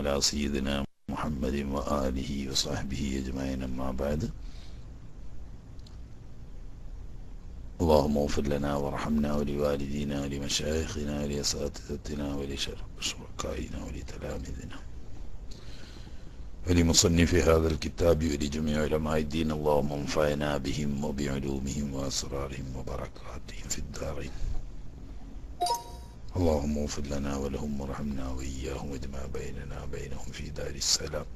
على سيدنا محمد وآله وصحبه أجمعين أما بعد اللهم اغفر لنا وارحمنا ولوالدينا ولمشايخنا ولأساتذتنا ولشركائنا ولتلامذنا ولمصنف هذا الكتاب ولجميع علماء الدين اللهم انفعنا بهم وبعلومهم وأسرارهم وبركاتهم في الدارين اللهم اغفر لنا ولهم وارحمنا وإياهم واجمع بيننا بينهم في دار السلام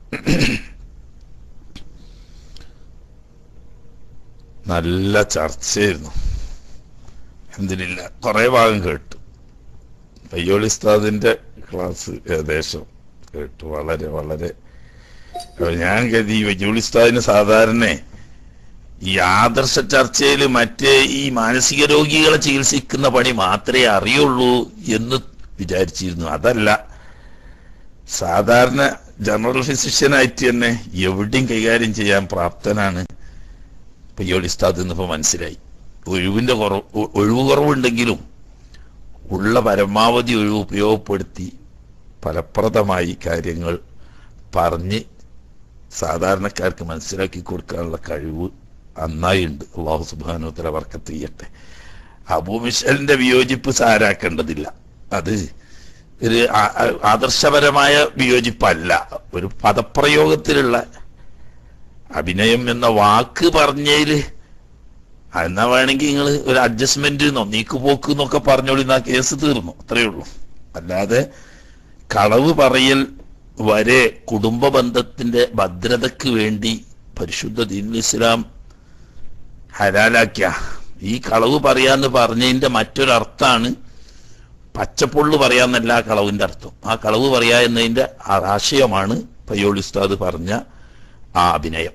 നല്ല ചർച്ചയായിരുന്നു അഹമ്മദില്ല കുറെ ഭാഗം കേട്ടു പയ്യോളി ഉസ്താദിന്റെ ക്ലാസ് ഏകദേശം കേട്ടു വളരെ വളരെ അപ്പൊ ഞാൻ കരുതി ഈ വയ്യോളി ഉസ്താദിന് സാധാരണ ഈ ആദർശ ചർച്ചയിൽ മറ്റേ ഈ മാനസിക രോഗികളെ ചികിത്സിക്കുന്ന പണി മാത്രമേ അറിയുള്ളൂ എന്ന് വിചാരിച്ചിരുന്നു അതല്ല സാധാരണ ജനറൽ ഫിസിഷ്യനായിട്ട് തന്നെ എവിടെയും കൈകാര്യം ചെയ്യാൻ പ്രാപ്തനാണ് പയ്യോളി ഉസ്താദ് എന്നിപ്പോ മനസ്സിലായി ഒഴിവിന്റെ കുറവ് ഒ- ഒഴിവ് കുറവുണ്ടെങ്കിലും ഉള്ള പരമാവധി ഒഴിവ് ഉപയോഗപ്പെടുത്തി ഫലപ്രദമായി കാര്യങ്ങൾ പറഞ്ഞ് സാധാരണക്കാർക്ക് മനസ്സിലാക്കി കൊടുക്കാനുള്ള കഴിവ് നന്നായി ഉണ്ട് അള്ളാഹു സുബാനുത്തല വർക്കത്ത് ചെയ്യട്ടെ അബൂ മിഷലിന്റെ വിയോജിപ്പ് സാരാക്കേണ്ടതില്ല അത് ഒരു ആ- ആ- ആദർശപരമായ വിയോജിപ്പല്ല ഒരു പദപ്രയോഗത്തിലുള്ള അഭിനയം എന്ന വാക്ക് പറഞ്ഞതില് എന്നാ വേണമെങ്കിൽ നിങ്ങൾ ഒരു അഡ്ജസ്റ്റ്മെന്റ് എന്നോ നീക്കുപോക്ക് എന്നൊക്കെ പറഞ്ഞോളി ആ കേസ് തീർന്നു അത്രയേ ഉള്ളൂ അല്ലാതെ കളവ് പറയൽ വരെ കുടുംബ ബന്ധത്തിന്റെ ഭദ്രതയ്ക്ക് വേണ്ടി പരിശുദ്ധ ദീനുൽ ഇസ്ലാം ഹലാലാക്കിയ ഈ കളവ് പറയാന്ന് പറഞ്ഞതിന്റെ മറ്റൊരർത്ഥാണ് പച്ചപ്പൊള്ളു പറയാന്നല്ല ആ കളവിന്റെ അർത്ഥം ആ കളവ് പറയാ എന്നതിന്റെ ആ- ആശയമാണ് പയ്യോളി ഉസ്താദ് പറഞ്ഞ ആ അഭിനയം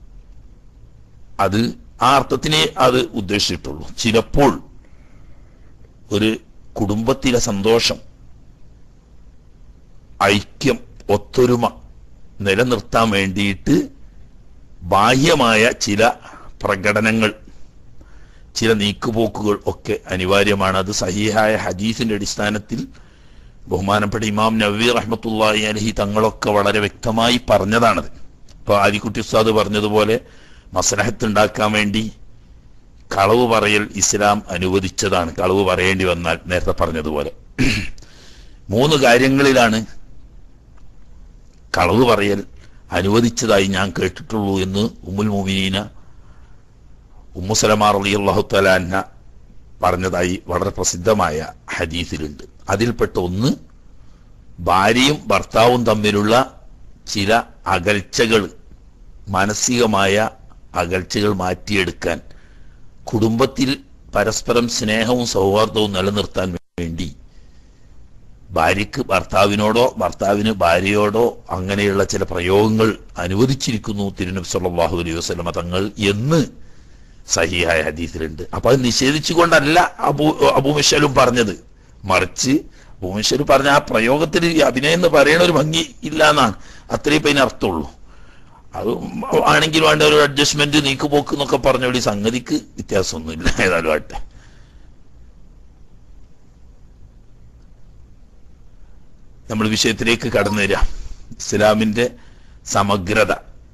അത് ആ അർത്ഥത്തിനെ അത് ഉദ്ദേശിച്ചിട്ടുള്ളൂ ചിലപ്പോൾ ഒരു കുടുംബത്തിലെ സന്തോഷം ഐക്യം ഒത്തൊരുമ നിലനിർത്താൻ വേണ്ടിയിട്ട് ബാഹ്യമായ ചില പ്രകടനങ്ങൾ ചില നീക്കുപോക്കുകൾ ഒക്കെ അനിവാര്യമാണ് അത് സഹിഹായ ഹദീസിന്റെ അടിസ്ഥാനത്തിൽ ബഹുമാനപ്പെട്ട ഇമാം നവീ റഹ്മത്തുള്ളാഹി അലഹി തങ്ങളൊക്കെ വളരെ വ്യക്തമായി പറഞ്ഞതാണത് ഇപ്പൊ ആലിക്കുട്ടി ഉസ്താദ് പറഞ്ഞതുപോലെ മസലഹത്ത് ഉണ്ടാക്കാൻ വേണ്ടി കളവ് പറയൽ ഇസ്ലാം അനുവദിച്ചതാണ് കളവ് പറയേണ്ടി വന്നാൽ നേരത്തെ പറഞ്ഞതുപോലെ മൂന്ന് കാര്യങ്ങളിലാണ് കളവ് പറയൽ അനുവദിച്ചതായി ഞാൻ കേട്ടിട്ടുള്ളൂ എന്ന് ഉമ്മുൽ മുമിനീന ഉമ്മുസലമാർ അലി അള്ളാഹു തലാന്ന പറഞ്ഞതായി വളരെ പ്രസിദ്ധമായ ഹദീസിലുണ്ട് അതിൽപ്പെട്ട ഒന്ന് ഭാര്യയും ഭർത്താവും തമ്മിലുള്ള ചില അകൽച്ചകൾ മാനസികമായ അകൽച്ചകൾ മാറ്റിയെടുക്കാൻ കുടുംബത്തിൽ പരസ്പരം സ്നേഹവും സൗഹാർദ്ദവും നിലനിർത്താൻ വേണ്ടി ഭാര്യയ്ക്ക് ഭർത്താവിനോടോ ഭർത്താവിന് ഭാര്യയോടോ അങ്ങനെയുള്ള ചില പ്രയോഗങ്ങൾ അനുവദിച്ചിരിക്കുന്നു തിരുനബി സല്ലല്ലാഹു അലൈഹി വസല്ലമ തങ്ങൾ എന്ന് സഹിയായ ഹദീസിലുണ്ട് അപ്പൊ അത് നിഷേധിച്ചുകൊണ്ടല്ല അബൂ അബൂമിഷലും പറഞ്ഞത് മറിച്ച് അബൂമിഷൽ പറഞ്ഞ ആ പ്രയോഗത്തിൽ ഈ അഭിനയം എന്ന് പറയുന്ന ഒരു ഭംഗി ഇല്ല എന്നാണ് അത്രയും ഇപ്പൊ അതിന് അർത്ഥമുള്ളൂ അത് ആണെങ്കിൽ വേണ്ട ഒരു അഡ്ജസ്റ്റ്മെന്റ് നീക്കുപോക്ക് എന്നൊക്കെ പറഞ്ഞോളി സംഗതിക്ക് വ്യത്യാസമൊന്നുമില്ല ഏതായാലും ആട്ടെ നമ്മൾ വിഷയത്തിലേക്ക് കടന്നു വരാം ഇസ്ലാമിന്റെ സമഗ്രത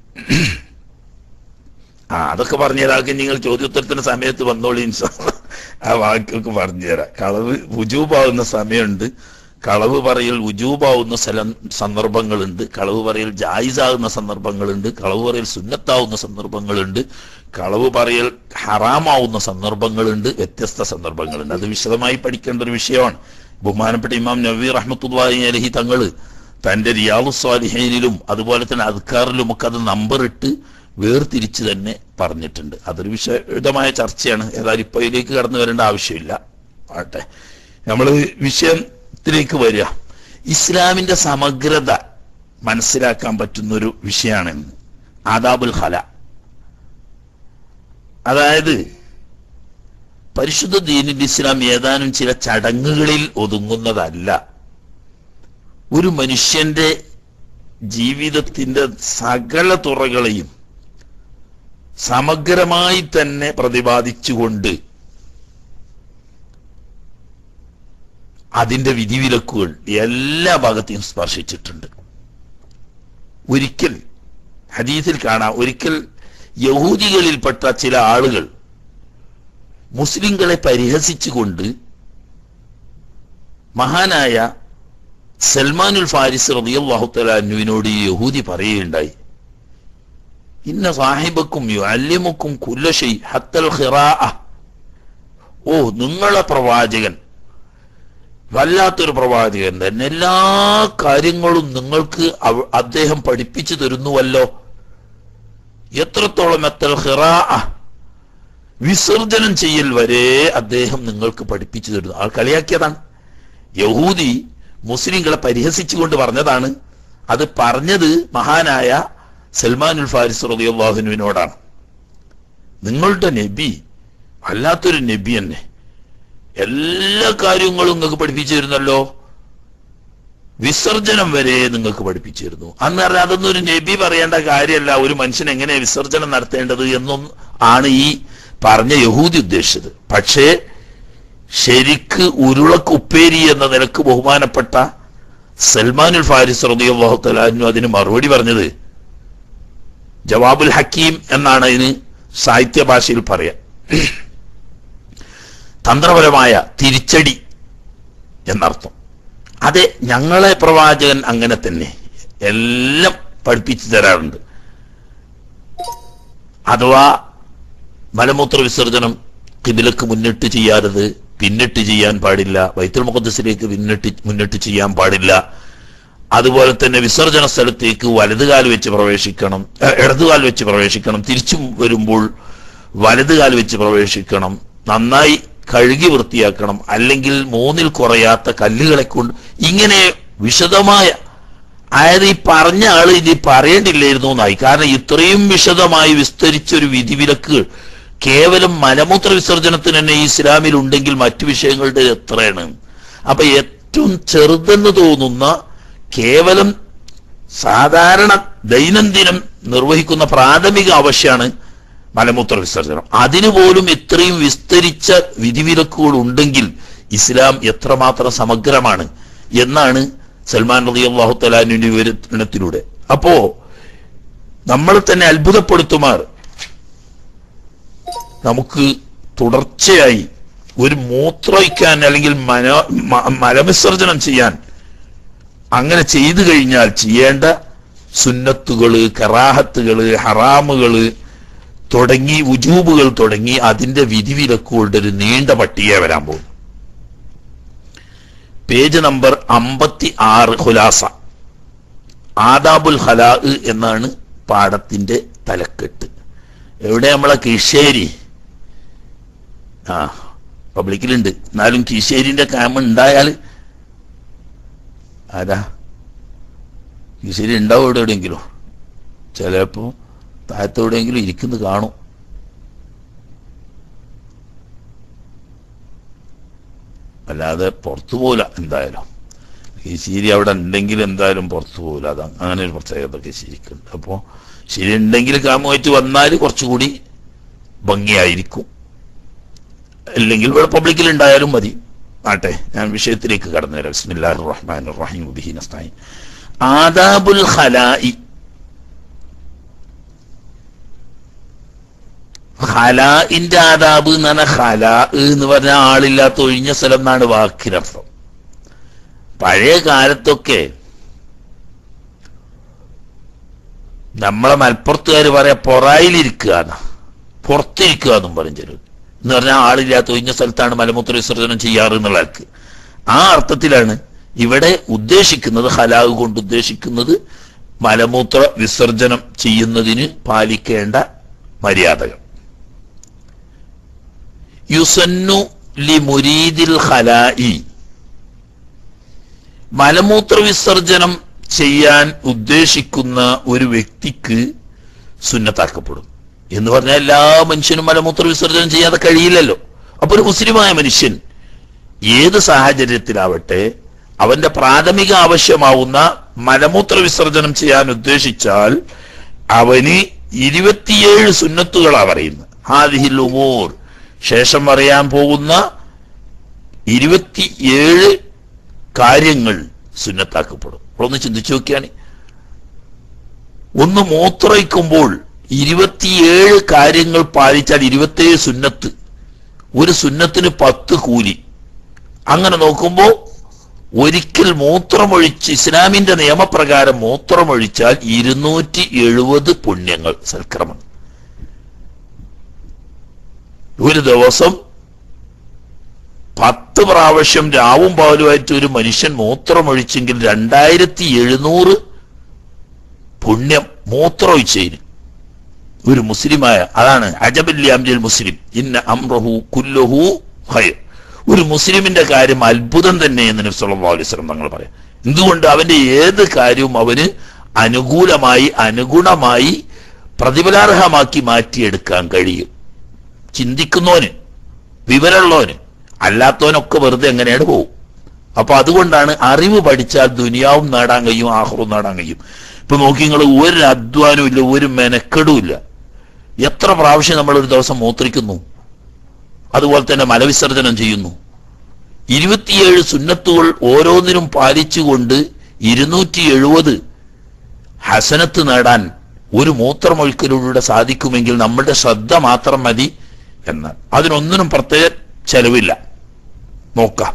ആ അതൊക്കെ പറഞ്ഞുതരാക്കെ നിങ്ങൾ ചോദ്യോത്തരത്തിന് സമയത്ത് വന്നോളി ഇൻഷാ അല്ലാ. ആ വാക്കൊക്കെ പറഞ്ഞുതരാം കളവ് വുജൂബാവുന്ന സമയമുണ്ട് കളവ് പറയൽ വുജൂബാവുന്ന സ്ഥലം സന്ദർഭങ്ങളുണ്ട് കളവ് പറയൽ ജായിസാകുന്ന സന്ദർഭങ്ങളുണ്ട് കളവ് പറയൽ സുന്നത്താവുന്ന സന്ദർഭങ്ങളുണ്ട് കളവ് പറയൽ ഹറാമാവുന്ന സന്ദർഭങ്ങളുണ്ട് വ്യത്യസ്ത സന്ദർഭങ്ങളുണ്ട് അത് വിശദമായി പഠിക്കേണ്ട ഒരു വിഷയമാണ് ബഹുമാനപ്പെട്ട ഇമാം നബി റഹ്മത്തുള്ളാഹി അലഹി തങ്ങള് തന്റെ റിയാദു സ്വാലിഹീനിലും അതുപോലെ തന്നെ അദ്കാറിലും ഒക്കെ അത് നമ്പർ ഇട്ട് വേർതിരിച്ച് തന്നെ പറഞ്ഞിട്ടുണ്ട് അതൊരു വിശദമായ ചർച്ചയാണ് ഏതായാലും ഇപ്പൊ ഇതിലേക്ക് കടന്നു വരേണ്ട ആവശ്യമില്ല ആട്ടെ നമ്മൾ വിഷയത്തിലേക്ക് വരിക ഇസ്ലാമിന്റെ സമഗ്രത മനസ്സിലാക്കാൻ പറ്റുന്ന ഒരു വിഷയമാണെന്ന് ആദാബുൽ ഹല അതായത് പരിശുദ്ധ ദീനിൽ ഇസ്ലാം ഏതാനും ചില ചടങ്ങുകളിൽ ഒതുങ്ങുന്നതല്ല ഒരു മനുഷ്യന്റെ ജീവിതത്തിന്റെ സകല തുറകളെയും സമഗ്രമായി തന്നെ പ്രതിപാദിച്ചുകൊണ്ട് അതിന്റെ വിധിവിലക്കുകൾ എല്ലാ ഭാഗത്തെയും സ്പർശിച്ചിട്ടുണ്ട് ഒരിക്കൽ ഹദീസിൽ കാണാം ഒരിക്കൽ യഹൂദികളിൽപ്പെട്ട ചില ആളുകൾ മുസ്ലിങ്ങളെ പരിഹസിച്ചുകൊണ്ട് മഹാനായ സൽമാനുൽ ഫാരിസ് റളിയല്ലാഹു തആല അൻഹുവിനോട് ഈ യഹൂദി പറയുകയുണ്ടായി ഇന്ന സാഹിബക്കും യുഅല്ലിമുക്കും കുല്ല ഷൈ ഹത്തൽ ഖിറാഅ ഓ നിങ്ങളെ പ്രവാചകൻ വല്ലാത്തൊരു പ്രവാചകൻ തന്നെ എല്ലാ കാര്യങ്ങളും നിങ്ങൾക്ക് അവ- അദ്ദേഹം പഠിപ്പിച്ചു തരുന്നുവല്ലോ എത്രത്തോളം എത്തൽ ഖിറാഅ വിസർജനം ചെയ്യൽ വരെ അദ്ദേഹം നിങ്ങൾക്ക് പഠിപ്പിച്ചു തരുന്നു ആൾ കളിയാക്കിയതാണ് യഹൂദി മുസ്ലിങ്ങളെ പരിഹസിച്ചുകൊണ്ട് പറഞ്ഞതാണ് അത് പറഞ്ഞത് മഹാനായ സൽമാനുൽ ഫാരിസ് റളിയല്ലാഹുവിനോടാണ് നിങ്ങളുടെ നബി വല്ലാത്തൊരു നബി തന്നെ എല്ലാ കാര്യങ്ങളും നിങ്ങൾക്ക് പഠിപ്പിച്ചു തരുന്നല്ലോ വിസർജനം വരെ നിങ്ങൾക്ക് പഠിപ്പിച്ചു തരുന്നു അന്ന് പറഞ്ഞാൽ അതൊന്നും ഒരു നബി പറയേണ്ട കാര്യമല്ല ഒരു മനുഷ്യൻ എങ്ങനെ വിസർജനം നടത്തേണ്ടത് എന്നും ആണ് ഈ പറഞ്ഞ യഹൂദി ഉദ്ദേശിച്ചത് പക്ഷേ ശരിക്ക് ഉരുളക്ക് ഉപ്പേരി എന്ന നിലക്ക് ബഹുമാനപ്പെട്ട സൽമാനുൽ ഫാരിസ് റളിയല്ലാഹു തആല അൻഹു അതിന് മറുപടി പറഞ്ഞത് ജവാബുൽ ഹക്കീം എന്നാണ് ഇതിന് സാഹിത്യ ഭാഷയിൽ പറയാം തന്ത്രപരമായ തിരിച്ചടി എന്നർത്ഥം അതെ ഞങ്ങളെ പ്രവാചകൻ അങ്ങനെ തന്നെ എല്ലാം പഠിപ്പിച്ചു തരാറുണ്ട് അഥവാ മലമൂത്ര വിസർജനം കിബിലക്ക് മുന്നിട്ട് ചെയ്യാറത് പിന്നിട്ട് ചെയ്യാൻ പാടില്ല വൈത്തുൽ മുഖദ്സിലേക്ക് പിന്നിട്ട് മുന്നിട്ട് ചെയ്യാൻ പാടില്ല അതുപോലെ തന്നെ വിസർജന സ്ഥലത്തേക്ക് വലതുകാൽ വെച്ച് പ്രവേശിക്കണം ഏഹ്, ഇടതുകാൽ വെച്ച് പ്രവേശിക്കണം തിരിച്ചു വരുമ്പോൾ വലതുകാൽ വെച്ച് പ്രവേശിക്കണം നന്നായി കഴുകി വൃത്തിയാക്കണം അല്ലെങ്കിൽ മൂന്നിൽ കുറയാത്ത കല്ലുകളെ കൊണ്ട് ഇങ്ങനെ വിശദമായ അതായത് ഈ പറഞ്ഞ ആള് ഇത് പറയേണ്ടില്ലായിരുന്നു എന്നായി കാരണം ഇത്രയും വിശദമായി വിസ്തരിച്ചൊരു വിധിവിലക്ക് കേവലം മലമൂത്ര വിസർജനത്തിന് തന്നെ ഈ ഇസ്ലാമിൽ ഉണ്ടെങ്കിൽ മറ്റു വിഷയങ്ങളുടെ എത്രയാണ് അപ്പൊ ഏറ്റവും ചെറുതെന്ന് തോന്നുന്ന കേവലം സാധാരണ ദൈനംദിനം നിർവഹിക്കുന്ന പ്രാഥമിക ആവശ്യമാണ് മലമൂത്ര വിസർജനം അതിനു പോലും ഇത്രയും വിസ്തരിച്ച വിധിവിലക്കുകൾ ഉണ്ടെങ്കിൽ ഇസ്ലാം എത്രമാത്രം സമഗ്രമാണ് എന്നാണ് സൽമാൻ റതി അള്ളാഹു തലാനുവിന്റെ വിവരണത്തിലൂടെ അപ്പോ നമ്മൾ തന്നെ അത്ഭുതപ്പെടുത്തുമാർ നമുക്ക് തുടർച്ചയായി ഒരു മൂത്രയിക്കാൻ അല്ലെങ്കിൽ മന മ- മലവിസർജനം ചെയ്യാൻ അങ്ങനെ ചെയ്തു കഴിഞ്ഞാൽ ചെയ്യേണ്ട സുന്നത്തുകള് കറാഹത്തുകള് ഹറാമുകള് തുടങ്ങി ഉജൂബുകൾ തുടങ്ങി അതിന്റെ വിധിവിലക്കുകളുടെ ഒരു നീണ്ട പട്ടിക വരാൻ പോകുന്നു പേജ് നമ്പർ അമ്പത്തി ആറ് ഖുലാസ ആദാബുൽ ഹലാ എന്നാണ് പാഠത്തിന്റെ തലക്കെട്ട് എവിടെ നമ്മളെ കിഷേരി ആ പബ്ലിക്കിലുണ്ട് എന്നാലും കിഷേരിന്റെ കാമ ഉണ്ടായാൽ ആരാ കിഷേരി ഉണ്ടാവും ഇവിടെ എവിടെയെങ്കിലും ചിലപ്പോ താഴത്തെവിടെയെങ്കിലും ഇരിക്കുന്നു കാണും അല്ലാതെ പുറത്തു പോല എന്തായാലും കിശീരി അവിടെ ഉണ്ടെങ്കിൽ എന്തായാലും പുറത്തു പോകില്ല അത് അങ്ങനെ ഒരു പ്രത്യേകത കിശീരിക്കുണ്ട് അപ്പോൾ ശരി ഉണ്ടെങ്കിൽ കാമുമായിട്ട് വന്നാൽ കുറച്ചുകൂടി ഭംഗിയായിരിക്കും അല്ലെങ്കിൽ ഇവിടെ പബ്ലിക്കിൽ ഉണ്ടായാലും മതി ആട്ടെ ഞാൻ വിഷയത്തിലേക്ക് കടന്നു വരാം ബിസ്മില്ലാഹിർ റഹ്മാനിർ റഹീം ബിഹി നസ്തഈൻ ആദാബുൽ ഖലാഇ ഖലാഇന്റെ ആദാബ് എന്ന് പറഞ്ഞാൽ ഖലാ എന്ന് പറഞ്ഞ ആളില്ലാത്ത ഒഴിഞ്ഞ സ്ഥലം എന്നാണ് വാക്കിനർത്ഥം പഴയ കാലത്തൊക്കെ നമ്മളെ മലപ്പുറത്തുകാർ പറയാ പൊറായിലിരിക്കുക എന്നാ പുറത്തിരിക്കുക എന്നും പറയും ചിലർ എന്ന് പറഞ്ഞാൽ ആളില്ലാത്ത ഒഴിഞ്ഞ സ്ഥലത്താണ് മലമൂത്ര വിസർജനം ചെയ്യാറ് എന്നുള്ള ആൾക്ക് ആ അർത്ഥത്തിലാണ് ഇവിടെ ഉദ്ദേശിക്കുന്നത് ഹലാവ് കൊണ്ട് ഉദ്ദേശിക്കുന്നത് മലമൂത്ര വിസർജനം ചെയ്യുന്നതിന് പാലിക്കേണ്ട മര്യാദകൾ യുസന്നു ലി മുരീദിൽ ഖലായി മലമൂത്ര വിസർജനം ചെയ്യാൻ ഉദ്ദേശിക്കുന്ന ഒരു വ്യക്തിക്ക് സുന്നത്താക്കപ്പെടും എന്ന് പറഞ്ഞാൽ എല്ലാ മനുഷ്യനും മലമൂത്ര വിസർജനം ചെയ്യാതെ കഴിയില്ലല്ലോ അപ്പൊ ഒരു മുസ്ലിമായ മനുഷ്യൻ ഏത് സാഹചര്യത്തിലാവട്ടെ അവന്റെ പ്രാഥമിക ആവശ്യമാവുന്ന മലമൂത്ര വിസർജനം ചെയ്യാൻ ഉദ്ദേശിച്ചാൽ അവന് ഇരുപത്തിയേഴ് സുന്നത്തുകളാ പറയുന്നത് ഹാദിഹിൽ ഉമൂർ ശേഷം പറയാൻ പോകുന്ന ഇരുപത്തിയേഴ് കാര്യങ്ങൾ സുന്നത്താക്കപ്പെടും ഒന്ന് ചിന്തിച്ചു നോക്കിയാണ് ഒന്ന് മൂത്രയിക്കുമ്പോൾ ഇരുപത്തിയേഴ് കാര്യങ്ങൾ പാലിച്ചാൽ ഇരുപത്തിയേഴ് സുന്നത്ത് ഒരു സുന്നത്തിന് പത്ത് കൂലി അങ്ങനെ നോക്കുമ്പോൾ ഒരിക്കൽ മൂത്രമൊഴിച്ച് ഇസ്ലാമിന്റെ നിയമപ്രകാരം മൂത്രമൊഴിച്ചാൽ ഇരുന്നൂറ്റി എഴുപത് പുണ്യങ്ങൾ സൽക്രമം ഒരു ദിവസം പത്ത് പ്രാവശ്യം രാവും പകലുമായിട്ട് ഒരു മനുഷ്യൻ മൂത്രമൊഴിച്ചെങ്കിൽ രണ്ടായിരത്തി എഴുന്നൂറ് പുണ്യം മൂത്രമൊഴിച്ചതിന് ഒരു മുസ്ലിമായ അതാണ് അജബല്യാംജൽ മുസ്ലിം ഇന്ന അമ്രഹു കുല്ലഹു ഹയർ ഒരു മുസ്ലിമിന്റെ കാര്യം അത്ഭുതം തന്നെ എന്ന് നബി സല്ലല്ലാഹു അലൈഹി വസല്ലം തങ്ങൾ പറയാം എന്തുകൊണ്ട് അവന്റെ ഏത് കാര്യവും അവന് അനുകൂലമായി അനുഗുണമായി പ്രതിഫലാർഹമാക്കി മാറ്റിയെടുക്കാൻ കഴിയും ചിന്തിക്കുന്നവന് വിവരമുള്ളവന് അല്ലാത്തവനൊക്കെ വെറുതെ എങ്ങനെയാണ് പോകും അപ്പൊ അതുകൊണ്ടാണ് അറിവ് പഠിച്ചാൽ ദുനിയാവും നേടാൻ കഴിയും ആഹ്റവും നേടാൻ കഴിയും ഇപ്പൊ നോക്കി നിങ്ങൾ ഒരു അധ്വാനവും ഇല്ല ഒരു മെനക്കെടും ഇല്ല എത്ര പ്രാവശ്യം നമ്മൾ ഒരു ദിവസം മൂത്രിക്കുന്നു അതുപോലെ തന്നെ മലവിസർജനം ചെയ്യുന്നു ഇരുപത്തിയേഴ് സുന്നത്തുകൾ ഓരോന്നിനും പാലിച്ചുകൊണ്ട് ഇരുന്നൂറ്റി എഴുപത് ഹസനത്ത് നേടാൻ ഒരു മൂത്രമൊഴിക്കലിലൂടെ സാധിക്കുമെങ്കിൽ നമ്മുടെ ശ്രദ്ധ മാത്രം മതി എന്ന് അതിനൊന്നിനും പ്രത്യേക ചെലവില്ല നോക്കാം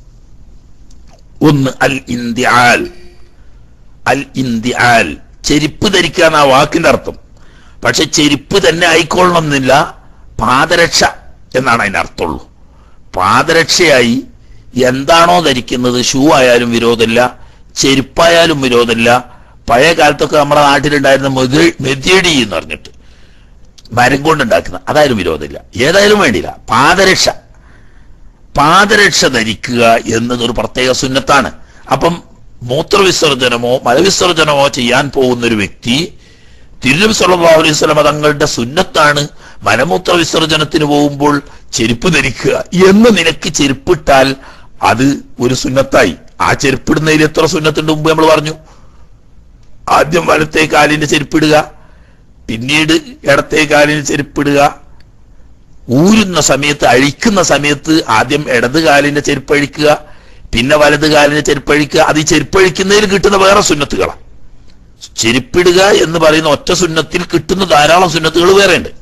ഒന്ന് അൽ ഇന്ത്യാൽ അൽ ഇന്ത്യാൽ ചെരുപ്പ് ധരിക്കുക എന്ന ആ വാക്കിന്റെ അർത്ഥം പക്ഷെ ചെരുപ്പ് തന്നെ ആയിക്കൊള്ളണമെന്നില്ല പാദരക്ഷ എന്നാണ് അതിന്റെ അർത്ഥമുള്ളൂ പാദരക്ഷയായി എന്താണോ ധരിക്കുന്നത് ഷൂ ആയാലും വിരോധമില്ല ചെരുപ്പായാലും വിരോധമില്ല പഴയ കാലത്തൊക്കെ നമ്മുടെ നാട്ടിലുണ്ടായിരുന്ന മെതി- മെതിയടി എന്ന് പറഞ്ഞിട്ട് മരം കൊണ്ടുണ്ടാക്കുന്ന അതായാലും വിരോധമില്ല ഏതായാലും വേണ്ടിയില്ല പാദരക്ഷ പാദരക്ഷ ധരിക്കുക എന്നതൊരു പ്രത്യേക സുന്നത്താണ് അപ്പം മൂത്രവിസർജനമോ മലവിസർജനമോ ചെയ്യാൻ പോകുന്ന ഒരു വ്യക്തി തിരുനബി സല്ലല്ലാഹു അലൈഹി വസല്ലമ തങ്ങളുടെ സുന്നത്താണ് മലമൂത്ര വിസർജനത്തിന് പോകുമ്പോൾ ചെരുപ്പ് ധരിക്കുക എന്ന് നിനക്ക് ചെരുപ്പിട്ടാൽ അത് ഒരു സുന്നത്തായി ആ ചെരുപ്പിടുന്നതിൽ എത്ര സുന്നത്തുണ്ട് മുമ്പ് നമ്മൾ പറഞ്ഞു ആദ്യം വലത്തെ കാലിന്റെ ചെരുപ്പിടുക പിന്നീട് ഇടത്തെ കാലിന് ചെരുപ്പിടുക ഊരുന്ന സമയത്ത് അഴിക്കുന്ന സമയത്ത് ആദ്യം ഇടത് കാലിന്റെ ചെരുപ്പ് അഴിക്കുക പിന്നെ വലത് കാലിന്റെ ചെരുപ്പ് അഴിക്കുക അത് ഈ ചെരുപ്പ് അഴിക്കുന്നതിൽ കിട്ടുന്ന വേറെ സുന്നത്തുകളാണ് ചെരുപ്പിടുക എന്ന് പറയുന്ന ഒറ്റ സുന്നത്തിൽ കിട്ടുന്ന ധാരാളം സുന്നത്തുകൾ വേറെ ഉണ്ട്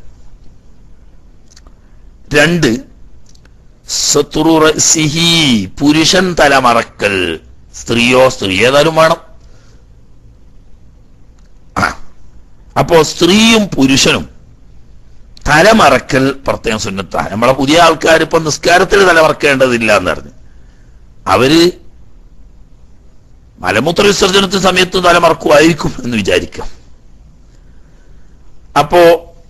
രണ്ട് സത്രു റഅ്സിഹി, പുരുഷൻ തലമറക്കൽ സ്ത്രീയോ സ്ത്രീ ഏതായാലും വേണം ആ. അപ്പോ സ്ത്രീയും പുരുഷനും തലമറക്കൽ പ്രത്യേകം സുന്നത്താണ് നമ്മളെ പുതിയ ആൾക്കാർ ഇപ്പൊ നിസ്കാരത്തിൽ തലമറക്കേണ്ടതില്ല എന്ന് പറഞ്ഞു അവര് മലമൂത്ര വിസർജനത്തിന് സമയത്ത് തലമറക്കുമായിരിക്കും എന്ന് വിചാരിക്കാം അപ്പോ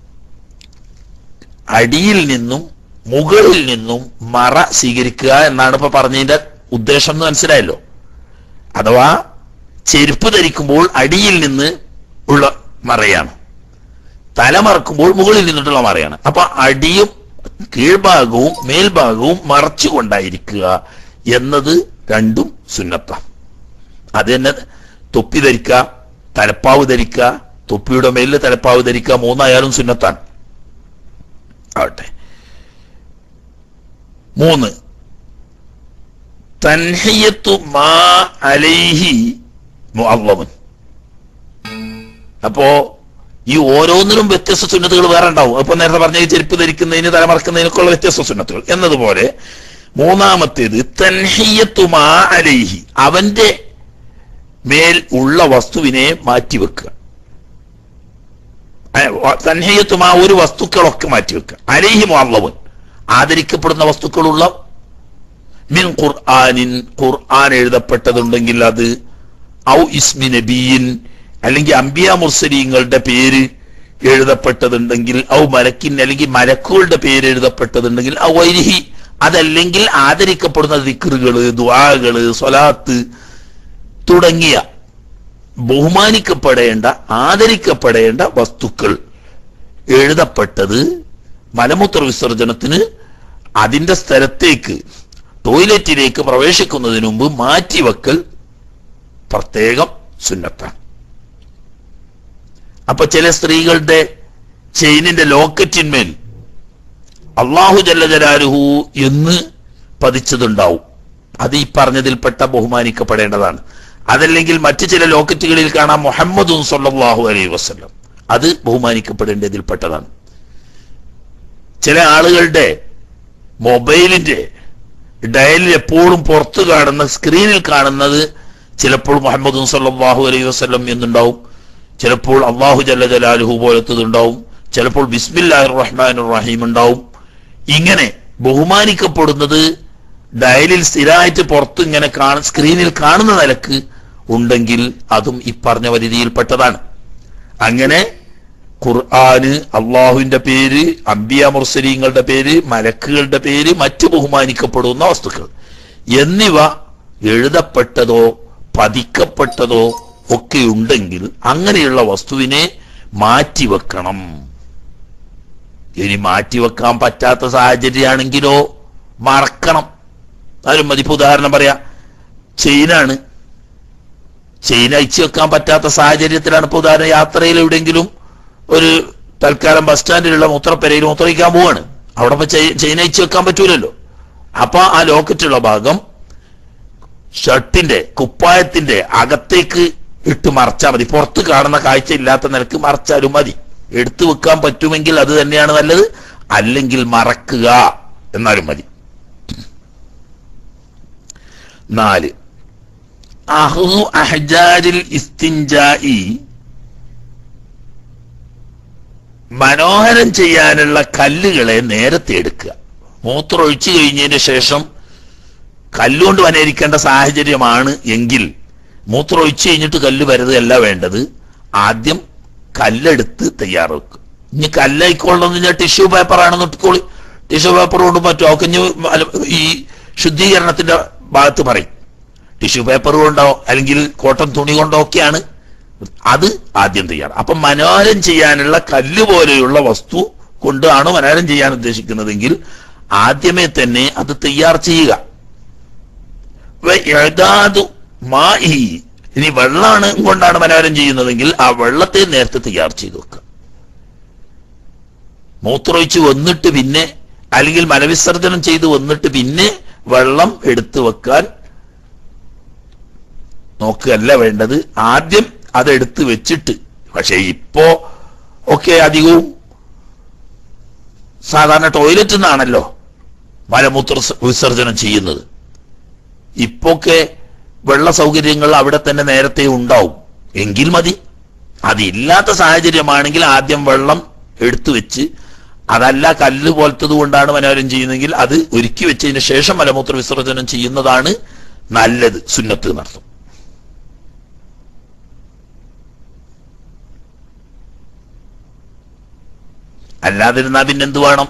അടിയിൽ നിന്നും മുകളിൽ നിന്നും മറ സ്വീകരിക്കുക എന്നാണ് ഇപ്പൊ പറഞ്ഞതിന്റെ ഉദ്ദേശം എന്ന് മനസ്സിലായല്ലോ അഥവാ ചെരുപ്പ് ധരിക്കുമ്പോൾ അടിയിൽ നിന്ന് ഉള്ള മറയാണ് തലമറക്കുമ്പോൾ മുകളിൽ നിന്നിട്ടുള്ള മറയാണ് അപ്പൊ അടിയും കീഴ്ഭാഗവും മേൽഭാഗവും മറച്ചുകൊണ്ടായിരിക്കുക എന്നത് രണ്ടും സുന്നത്താണ് അത് തന്നെ തൊപ്പി ധരിക്കുക തലപ്പാവ് ധരിക്കുക തൊപ്പിയുടെ മേലിൽ തലപ്പാവ് ധരിക്കുക മൂന്നായാലും സുന്നത്താണ് ആവട്ടെ മൂന്ന് തൻഹിയത്തു മാ അലൈഹി മുഅവ്വമുൻ അപ്പോ ഈ ഓരോന്നിനും വ്യത്യസ്ത സുന്നത്തുകൾ വേറെ ഉണ്ടാവും അപ്പൊ നേരത്തെ പറഞ്ഞ ഈ ചെരുപ്പ് ധരിക്കുന്നതിന് തലമറക്കുന്നതിനൊക്കെ ഉള്ള വ്യത്യസ്ത സുന്നത്തുകൾ എന്നതുപോലെ മൂന്നാമത്തേത് തൻഹിയത്തു മാ അലൈഹി അവന്റെ മേൽ ഉള്ള വസ്തുവിനെ മാറ്റിവെക്കുക തൻഹയ്യത്തും ആ ഒരു വസ്തുക്കളൊക്കെ മാറ്റിവെക്കുക അലൈഹി മുഅള്ളവൻ ആദരിക്കപ്പെടുന്ന വസ്തുക്കളുള്ള മിൻ ഖുർആനിൻ ഖുർആൻ എഴുതപ്പെട്ടതുണ്ടെങ്കിൽ അത് ഔ ഇസ്മി നബിയിൻ അല്ലെങ്കിൽ അംബിയ മുർസലീങ്ങളുടെ പേര് എഴുതപ്പെട്ടതുണ്ടെങ്കിൽ ഔ മലക്കിൻ അല്ലെങ്കിൽ മലക്കുകളുടെ പേര് എഴുതപ്പെട്ടതുണ്ടെങ്കിൽ ഔ വൈരിഹി അതല്ലെങ്കിൽ ആദരിക്കപ്പെടുന്ന ദിക്റുകള് ദ്വാകള് സ്വലാത്ത് തുടങ്ങിയ ബഹുമാനിക്കപ്പെടേണ്ട ആദരിക്കപ്പെടേണ്ട വസ്തുക്കൾ എഴുതപ്പെട്ടത് മലമൂത്ര വിസർജനത്തിന് അതിന്റെ സ്ഥലത്തേക്ക് ടോയ്ലറ്റിലേക്ക് പ്രവേശിക്കുന്നതിന് മുമ്പ് മാറ്റിവെക്കൽ പ്രത്യേകം സുന്നത്താണ് അപ്പൊ ചില സ്ത്രീകളുടെ ചെയിനിന്റെ ലോക്കറ്റിന്മേൽ അള്ളാഹു ജല്ല ജലാലുഹു എന്ന് പതിച്ചതുണ്ടാവും അത് ഈ പറഞ്ഞതിൽപ്പെട്ട ബഹുമാനിക്കപ്പെടേണ്ടതാണ് അതല്ലെങ്കിൽ മറ്റു ചില ലോക്കറ്റുകളിൽ കാണാം മുഹമ്മദും സല്ലല്ലാഹു അലൈഹി വസല്ലം അത് ബഹുമാനിക്കപ്പെടേണ്ടതിൽപ്പെട്ടതാണ് ചില ആളുകളുടെ മൊബൈലിന്റെ ഡയലിൽ എപ്പോഴും പുറത്ത് കാണുന്ന സ്ക്രീനിൽ കാണുന്നത് ചിലപ്പോൾ മുഹമ്മദും സല്ലല്ലാഹു അലൈഹി വസല്ലം എന്നുണ്ടാവും ചിലപ്പോൾ അള്ളാഹു ജല്ല ജലാലുഹു പോലത്തതുണ്ടാവും ചിലപ്പോൾ ബിസ്മില്ലാഹിർ റഹ്മാനുർ റഹീം ഉണ്ടാവും ഇങ്ങനെ ബഹുമാനിക്കപ്പെടുന്നത് ഡയലിൽ സ്ഥിരമായിട്ട് പുറത്ത് ഇങ്ങനെ കാണ സ്ക്രീനിൽ കാണുന്ന നിലക്ക് ഉണ്ടെങ്കിൽ അതും ഇപ്പറഞ്ഞ പരിധിയിൽപ്പെട്ടതാണ് അങ്ങനെ ഖുർആന് അള്ളാഹുവിന്റെ പേര് അംബിയ മുർസലീങ്ങളുടെ പേര് മലക്കുകളുടെ പേര് മറ്റ് ബഹുമാനിക്കപ്പെടുന്ന വസ്തുക്കൾ എന്നിവ എഴുതപ്പെട്ടതോ പതിക്കപ്പെട്ടതോ ഒക്കെ ഉണ്ടെങ്കിൽ അങ്ങനെയുള്ള വസ്തുവിനെ മാറ്റിവെക്കണം ഇനി മാറ്റിവെക്കാൻ പറ്റാത്ത സാഹചര്യമാണെങ്കിലോ മറക്കണം അതിലും മതി ഇപ്പൊ ഉദാഹരണം പറയാ ചെയിനാണ് ചെയിൻ അയച്ചു വെക്കാൻ പറ്റാത്ത സാഹചര്യത്തിലാണ് ഇപ്പൊ ഉദാഹരണം യാത്രയിൽ എവിടെയെങ്കിലും ഒരു തൽക്കാലം ബസ് സ്റ്റാൻഡിലുള്ള മൂത്രപ്പെരയിൽ മൂത്രയിക്കാൻ പോവാണ് അവിടെ ഇപ്പൊ ചെയി- ചെയിൻ അയച്ചു വെക്കാൻ പറ്റൂലല്ലോ അപ്പൊ ആ ലോക്കറ്റുള്ള ഭാഗം ഷർട്ടിന്റെ കുപ്പായത്തിന്റെ അകത്തേക്ക് ഇട്ട് മറച്ചാൽ മതി പുറത്ത് കാണുന്ന കാഴ്ച ഇല്ലാത്ത നിലക്ക് മറച്ചാലും മതി എടുത്തു വെക്കാൻ പറ്റുമെങ്കിൽ അത് തന്നെയാണ് നല്ലത് അല്ലെങ്കിൽ മറക്കുക എന്നാലും മതി നാല് അഹ്ദു അഹ്ജാരിൽ ഇസ്തിൻജായി മനോഹരം ചെയ്യാനുള്ള കല്ലുകളെ നേരത്തെ എടുക്കുക മൂത്രം ഒഴിച്ചു കഴിഞ്ഞതിന് ശേഷം കല്ലുകൊണ്ട് വനരിക്കേണ്ട സാഹചര്യമാണ് എങ്കിൽ മൂത്രം ഒഴിച്ചു കഴിഞ്ഞിട്ട് കല്ല് വരതല്ല വേണ്ടത് ആദ്യം കല്ലെടുത്ത് തയ്യാറാക്കുക ഇനി കല്ലായിക്കോളണമെന്ന് ഞാൻ ടിഷ്യൂ പേപ്പറാണെന്ന് ഇട്ടുക്കോളി ടിഷ്യൂ പേപ്പർ കൊണ്ട് പറ്റുമോ ഒക്കെ ഇനി അല- ഈ ശുദ്ധീകരണത്തിന്റെ ഭാഗത്ത് പറയും ടിഷ്യൂ പേപ്പർ കൊണ്ടോ അല്ലെങ്കിൽ കോട്ടൺ തുണി കൊണ്ടോ ഒക്കെയാണ് അത് ആദ്യം തയ്യാറ് അപ്പൊ മനോഹരം ചെയ്യാനുള്ള കല്ല് പോലെയുള്ള വസ്തു കൊണ്ടാണ് മനോഹരം ചെയ്യാൻ ഉദ്ദേശിക്കുന്നതെങ്കിൽ ആദ്യമേ തന്നെ അത് തയ്യാർ ചെയ്യുക വ- ഇഅദാദു മാഇ. ഇനി വെള്ളമാണ് കൊണ്ടാണ് മനോഹരം ചെയ്യുന്നതെങ്കിൽ ആ വെള്ളത്തെ നേരത്തെ തയ്യാർ ചെയ്തു വെക്കുക മൂത്രമൊഴിച്ച് വന്നിട്ട് പിന്നെ അല്ലെങ്കിൽ മലവിസർജനം ചെയ്ത് വന്നിട്ട് പിന്നെ വെള്ളം എടുത്തു വെക്കാൻ നോക്കുകയല്ല വേണ്ടത് ആദ്യം അതെടുത്ത് വെച്ചിട്ട് പക്ഷെ ഇപ്പോ ഒക്കെ അധികവും സാധാരണ ടോയ്ലറ്റിൽ നിന്നാണല്ലോ മലമൂത്ര സ- വിസർജനം ചെയ്യുന്നത് ഇപ്പൊക്കെ വെള്ള സൗകര്യങ്ങൾ അവിടെ തന്നെ നേരത്തെ ഉണ്ടാവും എങ്കിൽ മതി അതില്ലാത്ത സാഹചര്യമാണെങ്കിൽ ആദ്യം വെള്ളം എടുത്തു വെച്ച് അതല്ല കല്ല് പോലത്തത് കൊണ്ടാണ് മനോഹരം ചെയ്യുന്നതെങ്കിൽ അത് ഒരുക്കി വെച്ചതിന് ശേഷം മലമൂത്ര വിസർജനം ചെയ്യുന്നതാണ് നല്ലത് സുന്നത്ത് എന്നർത്ഥം അല്ലാതിരുന്നാ പിന്നെ എന്ത് വേണം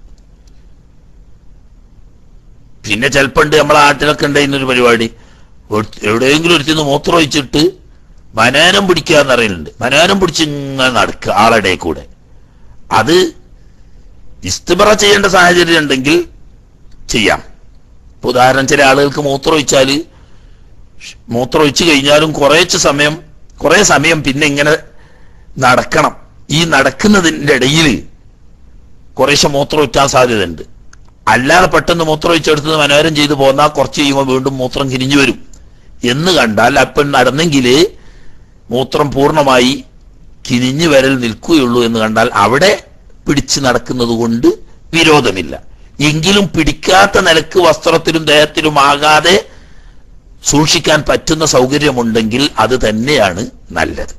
പിന്നെ ചിലപ്പണ്ട് നമ്മളെ നാട്ടിലൊക്കെ ഉണ്ട് ഇതിനൊരു പരിപാടി ഒരു- എവിടെയെങ്കിലും ഒരുത്തിന്ന് മൂത്രം ഒഴിച്ചിട്ട് മനോരം പിടിക്കുക എന്നറിയുന്നുണ്ട് മനോരം പിടിച്ച് ഇങ്ങനെ നടക്കുക ആളുടെ കൂടെ അത് ഇസ്തിബറ ചെയ്യേണ്ട സാഹചര്യം ഉണ്ടെങ്കിൽ ചെയ്യാം ഇപ്പൊ ഉദാഹരണം ചില ആളുകൾക്ക് മൂത്രം ഒഴിച്ചാല് മൂത്രം ഒഴിച്ചു കഴിഞ്ഞാലും കുറേച്ച് സമയം കുറെ സമയം പിന്നെ ഇങ്ങനെ നടക്കണം ഈ നടക്കുന്നതിന്റെ ഇടയിൽ കുറേശ്ശെ മൂത്രം ഒറ്റാൻ സാധ്യതയുണ്ട് അല്ലാതെ പെട്ടെന്ന് മൂത്രം ഒഴിച്ചെടുത്ത് മനോഹരം ചെയ്തു പോന്നാൽ കുറച്ച് കഴിയുമ്പോൾ വീണ്ടും മൂത്രം കിരിഞ്ഞു വരും എന്ന് കണ്ടാൽ അപ്പം നടന്നെങ്കിലേ മൂത്രം പൂർണ്ണമായി കിനിഞ്ഞു വരൽ നിൽക്കുകയുള്ളൂ എന്ന് കണ്ടാൽ അവിടെ പിടിച്ച് നടക്കുന്നത് കൊണ്ട് വിരോധമില്ല എങ്കിലും പിടിക്കാത്ത നിലക്ക് വസ്ത്രത്തിലും ദേഹത്തിലും ആകാതെ സൂക്ഷിക്കാൻ പറ്റുന്ന സൗകര്യമുണ്ടെങ്കിൽ അത് തന്നെയാണ് നല്ലത്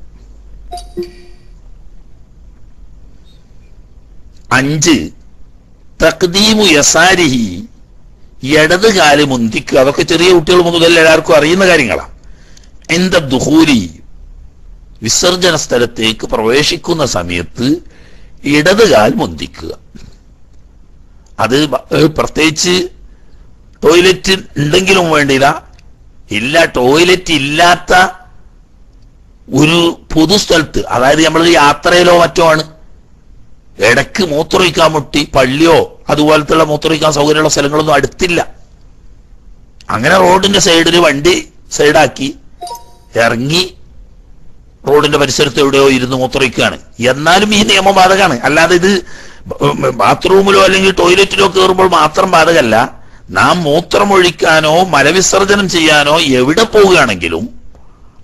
അഞ്ച് തക്ദീമു യസാരിഹി ഇടത് കാല് മുന്തിക്കുക അതൊക്കെ ചെറിയ കുട്ടികൾ മുതൽ എല്ലാവർക്കും അറിയുന്ന കാര്യങ്ങളാണ് എന്താ ദുഹൂരി വിസർജന സ്ഥലത്തേക്ക് പ്രവേശിക്കുന്ന സമയത്ത് ഇടത് കാൽ മുന്തിക്കുക അത് ബ- ഏഹ് പ്രത്യേകിച്ച് ടോയ്ലറ്റ് ഉണ്ടെങ്കിലും വേണ്ടില്ല ഇല്ല ടോയ്ലറ്റ് ഇല്ലാത്ത ഒരു പൊതുസ്ഥലത്ത് അതായത് നമ്മൾ യാത്രയിലോ മറ്റോ ആണ് ഇടക്ക് മൂത്രമൊഴിക്കാൻ മുട്ടി പള്ളിയോ അതുപോലത്തുള്ള മൂത്രമൊഴിക്കാൻ സൗകര്യമുള്ള സ്ഥലങ്ങളൊന്നും അടുത്തില്ല അങ്ങനെ റോഡിന്റെ സൈഡിൽ വണ്ടി സൈഡാക്കി ഇറങ്ങി റോഡിന്റെ പരിസരത്ത് എവിടെയോ ഇരുന്ന് മൂത്രമൊഴിക്കുകയാണ് എന്നാലും ഈ നിയമം ബാധകമാണ് അല്ലാതെ ഇത് ബാത്റൂമിലോ അല്ലെങ്കിൽ ടോയ്ലറ്റിലോ കയറുമ്പോൾ മാത്രം ബാധകല്ല നാം മൂത്രമൊഴിക്കാനോ മലവിസർജനം ചെയ്യാനോ എവിടെ പോവുകയാണെങ്കിലും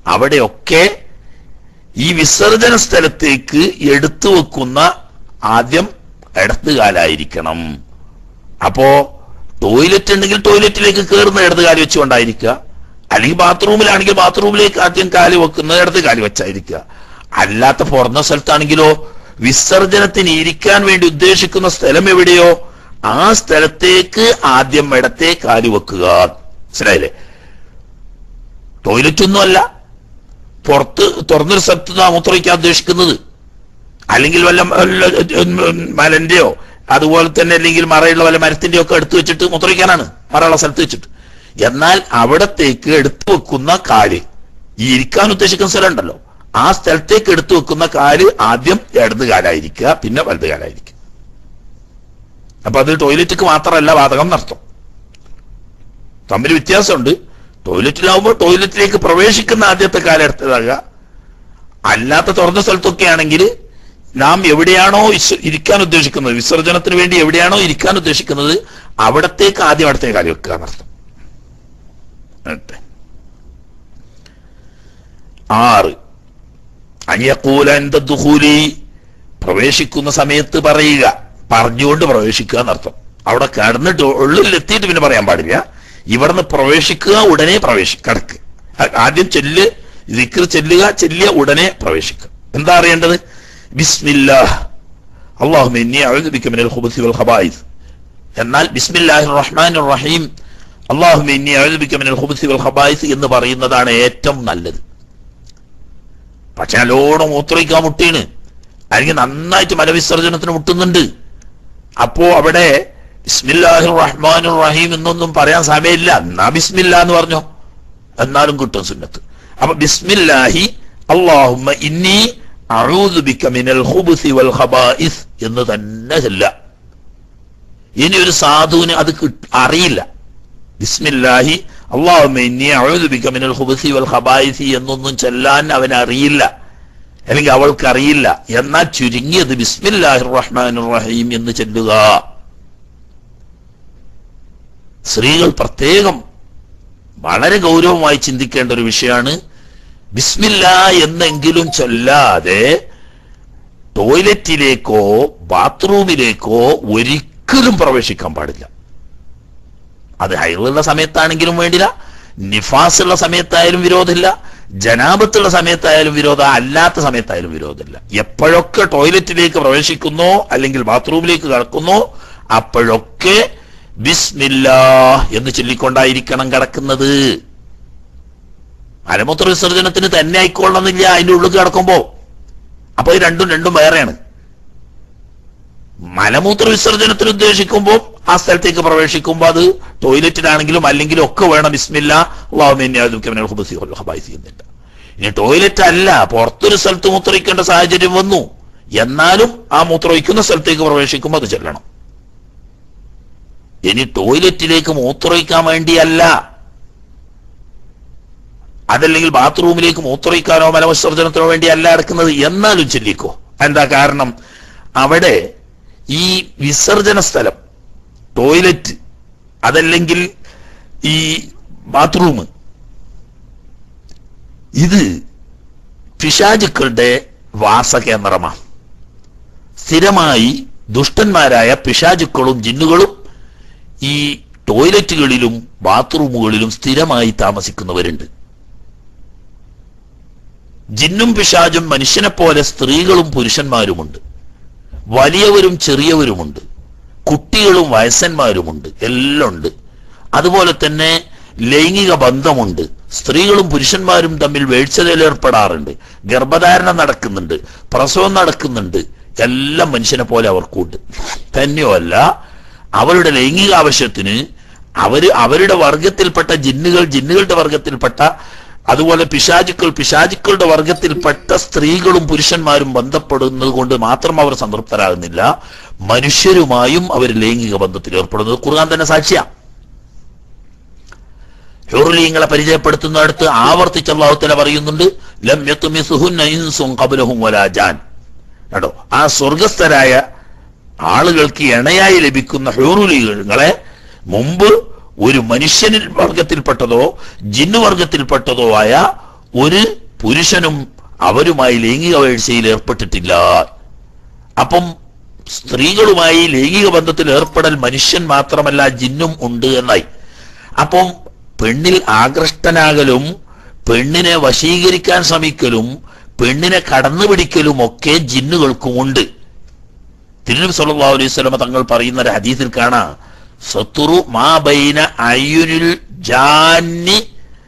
അവിടെയൊക്കെ ഈ വിസർജന സ്ഥലത്തേക്ക് എടുത്തു വെക്കുന്ന ആദ്യം ഇടത്ത് കാലായിരിക്കണം അപ്പോ ടോയ്ലറ്റ് ഉണ്ടെങ്കിൽ ടോയ്ലറ്റിലേക്ക് കയറുന്ന ഇടത് കാല് വെച്ചുകൊണ്ടായിരിക്കുക അല്ലെങ്കിൽ ബാത്റൂമിലാണെങ്കിൽ ബാത്റൂമിലേക്ക് ആദ്യം കാല് വെക്കുന്നത് ഇടത് കാല് വെച്ചായിരിക്കുക അല്ലാത്ത പുറന്ന സ്ഥലത്താണെങ്കിലോ വിസർജനത്തിന് ഇരിക്കാൻ വേണ്ടി ഉദ്ദേശിക്കുന്ന സ്ഥലം എവിടെയോ ആ സ്ഥലത്തേക്ക് ആദ്യം ഇടത്തെ കാല് വെക്കുക മനസ്സിലായില്ലേ ടോയ്ലറ്റ് ഒന്നുമല്ല പുറത്ത് തുറന്നൊരു സ്ഥലത്ത് നിന്നാ മൂത്രമൊഴിക്കാൻ ഉദ്ദേശിക്കുന്നത് അല്ലെങ്കിൽ വല്ല വല്ല, ഉം, ഉം, മലന്റെയോ അതുപോലെ തന്നെ അല്ലെങ്കിൽ മറയുള്ള വല്ല മരത്തിന്റെയോ ഒക്കെ എടുത്തു വെച്ചിട്ട് മൂത്രമൊഴിക്കാനാണ് മറയുള്ള സ്ഥലത്ത് വെച്ചിട്ട് എന്നാൽ അവിടത്തേക്ക് എടുത്തു വെക്കുന്ന കാല് ഈ ഇരിക്കാൻ ഉദ്ദേശിക്കുന്ന സ്ഥലം ഉണ്ടല്ലോ ആ സ്ഥലത്തേക്ക് എടുത്തു വെക്കുന്ന കാല് ആദ്യം ഇടത് കാലായിരിക്കുക പിന്നെ വലത് കാലായിരിക്കുക അപ്പൊ അത് ടോയ്ലറ്റിക്ക് മാത്രമല്ല വാതകം നടത്തും തമ്മിൽ വ്യത്യാസമുണ്ട് ടോയ്ലറ്റിലാവുമ്പോൾ ടോയ്ലറ്റിലേക്ക് പ്രവേശിക്കുന്ന ആദ്യത്തെ കാലം എടുത്തതാകുക അല്ലാത്ത തുറന്ന സ്ഥലത്തൊക്കെ ആണെങ്കിൽ നാം എവിടെയാണോ വിസ്- ഇരിക്കാൻ ഉദ്ദേശിക്കുന്നത് വിസർജനത്തിന് വേണ്ടി എവിടെയാണോ ഇരിക്കാൻ ഉദ്ദേശിക്കുന്നത് അവിടത്തേക്ക് ആദ്യം അടുത്തേ കാലം വെക്കുക എന്നർത്ഥം എന്നിട്ട്. ആറ് അയ്യക്കൂല എന്ത ദുഹൂലി പ്രവേശിക്കുന്ന സമയത്ത് പറയുക പറഞ്ഞുകൊണ്ട് പ്രവേശിക്കുക എന്നർത്ഥം അവിടെ കടന്നിട്ട് ഉള്ളിലെത്തിയിട്ട് പിന്നെ പറയാൻ പാടില്ല ഇവിടുന്ന് പ്രവേശിക്കുക ഉടനെ പ്രവേശി കടക്ക് ആ- ആദ്യം ചെല്ല് ദിക്ർ ചെല്ലുക ചെല്ലിയ ഉടനെ പ്രവേശിക്കുക എന്താ അറിയേണ്ടത് ബിസ്മില്ലാഹ് അള്ളാഹുമ്മ ഇന്നി അഊദു ബിക മിനൽ ഖുബുസി വൽ ഖബായിസ് എന്നാൽ ബിസ്മില്ലാഹിർ റഹ്മാനിർ റഹീം അള്ളാഹുമ്മ ഇന്നി അഊദു ബിക മിനൽ ഖുബുസി വൽ ഖബായിസ് എന്ന് പറയുന്നതാണ് ഏറ്റവും നല്ലത് പക്ഷെ നല്ലോണം മൂത്രയിക്കാൻ മുട്ടീണ് അല്ലെങ്കിൽ നന്നായിട്ട് മലവിസർജനത്തിന് മുട്ടുന്നുണ്ട് അപ്പോ അവിടെ ബിസ്മില്ലാഹിർ റഹ്മാനിർ റഹീം എന്നൊന്നും പറയാൻ സമയമില്ല എന്നാ ബിസ്മില്ല എന്ന് പറഞ്ഞോ എന്നാലും കിട്ടും സുന്നത്ത് അപ്പൊ ബിസ്മില്ലാഹി അള്ളാഹുമ്മ ഇന്നി അഊദു ബിക മിനൽ ഖുബുസി വൽ ഖബായിസ് എന്ന് തന്നെ ചെല്ല ഇനി ഒരു സാധുവിന് അത് കിട്ട- അറിയില്ല ബിസ്മില്ലാഹി അള്ളാഹുമ്മ ഇന്നി അഊദു ബിക മിനൽ ഖുബുസി വൽ ഖബായിസി എന്നൊന്നും ചെല്ലാൻ അവൻ അറിയില്ല അല്ലെങ്കിൽ അവൾക്ക് അറിയില്ല എന്നാൽ ചുരുങ്ങിയത് ബിസ്മില്ലാഹിർ റഹ്മാനിർ റഹീം എന്ന് ചെല്ലുക സ്ത്രീകൾ പ്രത്യേകം വളരെ ഗൗരവമായി ചിന്തിക്കേണ്ട ഒരു വിഷയമാണ് ബിസ്മില്ല എന്നെങ്കിലും ചൊല്ലാതെ ടോയ്ലറ്റിലേക്കോ ബാത്റൂമിലേക്കോ ഒരിക്കലും പ്രവേശിക്കാൻ പാടില്ല അത് ഹൈറുള്ള സമയത്താണെങ്കിലും വേണ്ടില്ല നിഫാസുള്ള സമയത്തായാലും വിരോധമില്ല ജനാപത്തുള്ള സമയത്തായാലും വിരോധം അല്ലാത്ത സമയത്തായാലും വിരോധമില്ല എപ്പോഴൊക്കെ ടോയ്ലറ്റിലേക്ക് പ്രവേശിക്കുന്നോ അല്ലെങ്കിൽ ബാത്റൂമിലേക്ക് കടക്കുന്നോ അപ്പോഴൊക്കെ ബിസ്മില്ലാ എന്ന് ചൊല്ലിക്കൊണ്ടായിരിക്കണം കിടക്കുന്നത് മലമൂത്ര വിസർജനത്തിന് തന്നെ ആയിക്കൊള്ളണമെന്നില്ല അതിന്റെ ഉള്ളിൽ കിടക്കുമ്പോ അപ്പൊ ഇത് രണ്ടും രണ്ടും വേറെയാണ് മലമൂത്ര വിസർജനത്തിന് ഉദ്ദേശിക്കുമ്പോൾ ആ സ്ഥലത്തേക്ക് പ്രവേശിക്കുമ്പോൾ അത് ടോയ്ലറ്റിലാണെങ്കിലും അല്ലെങ്കിലും ഒക്കെ വേണം ബിസ്മില്ല എന്നിട്ട് ഇനി ടോയ്ലറ്റ് അല്ല പുറത്തൊരു സ്ഥലത്ത് മൂത്രയിക്കേണ്ട സാഹചര്യം വന്നു എന്നാലും ആ മൂത്രമൊഴിക്കുന്ന സ്ഥലത്തേക്ക് പ്രവേശിക്കുമ്പോൾ അത് ചെല്ലണം ഇനി ടോയ്ലറ്റിലേക്ക് മൂത്രമൊഴിക്കാൻ വേണ്ടിയല്ല അതല്ലെങ്കിൽ ബാത്റൂമിലേക്ക് മൂത്രയിക്കാനോ മലവിസർജനത്തിനോ വേണ്ടി അല്ല എടുക്കുന്നത് എന്നാലും ചൊല്ലിക്കോ എന്താ കാരണം അവിടെ ഈ വിസർജന സ്ഥലം ടോയ്ലറ്റ് അതല്ലെങ്കിൽ ഈ ബാത്റൂം ഇത് പിശാചുക്കളുടെ വാസകേന്ദ്രമാണ് സ്ഥിരമായി ദുഷ്ടന്മാരായ പിശാചുക്കളും ജിന്നുകളും ഈ ടോയ്ലറ്റുകളിലും ബാത്റൂമുകളിലും സ്ഥിരമായി താമസിക്കുന്നവരുണ്ട് ജിന്നും പിശാചും മനുഷ്യനെ പോലെ സ്ത്രീകളും പുരുഷന്മാരുമുണ്ട് വലിയവരും ചെറിയവരുമുണ്ട് കുട്ടികളും വയസ്സന്മാരുമുണ്ട് എല്ലാം ഉണ്ട് അതുപോലെ തന്നെ ലൈംഗിക ബന്ധമുണ്ട് സ്ത്രീകളും പുരുഷന്മാരും തമ്മിൽ വേഴ്ചതയിൽ ഏർപ്പെടാറുണ്ട് ഗർഭധാരണം നടക്കുന്നുണ്ട് പ്രസവം നടക്കുന്നുണ്ട് എല്ലാം മനുഷ്യനെ പോലെ അവർക്കുണ്ട് തന്നെയുമല്ല അവരുടെ ലൈംഗിക ആവശ്യത്തിന് അവര് അവരുടെ വർഗത്തിൽപ്പെട്ട ജിന്നുകൾ ജിന്നുകളുടെ വർഗത്തിൽപ്പെട്ട അതുപോലെ പിശാചുക്കൾ പിശാചുക്കളുടെ വർഗത്തിൽപ്പെട്ട സ്ത്രീകളും പുരുഷന്മാരും ബന്ധപ്പെടുന്നത് കൊണ്ട് മാത്രം അവർ സംതൃപ്തരാകുന്നില്ല മനുഷ്യരുമായും അവർ ലൈംഗിക ബന്ധത്തിൽ ഏർപ്പെടുന്നത് ഖുർആൻ തന്നെ സാക്ഷിയാ ഹുറുലീങ്ങളെ പരിചയപ്പെടുത്തുന്നിടത്ത് ആവർത്തിച്ച് അള്ളാഹുത്തല പറയുന്നുണ്ട് ലം യത്മിസുഹുന്ന ഇൻസും ഖബ്ലഹും വലാ ജാൻ കേട്ടോ ആ സ്വർഗസ്ഥരായ ആളുകൾക്ക് ഇണയായി ലഭിക്കുന്ന ഹൂറുലികളെ മുമ്പ് ഒരു മനുഷ്യനിൽ വർഗത്തിൽപ്പെട്ടതോ ജിന്നു വർഗത്തിൽപ്പെട്ടതോ ആയ ഒരു പുരുഷനും അവരുമായി ലൈംഗിക വീഴ്ചയിൽ ഏർപ്പെട്ടിട്ടില്ല അപ്പം സ്ത്രീകളുമായി ലൈംഗിക ബന്ധത്തിൽ ഏർപ്പെടൽ മനുഷ്യൻ മാത്രമല്ല ജിന്നും ഉണ്ട് എന്നായി അപ്പം പെണ്ണിൽ ആകൃഷ്ടനാകലും പെണ്ണിനെ വശീകരിക്കാൻ ശ്രമിക്കലും പെണ്ണിനെ കടന്നുപിടിക്കലും ഒക്കെ ജിന്നുകൾക്കുമുണ്ട് തിരുനബി സല്ലല്ലാഹു അലൈഹി വസല്ലമ തങ്ങൾ പറയുന്ന ഒരു ഹദീസിൽ കാണാം സത്തുറു മാ ബൈന അയ്യുനിൽ ജാന്നി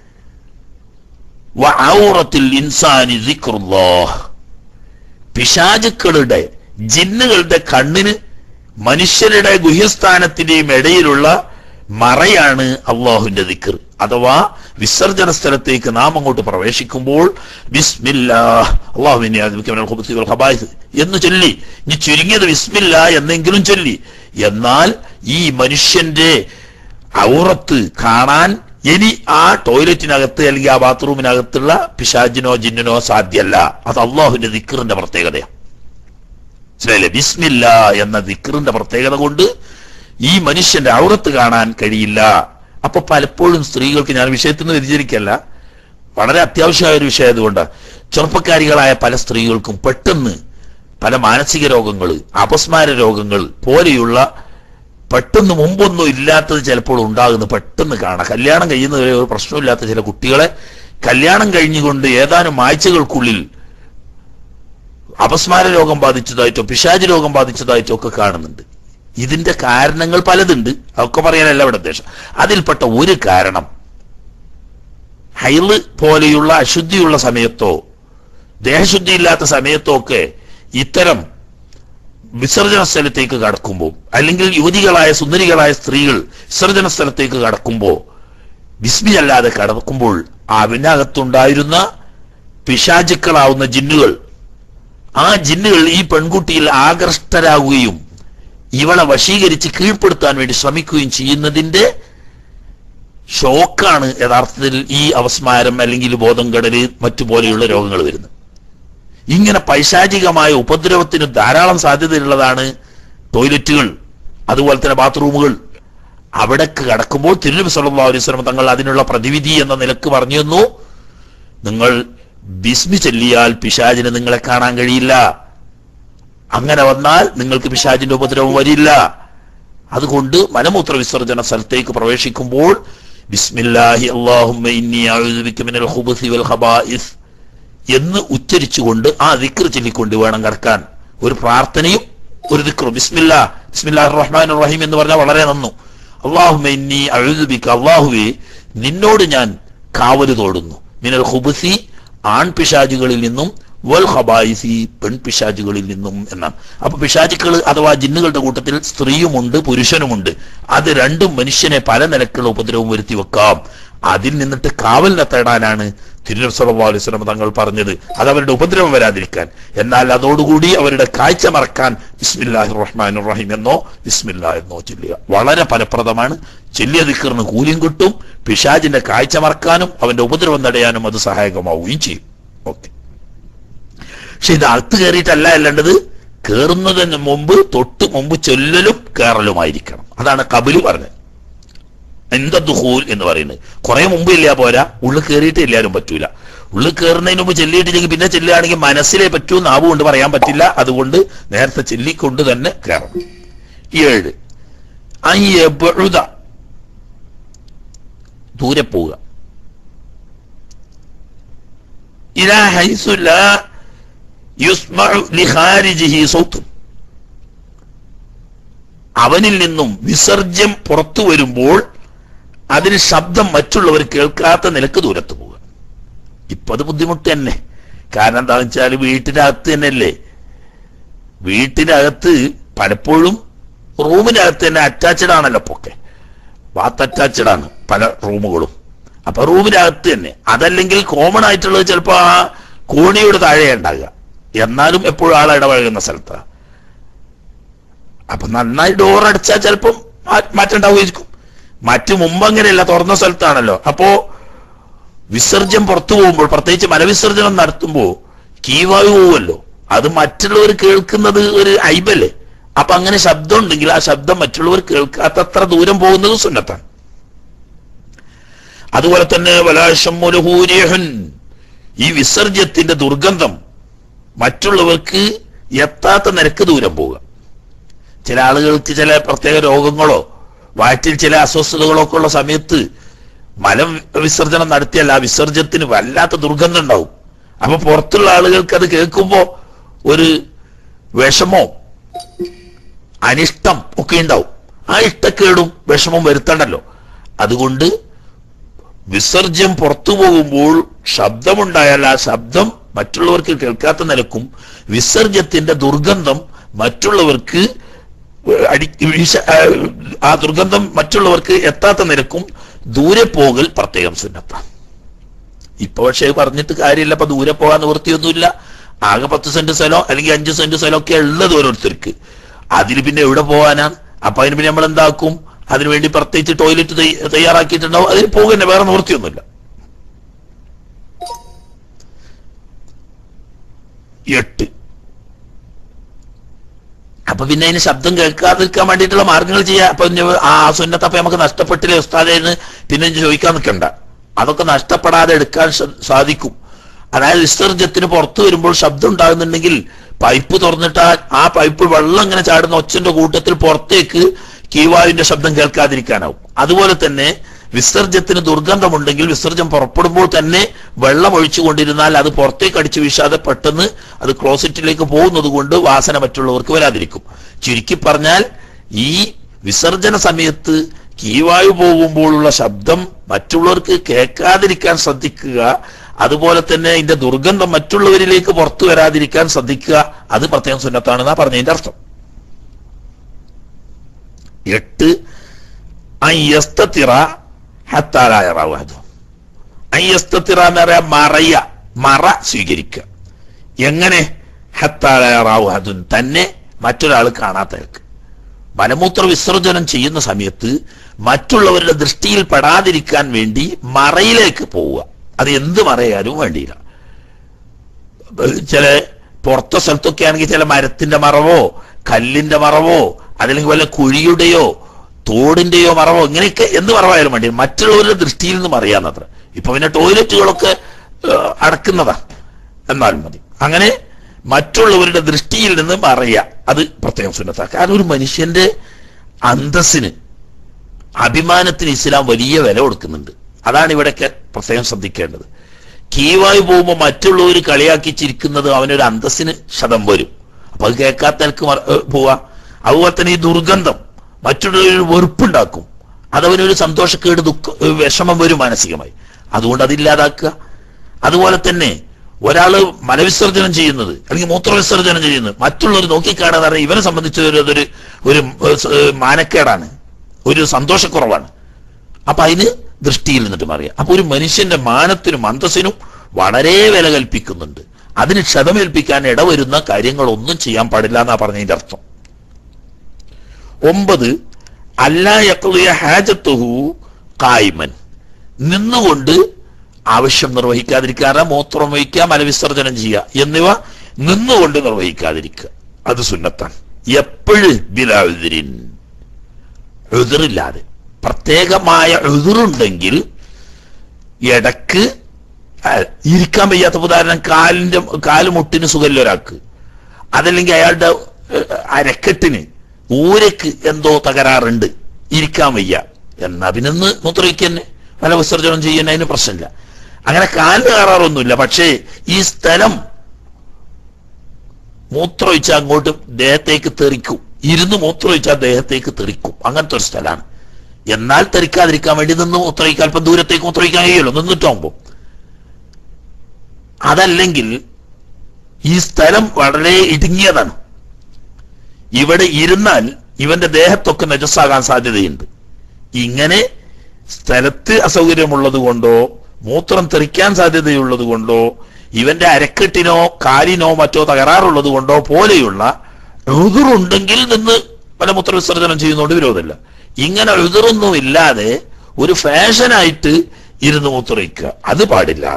വ ഔറത്തിൽ ഇൻസാനി ദിക്റുല്ലാഹ് പിശാചുക്കളുടെ ജിന്നുകളുടെ കണ്ണിന് മനുഷ്യരുടെ ഗുഹ്യസ്ഥാനത്തിന്റെയും ഇടയിലുള്ള മറയാണ് അള്ളാഹുവിന്റെ ദിക്കർ അഥവാ വിസർജന സ്ഥലത്തേക്ക് നാം അങ്ങോട്ട് പ്രവേശിക്കുമ്പോൾ ബിസ്മില്ലാ അള്ളാഹുവിനെ ആദിമിക്കമിനൽ ഖുബ്സി വൽ ഖബായിസ് എന്ന് ചൊല്ലി ഇനി ചുരുങ്ങിയത് ബിസ്മില്ല എന്നെങ്കിലും ചൊല്ലി എന്നാൽ ഈ മനുഷ്യന്റെ ഔറത്ത് കാണാൻ ഇനി ആ ടോയ്ലറ്റിനകത്ത് അല്ലെങ്കിൽ ആ ബാത്റൂമിനകത്തുള്ള പിശാജിനോ ജിന്നിനോ സാധ്യല്ല അത് അള്ളാഹുവിന്റെ ദിക്കറിന്റെ പ്രത്യേകതയാണ് മനസ്സിലായില്ലേ ബിസ്മില്ല എന്ന ദിക്കറിന്റെ പ്രത്യേകത കൊണ്ട് ഈ മനുഷ്യന്റെ ഔറത്ത് കാണാൻ കഴിയില്ല അപ്പൊ പലപ്പോഴും സ്ത്രീകൾക്ക് ഞാൻ വിഷയത്തിൽ നിന്ന് വ്യതിചരിക്കല്ല വളരെ അത്യാവശ്യമായ ഒരു വിഷയം അതുകൊണ്ട് ചെറുപ്പക്കാരികളായ പല സ്ത്രീകൾക്കും പെട്ടെന്ന് പല മാനസിക രോഗങ്ങൾ അപസ്മാര രോഗങ്ങൾ പോലെയുള്ള പെട്ടെന്ന് മുമ്പൊന്നും ഇല്ലാത്തത് ചിലപ്പോൾ ഉണ്ടാകുന്നു പെട്ടെന്ന് കാണാം കല്യാണം കഴിയുന്നവരെ ഒരു പ്രശ്നമില്ലാത്ത ചില കുട്ടികളെ കല്യാണം കഴിഞ്ഞുകൊണ്ട് ഏതാനും ആഴ്ചകൾക്കുള്ളിൽ അപസ്മാര രോഗം ബാധിച്ചതായിട്ടോ പിശാച് രോഗം ബാധിച്ചതായിട്ടോ ഒക്കെ കാണുന്നുണ്ട് ഇതിന്റെ കാരണങ്ങൾ പലതുണ്ട് അതൊക്കെ പറയാനല്ല ഇവിടെ ഉദ്ദേശം അതിൽപ്പെട്ട ഒരു കാരണം ഹൈള് പോലെയുള്ള അശുദ്ധിയുള്ള സമയത്തോ ദേഹശുദ്ധി ഇല്ലാത്ത സമയത്തോ ഒക്കെ ഇത്തരം വിസർജന സ്ഥലത്തേക്ക് കടക്കുമ്പോൾ അല്ലെങ്കിൽ യുവതികളായ സുന്ദരികളായ സ്ത്രീകൾ വിസർജന സ്ഥലത്തേക്ക് കടക്കുമ്പോൾ ബിസ്മി അല്ലാതെ കടക്കുമ്പോൾ അവനകത്തുണ്ടായിരുന്ന പിശാചുക്കളാവുന്ന ജിന്നുകൾ ആ ജിന്നുകൾ ഈ പെൺകുട്ടിയിൽ ആകർഷ്ടരാകുകയും ഇവളെ വശീകരിച്ച് കീഴ്പ്പെടുത്താൻ വേണ്ടി ശ്രമിക്കുകയും ചെയ്യുന്നതിന്റെ ഷോക്കാണ് യഥാർത്ഥത്തിൽ ഈ അവസ്മാരം അല്ലെങ്കിൽ ബോധം കടല് മറ്റു പോലെയുള്ള രോഗങ്ങൾ വരുന്നത് ഇങ്ങനെ പൈശാചികമായ ഉപദ്രവത്തിന് ധാരാളം സാധ്യതയുള്ളതാണ് ടോയ്ലറ്റുകൾ അതുപോലെ തന്നെ ബാത്റൂമുകൾ അവിടേക്ക് കടക്കുമ്പോൾ തിരുനബി സല്ലല്ലാഹു അലൈഹി വസല്ലം തങ്ങൾ അതിനുള്ള പ്രതിവിധി എന്ന നിലക്ക് പറഞ്ഞു തന്നു നിങ്ങൾ ബിസ്മി ചൊല്ലിയാൽ പിശാചിന് നിങ്ങളെ കാണാൻ കഴിയില്ല അങ്ങനെ വന്നാൽ നിങ്ങൾക്ക് പിശാചിന്റെ ഉപദ്രവം വരില്ല അതുകൊണ്ട് മലമൂത്ര വിസർജന സ്ഥലത്തേക്ക് പ്രവേശിക്കുമ്പോൾ ബിസ്മില്ലാഹി അല്ലാഹുമ്മ ഇന്നി അഊദു ബിക മിനൽ ഖുബുസി വൽ ഖബായിസ് എന്ന് ഉച്ചരിച്ചുകൊണ്ട് ആ ദിക്ർ ചൊല്ലിക്കൊണ്ട് വേണം കടക്കാൻ ഒരു പ്രാർത്ഥനയും ഒരു ദിക്റും ബിസ്മില്ലാ ബിസ്മില്ലാഹിർ റഹ്മാനിർ റഹീം എന്ന് പറഞ്ഞാൽ വളരെ നന്നു അല്ലാഹുമ്മ ഇന്നി അഊദു ബിക അല്ലാഹുവേ നിന്നോട് ഞാൻ കാവല് തോടുന്നു മിനൽ ഖുബുസി ആൺപിശാചുകളിൽ നിന്നും വൽ ഖബായിസി പെൺപിശാചുകളിൽ നിന്നും എന്നാണ് അപ്പൊ പിശാചുക്കൾ അഥവാ ജിന്നുകളുടെ കൂട്ടത്തിൽ സ്ത്രീയുമുണ്ട് പുരുഷനുമുണ്ട് അത് രണ്ടും മനുഷ്യനെ പല നിലക്കുള്ള ഉപദ്രവം വരുത്തി വെക്കാം അതിൽ നിന്നിട്ട് കാവലിനെ തേടാനാണ് തിരുനബി സല്ലല്ലാഹു അലൈഹി വസല്ലം തങ്ങൾ പറഞ്ഞത് അത് അവരുടെ ഉപദ്രവം വരാതിരിക്കാൻ എന്നാൽ അതോടുകൂടി അവരുടെ കാഴ്ച മറക്കാൻ ബിസ്മില്ലാഹിർ റഹ്മാനിർ റഹീം എന്നോ ബിസ്മില്ലാ എന്നോ ചൊല്ലുക വളരെ ഫലപ്രദമാണ് ചെല്ലിയ ദിക്കറിന് കൂലിയും കിട്ടും പിശാജിന്റെ കാഴ്ച മറക്കാനും അവന്റെ ഉപദ്രവം തടയാനും അത് സഹായകമാവുകയും ചെയ്യും ഓക്കെ പക്ഷെ ഇത് അകത്ത് കയറിയിട്ടല്ല അല്ലേണ്ടത് കയറുന്നതിന് മുമ്പ് തൊട്ട് മുമ്പ് ചൊല്ലലും കയറലുമായിരിക്കണം അതാണ് കബിലു പറഞ്ഞത് എന്താ ദുഹൂൽ എന്ന് പറയുന്നത് കുറെ മുമ്പ് ഇല്ല പോരാ ഉള്ളിൽ കയറിയിട്ട് എല്ലാവരും പറ്റൂല ഉള്ളിൽ കയറുന്നതിന് മുമ്പ് ചെല്ലിയിട്ടില്ലെങ്കിൽ പിന്നെ ചെല്ലുകയാണെങ്കിൽ മനസ്സിലേ പറ്റൂ നാവ് കൊണ്ട് പറയാൻ പറ്റില്ല അതുകൊണ്ട് നേരത്തെ ചെല്ലിക്കൊണ്ട് തന്നെ കയറണം ഏഴ് അയ്യബുദ ദൂരെ പോവുക ഇലാ ഹൈസു ലാ യുസ്മഉ ലിഖാരിജിഹി സൗത്തുൻ അവനിൽ നിന്നും വിസർജ്യം പുറത്തു വരുമ്പോൾ അതിന് ശബ്ദം മറ്റുള്ളവർ കേൾക്കാത്ത നിലക്ക് ദൂരത്ത് പോവുക ഇപ്പൊ അത് ബുദ്ധിമുട്ട് തന്നെ കാരണം എന്താണെന്ന് വെച്ചാൽ വീട്ടിനകത്ത് തന്നെയല്ലേ വീട്ടിനകത്ത് പലപ്പോഴും റൂമിനകത്ത് തന്നെ അറ്റാച്ച്ഡ് ആണല്ലോ പൊക്കെ ബാത്ത് അറ്റാച്ച്ഡ് ആണ് പല റൂമുകളും അപ്പൊ റൂമിനകത്ത് തന്നെ അതല്ലെങ്കിൽ കോമൺ ആയിട്ടുള്ളത് ചിലപ്പോ ആ കോണിയുടെ താഴെ ഉണ്ടാകുക എന്നാലും എപ്പോഴും ആൾ ഇടപഴകുന്ന സ്ഥലത്താണ് അപ്പൊ നന്നായി ഡോർ അടച്ചാൽ ചിലപ്പം മാ- മാറ്റം ഉണ്ടാവുമായിരിക്കും മറ്റു മുമ്പ് അങ്ങനെയല്ല തുറന്ന സ്ഥലത്താണല്ലോ അപ്പോ വിസർജ്യം പുറത്തു പോകുമ്പോൾ പ്രത്യേകിച്ച് മലവിസർജനം നടത്തുമ്പോൾ കീവായു പോവുമല്ലോ അത് മറ്റുള്ളവർ കേൾക്കുന്നത് ഒരു ഐബല്ലേ അപ്പൊ അങ്ങനെ ശബ്ദം ഉണ്ടെങ്കിൽ ആ ശബ്ദം മറ്റുള്ളവർ കേൾക്കാത്തത്ര ദൂരം പോകുന്നത് സുന്നത്താണ് അതുപോലെ തന്നെ വലാശം മുലഹൂരിഹൻ ഈ വിസർജ്യത്തിന്റെ ദുർഗന്ധം മറ്റുള്ളവർക്ക് എത്താത്ത നിരക്ക് ദൂരം പോവുക ചില ആളുകൾക്ക് ചില പ്രത്യേക രോഗങ്ങളോ വയറ്റിൽ ചില അസ്വസ്ഥതകളോ ഒക്കെ ഉള്ള സമയത്ത് മലം വിസർജനം നടത്തിയാൽ ആ വിസർജ്യത്തിന് വല്ലാത്ത ദുർഗന്ധം ഉണ്ടാവും അപ്പൊ പുറത്തുള്ള ആളുകൾക്ക് അത് കേൾക്കുമ്പോ ഒരു വിഷമോ അനിഷ്ടം ഒക്കെ ഉണ്ടാവും ആ ഇഷ്ടക്കേടും വിഷമം വരുത്തണ്ടല്ലോ അതുകൊണ്ട് വിസർജ്യം പുറത്തു പോകുമ്പോൾ ശബ്ദമുണ്ടായാൽ ആ ശബ്ദം മറ്റുള്ളവർക്ക് കേൾക്കാത്ത നിലക്കും വിസർജ്യത്തിന്റെ ദുർഗന്ധം മറ്റുള്ളവർക്ക് അടി വീശ- ആ, ആ ദുർഗന്ധം മറ്റുള്ളവർക്ക് എത്താത്ത നിരക്കും ദൂരെ പോകൽ പ്രത്യേകം സുന്നത്താണ് ഇപ്പൊ പക്ഷേ പറഞ്ഞിട്ട് കാര്യമില്ല ഇപ്പൊ ദൂരെ പോകാൻ നിവൃത്തിയൊന്നുമില്ല ആകെ പത്ത് സെന്റ് സ്ഥലം അല്ലെങ്കിൽ അഞ്ച് സെന്റ് സ്ഥലം ഒക്കെ ഉള്ളത് ഓരോരുത്തർക്ക് അതിന് പിന്നെ എവിടെ പോകാനാണ് അപ്പൊ അതിന് പിന്നെ നമ്മൾ എന്താക്കും അതിനുവേണ്ടി പ്രത്യേകിച്ച് ടോയ്ലറ്റ് തയ്യ- തയ്യാറാക്കിയിട്ടുണ്ടാവും അതിന് പോകുന്ന വേറെ നിവൃത്തിയൊന്നുമില്ല എട്ട് അപ്പൊ പിന്നെ അതിന് ശബ്ദം കേൾക്കാതിരിക്കാൻ വേണ്ടിയിട്ടുള്ള മാർഗങ്ങൾ ചെയ്യാം അപ്പൊ ഇനി ആ സുന്നത്ത് അപ്പൊ നമുക്ക് നഷ്ടപ്പെട്ടില്ലേ ഉസ്താദെ എന്ന് പിന്നെ ഇനി ചോദിക്കാൻ നിൽക്കണ്ട അതൊക്കെ നഷ്ടപ്പെടാതെ എടുക്കാൻ സ- സാധിക്കും അതായത് വിസർജ്യത്തിന് പുറത്തു വരുമ്പോൾ ശബ്ദം ഉണ്ടാകുന്നുണ്ടെങ്കിൽ പൈപ്പ് തുറന്നിട്ട് ആ- ആ പൈപ്പ് വെള്ളം ഇങ്ങനെ ചാടുന്ന ഒച്ചന്റെ കൂട്ടത്തിൽ പുറത്തേക്ക് കീവായുവിന്റെ ശബ്ദം കേൾക്കാതിരിക്കാനാവും അതുപോലെ തന്നെ വിസർജ്യത്തിന് ദുർഗന്ധമുണ്ടെങ്കിൽ വിസർജ്യം പുറപ്പെടുമ്പോൾ തന്നെ വെള്ളം ഒഴിച്ചു കൊണ്ടിരുന്നാൽ അത് പുറത്തേക്ക് അടിച്ചു വീശാതെ പെട്ടെന്ന് അത് ക്ലോസറ്റിലേക്ക് പോകുന്നത് കൊണ്ട് വാസന മറ്റുള്ളവർക്ക് വരാതിരിക്കും ചുരുക്കി പറഞ്ഞാൽ ഈ വിസർജന സമയത്ത് കീവായു പോകുമ്പോഴുള്ള ശബ്ദം മറ്റുള്ളവർക്ക് കേൾക്കാതിരിക്കാൻ ശ്രദ്ധിക്കുക അതുപോലെ തന്നെ ഇതിന്റെ ദുർഗന്ധം മറ്റുള്ളവരിലേക്ക് പുറത്തു വരാതിരിക്കാൻ ശ്രദ്ധിക്കുക അത് പ്രത്യേകം സുന്നത്താണെന്നാ പറഞ്ഞതിന്റെ അർത്ഥം എട്ട് അയ്യസ്തത്തിറ ഹത്താലായ റാവാദു അയ്യസ്തത്തിറ എന്ന് പറയാ മറയ മറ സ്വീകരിക്കുക എങ്ങനെ ഹത്താലായ റാവുഹദുൻ തന്നെ മറ്റൊരാൾ കാണാത്തവർക്ക് മലമൂത്ര വിസർജനം ചെയ്യുന്ന സമയത്ത് മറ്റുള്ളവരുടെ ദൃഷ്ടിയിൽ പെടാതിരിക്കാൻ വേണ്ടി മറയിലേക്ക് പോവുക അത് എന്ത് മറയാലും വേണ്ടിയില്ല ചില പുറത്തെ സ്ഥലത്തൊക്കെ ആണെങ്കിൽ ചില മരത്തിന്റെ മറവോ കല്ലിന്റെ മറവോ അതല്ലെങ്കിൽ വല്ല കുഴിയുടെയോ തോടിന്റെയോ മറവോ ഇങ്ങനെയൊക്കെ എന്ത് മറവായാലും വേണ്ടി മറ്റുള്ളവരുടെ ദൃഷ്ടിയിൽ നിന്ന് മറിയാന്നത്ര ഇപ്പൊ പിന്നെ ടോയ്ലറ്റുകളൊക്കെ ഏഹ്, അടക്കുന്നതാ എന്നാലും മതി അങ്ങനെ മറ്റുള്ളവരുടെ ദൃഷ്ടിയിൽ നിന്ന് മറയുക അത് പ്രത്യേകം സുന്നത്താ കാരണം ഒരു മനുഷ്യന്റെ അന്തസ്സിന് അഭിമാനത്തിന് ഇസ്ലാം വലിയ വില കൊടുക്കുന്നുണ്ട് അതാണ് ഇവിടെയൊക്കെ പ്രത്യേകം ശ്രദ്ധിക്കേണ്ടത് കീവായി പോകുമ്പോൾ മറ്റുള്ളവർ കളിയാക്കി ചിരിക്കുന്നത് അവനൊരു അന്തസ്സിന് ശതം വരും അപ്പൊ അത് കേൾക്കാത്ത നിലക്ക് മറ- ഏ, പോവാ അതുപോലെ തന്നെ ഈ ദുർഗന്ധം മറ്റുള്ളവർ വെറുപ്പുണ്ടാക്കും അതവനൊരു സന്തോഷക്കേട് ദുഃഖ ഏ, വിഷമം വരും മാനസികമായി അതുകൊണ്ട് അതില്ലാതാക്കുക അതുപോലെ തന്നെ ഒരാള് മലവിസർജനം ചെയ്യുന്നത് അല്ലെങ്കിൽ മൂത്രവിസർജനം ചെയ്യുന്നത് മറ്റുള്ളവർ നോക്കിക്കാണാതെ പറഞ്ഞാൽ ഇവനെ സംബന്ധിച്ച് ഒരു അതൊരു ഒരു ഏ, സ- ഏ, മാനക്കേടാണ് ഒരു സന്തോഷക്കുറവാണ് അപ്പൊ അതിന് ദൃഷ്ടിയിൽ നിന്നിട്ട് മാറിയ അപ്പൊ ഒരു മനുഷ്യന്റെ മാനത്തിനും അന്തസ്സിനും വളരെ വില കൽപ്പിക്കുന്നുണ്ട് അതിന് ക്ഷതമേൽപ്പിക്കാൻ ഇടവരുന്ന കാര്യങ്ങളൊന്നും ചെയ്യാൻ പാടില്ല എന്നാ പറഞ്ഞതിന്റെ അർത്ഥം ഒമ്പത് അല്ലായക്കുളിയ ഹാജത്തുഹു കായ്മൻ നിന്നുകൊണ്ട് ആവശ്യം നിർവഹിക്കാതിരിക്കാതെ മൂത്രം വഹിക്കുക മലവിസർജനം ചെയ്യുക എന്നിവ നിന്നുകൊണ്ട് നിർവഹിക്കാതിരിക്കുക അത് സുന്നത്താണ് എപ്പോഴ് ബിലാതിരിൻ എതിറില്ലാതെ പ്രത്യേകമായ എതിറുണ്ടെങ്കിൽ ഇടക്ക് ആ, ഇരിക്കാൻ വയ്യാത്ത ഉദാഹരണം കാലിന്റെ കാല് മുട്ടിന് സുഖമില്ല ഒരാൾക്ക് അതല്ലെങ്കിൽ അയാളുടെ ഏഹ്, അരക്കെട്ടിന് ഊരക്ക് എന്തോ തകരാറുണ്ട് ഇരിക്കാൻ വയ്യ എന്നാ പിന്നെ ഒന്ന് മൂത്രയിക്കന്നെ പല വിസർജനം ചെയ്യുന്ന അതിന് പ്രശ്നമില്ല അങ്ങനെ കാലിന് കയറാറൊന്നുമില്ല പക്ഷേ ഈ സ്ഥലം മൂത്രമൊഴിച്ചാൽ അങ്ങോട്ട് ദേഹത്തേക്ക് തെറിക്കും ഇരുന്ന് മൂത്രമൊഴിച്ചാൽ ദേഹത്തേക്ക് തെറിക്കും അങ്ങനത്തെ ഒരു സ്ഥലമാണ് എന്നാൽ തെറിക്കാതിരിക്കാൻ വേണ്ടി നിന്ന് മൂത്രമൊഴിക്കാൻ അല്പം ദൂരത്തേക്ക് മൂത്രമൊഴിക്കാൻ കഴിയുമല്ലോ നിന്നിട്ടാകുമ്പോൾ അതല്ലെങ്കിൽ ഈ സ്ഥലം വളരെ ഇടുങ്ങിയതാണ് ഇവിടെ ഇരുന്നാൽ ഇവന്റെ ദേഹത്തൊക്കെ നജസ്സാകാൻ സാധ്യതയുണ്ട് ഇങ്ങനെ സ്ഥലത്ത് അസൗകര്യമുള്ളത് കൊണ്ടോ മൂത്രം തെറിക്കാൻ സാധ്യതയുള്ളത് കൊണ്ടോ ഇവന്റെ അരക്കെട്ടിനോ കാലിനോ മറ്റോ തകരാറുള്ളത് കൊണ്ടോ പോലെയുള്ള എതിറുണ്ടെങ്കിൽ നിന്ന് മലമൂത്ര വിസർജനം ചെയ്യുന്നതുകൊണ്ട് വിരോധമില്ല ഇങ്ങനെ എതിറൊന്നും ഇല്ലാതെ ഒരു ഫാഷനായിട്ട് ഇരുന്ന് മൂത്രയിക്കുക അത് പാടില്ല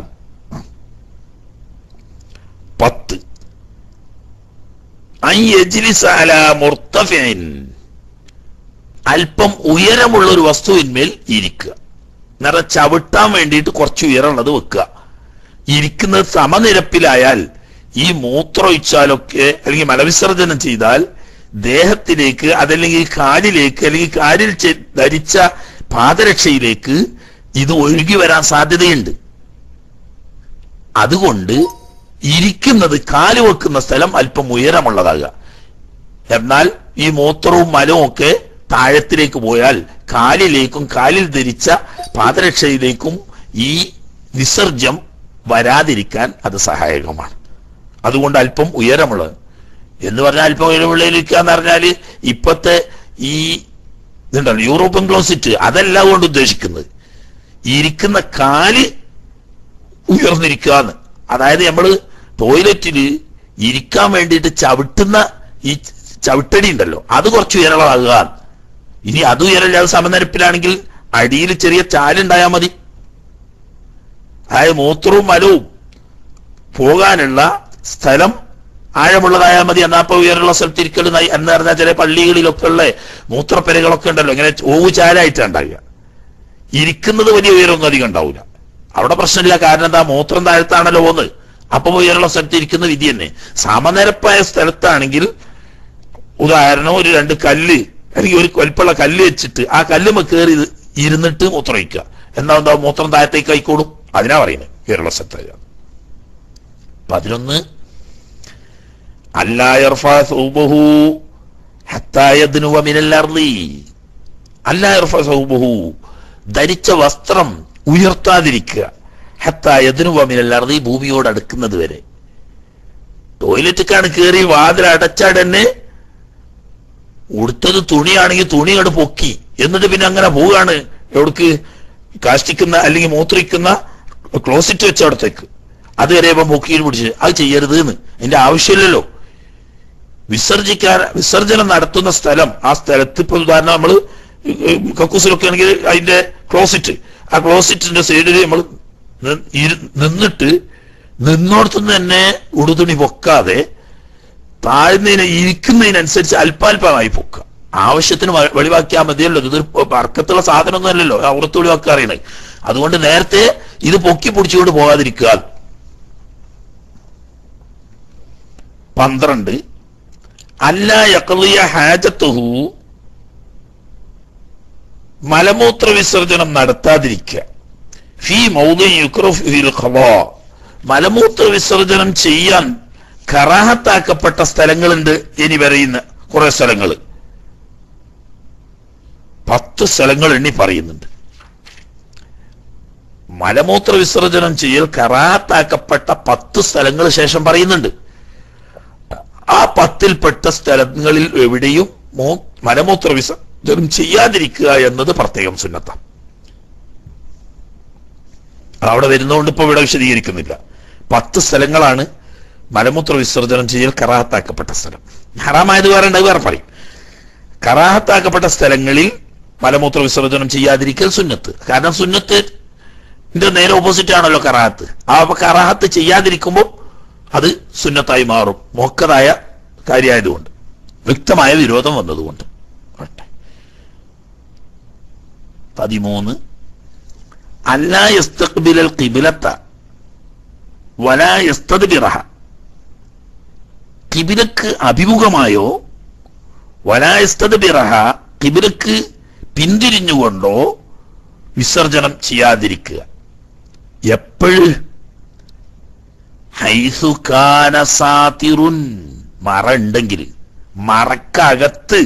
പത്ത് അൻ യജ്ലിസ അലാ മുർത്തഫിൻ അല്പം ഉയരമുള്ള ഒരു വസ്തുവിന്മേൽ ഇരിക്കുക നിറ ചവിട്ടാൻ വേണ്ടിയിട്ട് കുറച്ച് ഉയരമുള്ളത് വെക്കുക ഇരിക്കുന്നത് സമനിരപ്പിലായാൽ ഈ മൂത്രമൊഴിച്ചാലൊക്കെ അല്ലെങ്കിൽ മലവിസർജനം ചെയ്താൽ ദേഹത്തിലേക്ക് അതല്ലെങ്കിൽ കാലിലേക്ക് അല്ലെങ്കിൽ കാലിൽ ചെ- ധരിച്ച പാദരക്ഷയിലേക്ക് ഇത് ഒഴുകി വരാൻ സാധ്യതയുണ്ട് അതുകൊണ്ട് ഇരിക്കുന്നത് കാല് വെക്കുന്ന സ്ഥലം അല്പം ഉയരമുള്ളതാകുക എന്നാൽ ഈ മൂത്രവും മലവും ഒക്കെ താഴത്തിലേക്ക് പോയാൽ കാലിലേക്കും കാലിൽ ധരിച്ച പാദരക്ഷയിലേക്കും ഈ വിസർജ്യം വരാതിരിക്കാൻ അത് സഹായകമാണ് അതുകൊണ്ട് അല്പം ഉയരമുള്ളത് എന്ന് പറഞ്ഞാൽ അല്പം ഉയരമുള്ളതിരിക്കുക എന്ന് പറഞ്ഞാല് ഇപ്പത്തെ ഈ ഇതുണ്ടല്ലോ യൂറോപ്യൻ ക്ലോസിറ്റ് അതല്ല കൊണ്ട് ഉദ്ദേശിക്കുന്നത് ഈ ഇരിക്കുന്ന കാല് ഉയർന്നിരിക്കുക എന്ന് അതായത് നമ്മള് ടോയ്ലറ്റില് ഇരിക്കാൻ വേണ്ടിയിട്ട് ചവിട്ടുന്ന ഈ ചവിട്ടടി ഉണ്ടല്ലോ അത് കുറച്ച് ഉയരമുള്ളതാകുക ഇനി അത് ഉയരമില്ലാതെ സമനിരപ്പിലാണെങ്കിൽ അടിയിൽ ചെറിയ ചാലുണ്ടായാൽ മതി അതായത് മൂത്രവും മലവും പോകാനുള്ള സ്ഥലം ആഴമുള്ളതായാൽ മതി എന്നാ ഇപ്പൊ ഉയരമുള്ള സ്ഥലത്ത് ഇരിക്കൽ എന്ന് പറഞ്ഞാൽ ചില പള്ളികളിലൊക്കെ ഉള്ള മൂത്രപ്പെരകളൊക്കെ ഉണ്ടല്ലോ ഇങ്ങനെ ഓവ് ചാലായിട്ടാണ് ഉണ്ടാവുക ഇരിക്കുന്നത് വലിയ ഉയരമൊന്നും അധികം ഉണ്ടാവില്ല അവിടെ പ്രശ്നമില്ല കാരണം എന്താ മൂത്രം താഴത്താണല്ലോ പോകുന്നത് അപ്പൊ ഉയരമുള്ള സ്ഥലത്ത് ഇരിക്കുന്ന വിധി തന്നെ സമനിരപ്പായ സ്ഥലത്താണെങ്കിൽ ഉദാഹരണം ഒരു രണ്ട് കല്ല് അല്ലെങ്കിൽ ഒരു വലിപ്പമുള്ള കല്ല് വെച്ചിട്ട് ആ കല്ലുമ്മ കയറി ഇത് ഇരുന്നിട്ട് മൂത്രം ഒഴിക്കുക എന്നാ എന്താ മൂത്രം താഴത്തേക്ക് ആയിക്കോളും അതിനാ പറയുന്നത് ഉയരമുള്ള സ്ഥലത്ത് പതിനൊന്ന് അല്ലായർഫാ സൗബഹു ഹത്തായദ്നുവ മിനൽ അർളി അല്ലായർഫ സൗബഹു ധരിച്ച വസ്ത്രം ഉയർത്താതിരിക്കുക ഹത്തായദ്നുവ മിനൽ അർളി ഭൂമിയോട് അടുക്കുന്നത് വരെ ടോയ്ലറ്റിക്കാണ് കയറി വാതിൽ അടച്ചാടന്നെ ഉടുത്തത് തുണിയാണെങ്കിൽ തുണി അങ്ങോട്ട് പൊക്കി എന്നിട്ട് പിന്നെ അങ്ങനെ പോവുകയാണ് എവിടേക്ക് കാഷ്ടിക്കുന്ന അല്ലെങ്കിൽ മൂത്രിക്കുന്ന ക്ലോസിറ്റ് വെച്ച അവിടത്തേക്ക് അതുവരെ ഇപ്പം പൊക്കിയിൽ പിടിച്ച് അത് ചെയ്യരുത് എന്ന് എന്റെ ആവശ്യമില്ലല്ലോ വിസർജിക്കാൻ വിസർജനം നടത്തുന്ന സ്ഥലം ആ സ്ഥലത്ത് ഇപ്പൊ ഉദാഹരണം നമ്മൾ കക്കൂസിലൊക്കെ ആണെങ്കിൽ അതിന്റെ ക്ലോസിറ്റ് ആ ക്ലോസിറ്റിന്റെ സൈഡിൽ നമ്മൾ നിന്നിട്ട് നിന്നോടത്തുനിന്ന് തന്നെ ഉടുതുണി പൊക്കാതെ താഴ്ന്നതിന് ഇരിക്കുന്നതിനനുസരിച്ച് അല്പാൽപമായി പൊക്കുക ആവശ്യത്തിന് വ- വെളിവാക്കിയാൽ മതിയല്ലോ ഇതൊരു വർക്കത്തുള്ള സാധനമൊന്നും അല്ലല്ലോ അവിടുത്തെ വെളിവാക്കുക അറിയണത് അതുകൊണ്ട് നേരത്തെ ഇത് പൊക്കി പിടിച്ചുകൊണ്ട് പോകാതിരിക്കുക പന്ത്രണ്ട് അല്ല യക്ലിയ ഹാജത്തുഹു മലമൂത്ര വിസർജനം നടത്താതിരിക്കുക ഫി മൗദിൻ യുക്റഫ് ഫിൽ ഖളാ മലമൂത്ര വിസർജനം ചെയ്യാൻ കറാഹത്താക്കപ്പെട്ട സ്ഥലങ്ങളുണ്ട് ഇനി പറയുന്ന കുറെ സ്ഥലങ്ങൾ പത്ത് സ്ഥലങ്ങൾ എണ്ണി പറയുന്നുണ്ട് മലമൂത്ര വിസർജനം ചെയ്യൽ കറാഹത്താക്കപ്പെട്ട പത്ത് സ്ഥലങ്ങൾ ശേഷം പറയുന്നുണ്ട് ആ പത്തിൽപ്പെട്ട സ്ഥലങ്ങളിൽ എവിടെയും മൂ- മലമൂത്ര വിസർജനം ചെയ്യാതിരിക്കുക എന്നത് പ്രത്യേകം സുന്നത്താണ് അവിടെ വരുന്നതുകൊണ്ട് ഇപ്പൊ ഇവിടെ വിശദീകരിക്കുന്നില്ല പത്ത് സ്ഥലങ്ങളാണ് മലമൂത്ര വിസർജനം ചെയ്യൽ കറാഹത്താക്കപ്പെട്ട സ്ഥലം ഹറാമായത് വേറെ ഉണ്ട് അത് വേറെ പറയും കറാഹത്താക്കപ്പെട്ട സ്ഥലങ്ങളിൽ മലമൂത്ര വിസർജനം ചെയ്യാതിരിക്കൽ സുന്നത്ത് കാരണം സുന്നത്ത് നേരെ ഓപ്പോസിറ്റ് ആണല്ലോ കറാഹത്ത് ആ അപ്പൊ കറാഹത്ത് ചെയ്യാതിരിക്കുമ്പോൾ അത് സുന്നത്തായി മാറും മോക്കതായ കാര്യമായതുകൊണ്ട് വ്യക്തമായ വിരോധം വന്നതുകൊണ്ട് ആട്ടെ. പതിമൂന്ന് അല്ലാ യസ്തഖ്ബിലൽ ഖിബിലത്ത വലാ യസ്തദ്ബിറഹ കിബിലക്ക് അഭിമുഖമായോ വലാ യസ്തദ്ബിറഹ കിബിലക്ക് പിന്തിരിഞ്ഞുകൊണ്ടോ വിസർജനം ചെയ്യാതിരിക്കുക എപ്പോഴ് ഹൈസു കാന സാതിറുൻ മറ ഉണ്ടെങ്കിൽ മറക്കകത്ത്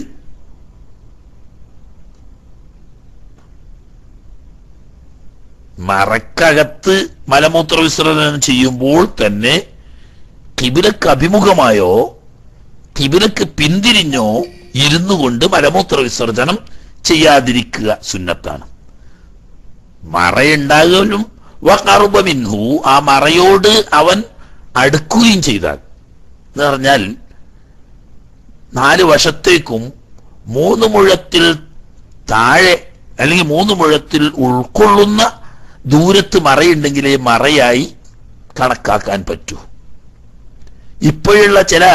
മറക്കകത്ത് മലമൂത്ര വിസർജനം ചെയ്യുമ്പോൾ തന്നെ കിബിലക്ക് അഭിമുഖമായോ കിബിലക്ക് പിന്തിരിഞ്ഞോ ഇരുന്നു കൊണ്ട് മലമൂത്ര വിസർജനം ചെയ്യാതിരിക്കുക സുന്നത്താണ് മറയുണ്ടാകലും വകറുബമിൻഹു ആ മറയോട് അവൻ അടുക്കുകയും ചെയ്താൽ എന്ന് പറഞ്ഞാൽ നാല് വശത്തേക്കും മൂന്ന് മുഴത്തിൽ താഴെ അല്ലെങ്കിൽ മൂന്ന് മുഴത്തിൽ ഉൾക്കൊള്ളുന്ന ദൂരത്ത് മറയുണ്ടെങ്കിലേ മറയായി കണക്കാക്കാൻ പറ്റൂ ഇപ്പോഴുള്ള ചില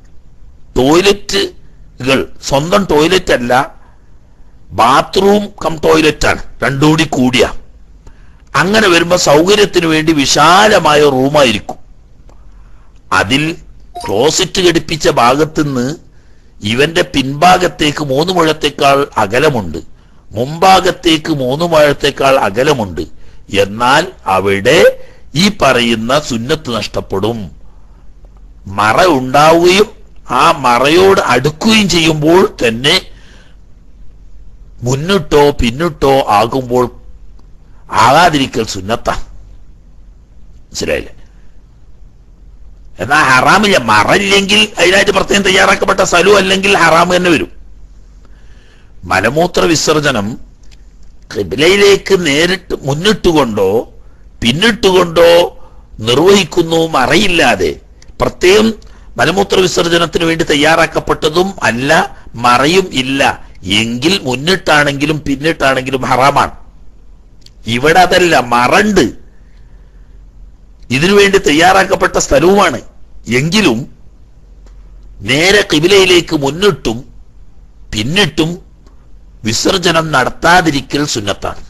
ടോയ്ലറ്റുകൾ സ്വന്തം ടോയ്ലറ്റ് അല്ല ബാത്റൂം കം ടോയ്ലറ്റ് ആണ് രണ്ടുകൂടി കൂടിയ അങ്ങനെ വരുമ്പോ സൗകര്യത്തിന് വേണ്ടി വിശാലമായ റൂമായിരിക്കും അതിൽ ക്ലോസറ്റ് ഘടിപ്പിച്ച ഭാഗത്തുനിന്ന് ഇവന്റെ പിൻഭാഗത്തേക്ക് മൂന്ന് മുഴത്തേക്കാൾ അകലമുണ്ട് മുൻഭാഗത്തേക്ക് മൂന്ന് മുഴത്തേക്കാൾ അകലമുണ്ട് എന്നാൽ അവിടെ ഈ പറയുന്ന സുന്നത്ത് നഷ്ടപ്പെടും മറ ഉണ്ടാവുകയും ആ മറയോട് അടുക്കുകയും ചെയ്യുമ്പോൾ തന്നെ മുന്നിട്ടോ പിന്നിട്ടോ ആകുമ്പോൾ ആകാതിരിക്കൽ സുന്നത്ത മനസ്സിലായില്ലേ എന്നാ ഹറാമില്ല മറയില്ലെങ്കിൽ അതിനായിട്ട് പ്രത്യേകം തയ്യാറാക്കപ്പെട്ട സ്ഥലം അല്ലെങ്കിൽ ഹറാം തന്നെ വരും മലമൂത്ര വിസർജനം കിബിലയിലേക്ക് നേരിട്ട് മുന്നിട്ടുകൊണ്ടോ പിന്നിട്ടുകൊണ്ടോ നിർവഹിക്കുന്നു മറയില്ലാതെ പ്രത്യേകം മലമൂത്ര വിസർജനത്തിന് വേണ്ടി തയ്യാറാക്കപ്പെട്ടതും അല്ല മറയും ഇല്ല എങ്കിൽ മുന്നിട്ടാണെങ്കിലും പിന്നിട്ടാണെങ്കിലും ഹറാമാണ് ഇവിടെ അതല്ല മറണ്ട് ഇതിനു വേണ്ടി തയ്യാറാക്കപ്പെട്ട സ്ഥലവുമാണ് എങ്കിലും നേരെ കിബിലയിലേക്ക് മുന്നിട്ടും പിന്നിട്ടും വിസർജനം നടത്താതിരിക്കൽ സുന്നത്താണ്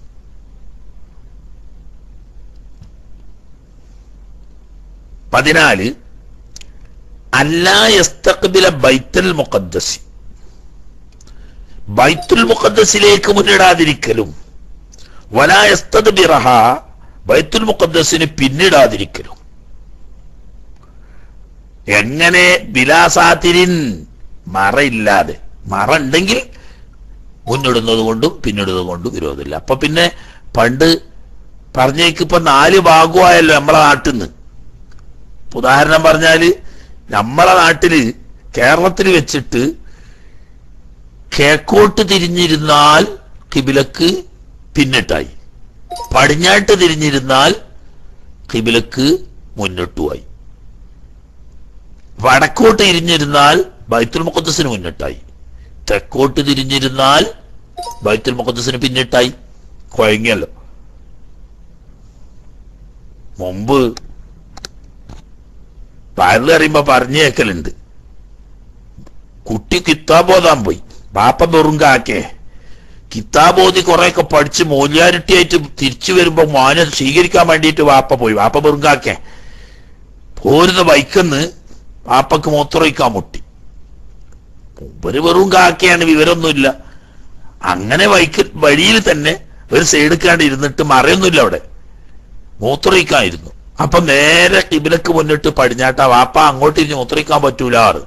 പതിനാല് അല്ലായസ്തഖ്ബില ബൈത്തുൽ മുഖദ്ദസി ബൈത്തുൽ മുഖദ്ദസിലേക്ക് മുന്നിടാതിരിക്കലും വലായസ്തദ്ബിറഹ ബൈത്തുൽ മുഖദ്ദസിന് പിന്നിടാതിരിക്കലും എങ്ങനെ ബിലാസാതിരിൻ മറയില്ലാതെ മറ ഉണ്ടെങ്കിൽ മുന്നിടുന്നത് കൊണ്ടും പിന്നിടുന്നത് കൊണ്ടും വിരോധമില്ല അപ്പൊ പിന്നെ പണ്ട് പറഞ്ഞേക്ക് ഇപ്പൊ നാല് ഭാഗമായല്ലോ നമ്മളെ നാട്ടിൽ നിന്ന് ഉദാഹരണം പറഞ്ഞാല് നമ്മളെ നാട്ടില് കേരളത്തിൽ വെച്ചിട്ട് കിഴക്കോട്ട് തിരിഞ്ഞിരുന്നാൽ കിബിലക്ക് പിന്നിട്ടായി പടിഞ്ഞാട്ട് തിരിഞ്ഞിരുന്നാൽ കിബിലക്ക് മുന്നിട്ടുമായി വടക്കോട്ട് തിരിഞ്ഞിരുന്നാൽ ബൈത്തുൽ മുഖദ്സിന് മുന്നിട്ടായി തെക്കോട്ട് തിരിഞ്ഞിരുന്നാൽ ബൈത്തുൽ മുഖദ്സിന് പിന്നിട്ടായി കുഴങ്ങിയല്ലോ മുമ്പ് വയറിൽ അറിയുമ്പോ പറഞ്ഞു കേക്കലുണ്ട് കുട്ടി കിത്താബോധാൻ പോയി ബാപ്പ വെറും കാക്കേ കിതാബോധി കുറെയൊക്കെ പഠിച്ച് മൂല്യാരിറ്റി ആയിട്ട് തിരിച്ചു വരുമ്പോ മോനെ സ്വീകരിക്കാൻ വേണ്ടിയിട്ട് വാപ്പ പോയി വാപ്പ വെറും കാക്കേ പോരുന്ന ബൈക്കെന്ന് വാപ്പക്ക് മൂത്രമൊഴിക്കാൻ മുട്ടി ഒരു വെറും കാക്കയാണ് വിവരമൊന്നുമില്ല അങ്ങനെ ബൈക്ക് വഴിയിൽ തന്നെ ഒരു സൈഡിക്കാണ്ട് ഇരുന്നിട്ട് മറയൊന്നുമില്ല അവിടെ മൂത്രമൊഴിക്കായിരുന്നു അപ്പൊ നേരെ കിബിലക്ക് മുന്നിട്ട് പടിഞ്ഞാട്ട വാപ്പ അങ്ങോട്ട് തിരിഞ്ഞ് മൂത്രമൊഴിക്കാൻ പറ്റൂല ആറ്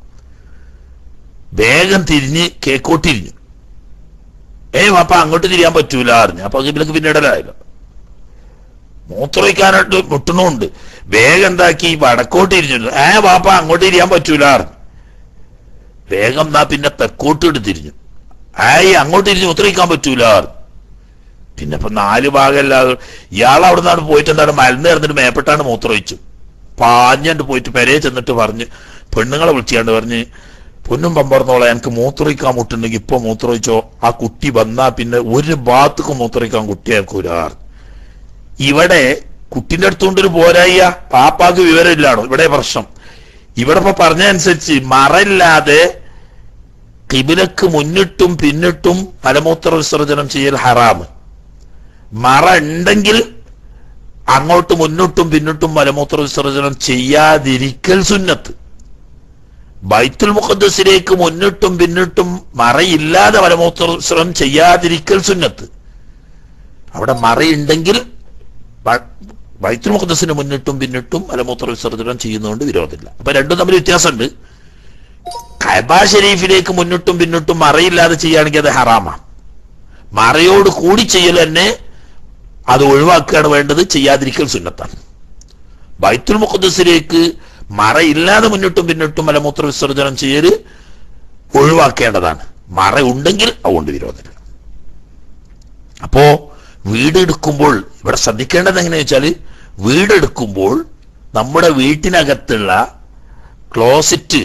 വേഗം തിരിഞ്ഞ് കേക്കോട്ടിരിഞ്ഞു ഏ വാപ്പ അങ്ങോട്ട് തിരിയാൻ പറ്റൂല അറിഞ്ഞു അപ്പൊ കിബിലക്ക് പിന്നിടലായല്ലോ മൂത്രമൊഴിക്കാനായിട്ട് മുട്ടണുണ്ട് വേഗം എന്താക്കി വടക്കോട്ട് തിരിഞ്ഞു ഏ വാപ്പ അങ്ങോട്ട് തിരിയാൻ പറ്റൂല അറിഞ്ഞു വേഗം എന്നാ പിന്നെ തെക്കോട്ട് തിരിഞ്ഞു ആയി അങ്ങോട്ട് തിരിഞ്ഞ് മൂത്രമൊഴിക്കാൻ പറ്റൂല അറിഞ്ഞു പിന്നെ ഇപ്പൊ നാല് ഭാഗമല്ലാതെ ഇയാൾ അവിടെ നിന്നാണ് പോയിട്ട് എന്താണ് മരുന്ന് ഇറന്നിട്ട് മേപ്പെട്ടാണ് മൂത്രമൊഴിച്ചു പാഞ്ഞണ്ട് പോയിട്ട് പെരയെ ചെന്നിട്ട് പറഞ്ഞ് പെണ്ണുങ്ങളെ വിളിച്ചാണ്ട് പറഞ്ഞ് പൊന്നും പമ്പറന്നോളെ എനിക്ക് മൂത്രമൊഴിക്കാൻ മുട്ടുണ്ടെങ്കിൽ ഇപ്പൊ മൂത്രമൊഴിച്ചോ ആ കുട്ടി വന്നാ പിന്നെ ഒരു ഭാഗത്തേക്ക് മൂത്രമൊഴിക്കാൻ കുട്ടി അയക്കൂലാർ ഇവിടെ കുട്ടിന്റെ അടുത്തുകൊണ്ടൊരു പോരായ്യ പാപ്പാക്ക് വിവരമില്ലാണോ ഇവിടെ പ്രശ്നം ഇവിടെ ഇപ്പൊ പറഞ്ഞ അനുസരിച്ച് മറയില്ലാതെ കിബിലക്ക് മുന്നിട്ടും പിന്നിട്ടും മലമൂത്ര വിസർജനം ചെയ്യൽ ഹറാമ് മറ ഉണ്ടെങ്കിൽ അങ്ങോട്ട് മുന്നിട്ടും പിന്നിട്ടും മലമൂത്ര വിസർജനം ചെയ്യാതിരിക്കൽ സുന്നത്ത് ബൈത്തുൽ മുഖദ്സിലേക്ക് മുന്നിട്ടും പിന്നിട്ടും മറയില്ലാതെ മലമൂത്ര വിസർജനം ചെയ്യാതിരിക്കൽ സുന്നത്ത് അവിടെ മറയുണ്ടെങ്കിൽ ബ- ബൈത്തുൽ മുഖദ്സിന് മുന്നിട്ടും പിന്നിട്ടും മലമൂത്ര വിസർജനം ചെയ്യുന്നതുകൊണ്ട് വിരോധമില്ല അപ്പൊ രണ്ടും തമ്മിൽ വ്യത്യാസമുണ്ട് കൈബ ഷരീഫിലേക്ക് മുന്നിട്ടും പിന്നിട്ടും മറയില്ലാതെ ചെയ്യുകയാണെങ്കിൽ അത് ഹറാമാണ് മറയോട് കൂടി ചെയ്യൽ തന്നെ അത് ഒഴിവാക്കുകയാണ് വേണ്ടത് ചെയ്യാതിരിക്കൽ സുന്നത്താണ് ബൈത്തുൽ മുഖദ്സിലേക്ക് മറയില്ലാതെ മുന്നിട്ടും പിന്നിട്ടും മലമൂത്ര വിസർജനം ചെയ്യൽ ഒഴിവാക്കേണ്ടതാണ് മറ ഉണ്ടെങ്കിൽ അതുകൊണ്ട് വിരോധമില്ല അപ്പോ വീടെടുക്കുമ്പോൾ ഇവിടെ ശ്രദ്ധിക്കേണ്ടത് എങ്ങനെയാ വെച്ചാല് വീടെടുക്കുമ്പോൾ നമ്മുടെ വീട്ടിനകത്തുള്ള ക്ലോസറ്റ്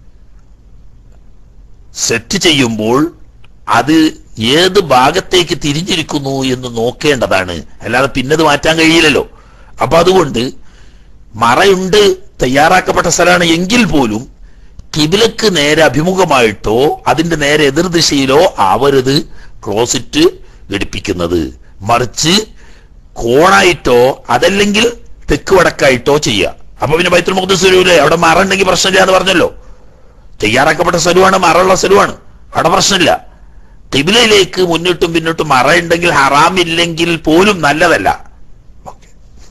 സെറ്റ് ചെയ്യുമ്പോൾ അത് ഏത് ഭാഗത്തേക്ക് തിരിഞ്ഞിരിക്കുന്നു എന്ന് നോക്കേണ്ടതാണ് അല്ലാതെ പിന്നത് മാറ്റാൻ കഴിയില്ലല്ലോ അപ്പൊ അതുകൊണ്ട് മറയുണ്ട് തയ്യാറാക്കപ്പെട്ട സ്ഥലമാണ് എങ്കിൽ പോലും കിബിലക്ക് നേരെ അഭിമുഖമായിട്ടോ അതിന്റെ നേരെ എതിർദിശയിലോ ആവരുത് ക്ലോസറ്റ് ഘടിപ്പിക്കുന്നത് മറിച്ച് കോണായിട്ടോ അതല്ലെങ്കിൽ തെക്ക് വടക്കായിട്ടോ ചെയ്യുക അപ്പൊ പിന്നെ ബൈത്തുൽ മുഖദ്സ് വരൂലേ അവിടെ മറ ഉണ്ടെങ്കിൽ പ്രശ്നമില്ല എന്ന് പറഞ്ഞല്ലോ തയ്യാറാക്കപ്പെട്ട സ്ഥലമാണ് മറയുള്ള സ്ഥലമാണ് അവിടെ പ്രശ്നമില്ല കിബിലയിലേക്ക് മുന്നിട്ടും പിന്നിട്ടും മറ ഉണ്ടെങ്കിൽ ഹറാമില്ലെങ്കിൽ പോലും നല്ലതല്ല ഓക്കേ.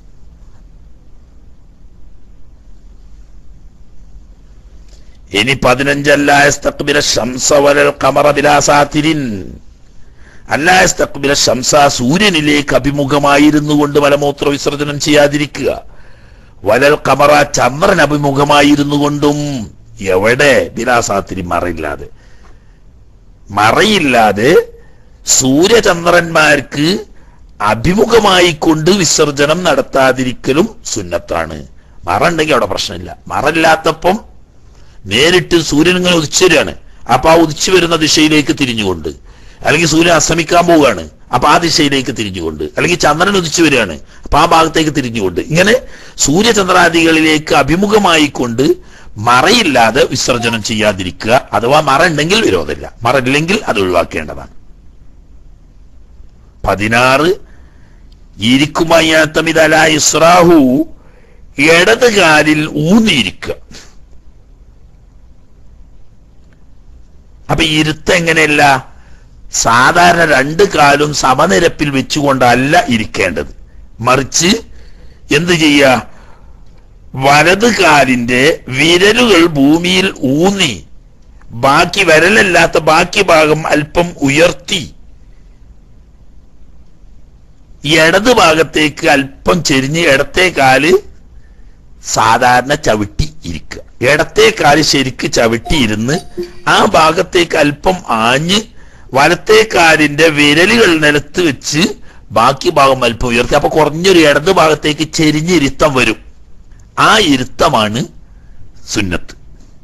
ഇനി പതിനഞ്ചല്ല ശംസവലൽ കമറ ബിലാസാത്തിരിൻ അല്ലാസ്തക്ബില ശംസ സൂര്യനിലേക്ക് അഭിമുഖമായിരുന്നു കൊണ്ട് മലമൂത്ര വിസർജനം ചെയ്യാതിരിക്കുക വലൽ കമറ ചന്ദ്രൻ അഭിമുഖമായിരുന്നു കൊണ്ടും എവിടെ ബിലാസാത്തിരി മറയില്ലാതെ മറയില്ലാതെ സൂര്യചന്ദ്രന്മാർക്ക് അഭിമുഖമായി കൊണ്ട് വിസർജനം നടത്താതിരിക്കലും സുന്നത്താണ് മറ ഉണ്ടെങ്കിൽ അവിടെ പ്രശ്നമില്ല മറയില്ലാത്തപ്പം നേരിട്ട് സൂര്യൻ ഇങ്ങനെ ഉദിച്ചു വരികയാണ് അപ്പൊ ആ ഉദിച്ചു വരുന്ന ദിശയിലേക്ക് തിരിഞ്ഞുകൊണ്ട് അല്ലെങ്കിൽ സൂര്യൻ അസ്തമിക്കാൻ പോവുകയാണ് അപ്പൊ ആ ദിശയിലേക്ക് തിരിഞ്ഞുകൊണ്ട് അല്ലെങ്കിൽ ചന്ദ്രൻ ഉദിച്ചു വരികയാണ് അപ്പൊ ആ ഭാഗത്തേക്ക് തിരിഞ്ഞുകൊണ്ട് ഇങ്ങനെ സൂര്യചന്ദ്രാദികളിലേക്ക് അഭിമുഖമായി കൊണ്ട് മറയില്ലാതെ വിസർജനം ചെയ്യാതിരിക്കുക അഥവാ മറ ഉണ്ടെങ്കിൽ വിരോധമില്ല മറ ഇല്ലെങ്കിൽ അത് ഒഴിവാക്കേണ്ടതാണ് പതിനാറ് ഇരിക്കുമയ്യാത്തമിതല ഇസ്രാഹു ഇടത് കാലിൽ ഊന്നിയിരിക്കുക അപ്പൊ ഇരുത്ത് എങ്ങനെയല്ല സാധാരണ രണ്ട് കാലും സമനിരപ്പിൽ വെച്ചുകൊണ്ടല്ല ഇരിക്കേണ്ടത് മറിച്ച് എന്ത് ചെയ്യുക വലത് കാലിന്റെ വിരലുകൾ ഭൂമിയിൽ ഊന്നി ബാക്കി വിരലല്ലാത്ത ബാക്കി ഭാഗം അല്പം ഉയർത്തി ഈ ഇടത് ഭാഗത്തേക്ക് അല്പം ചെരിഞ്ഞ് ഇടത്തെ കാല് സാധാരണ ചവിട്ടി ഇരിക്കുക ഇടത്തെ കാല് ശരിക്ക് ചവിട്ടി ഇരുന്ന് ആ ഭാഗത്തേക്ക് അല്പം ആഞ്ഞ് വലത്തെ കാലിന്റെ വിരലുകൾ നിലത്ത് വെച്ച് ബാക്കി ഭാഗം അല്പം ഉയർത്തി അപ്പൊ കുറഞ്ഞൊരു ഇടത് ഭാഗത്തേക്ക് ചെരിഞ്ഞിരുത്തം വരും ആ ഇരുത്തമാണ് സുന്നത്ത്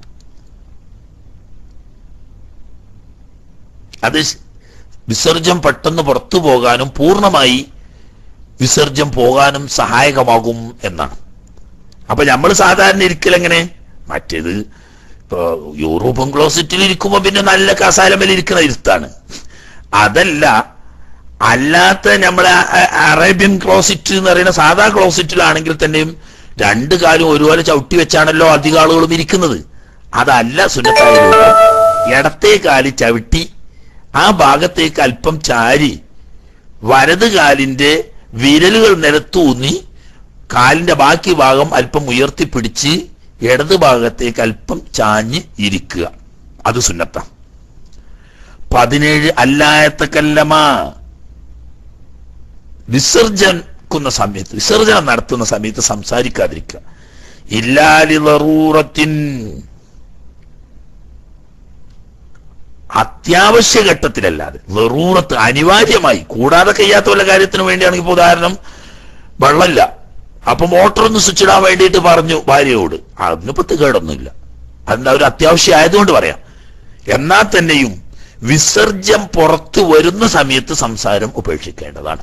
അത് വിസർജം പെട്ടെന്ന് പുറത്തു പോകാനും പൂർണ്ണമായി വിസർജം പോകാനും സഹായകമാകും എന്നാണ് അപ്പൊ നമ്മൾ സാധാരണ ഇരിക്കലെങ്ങനെ മറ്റേത് ഇപ്പൊ യൂറോപ്യൻ ക്ലോസറ്റിൽ ഇരിക്കുമ്പോ പിന്നെ നല്ല കസാലമേൽ ഇരിക്കുന്ന ഇരുത്താണ് അതല്ല അല്ലാത്ത നമ്മളെ അ- അറേബ്യൻ ക്ലോസറ്റ് എന്ന് പറയുന്ന സാധാ ക്ലോസറ്റിലാണെങ്കിൽ തന്നെയും രണ്ട് കാലും ഒരുപോലെ ചവിട്ടി വെച്ചാണല്ലോ അധിക ആളുകളും ഇരിക്കുന്നത് അതല്ല സുന്നത്തായ രൂപം ഇടത്തെ കാല് ചവിട്ടി ആ ഭാഗത്തേക്ക് അല്പം ചാരി വലത് കാലിന്റെ വിരലുകൾ നിലത്തൂന്നി കാലിന്റെ ബാക്കി ഭാഗം അല്പം ഉയർത്തിപ്പിടിച്ച് ഇടത് ഭാഗത്തേക്ക് അല്പം ചാഞ്ഞ് ഇരിക്കുക അത് സുന്നത്ത പതിനേഴ് അല്ലായത്ത കല്ലമ വിസർജന സമയത്ത് വിസർജനം നടത്തുന്ന സമയത്ത് സംസാരിക്കാതിരിക്കുക ഇല്ലാലി ലറൂറത്തിൻ അത്യാവശ്യ ഘട്ടത്തിലല്ലാതെ വെറൂറത്ത് അനിവാര്യമായി കൂടാതെ കഴിയാത്ത വല്ല കാര്യത്തിന് വേണ്ടിയാണെങ്കിൽ ഇപ്പൊ ഉദാഹരണം വെള്ളമില്ല അപ്പൊ മോട്ടർ ഒന്ന് സ്വിച്ച് ഇടാൻ വേണ്ടിയിട്ട് പറഞ്ഞു ഭാര്യയോട് അതിനിപ്പോ കേടൊന്നുമില്ല അതിന്റെ ഒരു അത്യാവശ്യം ആയതുകൊണ്ട് പറയാം എന്നാൽ തന്നെയും വിസർജ്യം പുറത്തു വരുന്ന സമയത്ത് സംസാരം ഉപേക്ഷിക്കേണ്ടതാണ്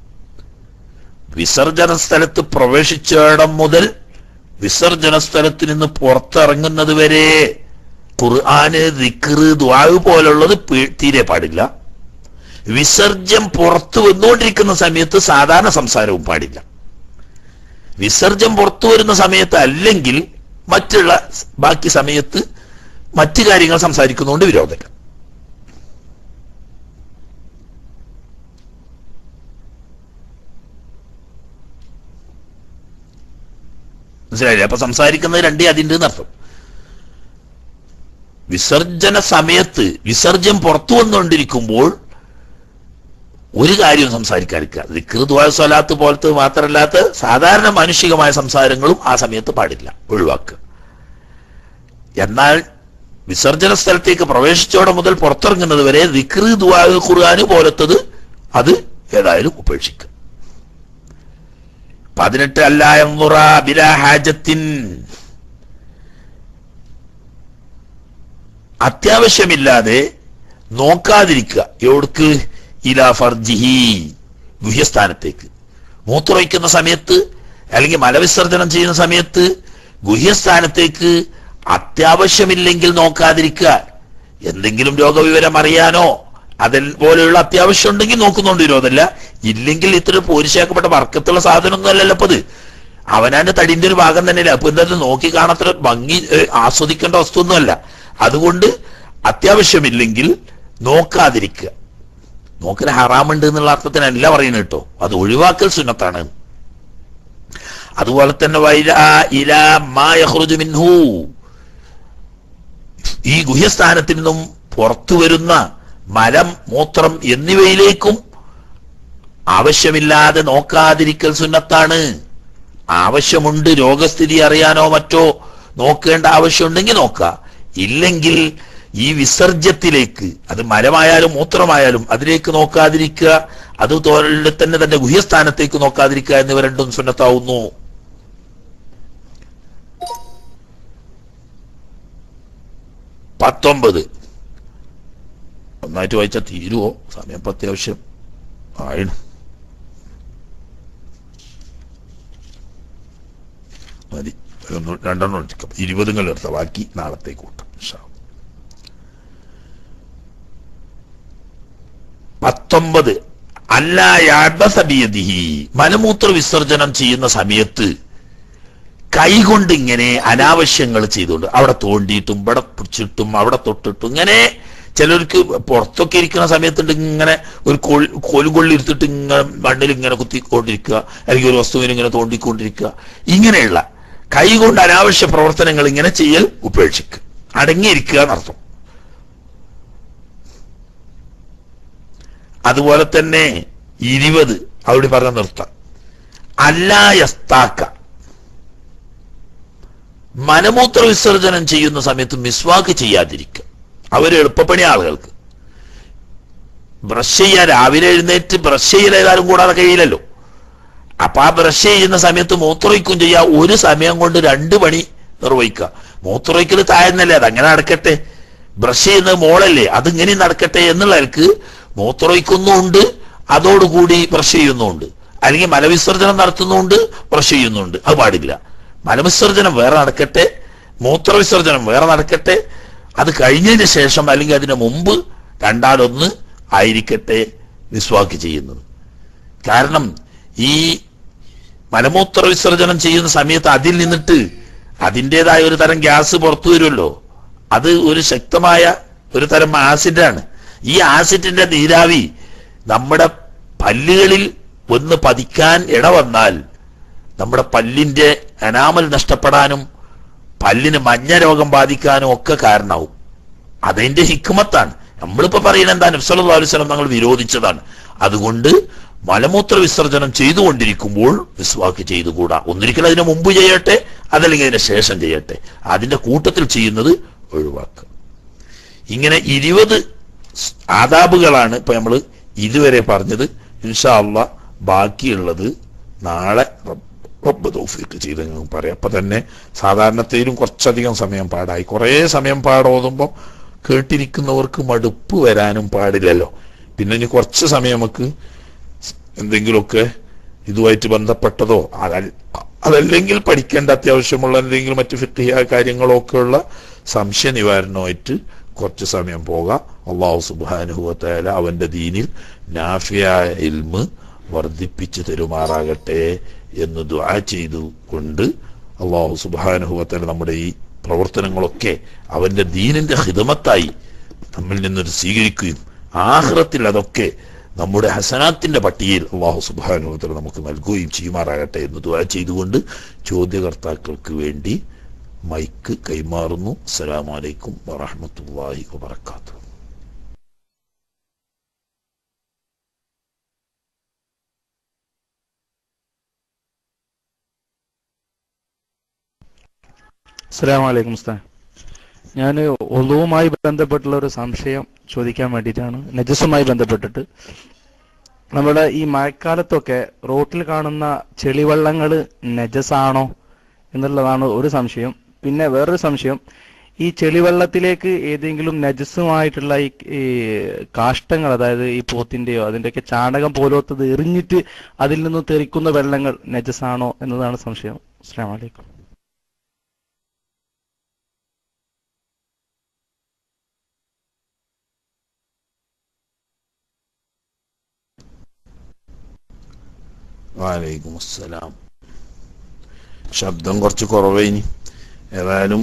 വിസർജന സ്ഥലത്ത് പ്രവേശിച്ചിടം മുതൽ വിസർജന സ്ഥലത്ത് നിന്ന് പുറത്തിറങ്ങുന്നത് വരെ ഖുർആന് ദിക്റ് ദ്വാവ് പോലുള്ളത് പി- തീരെ പാടില്ല വിസർജ്യം പുറത്തു വന്നുകൊണ്ടിരിക്കുന്ന സമയത്ത് സാധാരണ സംസാരവും പാടില്ല വിസർജ്യം പുറത്തു വരുന്ന സമയത്ത് അല്ലെങ്കിൽ മറ്റുള്ള സ് ബാക്കി സമയത്ത് മറ്റു കാര്യങ്ങൾ സംസാരിക്കുന്നതുകൊണ്ട് വിരോധമില്ല മനസ്സിലായില്ലേ അപ്പൊ സംസാരിക്കുന്നത് രണ്ടേ അതിൻ്റെ അർത്ഥം വിസർജന സമയത്ത് വിസർജ്യം പുറത്തു വന്നുകൊണ്ടിരിക്കുമ്പോൾ ഒരു കാര്യവും സംസാരിക്കാതിരിക്കുക ദിക്റുദ്വായ സ്വലാത്ത് പോലത്തെ മാത്രമല്ലാത്ത സാധാരണ മാനുഷികമായ സംസാരങ്ങളും ആ സമയത്ത് പാടില്ല ഒഴിവാക്കുക എന്നാൽ വിസർജന സ്ഥലത്തേക്ക് പ്രവേശിച്ചോടെ മുതൽ പുറത്തിറങ്ങുന്നത് വരെ ദിക്റ് ദുആ ഖുർആന് പോലത്തത് അത് ഏതായാലും ഉപേക്ഷിക്കുക പതിനെട്ട് അല്ല എന്നുറ ബിലാ ഹാജത്തിൻ അത്യാവശ്യമില്ലാതെ നോക്കാതിരിക്കുക എവിടക്ക് ഇലാ ഫർജിഹി ഗുഹ്യസ്ഥാനത്തേക്ക് മൂത്രമൊഴിക്കുന്ന സമയത്ത് അല്ലെങ്കിൽ മലവിസർജനം ചെയ്യുന്ന സമയത്ത് ഗുഹ്യസ്ഥാനത്തേക്ക് അത്യാവശ്യമില്ലെങ്കിൽ നോക്കാതിരിക്കുക എന്തെങ്കിലും രോഗവിവരം അറിയാനോ അതിൽ പോലെയുള്ള അത്യാവശ്യം ഉണ്ടെങ്കിൽ നോക്കുന്നുണ്ട് വിരോധമല്ല ഇല്ലെങ്കിൽ ഇത്ര പോരിശാക്കപ്പെട്ട വർക്കത്തുള്ള സാധനമൊന്നും അല്ലല്ലോ ഇപ്പൊ ഇത് അവനാന്റെ തടിന്റെ ഒരു ഭാഗം തന്നെയല്ല അപ്പൊ എന്തായാലും നോക്കി കാണാത്ര ഭംഗി ഏഹ്, ആസ്വദിക്കേണ്ട വസ്തുവൊന്നുമല്ല അതുകൊണ്ട് അത്യാവശ്യമില്ലെങ്കിൽ നോക്കാതിരിക്കുക നോക്കൽ ഹറാമുണ്ട് എന്നുള്ള അർത്ഥത്തിനല്ല പറയുന്നത് കേട്ടോ അത് ഒഴിവാക്കൽ സുന്നത്താണ് അതുപോലെ തന്നെ വൈലാ ഇലാ മാ യഖ്റുജു മിൻഹു ഈ ഗുഹ്യസ്ഥാനത്തിൽ നിന്നും പുറത്തു വരുന്ന മലം മൂത്രം എന്നിവയിലേക്കും ആവശ്യമില്ലാതെ നോക്കാതിരിക്കൽ സുന്നത്താണ് ആവശ്യമുണ്ട് രോഗസ്ഥിതി അറിയാനോ മറ്റോ നോക്കേണ്ട ആവശ്യമുണ്ടെങ്കിൽ നോക്കുക ഇല്ലെങ്കിൽ ഈ വിസർജ്യത്തിലേക്ക് അത് മലമായാലും മൂത്രമായാലും അതിലേക്ക് നോക്കാതിരിക്കുക അത് തോലിൽ തന്നെ തന്റെ ഗുഹ്യസ്ഥാനത്തേക്ക് നോക്കാതിരിക്കുക എന്നിവ രണ്ടും സുന്നത്താവുന്നു പത്തൊമ്പത് ഒന്നായിട്ട് വായിച്ചാൽ തീരുവോ സമയം ഇപ്പൊ അത്യാവശ്യം ആയിണ് മതി ഒന്ന് രണ്ടെണ്ണം എടുക്കാം ഇരുപതും എടുത്ത ബാക്കി നാളത്തേക്ക് കൂട്ടാം ഇൻഷാ അല്ലാ. പത്തൊമ്പത് അല്ല യാബസബിയതിഹി മലമൂത്ര വിസർജനം ചെയ്യുന്ന സമയത്ത് കൈകൊണ്ട് ഇങ്ങനെ അനാവശ്യങ്ങൾ ചെയ്തുകൊണ്ട് അവിടെ തോണ്ടിയിട്ടും ഇവിടെ പിടിച്ചിട്ടും അവിടെ തൊട്ടിട്ടും ഇങ്ങനെ ചിലർക്ക് പുറത്തൊക്കെ ഇരിക്കുന്ന സമയത്തുണ്ട് ഇങ്ങനെ ഒരു കോൽ കോലുകൊള്ളി എടുത്തിട്ട് ഇങ്ങനെ മണ്ണിൽ ഇങ്ങനെ കുത്തിക്കൊണ്ടിരിക്കുക അല്ലെങ്കിൽ ഒരു വസ്തുവിനെ ഇങ്ങനെ തോണ്ടിക്കൊണ്ടിരിക്കുക ഇങ്ങനെയുള്ള കൈകൊണ്ട് അനാവശ്യ പ്രവർത്തനങ്ങൾ ഇങ്ങനെ ചെയ്യൽ ഉപേക്ഷിക്കുക അടങ്ങിയിരിക്കുക എന്നർത്ഥം അതുപോലെ തന്നെ ഇരുപത് അവിടെ പറഞ്ഞ നിർത്താം അല്ലായസ്താക്ക മനമൂത്ര വിസർജനം ചെയ്യുന്ന സമയത്ത് മിസ്വാക്ക് ചെയ്യാതിരിക്കുക അവര് എളുപ്പപ്പണി ആളുകൾക്ക് ബ്രഷ് ചെയ്യാൻ രാവിലെ എഴുന്നേറ്റ് ബ്രഷ് ചെയ്യൽ ഏതായാലും കൂടാതെ കഴിയില്ലല്ലോ അപ്പൊ ആ ബ്രഷ് ചെയ്യുന്ന സമയത്ത് മൂത്രമൊഴിക്കും ചെയ്യാം ഒരു സമയം കൊണ്ട് രണ്ട് പണി നിർവഹിക്കുക മൂത്രമൊഴിക്കൽ താഴ്ന്നല്ലേ അതങ്ങനെ നടക്കട്ടെ ബ്രഷ് ചെയ്യുന്നത് മോളല്ലേ അതിങ്ങനെ നടക്കട്ടെ എന്നുള്ളവർക്ക് മൂത്രമൊഴിക്കുന്നുണ്ട് അതോടുകൂടി ബ്രഷ് ചെയ്യുന്നുണ്ട് അല്ലെങ്കിൽ മലവിസർജനം നടത്തുന്നുണ്ട് ബ്രഷ് ചെയ്യുന്നുണ്ട് അത് പാടില്ല മലവിസർജനം വേറെ നടക്കട്ടെ മൂത്രവിസർജനം വേറെ നടക്കട്ടെ അത് കഴിഞ്ഞതിന് ശേഷം അല്ലെങ്കിൽ അതിന് മുമ്പ് രണ്ടാലൊന്ന് ആയിരിക്കട്ടെ വിസ്വാക്ക് ചെയ്യുന്നത് കാരണം ഈ മലമൂത്ര വിസർജനം ചെയ്യുന്ന സമയത്ത് അതിൽ നിന്നിട്ട് അതിൻ്റെതായ ഒരു തരം ഗ്യാസ് പുറത്തു വരുമല്ലോ അത് ഒരു ശക്തമായ ഒരു തരം ആസിഡാണ് ഈ ആസിഡിന്റെ നീരാവി നമ്മുടെ പല്ലുകളിൽ ഒന്ന് പതിക്കാൻ ഇടവന്നാൽ നമ്മുടെ പല്ലിന്റെ അനാമൽ നഷ്ടപ്പെടാനും പല്ലിന് മഞ്ഞ രോഗം ബാധിക്കാനും ഒക്കെ കാരണമാവും അതിന്റെ ഹിക്മത്താണ് നമ്മളിപ്പോ പറയുന്നത് എന്താ നബ്സല്ലാ അലുസ്ലം തങ്ങൾ വിരോധിച്ചതാണ് അതുകൊണ്ട് മലമൂത്ര വിസർജനം ചെയ്തുകൊണ്ടിരിക്കുമ്പോൾ വിസ്വാക്ക് ചെയ്തുകൂടാ ഒന്നിരിക്കൽ അതിന് മുമ്പ് ചെയ്യട്ടെ അതല്ലെങ്കിൽ അതിന് ശേഷം ചെയ്യട്ടെ അതിന്റെ കൂട്ടത്തിൽ ചെയ്യുന്നത് ഒഴിവാക്കുക ഇങ്ങനെ ഇരുപത് സ് ആദാബുകളാണ് ഇപ്പൊ നമ്മൾ ഇതുവരെ പറഞ്ഞത് ഇൻഷാ അള്ളാ ബാക്കിയുള്ളത് നാളെ റബ്ബ് റബ്ബ് തൗഫീക്ക് ചെയ്ത് ഞങ്ങൾക്ക് പറയാം അപ്പൊ തന്നെ സാധാരണത്തേലും കുറച്ചധികം സമയം പാടായി കുറേ സമയം പാടോതുമ്പോൾ കേട്ടിരിക്കുന്നവർക്ക് മടുപ്പ് വരാനും പാടില്ലല്ലോ പിന്നെ ഇനി കുറച്ച് സമയം നമുക്ക് എന്തെങ്കിലുമൊക്കെ ഇതുമായിട്ട് ബന്ധപ്പെട്ടതോ അതൽ- അതല്ലെങ്കിൽ പഠിക്കേണ്ട അത്യാവശ്യമുള്ള എന്തെങ്കിലും മറ്റു ഫിഖിയ കാര്യങ്ങളോ ഒക്കെ ഉള്ള സംശയ നിവാരണമായിട്ട് കുറച്ച് സമയം പോകാം അള്ളാഹു സുബാനുഭവത്തായാല അവന്റെ ദീനിൽ നാഫിയായ ഇൽമ് വർദ്ധിപ്പിച്ചു തരുമാറാകട്ടെ എന്ന് ദുആ ചെയ്തു കൊണ്ട് അള്ളാഹു സുബാനുഭവത്താല നമ്മുടെ ഈ പ്രവർത്തനങ്ങളൊക്കെ അവന്റെ ദീനിന്റെ ഹിതമത്തായി നമ്മിൽ നിന്നൊരു സ്വീകരിക്കുകയും ആഹ്റത്തിൽ അതൊക്കെ നമ്മുടെ ഹസനാത്തിന്റെ പട്ടികയിൽ അള്ളാഹു സുബാനുഭവത്തിൽ നമുക്ക് നൽകുകയും ചെയ്യുമാറാകട്ടെ എന്ന് ദുആ ചെയ്തുകൊണ്ട് ചോദ്യകർത്താക്കൾക്ക് വേണ്ടി മൈക്ക് കൈമാറുന്നു അസ്സലാമു അലൈക്കും വറഹ്മത്തുള്ളാഹി വബറകാതുഹു അസ്സലാമു അലൈക്കും ഉസ്താദ് ഞാൻ ഒളുവുമായി ബന്ധപ്പെട്ടുള്ള ഒരു സംശയം ചോദിക്കാൻ വേണ്ടിയിട്ടാണ് നജസുമായി ബന്ധപ്പെട്ടിട്ട് നമ്മുടെ ഈ മഴക്കാലത്തൊക്കെ റോട്ടിൽ കാണുന്ന ചെളിവെള്ളങ്ങൾ നജസാണോ എന്നുള്ളതാണ് ഒരു സംശയം പിന്നെ വേറൊരു സംശയം ഈ ചെളിവെള്ളത്തിലേക്ക് ഏതെങ്കിലും നജസുമായിട്ടുള്ള ഈ ഈ കാഷ്ടങ്ങൾ അതായത് ഈ പോത്തിന്റെയോ അതിന്റെയൊക്കെ ചാണകം പോലത്തത് എറിഞ്ഞിട്ട് അതിൽ നിന്ന് തെറിക്കുന്ന വെള്ളങ്ങൾ നജസാണോ എന്നതാണ് സംശയം അസ്സാം വലൈക്കും വാലൈക്കും അസ്സലാം ശബ്ദം കുറച്ച് കുറവേനി ഏതായാലും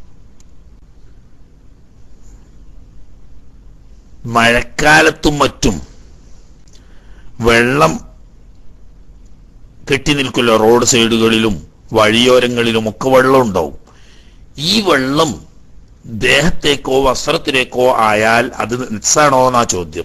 മഴക്കാലത്തും മറ്റും വെള്ളം കെട്ടി നിൽക്കുമല്ലോ റോഡ് സൈഡുകളിലും വഴിയോരങ്ങളിലും ഒക്കെ വെള്ളം ഉണ്ടാവും ഈ വെള്ളം ദേഹത്തേക്കോ വസ്ത്രത്തിലേക്കോ ആയാൽ അത് നെസാണോ എന്നാ ചോദ്യം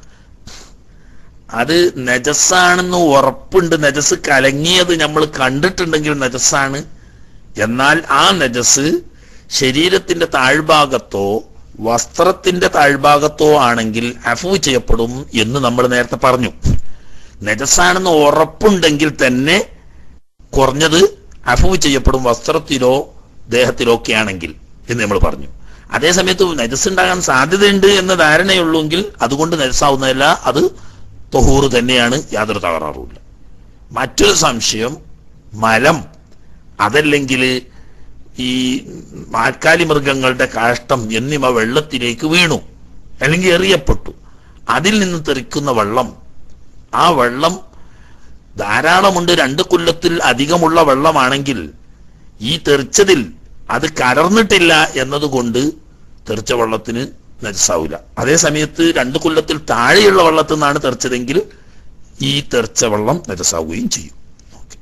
അത് നജസ്സാണെന്ന് ഉറപ്പുണ്ട് നജസ് കലങ്ങിയത് നമ്മൾ കണ്ടിട്ടുണ്ടെങ്കിൽ നജസ്സാണ് എന്നാൽ ആ നജസ് ശരീരത്തിന്റെ താഴ്ഭാഗത്തോ വസ്ത്രത്തിന്റെ താഴ്ഭാഗത്തോ ആണെങ്കിൽ അഫു ചെയ്യപ്പെടും എന്ന് നമ്മൾ നേരത്തെ പറഞ്ഞു നജസ്സാണെന്ന് ഉറപ്പുണ്ടെങ്കിൽ തന്നെ കുറഞ്ഞത് അഫു ചെയ്യപ്പെടും വസ്ത്രത്തിലോ ദേഹത്തിലോ ഒക്കെ ആണെങ്കിൽ എന്ന് നമ്മൾ പറഞ്ഞു അതേ സമയത്ത് നജസ് ഉണ്ടാകാൻ സാധ്യതയുണ്ട് എന്ന ധാരണയുള്ളൂങ്കിൽ അതുകൊണ്ട് നജസ്സാവുന്നതല്ല അത് തൊഹൂറ് തന്നെയാണ് യാതൊരു തകരാറുമില്ല മറ്റൊരു സംശയം മലം അതല്ലെങ്കിൽ ഈ നാൽക്കാലി മൃഗങ്ങളുടെ കാഷ്ടം എന്നിവ വെള്ളത്തിലേക്ക് വീണു അല്ലെങ്കിൽ എറിയപ്പെട്ടു അതിൽ നിന്ന് തെറിക്കുന്ന വെള്ളം ആ വെള്ളം ധാരാളമുണ്ട് രണ്ട് കൊല്ലത്തിൽ അധികമുള്ള വെള്ളമാണെങ്കിൽ ഈ തെറിച്ചതിൽ അത് കലർന്നിട്ടില്ല എന്നതുകൊണ്ട് തെറിച്ച വെള്ളത്തിന് നജസാവില്ല അതേ സമയത്ത് രണ്ട് കൊല്ലത്തിൽ താഴെയുള്ള വെള്ളത്തിൽ നിന്നാണ് തെറിച്ചതെങ്കിൽ ഈ തെറിച്ച വെള്ളം നജസാവുകയും ചെയ്യും ഓക്കെ.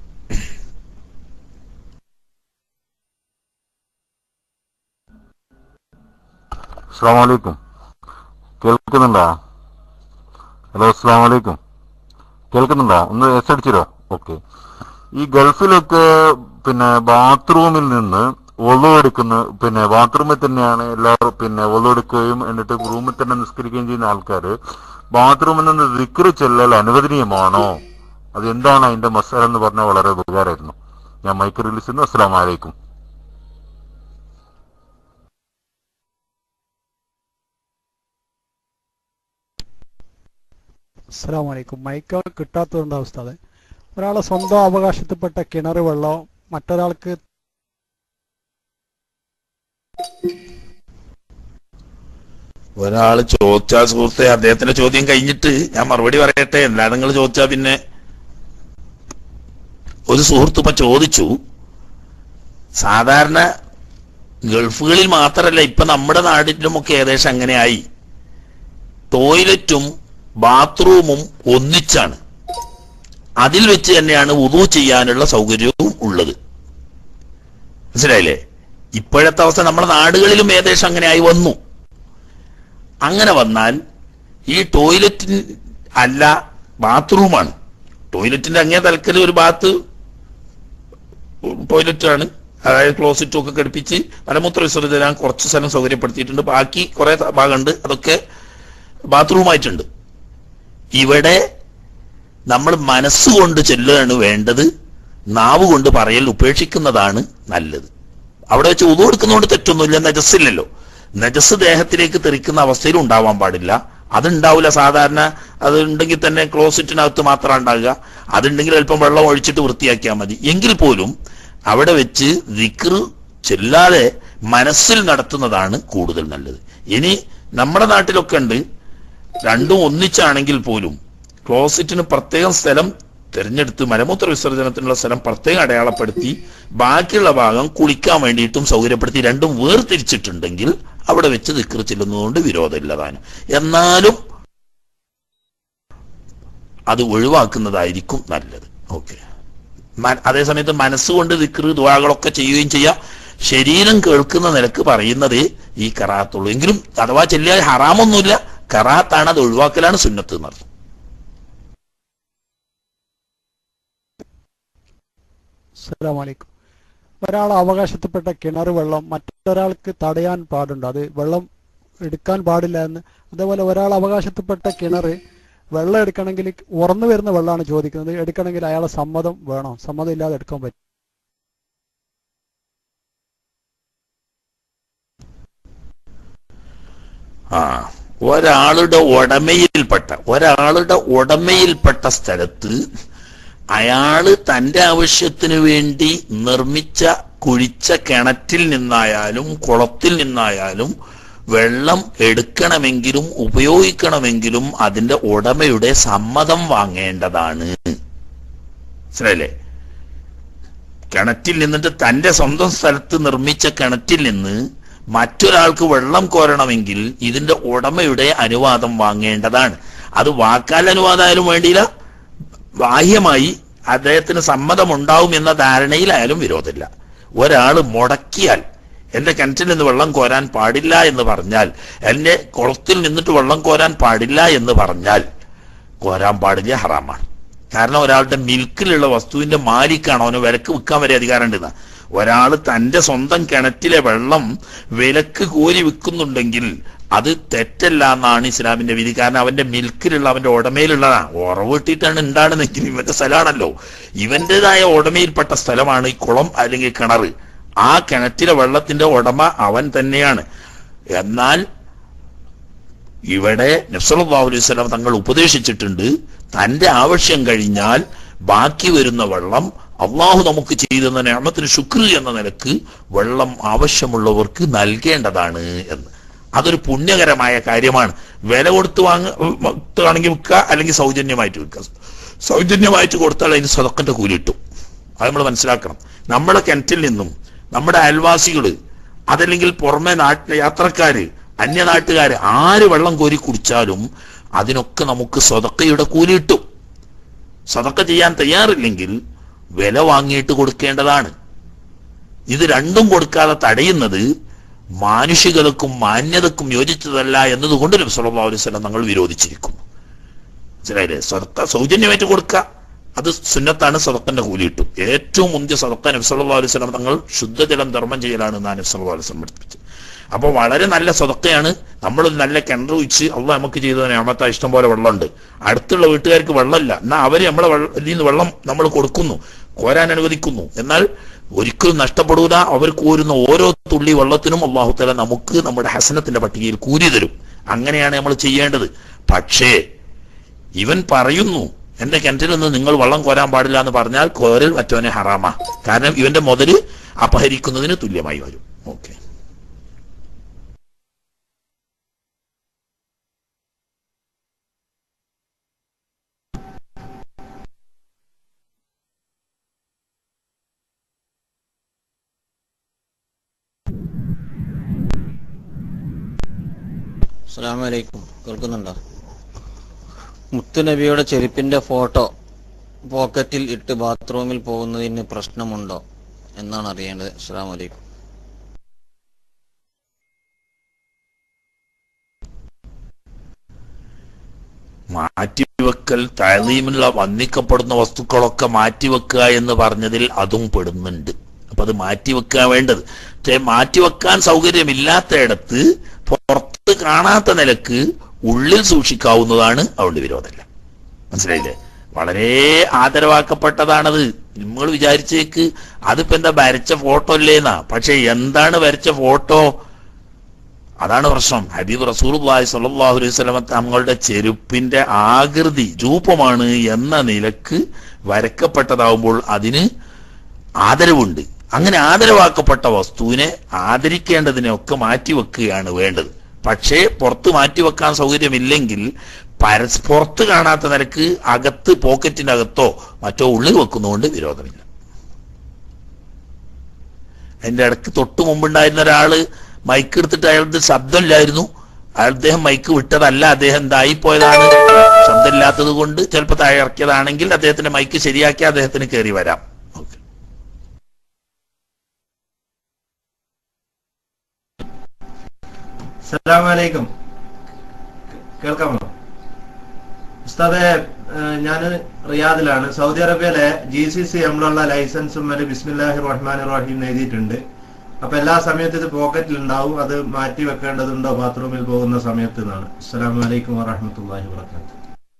അസ്സാം വലൈക്കും കേൾക്കുന്നുണ്ടോ ഹലോ അസ്സാം വലൈക്കും കേൾക്കുന്നുണ്ടോ ഒന്ന് എസ് അടിച്ചിരോ ഓക്കെ ഈ ഗൾഫിലൊക്കെ പിന്നെ ബാത്റൂമിൽ നിന്ന് ഒളു എടുക്കുന്ന പിന്നെ ബാത്റൂമിൽ തന്നെയാണ് എല്ലാവരും പിന്നെ ഒളു എടുക്കുകയും എന്നിട്ട് റൂമിൽ തന്നെ നിസ്കരിക്കുകയും ചെയ്യുന്ന ആൾക്കാർ ബാത്റൂമിൽ നിന്ന് ദിക്റ് ചെല്ലൽ അനുവദനീയമാണോ അത് എന്താണ് അതിന്റെ മസാല എന്ന് പറഞ്ഞാൽ വളരെ ഉപകാരമായിരുന്നു ഞാൻ മൈക്ക് റിലീസ് ചെയ്യുന്നു അസ്സാം വലൈക്കും അസ്സാം വലൈക്കും മൈക്ക് കിട്ടാത്തതുകൊണ്ട് അവസ്ഥ ഒരാളെ സ്വന്തം അവകാശത്തിൽപ്പെട്ട കിണർ വെള്ളം മറ്റൊരാൾക്ക് ഒരാൾ ചോദിച്ചാൽ സുഹൃത്തെ അദ്ദേഹത്തിന്റെ ചോദ്യം കഴിഞ്ഞിട്ട് ഞാൻ മറുപടി പറയട്ടെ അല്ലാതെ നിങ്ങൾ ചോദിച്ചാൽ പിന്നെ ഒരു സുഹൃത്ത് ഇപ്പൊ ചോദിച്ചു സാധാരണ ഗൾഫുകളിൽ മാത്രമല്ല ഇപ്പൊ നമ്മുടെ നാട്ടിലുമൊക്കെ ഏകദേശം അങ്ങനെയായി ടോയ്ലറ്റും ബാത്റൂമും ഒന്നിച്ചാണ് അതിൽ വെച്ച് തന്നെയാണ് ഉദു ചെയ്യാനുള്ള സൗകര്യവും ഉള്ളത് മനസ്സിലായില്ലേ ഇപ്പോഴത്തെ അവസ്ഥ നമ്മുടെ നാടുകളിലും ഏകദേശം അങ്ങനെ ആയി വന്നു അങ്ങനെ വന്നാൽ ഈ ടോയ്ലറ്റിൻ അല്ല ബാത്റൂമാണ് ടോയ്ലറ്റിന്റെ അങ്ങേ തലക്കൽ ഒരു ബാത്ത് ടോയ്ലറ്റാണ് അതായത് ക്ലോസറ്റും ഒക്കെ ഘടിപ്പിച്ച് മലമൂത്ര വിസർജനം കുറച്ച് സ്ഥലം സൗകര്യപ്പെടുത്തിയിട്ടുണ്ട് ബാക്കി കുറെ ഭാഗമുണ്ട് അതൊക്കെ ബാത്റൂമായിട്ടുണ്ട് ഇവിടെ നമ്മൾ മനസ്സുകൊണ്ട് ചെല്ലുകയാണ് വേണ്ടത് നാവ് കൊണ്ട് പറയൽ ഉപേക്ഷിക്കുന്നതാണ് നല്ലത് അവിടെ വെച്ച് ഉതു എടുക്കുന്നതുകൊണ്ട് തെറ്റൊന്നുമില്ല നജസ്സില്ലല്ലോ നജസ് ദേഹത്തിലേക്ക് തെറിക്കുന്ന അവസ്ഥയിൽ ഉണ്ടാവാൻ പാടില്ല അതുണ്ടാവില്ല സാധാരണ അത് ഉണ്ടെങ്കിൽ തന്നെ ക്ലോസറ്റിനകത്ത് മാത്രം ഉണ്ടാകുക അതുണ്ടെങ്കിൽ അല്പം വെള്ളം ഒഴിച്ചിട്ട് വൃത്തിയാക്കിയാൽ മതി എങ്കിൽ പോലും അവിടെ വെച്ച് ദിക്ർ ചെല്ലാതെ മനസ്സിൽ നടത്തുന്നതാണ് കൂടുതൽ നല്ലത് ഇനി നമ്മുടെ നാട്ടിലൊക്കെ ഉണ്ട് രണ്ടും ഒന്നിച്ചാണെങ്കിൽ പോലും ക്ലോസറ്റിന് പ്രത്യേകം സ്ഥലം തിരഞ്ഞെടുത്ത് മലമൂത്ര വിസർജനത്തിനുള്ള സ്ഥലം പ്രത്യേകം അടയാളപ്പെടുത്തി ബാക്കിയുള്ള ഭാഗം കുളിക്കാൻ വേണ്ടിയിട്ടും സൗകര്യപ്പെടുത്തി രണ്ടും വേർതിരിച്ചിട്ടുണ്ടെങ്കിൽ അവിടെ വെച്ച് ദിക്ർ ചെല്ലുന്നതുകൊണ്ട് വിരോധമില്ലതാനും എന്നാലും അത് ഒഴിവാക്കുന്നതായിരിക്കും നല്ലത് ഓക്കെ അതേസമയത്ത് മനസ്സുകൊണ്ട് ദിക്ർ ദുവാകളൊക്കെ ചെയ്യുകയും ചെയ്യാം ശരീരം കേൾക്കുന്ന നിലക്ക് പറയുന്നത് ഈ കറാത്തുള്ളൂ എങ്കിലും അഥവാ ചെല്ലിയാൽ ഹറാമൊന്നുമില്ല കറാത്താണ് അത് ഒഴിവാക്കലാണ് സുന്നത്ത് എന്നർത്ഥം അസ്സലാം വലൈക്കും ഒരാൾ അവകാശത്തിൽപ്പെട്ട കിണർ വെള്ളം മറ്റൊരാൾക്ക് തടയാൻ പാടുണ്ട് അത് വെള്ളം എടുക്കാൻ പാടില്ല എന്ന് അതേപോലെ ഒരാൾ അവകാശത്തിൽപ്പെട്ട കിണർ വെള്ളം എടുക്കണമെങ്കിൽ ഉറന്നു വരുന്ന വെള്ളമാണ് ചോദിക്കുന്നത് എടുക്കണമെങ്കിൽ അയാളെ സമ്മതം വേണം സമ്മതം ഇല്ലാതെ എടുക്കാൻ പറ്റും ആ ഒരാളുടെ ഉടമയിൽപ്പെട്ട ഒരാളുടെ ഉടമയിൽപ്പെട്ട സ്ഥലത്ത് അയാള് തന്റെ ആവശ്യത്തിന് വേണ്ടി നിർമ്മിച്ച കുഴിച്ച കിണറ്റിൽ നിന്നായാലും കുളത്തിൽ നിന്നായാലും വെള്ളം എടുക്കണമെങ്കിലും ഉപയോഗിക്കണമെങ്കിലും അതിന്റെ ഉടമയുടെ സമ്മതം വാങ്ങേണ്ടതാണ് മനസ്സിലായില്ലേ കിണറ്റിൽ നിന്നിട്ട് തന്റെ സ്വന്തം സ്ഥലത്ത് നിർമ്മിച്ച കിണറ്റിൽ നിന്ന് മറ്റൊരാൾക്ക് വെള്ളം കോരണമെങ്കിൽ ഇതിന്റെ ഉടമയുടെ അനുവാദം വാങ്ങേണ്ടതാണ് അത് വാക്കാൽ അനുവാദമായാലും വേണ്ടിയില്ല ബാഹ്യമായി അദ്ദേഹത്തിന് സമ്മതമുണ്ടാവും എന്ന ധാരണയിലായാലും വിരോധമില്ല ഒരാൾ മുടക്കിയാൽ എന്റെ കിണറ്റിൽ നിന്ന് വെള്ളം കോരാൻ പാടില്ല എന്ന് പറഞ്ഞാൽ എന്റെ കുളത്തിൽ നിന്നിട്ട് വെള്ളം കോരാൻ പാടില്ല എന്ന് പറഞ്ഞാൽ കോരാൻ പാടില്ല ഹറാമാണ് കാരണം ഒരാളുടെ മിൽക്കിലുള്ള വസ്തുവിന്റെ മാലിക്കാണ് അവന് വിലക്ക് വിൽക്കാൻ വരെ അധികാരമുണ്ടെന്ന് ഒരാൾ തന്റെ സ്വന്തം കിണറ്റിലെ വെള്ളം വിലക്ക് കോരി വിൽക്കുന്നുണ്ടെങ്കിൽ അത് തെറ്റല്ല എന്നാണ് ഇസ്ലാമിന്റെ വിധി കാരണം അവന്റെ മിൽക്കിലുള്ള അവന്റെ ഉടമയിലുള്ളതാണ് ഉറവ് കിട്ടിയിട്ടാണ് ഉണ്ടാകുന്നതെങ്കിൽ ഇവന്റെ സ്ഥലമാണല്ലോ ഇവന്റേതായ ഉടമയിൽപ്പെട്ട സ്ഥലമാണ് ഈ കുളം അല്ലെങ്കിൽ കിണർ ആ കിണറ്റിലെ വെള്ളത്തിന്റെ ഉടമ അവൻ തന്നെയാണ് എന്നാൽ ഇവിടെ നബ്സല്ലാഹു അലൈഹി സ്വലാം തങ്ങൾ ഉപദേശിച്ചിട്ടുണ്ട് തന്റെ ആവശ്യം കഴിഞ്ഞാൽ ബാക്കി വരുന്ന വെള്ളം അള്ളാഹു നമുക്ക് ചെയ്തെന്ന നിയമത്തിന് ശുക്ർ എന്ന നിലക്ക് വെള്ളം ആവശ്യമുള്ളവർക്ക് നൽകേണ്ടതാണ് എന്ന് അതൊരു പുണ്യകരമായ കാര്യമാണ് വില കൊടുത്ത് വാങ്ങുകയാണെങ്കിൽ വിൽക്കുക അല്ലെങ്കിൽ സൗജന്യമായിട്ട് വിൽക്കുക സൗജന്യമായിട്ട് കൊടുത്താൽ അതിന് സ്വതക്കന്റെ കൂലി കിട്ടും അത് നമ്മൾ മനസ്സിലാക്കണം നമ്മുടെ കിണറ്റിൽ നിന്നും നമ്മുടെ അയൽവാസികള് അതല്ലെങ്കിൽ പുറമെ നാട്ടിലെ യാത്രക്കാര് അന്യനാട്ടുകാര് ആര് വെള്ളം കോരി കുടിച്ചാലും അതിനൊക്കെ നമുക്ക് സ്വതക്കയുടെ കൂലി കിട്ടും സ്വതക്ക ചെയ്യാൻ തയ്യാറില്ലെങ്കിൽ വില വാങ്ങിയിട്ട് കൊടുക്കേണ്ടതാണ് ഇത് രണ്ടും കൊടുക്കാതെ തടയുന്നത് മാനുഷികതക്കും മാന്യതക്കും യോജിച്ചതല്ല എന്നതുകൊണ്ട് നബി സല്ലല്ലാഹു അലൈഹി വസല്ലം തങ്ങൾ വിരോധിച്ചിരിക്കുന്നു മനസ്സിലായില്ലേ സ്വതക്ക സൗജന്യമായിട്ട് കൊടുക്കുക അത് സുന്നത്താണ് സദക്കന്റെ കൂലി കിട്ടും ഏറ്റവും മുന്തിയ സദക്ക നബി സല്ലല്ലാഹു അലൈഹി വസല്ലം തങ്ങൾ ശുദ്ധജലം ധർമ്മം ചെയ്യലാണ് എന്നാണ് നബി സല്ലല്ലാഹു അലൈഹി വസല്ലം പഠിപ്പിച്ചത് അപ്പോൾ വളരെ നല്ല സ്വതക്കയാണ് നമ്മളൊരു നല്ല കിണർ ഒഴിച്ച് അള്ള നമുക്ക് ചെയ്ത ഞാമത്ത ഇഷ്ടം പോലെ വെള്ളമുണ്ട് അടുത്തുള്ള വീട്ടുകാർക്ക് വെള്ളമില്ല എന്നാൽ അവര് നമ്മളെ വെള്ള- ഇതിൽ നിന്ന് വെള്ളം നമ്മൾ കൊടുക്കുന്നു കോരാൻ അനുവദിക്കുന്നു എന്നാൽ ഒരിക്കലും നഷ്ടപ്പെടൂല അവർ കോരുന്ന ഓരോ തുള്ളി വെള്ളത്തിനും അള്ളാഹുത്തല നമുക്ക് നമ്മുടെ ഹസനത്തിന്റെ പട്ടികയിൽ കൂലി തരും അങ്ങനെയാണ് നമ്മൾ ചെയ്യേണ്ടത് പക്ഷേ ഇവൻ പറയുന്നു എന്റെ കിണറ്റിൽ നിന്ന് നിങ്ങൾ വെള്ളം കോരാൻ പാടില്ല എന്ന് പറഞ്ഞാൽ കോരൽ മറ്റവനെ ഹറാമ കാരണം ഇവന്റെ മുതല് അപഹരിക്കുന്നതിന് തുല്യമായി വരും ഓക്കെ അസ്സലാമു അലൈക്കും കേൾക്കുന്നുണ്ടോ മുത്തുനബിയുടെ ചെരുപ്പിന്റെ ഫോട്ടോ പോക്കറ്റിൽ ഇട്ട് ബാത്റൂമിൽ പോകുന്നതിന് പ്രശ്നമുണ്ടോ എന്നാണ് അറിയേണ്ടത് അസ്സലാമു അലൈക്കും മാറ്റിവെക്കൽ താലീമിലുള്ള വന്നിക്കപ്പെടുന്ന വസ്തുക്കളൊക്കെ മാറ്റിവെക്കുക എന്ന് പറഞ്ഞതിൽ അതും പെടുന്നുണ്ട് അപ്പൊ അത് മാറ്റിവെക്കാൻ വേണ്ടത് പക്ഷേ മാറ്റിവെക്കാൻ സൗകര്യമില്ലാത്തയിടത്ത് പുറത്ത് കാണാത്ത നിലക്ക് ഉള്ളിൽ സൂക്ഷിക്കാവുന്നതാണ് അതുകൊണ്ട് വിരോധമില്ല മനസ്സിലായില്ലേ വളരെ ആദരവാക്കപ്പെട്ടതാണത് നിങ്ങൾ വിചാരിച്ചേക്ക് അതിപ്പോ എന്താ വരച്ച ഫോട്ടോ അല്ലേന്നാ പക്ഷെ എന്താണ് വരച്ച ഫോട്ടോ അതാണ് പ്രശ്നം ഹബീബ് റസൂലുള്ളാഹി സ്വല്ലല്ലാഹു അലൈഹി വസല്ലം തങ്ങളുടെ ചെരുപ്പിന്റെ ആകൃതി രൂപമാണ് എന്ന നിലക്ക് വരക്കപ്പെട്ടതാവുമ്പോൾ അതിന് ആദരവുണ്ട് അങ്ങനെ ആദരവാക്കപ്പെട്ട വസ്തുവിനെ ആദരിക്കേണ്ടതിനെയൊക്കെ മാറ്റിവെക്കുകയാണ് വേണ്ടത് പക്ഷേ പുറത്ത് മാറ്റിവെക്കാൻ സൗകര്യമില്ലെങ്കിൽ പരസ് പുറത്ത് കാണാത്ത നിലക്ക് അകത്ത് പോക്കറ്റിന്റെ അകത്തോ മറ്റോ ഉള്ളിൽ വെക്കുന്നതുകൊണ്ട് വിരോധമില്ല അതിന്റെ ഇടയ്ക്ക് തൊട്ട് മുമ്പുണ്ടായിരുന്ന ഒരാള് മൈക്ക് എടുത്തിട്ട് അയാളുടെ ശബ്ദമില്ലായിരുന്നു അയാൾ അദ്ദേഹം മൈക്ക് വിട്ടതല്ല അദ്ദേഹം എന്തായിപ്പോയതാണ് ശബ്ദമില്ലാത്തത് കൊണ്ട് ചിലപ്പോൾ താഴെ ഇറക്കിയതാണെങ്കിൽ അദ്ദേഹത്തിന്റെ മൈക്ക് ശരിയാക്കി അദ്ദേഹത്തിന് കയറി വരാം ഓക്കെ അസ്സലാമലൈക്കും കേൾക്കാമോ ഉസ്താദെ ഞാൻ റിയാദിലാണ് സൗദി അറേബ്യയിലെ ജി സി സി എമ്മിലുള്ള ലൈസൻസും ഒരു ബിസ്മില്ലാഹി റഹ്മാൻ റഹീം എഴുതിയിട്ടുണ്ട് അപ്പൊ എല്ലാ സമയത്തും ഇത് പോക്കറ്റിൽ ഉണ്ടാവും അത് മാറ്റി വെക്കേണ്ടതുണ്ടോ ബാത്റൂമിൽ പോകുന്ന സമയത്ത് എന്നാണ് അസ്സലാമു അലൈക്കും വറഹമത്തല്ലാഹി വാത്തു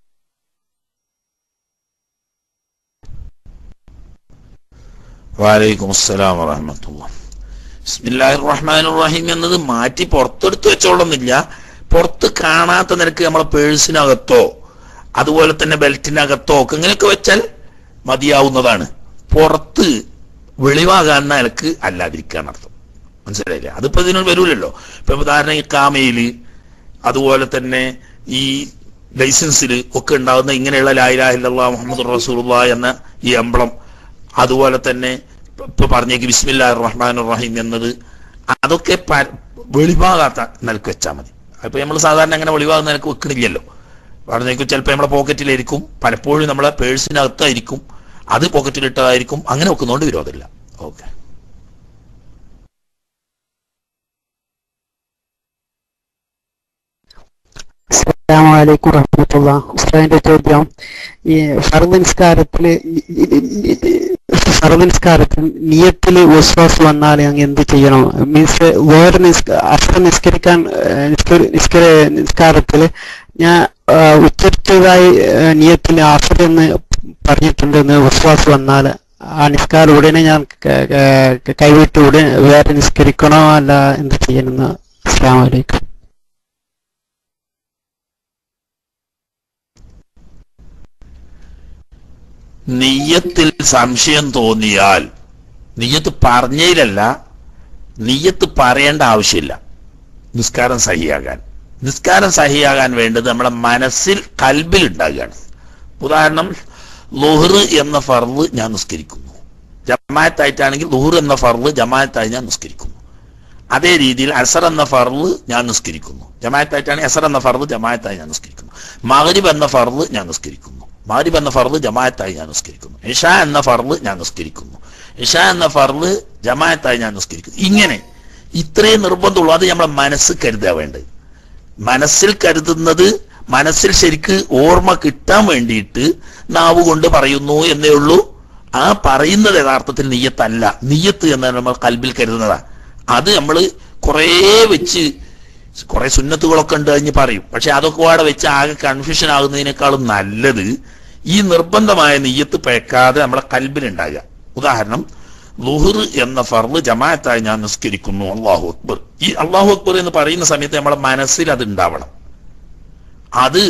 വാലൈക്കും അസ്സലാം വറഹമത്തുള്ള ബിസ്മില്ലാഹിർ റഹ്മാനിർ റഹീം എന്നത് മാറ്റി പുറത്തെടുത്ത് വെച്ചോളുന്നില്ല പുറത്ത് കാണാത്ത നിനക്ക് നമ്മളെ പേഴ്സിനകത്തോ അതുപോലെ തന്നെ ബെൽറ്റിനകത്തോ ഒക്കെ ഇങ്ങനെയൊക്കെ വെച്ചാൽ മതിയാവുന്നതാണ് പുറത്ത് വെളിവാകാൻ നിനക്ക് അല്ലാതിരിക്കാൻ അർത്ഥം മനസ്സിലായില്ലേ അതിപ്പോ ഇതിന് വരൂലല്ലോ ഇപ്പൊ ഉദാഹരണം ഈ കാമയില് അതുപോലെ തന്നെ ഈ ലൈസൻസിൽ ഒക്കെ ഉണ്ടാകുന്ന ഇങ്ങനെയുള്ള ലായിലാഹില്ലാ മുഹമ്മദ് റസൂലുള്ള എന്ന ഈ എംബ്ലം അതുപോലെ തന്നെ ഇപ്പൊ പറഞ്ഞേക്ക് ബിസ്മില്ലാ റഹ്മാൻ റഹീം എന്നത് അതൊക്കെ പ- വെളിവാകാത്ത നിലക്ക് വെച്ചാൽ മതി അപ്പൊ നമ്മൾ സാധാരണ അങ്ങനെ വെളിവാകുന്ന നിലക്ക് വെക്കണില്ലല്ലോ പറഞ്ഞേക്കും ചിലപ്പോൾ നമ്മളെ പോക്കറ്റിലായിരിക്കും പലപ്പോഴും നമ്മളെ പേഴ്സിനകത്തായിരിക്കും അത് പോക്കറ്റിലിട്ടതായിരിക്കും അങ്ങനെ വെക്കുന്നതുകൊണ്ട് വിരോധമില്ല ഓക്കെ അസ്സലാമലൈക്കും റഹ്മത്തുള്ള ഉസ്താദിന്റെ ചോദ്യം ഈ ഫർദ് നിസ്കാരത്തില് ഫർദ് നിസ്കാരത്തിൽ നിയത്തില് വിശ്വാസ് വന്നാൽ അങ്ങ് എന്ത് ചെയ്യണം മീൻസ് വേറെ നിസ്ക അസ്ര നിസ്കരിക്കാൻ ഏഹ്, നിസ്കരി- നിസ്കര നിസ്കാരത്തില് ഞാൻ ഏഹ്, ഉച്ചരിച്ചതായി ഏഹ്, നിയത്തിൽ അസർ എന്ന് പറഞ്ഞിട്ടുണ്ടെന്ന് വിശ്വാസ് വന്നാൽ ആ നിസ്കാരം ഉടനെ ഞാൻ ക- ക- കൈവിട്ട് ഉടനെ വേറെ നിസ്കരിക്കണോ അല്ല എന്ത് ചെയ്യണമെന്ന് അസ്സാം വലൈക്കും നീയത്തിൽ സംശയം തോന്നിയാൽ നീയത്ത് പറഞ്ഞതിലല്ല നീയത്ത് പറയേണ്ട ആവശ്യമില്ല നിസ്കാരം സഹിയാകാൻ നിസ്കാരം സഹിയാകാൻ വേണ്ടത് നമ്മുടെ മനസ്സിൽ കൽബിൽ ഉണ്ടാകുകയാണ് ഉദാഹരണം ലുഹർ എന്ന ഫർള് ഞാൻ നിസ്കരിക്കുന്നു ജമായത്തായിട്ടാണെങ്കിൽ ലുഹർ എന്ന ഫർള് ജമായത്തായി ഞാൻ നിസ്കരിക്കുന്നു അതേ രീതിയിൽ അസർ എന്ന ഫർള് ഞാൻ നിസ്കരിക്കുന്നു ജമായത്തായിട്ടാണെങ്കിൽ അസർ എന്ന ഫർള് ജമായത്തായി ഞാൻ നിസ്കരിക്കുന്നു മഗ്രിബ് എന്ന ഫർള് ഞാൻ നിസ്കരിക്കുന്നു മഗ്രിബ് എന്ന ഫർള് ജമായത്തായി ഞാൻ നിസ്കരിക്കുന്നു ഇഷ എന്ന ഫർള് ഞാൻ നിസ്കരിക്കുന്നു ഇഷ എന്ന ഫർള് ജമായത്തായി ഞാൻ നിസ്കരിക്കുന്നു ഇങ്ങനെ ഇത്രയും നിർബന്ധമുള്ളൂ അത് നമ്മളെ മനസ്സ് കരുതാൻ വേണ്ടത് മനസ്സിൽ കരുതുന്നത് മനസ്സിൽ ശരിക്ക് ഓർമ്മ കിട്ടാൻ വേണ്ടിയിട്ട് നാവ് കൊണ്ട് പറയുന്നു എന്നേ ഉള്ളൂ ആ പറയുന്നത് യഥാർത്ഥത്തിൽ നീയത്തല്ല നീയത്ത് എന്ന് നമ്മൾ കൽബിൽ കരുതുന്നതാ അത് നമ്മൾ കുറേ വെച്ച് കുറെ സുന്നത്തുകളൊക്കെ ഉണ്ട് കഴിഞ്ഞ് പറയും പക്ഷെ അതൊക്കെ കൂടെ വെച്ച് ആകെ കൺഫ്യൂഷൻ ആകുന്നതിനേക്കാളും നല്ലത് ഈ നിർബന്ധമായ നെയ്യത്ത് പേക്കാതെ നമ്മളെ കൽബിലുണ്ടാകുക ഉദാഹരണം ലുഹർ എന്ന ഫർള് ജമാഅത്തായി ഞാൻ നിസ്കരിക്കുന്നു അള്ളാഹു അക്ബർ ഈ അള്ളാഹു അക്ബർ എന്ന് പറയുന്ന സമയത്ത് നമ്മളെ മനസ്സിൽ അത് ഉണ്ടാവണം അത്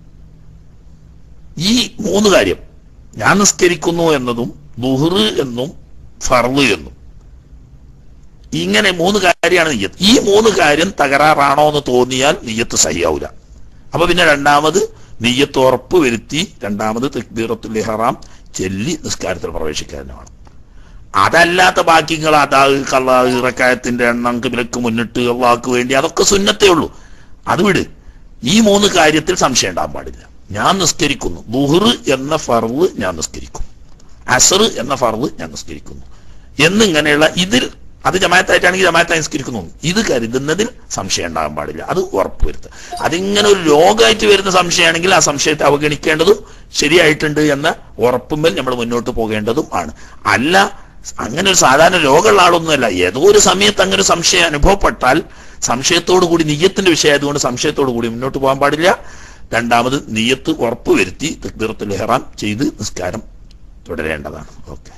ഈ മൂന്ന് കാര്യം ഞാൻ നിസ്കരിക്കുന്നു എന്നതും ലുഹർ എന്നും ഫർള് എന്നും ഇങ്ങനെ മൂന്ന് കാര്യമാണ് നെയ്യത്ത് ഈ മൂന്ന് കാര്യം തകരാറാണോ എന്ന് തോന്നിയാൽ നെയ്യത്ത് സഹിയാവൂല അപ്പൊ പിന്നെ രണ്ടാമത് നെയ്യത്ത് ഉറപ്പ് വരുത്തി രണ്ടാമത് തക്ബീറത്തുൽ ഇഹ്റാം ചൊല്ലി നിസ്കാരത്തിൽ പ്രവേശിക്കാനാണ് അതല്ലാത്ത ബാക്കികൾ അതാഹ് കള്ളാഹ് ഇറക്കായത്തിന്റെ എണ്ണം കിബിലക്ക് മുന്നിട്ട് അള്ളാഹ്ക്ക് വേണ്ടി അതൊക്കെ സുന്നത്തേ ഉള്ളൂ അത് വിട് ഈ മൂന്ന് കാര്യത്തിൽ സംശയം ഉണ്ടാകാൻ പാടില്ല ഞാൻ നിസ്കരിക്കുന്നു ബുഹർ എന്ന ഫർവ് ഞാൻ നിസ്കരിക്കും അസർ എന്ന ഫർവ് ഞാൻ നിസ്കരിക്കുന്നു എന്നിങ്ങനെയുള്ള ഇതിൽ അത് ജമായത്തായിട്ടാണെങ്കിൽ ജമായത്തായി നിസ്കരിക്കുന്നു ഇത് കരുതുന്നതിൽ സംശയം ഉണ്ടാകാൻ പാടില്ല അത് ഉറപ്പുവരുത്തുക അതിങ്ങനെ ഒരു രോഗമായിട്ട് വരുന്ന സംശയമാണെങ്കിൽ ആ സംശയത്തെ അവഗണിക്കേണ്ടതും ശരിയായിട്ടുണ്ട് എന്ന ഉറപ്പുമ്പോൾ നമ്മൾ മുന്നോട്ട് പോകേണ്ടതും ആണ് അല്ല അങ്ങനെ ഒരു സാധാരണ രോഗമുള്ള ആളൊന്നുമല്ല ഏതോ ഒരു സമയത്ത് അങ്ങനെ ഒരു സംശയം അനുഭവപ്പെട്ടാൽ സംശയത്തോടു കൂടി നീയത്തിന്റെ വിഷയമായതുകൊണ്ട് സംശയത്തോടു കൂടി മുന്നോട്ട് പോകാൻ പാടില്ല രണ്ടാമത് നീയത്ത് ഉറപ്പുവരുത്തി തക്ബീറത്തുൽ ഇഹ്റാം ചെയ്ത് നിസ്കാരം തുടരേണ്ടതാണ് ഓക്കെ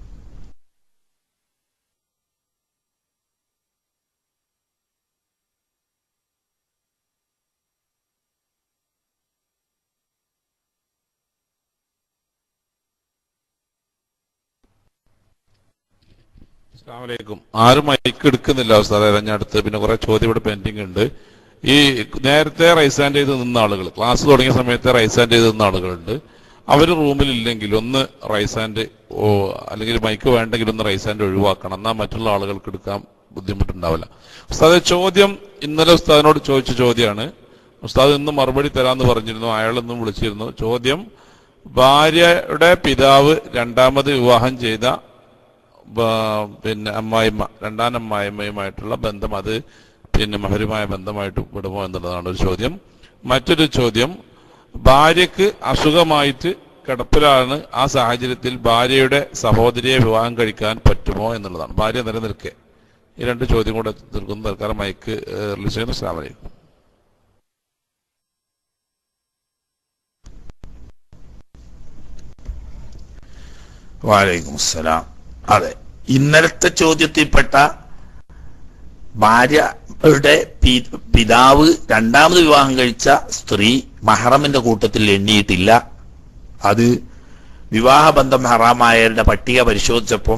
അസ്സലാമലൈക്കും ആരും മൈക്ക് എടുക്കുന്നില്ല ഉസ്താദെ അടുത്ത് പിന്നെ കുറെ ചോദ്യം ഇവിടെ പെൻഡിങ് ഉണ്ട് ഈ നേരത്തെ റൈസ് ഹാൻഡ് ചെയ്ത് നിന്ന ആളുകൾ ക്ലാസ് തുടങ്ങിയ സമയത്ത് റൈസ് ഹാൻഡ് ചെയ്ത് നിന്ന ആളുകളുണ്ട് അവർ റൂമിൽ ഇല്ലെങ്കിൽ ഒന്ന് റൈസ് ഹാൻഡ് ഓ അല്ലെങ്കിൽ മൈക്ക് വേണ്ടെങ്കിൽ ഒന്ന് റൈസ് ഹാൻഡ് ഒഴിവാക്കണം എന്നാൽ മറ്റുള്ള ആളുകൾക്ക് എടുക്കാൻ ബുദ്ധിമുട്ടുണ്ടാവില്ല ഉസ്താദെ ചോദ്യം ഇന്നലെ ഉസ്താദിനോട് ചോദിച്ച ചോദ്യമാണ് ഉസ്താദ് ഇന്ന് മറുപടി തരാമെന്ന് പറഞ്ഞിരുന്നു അയാൾ ഇന്നും വിളിച്ചിരുന്നു ചോദ്യം ഭാര്യയുടെ പിതാവ് രണ്ടാമത് വിവാഹം ചെയ്ത ബ- പിന്നെ അമ്മായിമ്മ രണ്ടാം അമ്മായിമ്മയുമായിട്ടുള്ള ബന്ധം അത് പിന്നെ മഹരുമായ ബന്ധമായിട്ട് വിടുമോ എന്നുള്ളതാണ് ഒരു ചോദ്യം മറ്റൊരു ചോദ്യം ഭാര്യക്ക് അസുഖമായിട്ട് കിടപ്പിലാണ് ആ സാഹചര്യത്തിൽ ഭാര്യയുടെ സഹോദരിയെ വിവാഹം കഴിക്കാൻ പറ്റുമോ എന്നുള്ളതാണ് ഭാര്യ നിലനിൽക്കെ ഈ രണ്ട് ചോദ്യം കൂടെ തീർക്കുന്ന തൽക്കാലം മൈക്ക് റിലീസ് ചെയ്യുന്ന സ്ലാമലൈക്കും വാലൈക്കും അസ്സലാം അതെ ഇന്നലത്തെ ചോദ്യത്തിൽപ്പെട്ട ഭാര്യയുടെ പി- പിതാവ് രണ്ടാമത് വിവാഹം കഴിച്ച സ്ത്രീ മഹറമിന്റെ കൂട്ടത്തിൽ എണ്ണിയിട്ടില്ല അത് വിവാഹബന്ധം ഹറാമായവരുടെ പട്ടിക പരിശോധിച്ചപ്പം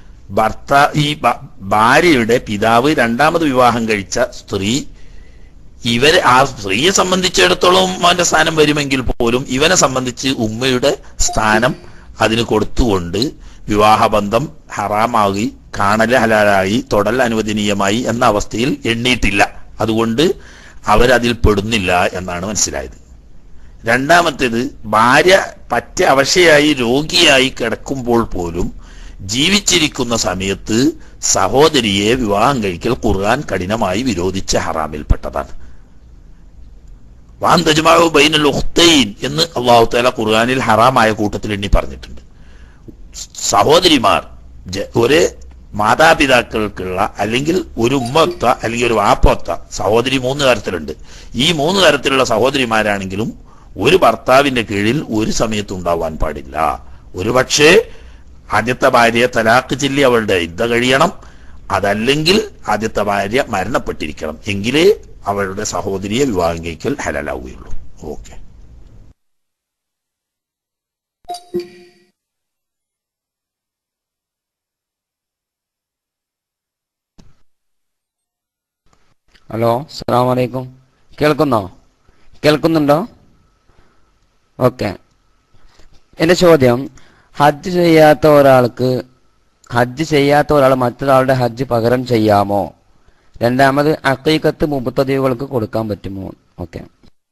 ഭർത്ത ഈ ഭ- ഭാര്യയുടെ പിതാവ് രണ്ടാമത് വിവാഹം കഴിച്ച സ്ത്രീ ഇവരെ ആ സ്ത്രീയെ സംബന്ധിച്ചിടത്തോളം അവന്റെ സ്ഥാനം വരുമെങ്കിൽ പോലും ഇവനെ സംബന്ധിച്ച് ഉമ്മയുടെ സ്ഥാനം അതിന് കൊടുത്തുകൊണ്ട് വിവാഹബന്ധം ഹറാമാകി കാണൽ ഹലാലായി തൊടൽ അനുവദനീയമായി എന്ന അവസ്ഥയിൽ എണ്ണിയിട്ടില്ല അതുകൊണ്ട് അവരതിൽ പെടുന്നില്ല എന്നാണ് മനസ്സിലായത് രണ്ടാമത്തേത് ഭാര്യ പറ്റ അവശയായി രോഗിയായി കിടക്കുമ്പോൾ പോലും ജീവിച്ചിരിക്കുന്ന സമയത്ത് സഹോദരിയെ വിവാഹം കഴിക്കൽ ഖുർആൻ കഠിനമായി വിരോധിച്ച ഹറാമിൽപ്പെട്ടതാണ് വാൻ തജ്മാവു ബൈനൽ ഉഖ്തൈൻ എന്ന് അള്ളാഹു താല ഖുർആനിൽ ഹറാമായ കൂട്ടത്തിൽ എണ്ണി പറഞ്ഞിട്ടുണ്ട് സഹോദരിമാർ ജ- ഒരേ മാതാപിതാക്കൾക്കുള്ള അല്ലെങ്കിൽ ഒരു ഉമ്മൊത്ത അല്ലെങ്കിൽ ഒരു വാപ്പൊത്ത സഹോദരി മൂന്ന് തരത്തിലുണ്ട് ഈ മൂന്ന് തരത്തിലുള്ള സഹോദരിമാരാണെങ്കിലും ഒരു ഭർത്താവിന്റെ കീഴിൽ ഒരു സമയത്ത് ഉണ്ടാവാൻ പാടില്ല ഒരു പക്ഷേ ആദ്യത്തെ ഭാര്യയെ തലാക്ക് ചൊല്ലി അവളുടെ യുദ്ധ കഴിയണം അതല്ലെങ്കിൽ ആദ്യത്തെ ഭാര്യ മരണപ്പെട്ടിരിക്കണം എങ്കിലേ അവളുടെ സഹോദരിയെ വിവാഹം കഴിക്കൽ ഹലാലാവുകയുള്ളൂ ഓക്കെ ഹലോ അസ്സാം വലൈക്കും കേൾക്കുന്നോ കേൾക്കുന്നുണ്ടോ ഓക്കെ എൻ്റെ ചോദ്യം ഹജ്ജ് ചെയ്യാത്ത ഒരാൾക്ക് ഹജ്ജ് ചെയ്യാത്ത ഒരാൾ മറ്റൊരാളുടെ ഹജ്ജ് പകരം ചെയ്യാമോ രണ്ടാമത് അക്കീക്കത്ത് മുപ്പത്തതികൾക്ക് കൊടുക്കാൻ പറ്റുമോ ഓക്കെ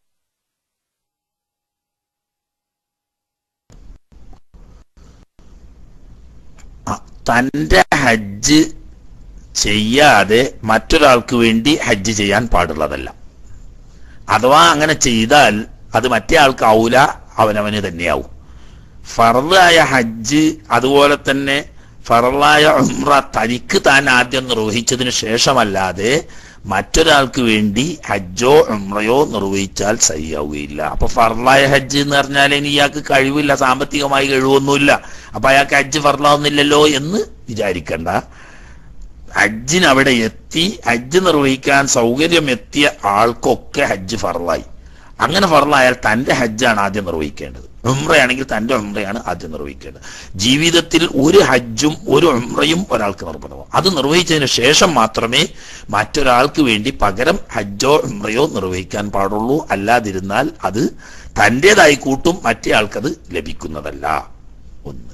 തന്റെ ഹജ്ജ് ചെയ്യാതെ മറ്റൊരാൾക്ക് വേണ്ടി ഹജ്ജ് ചെയ്യാൻ പാടുള്ളതല്ല അഥവാ അങ്ങനെ ചെയ്താൽ അത് മറ്റേ ആൾക്കാവൂല അവനവന് തന്നെയാവും ഫറലായ ഹജ്ജ് അതുപോലെ തന്നെ ഫറലായ ഉംറ തനിക്ക് താൻ ആദ്യം നിർവഹിച്ചതിന് ശേഷമല്ലാതെ മറ്റൊരാൾക്ക് വേണ്ടി ഹജ്ജോ ഉംറയോ നിർവഹിച്ചാൽ സഹിയാവുകയില്ല അപ്പൊ ഫറലായ ഹജ്ജ് എന്ന് പറഞ്ഞാൽ ഇനി ഇയാൾക്ക് കഴിവില്ല സാമ്പത്തികമായി കഴിവൊന്നുമില്ല അപ്പൊ അയാൾക്ക് ഹജ്ജ് ഫറലാവുന്നില്ലല്ലോ എന്ന് വിചാരിക്കണ്ട ഹജ്ജിന് അവിടെ എത്തി ഹജ്ജ് നിർവഹിക്കാൻ സൗകര്യം എത്തിയ ആൾക്കൊക്കെ ഹജ്ജ് ഫറലായി അങ്ങനെ ഫറലായാൽ തന്റെ ഹജ്ജാണ് ആദ്യം നിർവഹിക്കേണ്ടത് ഉംറയാണെങ്കിൽ തന്റെ ഉംറയാണ് ആദ്യം നിർവഹിക്കേണ്ടത് ജീവിതത്തിൽ ഒരു ഹജ്ജും ഒരു ഉംറയും ഒരാൾക്ക് നിർബന്ധമാവും അത് നിർവഹിച്ചതിന് ശേഷം മാത്രമേ മറ്റൊരാൾക്ക് വേണ്ടി പകരം ഹജ്ജോ ഉംറയോ നിർവഹിക്കാൻ പാടുള്ളൂ അല്ലാതിരുന്നാൽ അത് തന്റേതായി കൂട്ടും മറ്റേ ആൾക്കത് ലഭിക്കുന്നതല്ല ഒന്ന്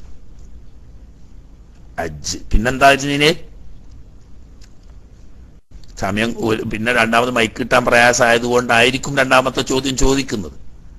ഹജ്ജ് പിന്നെന്താ ഇതിനെ സമയം ഒരു- പിന്നെ രണ്ടാമത് മൈക്ക് കിട്ടാൻ പ്രയാസമായത് കൊണ്ടായിരിക്കും രണ്ടാമത്തെ ചോദ്യം ചോദിക്കുന്നത്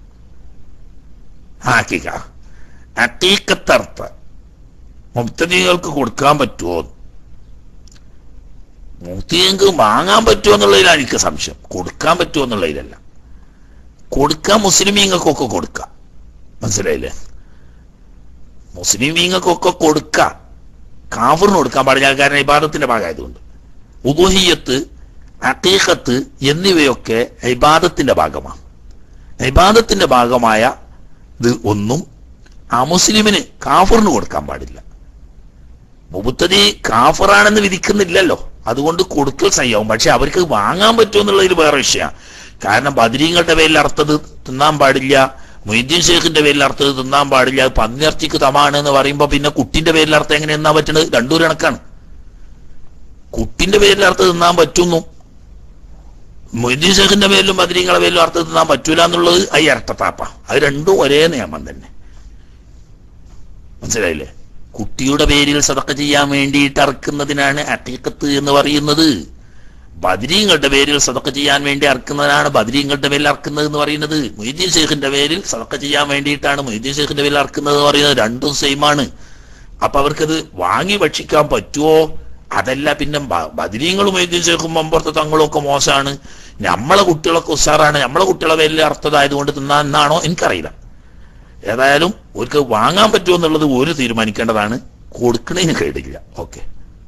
ആക്കിക്ക അക്കീക്കത്തർത്ത മുക്തജീകൾക്ക് കൊടുക്കാൻ പറ്റുമോ മുക്തിയങ്ങൾക്ക് വാങ്ങാൻ പറ്റുമോ എന്നുള്ളതിലാണ് എനിക്ക് സംശയം കൊടുക്കാൻ പറ്റുമോ എന്നുള്ളതിലല്ല കൊടുക്കാൻ മുസ്ലിമീങ്ങൾക്കൊക്കെ കൊടുക്കാം മനസ്സിലായില്ലേ മുസ്ലിമീങ്ങൾക്കൊക്കെ കൊടുക്കാം കാഫറിന് കൊടുക്കാൻ പാടില്ല കാരണം ഇബാദത്തിന്റെ ഭാഗമായതുകൊണ്ട് ഉദുഹിയത്ത് അക്കീഖത്ത് എന്നിവയൊക്കെ ഇബാദത്തിന്റെ ഭാഗമാണ് ഇബാദത്തിന്റെ ഭാഗമായ ഇത് ഒന്നും അമുസ്ലിമിന് കാഫറിന് കൊടുക്കാൻ പാടില്ല മുബുത്തതി കാഫറാണെന്ന് വിധിക്കുന്നില്ലല്ലോ അതുകൊണ്ട് കൊടുക്കൽ സയ്യാവും പക്ഷെ അവർക്ക് വാങ്ങാൻ പറ്റുമോ എന്നുള്ളതിൽ വേറെ വിഷയമാണ് കാരണം ബദരീങ്ങളുടെ പേരിൽ അർത്ഥത് തിന്നാൻ പാടില്ല മൊയ്തീൻ ഷേഖിന്റെ പേരിൽ അർത്ഥത് തിന്നാൻ പാടില്ല അത് പന്നിയിറച്ചിക്ക് തമാണ് എന്ന് പറയുമ്പോ പിന്നെ കുട്ടിന്റെ പേരിൽ അർത്ഥം എങ്ങനെ തിന്നാൻ പറ്റണത് രണ്ടു കണക്കാണ് കുട്ടിന്റെ പേരിൽ അർത്ഥം തിന്നാൻ പറ്റുന്നു മൊയ്തീൻ ഷേഖിന്റെ പേരിലും ബദരീങ്ങളെ പേരിലും അർത്ഥം തിന്നാൻ പറ്റൂല എന്നുള്ളത് അത് ഇരട്ടത്താപ്പ അത് രണ്ടും ഒരേ നിയമം തന്നെ മനസ്സിലായില്ലേ കുട്ടിയുടെ പേരിൽ സതക്ക ചെയ്യാൻ വേണ്ടിയിട്ട് അറക്കുന്നതിനാണ് അക്കീക്കത്ത് എന്ന് പറയുന്നത് ബദരീങ്ങളുടെ പേരിൽ സതക്ക ചെയ്യാൻ വേണ്ടി അറക്കുന്നതിനാണ് ബദരീങ്ങളുടെ പേരിൽ അറക്കുന്നത് എന്ന് പറയുന്നത് മൊയ്തീൻ ഷേഖിന്റെ പേരിൽ സതക്ക ചെയ്യാൻ വേണ്ടിയിട്ടാണ് മൊയ്തീൻ ഷേഖിന്റെ പേരിൽ അറക്കുന്നത് എന്ന് പറയുന്നത് രണ്ടും സെയിമാണ് അപ്പൊ അവർക്കത് വാങ്ങി ഭക്ഷിക്കാൻ പറ്റുമോ അതല്ല പിന്നെ ബ- ബദരീങ്ങളും മൊയ്തീൻ ഷേഖും മമ്പുറത്തെ തങ്ങളും ഒക്കെ മോശമാണ് നമ്മളെ കുട്ടികളൊക്കെ ഉഷാറാണ് നമ്മളെ കുട്ടികളെ പേരിൽ അർത്ഥതായതുകൊണ്ട് തിന്നാന്നാണോ എനിക്കറിയില്ല ഏതായാലും അവർക്ക് വാങ്ങാൻ പറ്റുമോ എന്നുള്ളത് ഒരു തീരുമാനിക്കേണ്ടതാണ് കൊടുക്കണതിന് കേടില്ല ഓക്കെ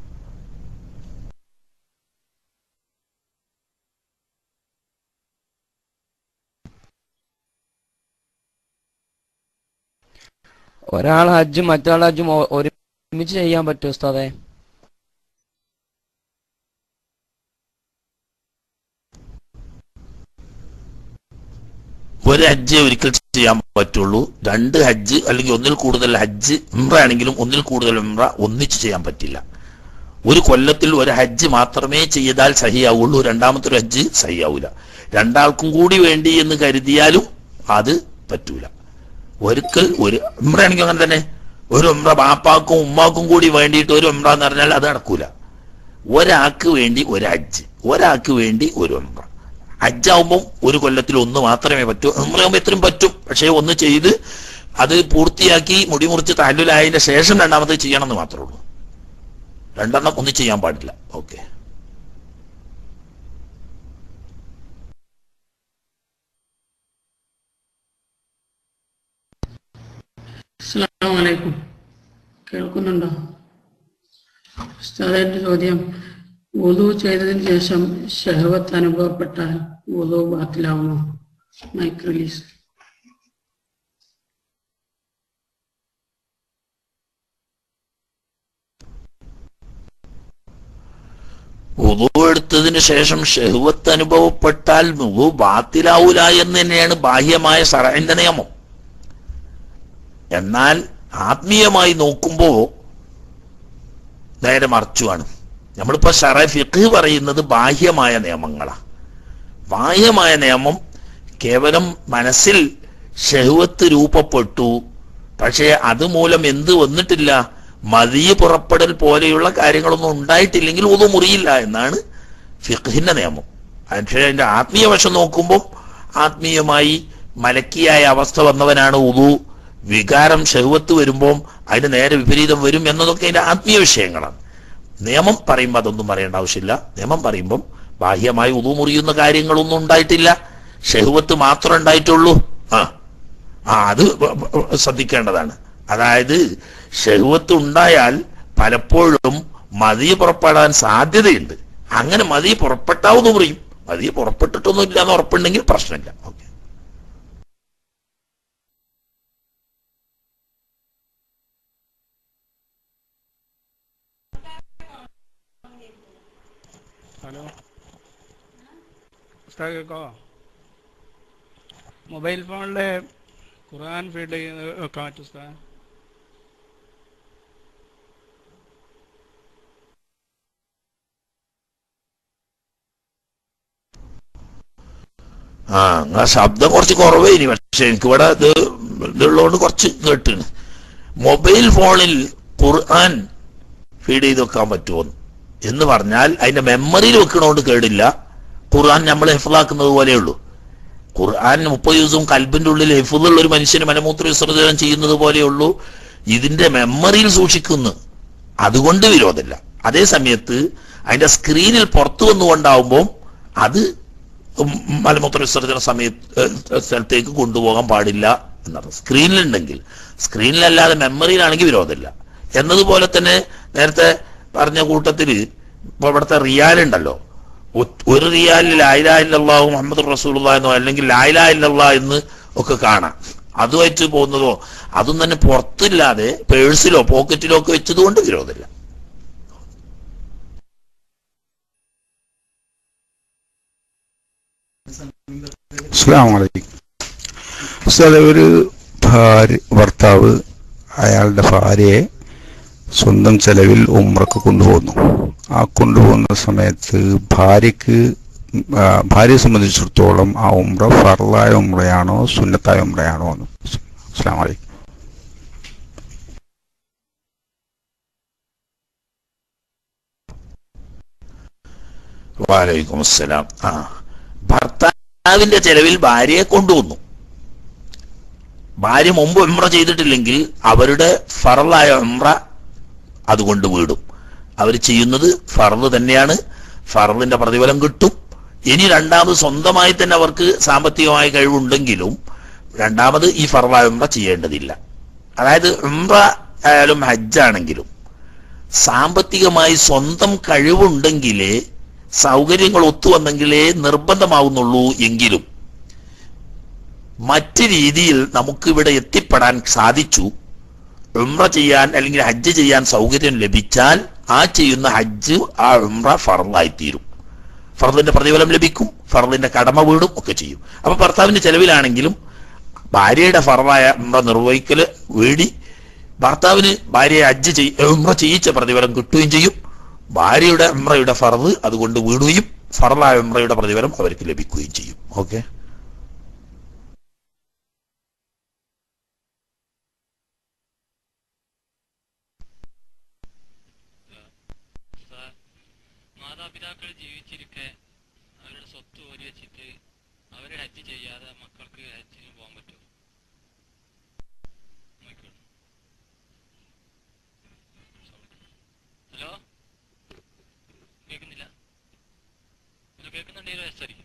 ഒരാൾ ഹജ്ജും മറ്റൊരാൾ ഹജ്ജും ഒ- ഒരുമിച്ച് ചെയ്യാൻ പറ്റുമോ ഉസ്താദെ ഒരു ഹജ്ജ് ഒരിക്കൽ ചെയ്യാൻ പറ്റുള്ളൂ രണ്ട് ഹജ്ജ് അല്ലെങ്കിൽ ഒന്നിൽ കൂടുതൽ ഹജ്ജ് ഉംറ ആണെങ്കിലും ഒന്നിൽ കൂടുതൽ ഉംറ ഒന്നിച്ച് ചെയ്യാൻ പറ്റില്ല ഒരു കൊല്ലത്തിൽ ഒരു ഹജ്ജ് മാത്രമേ ചെയ്താൽ സഹിയാവുള്ളൂ രണ്ടാമത്തെ ഒരു ഹജ്ജ് സഹിയാവൂല രണ്ടാൾക്കും കൂടി വേണ്ടി എന്ന് കരുതിയാലും അത് പറ്റൂല ഒരിക്കൽ ഒരു ഉമ്രയാണെങ്കിൽ അങ്ങനെ തന്നെ ഒരു ഉമ്ര ബാപ്പാക്കും ഉമ്മാക്കും കൂടി വേണ്ടിയിട്ട് ഒരു ഉമ്ര എന്ന് പറഞ്ഞാൽ അത് നടക്കൂല ഒരാൾക്ക് വേണ്ടി ഒരു ഹജ്ജ് ഒരാൾക്ക് വേണ്ടി ഒരു ഉമ്ര ഹജ്ജാവുമ്പോൾ ഒരു കൊല്ലത്തിൽ ഒന്ന് മാത്രമേ പറ്റൂ ഉമ്രയാകുമ്പോൾ എത്രയും പറ്റും പക്ഷേ ഒന്ന് ചെയ്ത് അത് പൂർത്തിയാക്കി മുടി മുറിച്ച് താലൂലായതിന്റെ ശേഷം രണ്ടാമത് ചെയ്യണം എന്ന് മാത്രമേ ഉള്ളൂ രണ്ടെണ്ണം ഒന്നും ചെയ്യാൻ പാടില്ല ഓക്കെ അസ്സലാമലൈക്കും കേൾക്കുന്നുണ്ടോ ഉസ്താദ് എൻ്റെ ചോദ്യം വുളു ചെയ്തതിന് ശേഷം ഷഹവത്ത് അനുഭവപ്പെട്ടാൽ വുളു ബാത്തിലാവുമോ മൈക്ക് റിലീസ് ഉദു എടുത്തതിന് ശേഷം ഷെഹുവത്ത് അനുഭവപ്പെട്ടാൽ ഉദു ബാത്തിലാവൂല എന്ന് തന്നെയാണ് ബാഹ്യമായ സറഹിന്റെ നിയമം എന്നാൽ ആത്മീയമായി നോക്കുമ്പോ നേരെ മറിച്ചുമാണ് നമ്മളിപ്പോ ഷറ ഫിഖ് പറയുന്നത് ബാഹ്യമായ നിയമങ്ങളാണ് ബാഹ്യമായ നിയമം കേവലം മനസ്സിൽ ഷെഹുവത്ത് രൂപപ്പെട്ടു പക്ഷേ അതുമൂലം എന്ത് വന്നിട്ടില്ല മതിയ പുറപ്പെടൽ പോലെയുള്ള കാര്യങ്ങളൊന്നും ഉണ്ടായിട്ടില്ലെങ്കിൽ ഉതു മുറിയില്ല എന്നാണ് ഫിഖിന്റെ നിയമം പക്ഷേ അതിന്റെ ആത്മീയ വശം നോക്കുമ്പോൾ ആത്മീയമായി മലക്കിയായ അവസ്ഥ വന്നവനാണ് ഉതു വികാരം ഷഹുവത്ത് വരുമ്പോൾ അതിന് നേരെ വിപരീതം വരും എന്നതൊക്കെ അതിന്റെ ആത്മീയ വിഷയങ്ങളാണ് നിയമം പറയുമ്പോൾ അതൊന്നും പറയേണ്ട ആവശ്യമില്ല നിയമം പറയുമ്പം ബാഹ്യമായി ഉതു മുറിയുന്ന കാര്യങ്ങളൊന്നും ഉണ്ടായിട്ടില്ല ഷഹുവത്ത് മാത്രം ഉണ്ടായിട്ടുള്ളൂ ആ ആ അത് വ- വ- ശ്രദ്ധിക്കേണ്ടതാണ് അതായത് ഷഹുവത്ത് ഉണ്ടായാൽ പലപ്പോഴും മതി പുറപ്പെടാൻ സാധ്യതയുണ്ട് അങ്ങനെ മതി പുറപ്പെട്ടാവുന്ന മുറിയും മതി പുറപ്പെട്ടിട്ടൊന്നും ഇല്ല എന്ന് ഉറപ്പുണ്ടെങ്കിൽ പ്രശ്നമില്ല ഓക്കെ ഹലോ ഉസ്താദ് കേൾക്കോ മൊബൈൽ ഫോണിലെ ഖുർആൻ ഫീഡ് ചെയ്യുന്നത് വെക്കാൻ പറ്റും ഉസ്താദ് ആ ആ ശബ്ദം കുറച്ച് കുറവേ ഇനി പക്ഷെ എനിക്ക് ഇവിടെ ഇത് ഇതുള്ളതുകൊണ്ട് കുറച്ച് കേട്ടാണ് മൊബൈൽ ഫോണിൽ ഖുർആൻ ഫീഡ് ചെയ്ത് വെക്കാൻ പറ്റുമോ എന്ന് പറഞ്ഞാൽ അതിന്റെ മെമ്മറിയിൽ വെക്കണോണ്ട് കേടില്ല ഖുർആൻ നമ്മൾ ഹെഫിലാക്കുന്നത് പോലെയുള്ളൂ ഖുർആൻ മുപ്പത് ദിവസവും കൽബിന്റെ ഉള്ളിൽ ഹെഫുള്ള ഒരു മനുഷ്യന് മലമൂത്ര വിസർജനം ചെയ്യുന്നത് പോലെയുള്ളൂ ഇതിന്റെ മെമ്മറിയിൽ സൂക്ഷിക്കുന്നു അതുകൊണ്ട് വിരോധമില്ല അതേ സമയത്ത് അതിന്റെ സ്ക്രീനിൽ പുറത്തു വന്നുകൊണ്ടാവുമ്പോൾ അത് ഉം മലമൂത്ര വിസർജന സമയത്ത് ഏഹ് സ്ഥലത്തേക്ക് കൊണ്ടുപോകാൻ പാടില്ല എന്നർത്ഥം സ്ക്രീനിലുണ്ടെങ്കിൽ സ്ക്രീനിലല്ലാതെ മെമ്മറിയിലാണെങ്കിൽ വിരോധമില്ല എന്നതുപോലെ തന്നെ നേരത്തെ പറഞ്ഞ കൂട്ടത്തിൽ ഇപ്പൊ ഇവിടുത്തെ റിയാൽ ഉണ്ടല്ലോ ഒ- ഒരു റിയാലിൽ ലായിലാ ഇല്ലല്ലാഹു മുഹമ്മദ് റസൂലുള്ള എന്നോ അല്ലെങ്കിൽ ലായിലാ ഇല്ലല്ലാ എന്ന് ഒക്കെ കാണാം അതുമായിട്ട് പോകുന്നതോ അതും തന്നെ പുറത്തില്ലാതെ പേഴ്സിലോ പോക്കറ്റിലോ ഒക്കെ വെച്ചതുകൊണ്ട് വിരോധമില്ല അസ്സാം വലൈക്കും ഉസ്താദെ ഒരു ഭാര്യ ഭർത്താവ് അയാളുടെ ഭാര്യയെ സ്വന്തം ചെലവിൽ ഉമ്രക്ക് കൊണ്ടുപോകുന്നു ആ കൊണ്ടുപോകുന്ന സമയത്ത് ഭാര്യക്ക് ആ, ഭാര്യയെ സംബന്ധിച്ചിടത്തോളം ആ ഉമ്ര ഫർലായ ഉമ്രയാണോ സുന്നത്തായ ഉമ്രയാണോ എന്ന് അസ്സാം വലൈക്കും വാലൈക്കും അസ്സലാം ആ ഭർത്താവിന്റെ ചെലവിൽ ഭാര്യയെ കൊണ്ടുവന്നു ഭാര്യ മുമ്പ് ഉംറ ചെയ്തിട്ടില്ലെങ്കിൽ അവരുടെ ഫറലായ ഉംറ അതുകൊണ്ട് വീടും അവർ ചെയ്യുന്നത് ഫറല് തന്നെയാണ് ഫറലിന്റെ പ്രതിഫലം കിട്ടും ഇനി രണ്ടാമത് സ്വന്തമായി തന്നെ അവർക്ക് സാമ്പത്തികമായ കഴിവുണ്ടെങ്കിലും രണ്ടാമത് ഈ ഫറലായ ഉംറ ചെയ്യേണ്ടതില്ല അതായത് ഉംറ ആയാലും ഹജ്ജാണെങ്കിലും സാമ്പത്തികമായി സ്വന്തം കഴിവുണ്ടെങ്കിലേ സൗകര്യങ്ങൾ ഒത്തുവന്നെങ്കിലേ നിർബന്ധമാവുന്നുള്ളൂ എങ്കിലും മറ്റ് രീതിയിൽ നമുക്ക് ഇവിടെ എത്തിപ്പെടാൻ സാധിച്ചു ഉംറ ചെയ്യാൻ അല്ലെങ്കിൽ ഹജ്ജ് ചെയ്യാൻ സൗകര്യം ലഭിച്ചാൽ ആ ചെയ്യുന്ന ഹജ്ജ് ആ ഉംറ ഫറലായിത്തീരും ഫറദിന്റെ പ്രതിഫലം ലഭിക്കും ഫറദിന്റെ കടമ വീടും ഒക്കെ ചെയ്യും അപ്പൊ ഭർത്താവിന്റെ ചെലവിലാണെങ്കിലും ഭാര്യയുടെ ഫറലായ ഉംറ നിർവഹിക്കല് വേടി ഭർത്താവിന് ഭാര്യയെ ഹജ്ജ് ചെയ് ഉംറ ചെയ്യിച്ച പ്രതിഫലം കിട്ടുകയും ചെയ്യും ഭാര്യയുടെ ഉംറയുടെ ഫർദ് അതുകൊണ്ട് വീടുകയും ഫറലായ ഉംറയുടെ പ്രതിഫലം അവർക്ക് ലഭിക്കുകയും ചെയ്യും ഓക്കെ മാതാപിതാക്കൾ ജീവിച്ചിരിക്കെ അവരുടെ സ്വത്ത് ഓരി വെച്ചിട്ട് അവര് ഹജ്ജ് ചെയ്യാതെ മക്കൾക്ക് ഹജ്ജിന് പോകാൻ പറ്റുമോ നോക്കിക്കോ. ഹലോ കേൾക്കുന്നില്ല ഹലോ കേൾക്കുന്നുണ്ടെങ്കിൽ വ്യസ്തരിക്കും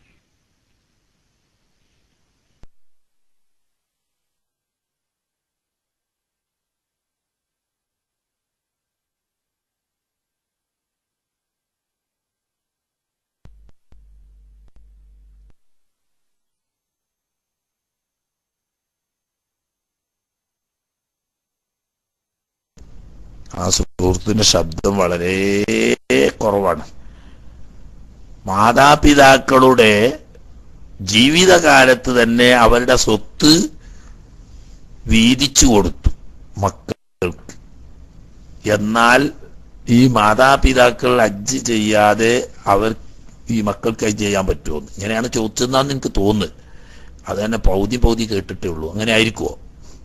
ആ സുഹൃത്തിന്റെ ശബ്ദം വളരെ കുറവാണ് മാതാപിതാക്കളുടെ ജീവിതകാലത്ത് തന്നെ അവരുടെ സ്വത്ത് വീതിച്ചു കൊടുത്തു മക്കൾക്ക് എന്നാൽ ഈ മാതാപിതാക്കൾ ഹജ്ജ് ചെയ്യാതെ അവർ ഈ മക്കൾക്ക് ഹജ്ജ് ചെയ്യാൻ പറ്റുമോ ഇങ്ങനെയാണ് ചോദിച്ചതെന്നാണ് എനിക്ക് തോന്നുന്നത് അത് തന്നെ പൗതി പൗതി കേട്ടിട്ടേ ഉള്ളൂ അങ്ങനെ ആയിരിക്കുമോ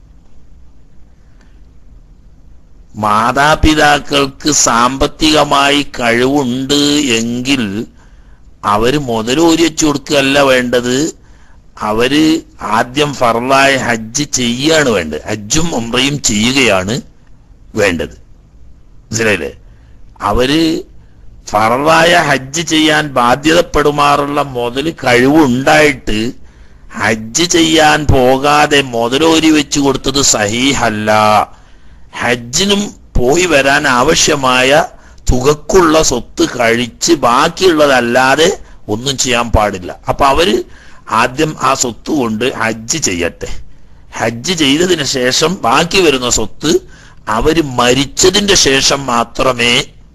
മാതാപിതാക്കൾക്ക് സാമ്പത്തികമായി കഴിവുണ്ട് എങ്കിൽ അവര് മുതലൂരി വെച്ചു കൊടുക്കുകയല്ല വേണ്ടത് അവര് ആദ്യം ഫർലായ ഹജ്ജ് ചെയ്യാണ് വേണ്ടത് ഹജ്ജും ഉംറയും ചെയ്യുകയാണ് വേണ്ടത് മനസ്സിലായില്ലേ അവര് ഫറലായ ഹജ്ജ് ചെയ്യാൻ ബാധ്യതപ്പെടുമാറുള്ള മുതൽ കഴിവുണ്ടായിട്ട് ഹജ്ജ് ചെയ്യാൻ പോകാതെ മുതലോരി വെച്ചു കൊടുത്തത് സഹീഹല്ല ഹജ്ജിനും പോയി വരാൻ ആവശ്യമായ തുകക്കുള്ള സ്വത്ത് കഴിച്ച് ബാക്കിയുള്ളതല്ലാതെ ഒന്നും ചെയ്യാൻ പാടില്ല അപ്പൊ അവര് ആദ്യം ആ സ്വത്ത് കൊണ്ട് ഹജ്ജ് ചെയ്യട്ടെ ഹജ്ജ് ചെയ്തതിന് ശേഷം ബാക്കി വരുന്ന സ്വത്ത് അവര് മരിച്ചതിന്റെ ശേഷം മാത്രമേ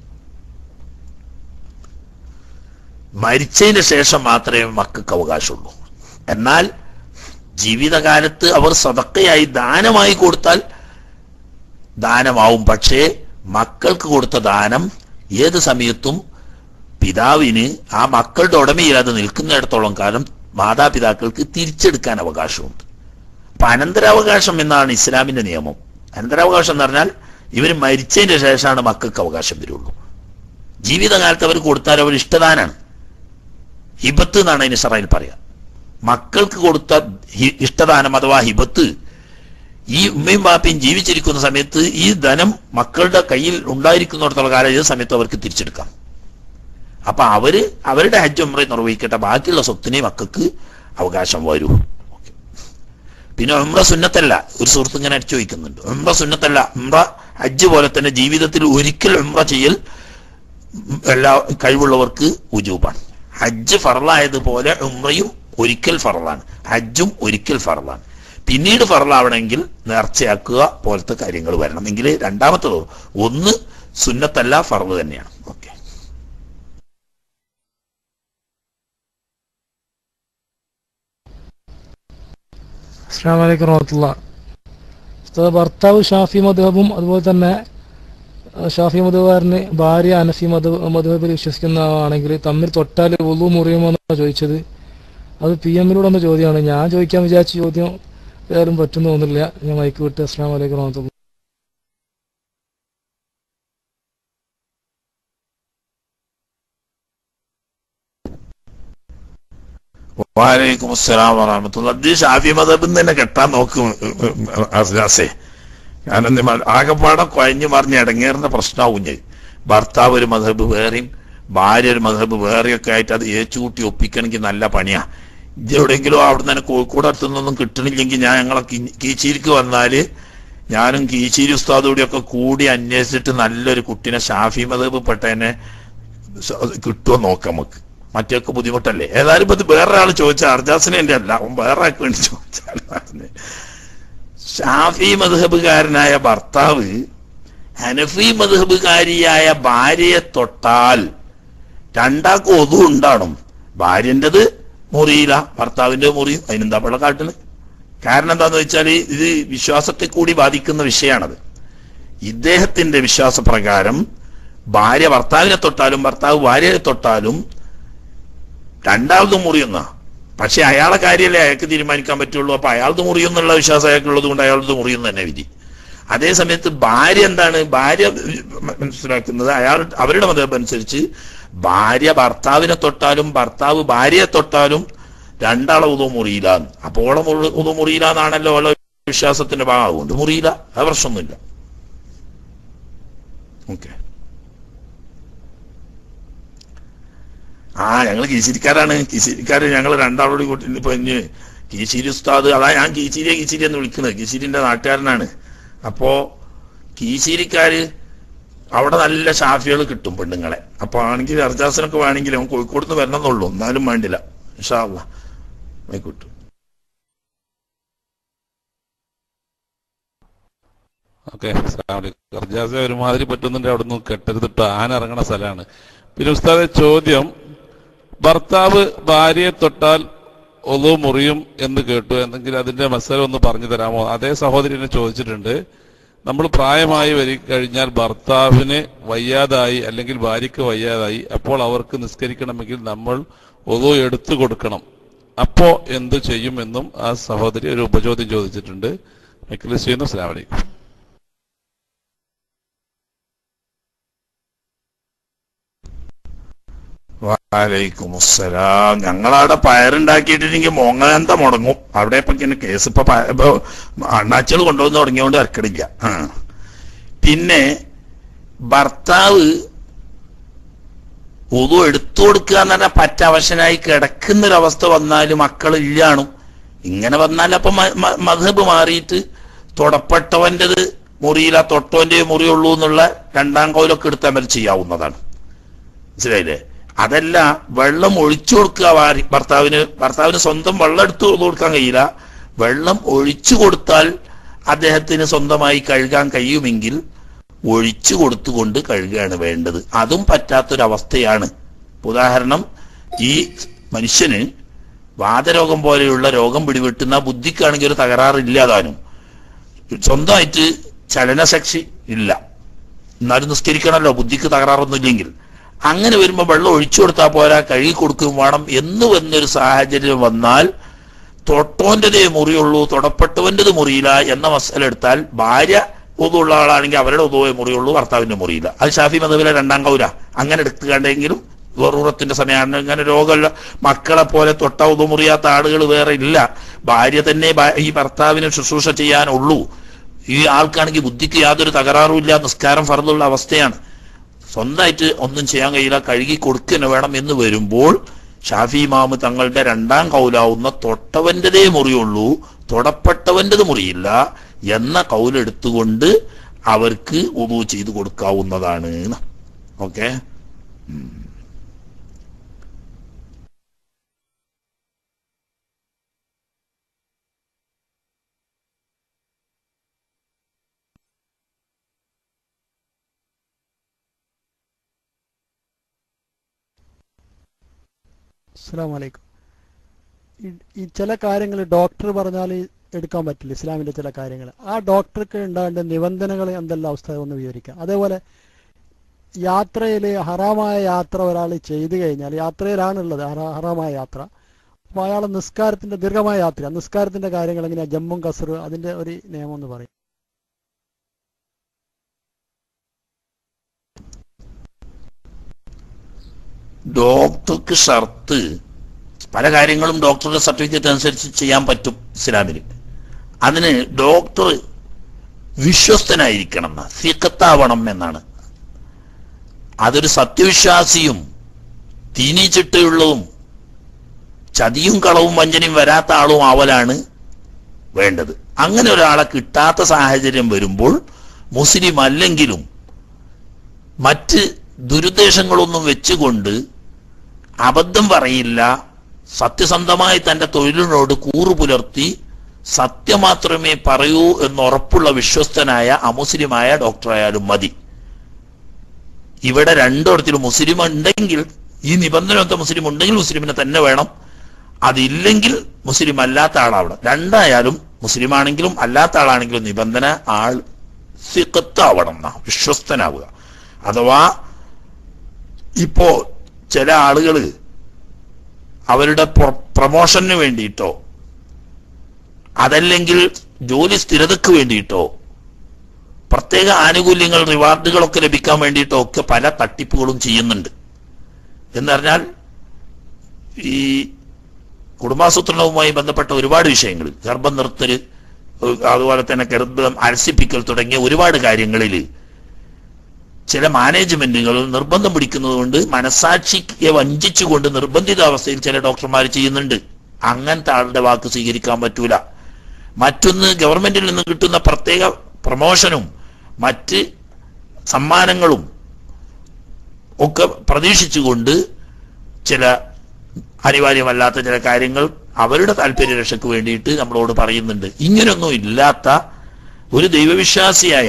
മരിച്ചതിന് ശേഷം മാത്രമേ മക്കൾക്ക് അവകാശമുള്ളൂ എന്നാൽ ജീവിതകാലത്ത് അവർ സതക്കയായി ദാനമായി കൊടുത്താൽ ദാനമാവും പക്ഷേ മക്കൾക്ക് കൊടുത്ത ദാനം ഏത് സമയത്തും പിതാവിന് ആ മക്കളുടെ ഉടമയില്ലാതെ നിൽക്കുന്നിടത്തോളം കാലം മാതാപിതാക്കൾക്ക് തിരിച്ചെടുക്കാൻ അവകാശമുണ്ട് അപ്പൊ അനന്തരാവകാശം എന്നാണ് ഇസ്ലാമിന്റെ നിയമം അനന്തരാവകാശം എന്ന് പറഞ്ഞാൽ ഇവർ മരിച്ചതിന്റെ ശേഷമാണ് മക്കൾക്ക് അവകാശം വരുള്ളൂ ജീവിതകാലത്ത് അവർ കൊടുത്താൽ അവർ ഇഷ്ടദാനാണ് ഹിബത്ത് എന്നാണ് അതിന് ഇസ്രായേൽ പറയാ മക്കൾക്ക് കൊടുത്ത ഹി- ഇഷ്ടദാനം അഥവാ ഹിബത്ത് ഈ ഉമ്മയും ബാപ്പയും ജീവിച്ചിരിക്കുന്ന സമയത്ത് ഈ ധനം മക്കളുടെ കയ്യിൽ ഉണ്ടായിരിക്കുന്നിടത്തോളം കാലം ഏത് സമയത്ത് അവർക്ക് തിരിച്ചെടുക്കാം അപ്പൊ അവര് അവരുടെ ഹജ്ജ് ഉമ്ര നിർവഹിക്കട്ടെ ബാക്കിയുള്ള സ്വത്തിനെ മക്കൾക്ക് അവകാശം വരൂ പിന്നെ ഉമ്ര സുന്നത്തല്ല ഒരു സുഹൃത്ത് ഇങ്ങനെ അടിച്ചു ചോദിക്കുന്നുണ്ട് ഉമ്ര സുന്നത്തല്ല ഉമ്ര ഹജ്ജ് പോലെ തന്നെ ജീവിതത്തിൽ ഒരിക്കൽ ഉമ്ര ചെയ്യൽ ഉം, എല്ലാ കഴിവുള്ളവർക്ക് ഉജൂബാണ് ഹജ്ജ് ഫറലായതുപോലെ ഉമ്രയും ഒരിക്കൽ ഫറലാണ് ഹജ്ജും ഒരിക്കൽ ഫറലാണ് പിന്നീട് ഫറലാവണമെങ്കിൽ നേർച്ചയാക്കുക പോലത്തെ കാര്യങ്ങൾ വരണം എങ്കിൽ രണ്ടാമത്തത് ഒന്ന് സുന്നത്തല്ല ഫറല് തന്നെയാണ് ഓക്കെ അസ്സാം വലൈക്കും വറഹമത്തുള്ള ഉസ്താദ് ഭർത്താവ് ഷാഫി മധുഹബും അതുപോലെ തന്നെ അഹ് ഷാഫി മധുകാരന് ഭാര്യ അനഫി മധു മധുഹബിൽ വിശ്വസിക്കുന്ന ആണെങ്കിൽ തമ്മിൽ തൊട്ടാൽ ഉളു മുറിയുമോ എന്നാണ് ചോദിച്ചത് അത് പി എമ്മിലൂടെ വന്ന ചോദ്യമാണ് ഞാൻ ചോദിക്കാൻ വിചാരിച്ച ചോദ്യം ഏതായാലും പറ്റുമെന്ന് തോന്നുന്നില്ല ഞാൻ മൈക്ക് വിട്ട് അസ്സാം വലൈക്കും വറഹമത്തുള്ള വാലൈക്കും അസ്സലാം വറഹമത്തുള്ള ഇത് ഷാഫി മദബിന്ന് തന്നെ കെട്ടാൻ നോക്കും അസ്ലാസേ ഞാനെന്ത് ആകെപ്പാടെ കുഴഞ്ഞു മറിഞ്ഞ് ഇടങ്ങേറുന്ന പ്രശ്നമാവും ഞാൻ ഭർത്താവ് ഒരു മധബ് വേറെയും ഭാര്യ ഒരു മധബ് വേറെയൊക്കെ ആയിട്ട് അത് ഏച്ചുകൂട്ടി ഒപ്പിക്കണമെങ്കിൽ നല്ല പണിയാ ഇത് എവിടെയെങ്കിലും അവിടെ തന്നെ കോഴിക്കോട് അടുത്തുനിന്നൊന്നും കിട്ടണില്ലെങ്കിൽ ഞാൻ ഞങ്ങളെ കി- കീച്ചേരിക്ക് വന്നാല് ഞാനും കീച്ചേരി ഉസ്താദ് കൂടിയൊക്കെ കൂടി അന്വേഷിച്ചിട്ട് നല്ലൊരു കുട്ടീനെ ഷാഫി മദബ് പെട്ടതിനെ സ- കിട്ടുമോ നോക്കാം നമുക്ക് മറ്റൊക്കെ ബുദ്ധിമുട്ടല്ലേ ഏതായാലും ഇപ്പൊ ഇത് വേറൊരാൾ ചോദിച്ച അർജാസിനെ എന്റെ അല്ല അവൻ വേറെ ആൾക്ക് വേണ്ടി ചോദിച്ചാൽ ഷാഫി മധുഹബുകാരനായ ഭർത്താവ് ഹനഫി മധുഹബുകാരിയായ ഭാര്യയെ തൊട്ടാൽ രണ്ടാക്കും ഒതു ഉണ്ടാണും ഭാര്യന്റേത് മുറിയില്ല ഭർത്താവിന്റെ മുറിയും അതിനെന്താ പിള്ള കാട്ടില് കാരണം എന്താന്ന് വെച്ചാൽ ഇത് വിശ്വാസത്തെ കൂടി ബാധിക്കുന്ന വിഷയമാണത് ഇദ്ദേഹത്തിന്റെ വിശ്വാസപ്രകാരം ഭാര്യ ഭർത്താവിനെ തൊട്ടാലും ഭർത്താവ് ഭാര്യയെ തൊട്ടാലും രണ്ടാമതും മുറിയുന്ന പക്ഷെ അയാളെ കാര്യമല്ലേ അയാൾക്ക് തീരുമാനിക്കാൻ പറ്റുള്ളൂ അപ്പൊ അയാളത് മുറിയുന്നുള്ള വിശ്വാസം അയാൾക്കുള്ളത് കൊണ്ട് അയാളത് മുറിയുന്ന തന്നെ വിധി അതേ സമയത്ത് ഭാര്യ എന്താണ് ഭാര്യ മനസ്സിലാക്കുന്നത് അയാൾ അവരുടെ മതം അനുസരിച്ച് ഭാര്യ ഭർത്താവിനെ തൊട്ടാലും ഭർത്താവ് ഭാര്യയെ തൊട്ടാലും രണ്ടാളെ ഉദോ മുറിയില്ല അപ്പോൾ ഓളെ മുറി- ഉദോ മുറിയില്ല എന്നാണല്ലോ ഓളെ വിശ്വാസത്തിന്റെ ഭാഗം അതുകൊണ്ട് മുറിയില്ല അത് പ്രശ്നമൊന്നുമില്ല ഓക്കെ ആ ഞങ്ങൾ കീശിരിക്കാരാണ് കീശിരിക്കാര് ഞങ്ങൾ രണ്ടാളോട് കൂട്ടി ഇപ്പൊ ഇനി കീശിരി ഉസ്താദ് അതാ ഞാൻ കീശിരിയെ കീശിരി എന്ന് വിളിക്കുന്നത് കീശിരിന്റെ നാട്ടുകാരനാണ് അപ്പോ കീശിരിക്കാര് അവിടെ നല്ല ഷാഫികൾ കിട്ടും പെണ്ണുങ്ങളെ അപ്പൊ ആണെങ്കിൽ അർജാസനൊക്കെ വേണമെങ്കിൽ അവൻ കോഴിക്കോട് നിന്ന് വരണമെന്നുള്ളൂ എന്നാലും വേണ്ടില്ല ഇൻഷാല്ല ആയിക്കോട്ടെ ഓക്കെ അർജാസ ഒരുമാതിരി പറ്റുന്നുണ്ട് അവിടെ നിന്ന് കെട്ടരുതിട്ട് ആന ഇറങ്ങണ സ്ഥലമാണ് പിന്നെ ഉസ്താദെ ചോദ്യം ഭർത്താവ് ഭാര്യയെ തൊട്ടാൽ ഒതു മുറിയും എന്ന് കേട്ടു എന്തെങ്കിലും അതിന്റെ മസല ഒന്ന് പറഞ്ഞു തരാമോ അതേ സഹോദരി എന്നെ ചോദിച്ചിട്ടുണ്ട് നമ്മൾ പ്രായമായി വരി കഴിഞ്ഞാൽ ഭർത്താവിന് വയ്യാതായി അല്ലെങ്കിൽ ഭാര്യയ്ക്ക് വയ്യാതായി അപ്പോൾ അവർക്ക് നിസ്കരിക്കണമെങ്കിൽ നമ്മൾ ഒതു എടുത്തു കൊടുക്കണം അപ്പോ എന്ത് ചെയ്യുമെന്നും ആ സഹോദരി ഒരു ഉപചോദ്യം ചോദിച്ചിട്ടുണ്ട് മൈക്കിൾ ചെയ്യുന്നു അസ്സലാമു അലൈക്കും വാലൈക്കും അസ്സലാം ഞങ്ങളവിടെ പയറുണ്ടാക്കിയിട്ടുണ്ടെങ്കിൽ മോങ്ങാന്ത മുടങ്ങും അവിടെ ഇപ്പൊ ഇങ്ങനെ കേസ് ഇപ്പൊ പ- ഇപ്പൊ അണ്ണാച്ചികൾ കൊണ്ടുവന്ന് തുടങ്ങിയോണ്ട് ഇറക്കടില്ല ആ. പിന്നെ ഭർത്താവ് ഒതു എടുത്തു കൊടുക്കുക എന്ന് പറഞ്ഞാൽ പറ്റവശനായി കിടക്കുന്നൊരവസ്ഥ വന്നാല് മക്കൾ ഇല്ലാണു ഇങ്ങനെ വന്നാൽ അപ്പൊ മ- മ- മധബ് മാറിയിട്ട് തൊടപ്പെട്ടവന്റേത് മുറിയില്ല തൊട്ടവന്റെ മുറിയുള്ളൂ എന്നുള്ള രണ്ടാം കൗലൊക്കെ എടുത്താൽ മതി ചെയ്യാവുന്നതാണ് മനസ്സിലായില്ലേ അതല്ല വെള്ളം ഒഴിച്ചു കൊടുക്കുക ഭാര്യ- ഭർത്താവിന് ഭർത്താവിന് സ്വന്തം വെള്ളം എടുത്തു കൊടുക്കാൻ കഴിയില്ല വെള്ളം ഒഴിച്ചു കൊടുത്താൽ അദ്ദേഹത്തിന് സ്വന്തമായി കഴുകാൻ കഴിയുമെങ്കിൽ ഒഴിച്ചു കൊടുത്തുകൊണ്ട് കഴുകുകയാണ് വേണ്ടത് അതും പറ്റാത്തൊരവസ്ഥയാണ് ഉദാഹരണം ഈ മനുഷ്യന് വാതരോഗം പോലെയുള്ള രോഗം പിടിപെട്ടുന്ന ബുദ്ധിക്കാണെങ്കിൽ ഒരു തകരാറില്ലാതാനും സ്വന്തമായിട്ട് ചലനശക്തി ഇല്ല എന്നാലും നിസ്കരിക്കണമല്ലോ ബുദ്ധിക്ക് തകരാറൊന്നും ഇല്ലെങ്കിൽ അങ്ങനെ വരുമ്പോൾ വെള്ളം ഒഴിച്ചു കൊടുത്താൽ പോരാ കഴുകി കൊടുക്കുകയും വേണം എന്ന് വന്നൊരു സാഹചര്യം വന്നാൽ തൊട്ടോന്റേതേ മുറിയുള്ളൂ തൊടപ്പെട്ടവന്റേത് മുറിയില്ല എന്ന മസല എടുത്താൽ ഭാര്യ ഒതുള്ള ആളാണെങ്കിൽ അവരുടെ ഒതുവേ മുറിയുള്ളൂ ഭർത്താവിന്റെ മുറിയില്ല അത് ഷാഫി മതവിലെ രണ്ടാം കൗര അങ്ങനെ എടുത്തുകണ്ടെങ്കിലും വെറൂറത്തിന്റെ സമയമാണ് ഇങ്ങനെ രോഗമുള്ള മക്കളെ പോലെ തൊട്ട ഒതു മുറിയാത്ത ആളുകൾ വേറെ ഇല്ല ഭാര്യ തന്നെ ഭാ- ഈ ഭർത്താവിന് ശുശ്രൂഷ ചെയ്യാനുള്ളൂ ഈ ആൾക്കാണെങ്കിൽ ബുദ്ധിക്ക് യാതൊരു തകരാറും ഇല്ല നിസ്കാരം ഫറന്നുള്ള അവസ്ഥയാണ് സ്വന്തമായിട്ട് ഒന്നും ചെയ്യാൻ കഴിയില്ല കഴുകി കൊടുക്കുക വേണം എന്ന് വരുമ്പോൾ ഷാഫി ഇമാമ് തങ്ങളുടെ രണ്ടാം കൗലാവുന്ന തൊട്ടവന്റേതേ മുറിയുള്ളൂ തൊടപ്പെട്ടവന്റേത് മുറിയില്ല എന്ന കൗലെടുത്തുകൊണ്ട് അവർക്ക് ഉദു ചെയ്തു കൊടുക്കാവുന്നതാണ് ഓക്കെ അസ്സാം വലൈക്കും ഈ ചില കാര്യങ്ങൾ ഡോക്ടർ പറഞ്ഞാൽ എടുക്കാൻ പറ്റില്ല ഇസ്ലാമിന്റെ ചില കാര്യങ്ങൾ ആ ഡോക്ടർക്ക് ഉണ്ടാകേണ്ട നിബന്ധനകൾ എന്തെല്ലാം അവസ്ഥ ഒന്ന് വിവരിക്കാം അതേപോലെ യാത്രയിൽ ഹറാമായ യാത്ര ഒരാൾ ചെയ്തു കഴിഞ്ഞാൽ യാത്രയിലാണുള്ളത് ഹറാ- ഹറാമായ യാത്ര അപ്പോൾ അയാൾ നിസ്കാരത്തിന്റെ ദീർഘമായ യാത്ര നിസ്കാരത്തിന്റെ കാര്യങ്ങൾ എങ്ങനെയാ ജമ്മും കസർ അതിന്റെ ഒരു നിയമം ഒന്ന് പറയും ഡോക്ടർക്ക് ഷർത്ത് പല കാര്യങ്ങളും ഡോക്ടറുടെ സർട്ടിഫിക്കറ്റ് അനുസരിച്ച് ചെയ്യാൻ പറ്റും ഇസ്ലാമിൽ അതിന് ഡോക്ടർ വിശ്വസ്തനായിരിക്കണം എന്നാ സിക്കത്താവണം എന്നാണ് അതൊരു സത്യവിശ്വാസിയും തീനിച്ചിട്ടുള്ളതും ചതിയും കളവും വഞ്ചനയും വരാത്ത ആളും ആവലാണ് വേണ്ടത് അങ്ങനെ ഒരാളെ കിട്ടാത്ത സാഹചര്യം വരുമ്പോൾ മുസ്ലിം അല്ലെങ്കിലും മറ്റ് ദുരുദ്ദേശങ്ങളൊന്നും വെച്ചുകൊണ്ട് അബദ്ധം പറയില്ല സത്യസന്ധമായി തന്റെ തൊഴിലിനോട് കൂറു പുലർത്തി സത്യം മാത്രമേ പറയൂ എന്നുറപ്പുള്ള വിശ്വസ്തനായ അമുസ്ലിമായ ഡോക്ടറായാലും മതി ഇവിടെ രണ്ടിടത്തിലും മുസ്ലിം ഉണ്ടെങ്കിൽ ഈ നിബന്ധനത്തെ മുസ്ലിം ഉണ്ടെങ്കിൽ മുസ്ലിമിനെ തന്നെ വേണം അതില്ലെങ്കിൽ മുസ്ലിം അല്ലാത്ത ആളാവണം രണ്ടായാലും മുസ്ലിം ആണെങ്കിലും അല്ലാത്ത ആളാണെങ്കിലും നിബന്ധന ആൾ സിഖത്താവണം എന്നാ വിശ്വസ്തനാവുക അഥവാ ഇപ്പോ ചില ആളുകൾ അവരുടെ പ്രൊമോഷന് വേണ്ടിയിട്ടോ അതല്ലെങ്കിൽ ജോലി സ്ഥിരതയ്ക്ക് വേണ്ടിയിട്ടോ പ്രത്യേക ആനുകൂല്യങ്ങൾ റിവാർഡുകളൊക്കെ ലഭിക്കാൻ വേണ്ടിയിട്ടോ ഒക്കെ പല തട്ടിപ്പുകളും ചെയ്യുന്നുണ്ട് എന്ന് പറഞ്ഞാൽ ഈ കുടുംബാസൂത്രണവുമായി ബന്ധപ്പെട്ട ഒരുപാട് വിഷയങ്ങൾ ഗർഭം നിർത്തല് ഏഹ് അതുപോലെ തന്നെ ഗർഭം അലസിപ്പിക്കൽ തുടങ്ങിയ ഒരുപാട് കാര്യങ്ങളിൽ ചില മാനേജ്മെന്റുകൾ നിർബന്ധം പിടിക്കുന്നത് കൊണ്ട് മനസാക്ഷിയെ വഞ്ചിച്ചുകൊണ്ട് നിർബന്ധിത അവസ്ഥയിൽ ചില ഡോക്ടർമാർ ചെയ്യുന്നുണ്ട് അങ്ങനത്തെ ആളുടെ വാക്ക് സ്വീകരിക്കാൻ പറ്റൂല മറ്റൊന്ന് ഗവൺമെന്റിൽ നിന്ന് കിട്ടുന്ന പ്രത്യേക പ്രമോഷനും മറ്റ് സമ്മാനങ്ങളും ഒക്കെ പ്രതീക്ഷിച്ചുകൊണ്ട് ചില അനിവാര്യമല്ലാത്ത ചില കാര്യങ്ങൾ അവരുടെ താല്പര്യ രക്ഷയ്ക്ക് വേണ്ടിയിട്ട് നമ്മളോട് പറയുന്നുണ്ട് ഇങ്ങനെയൊന്നും ഇല്ലാത്ത ഒരു ദൈവവിശ്വാസിയായ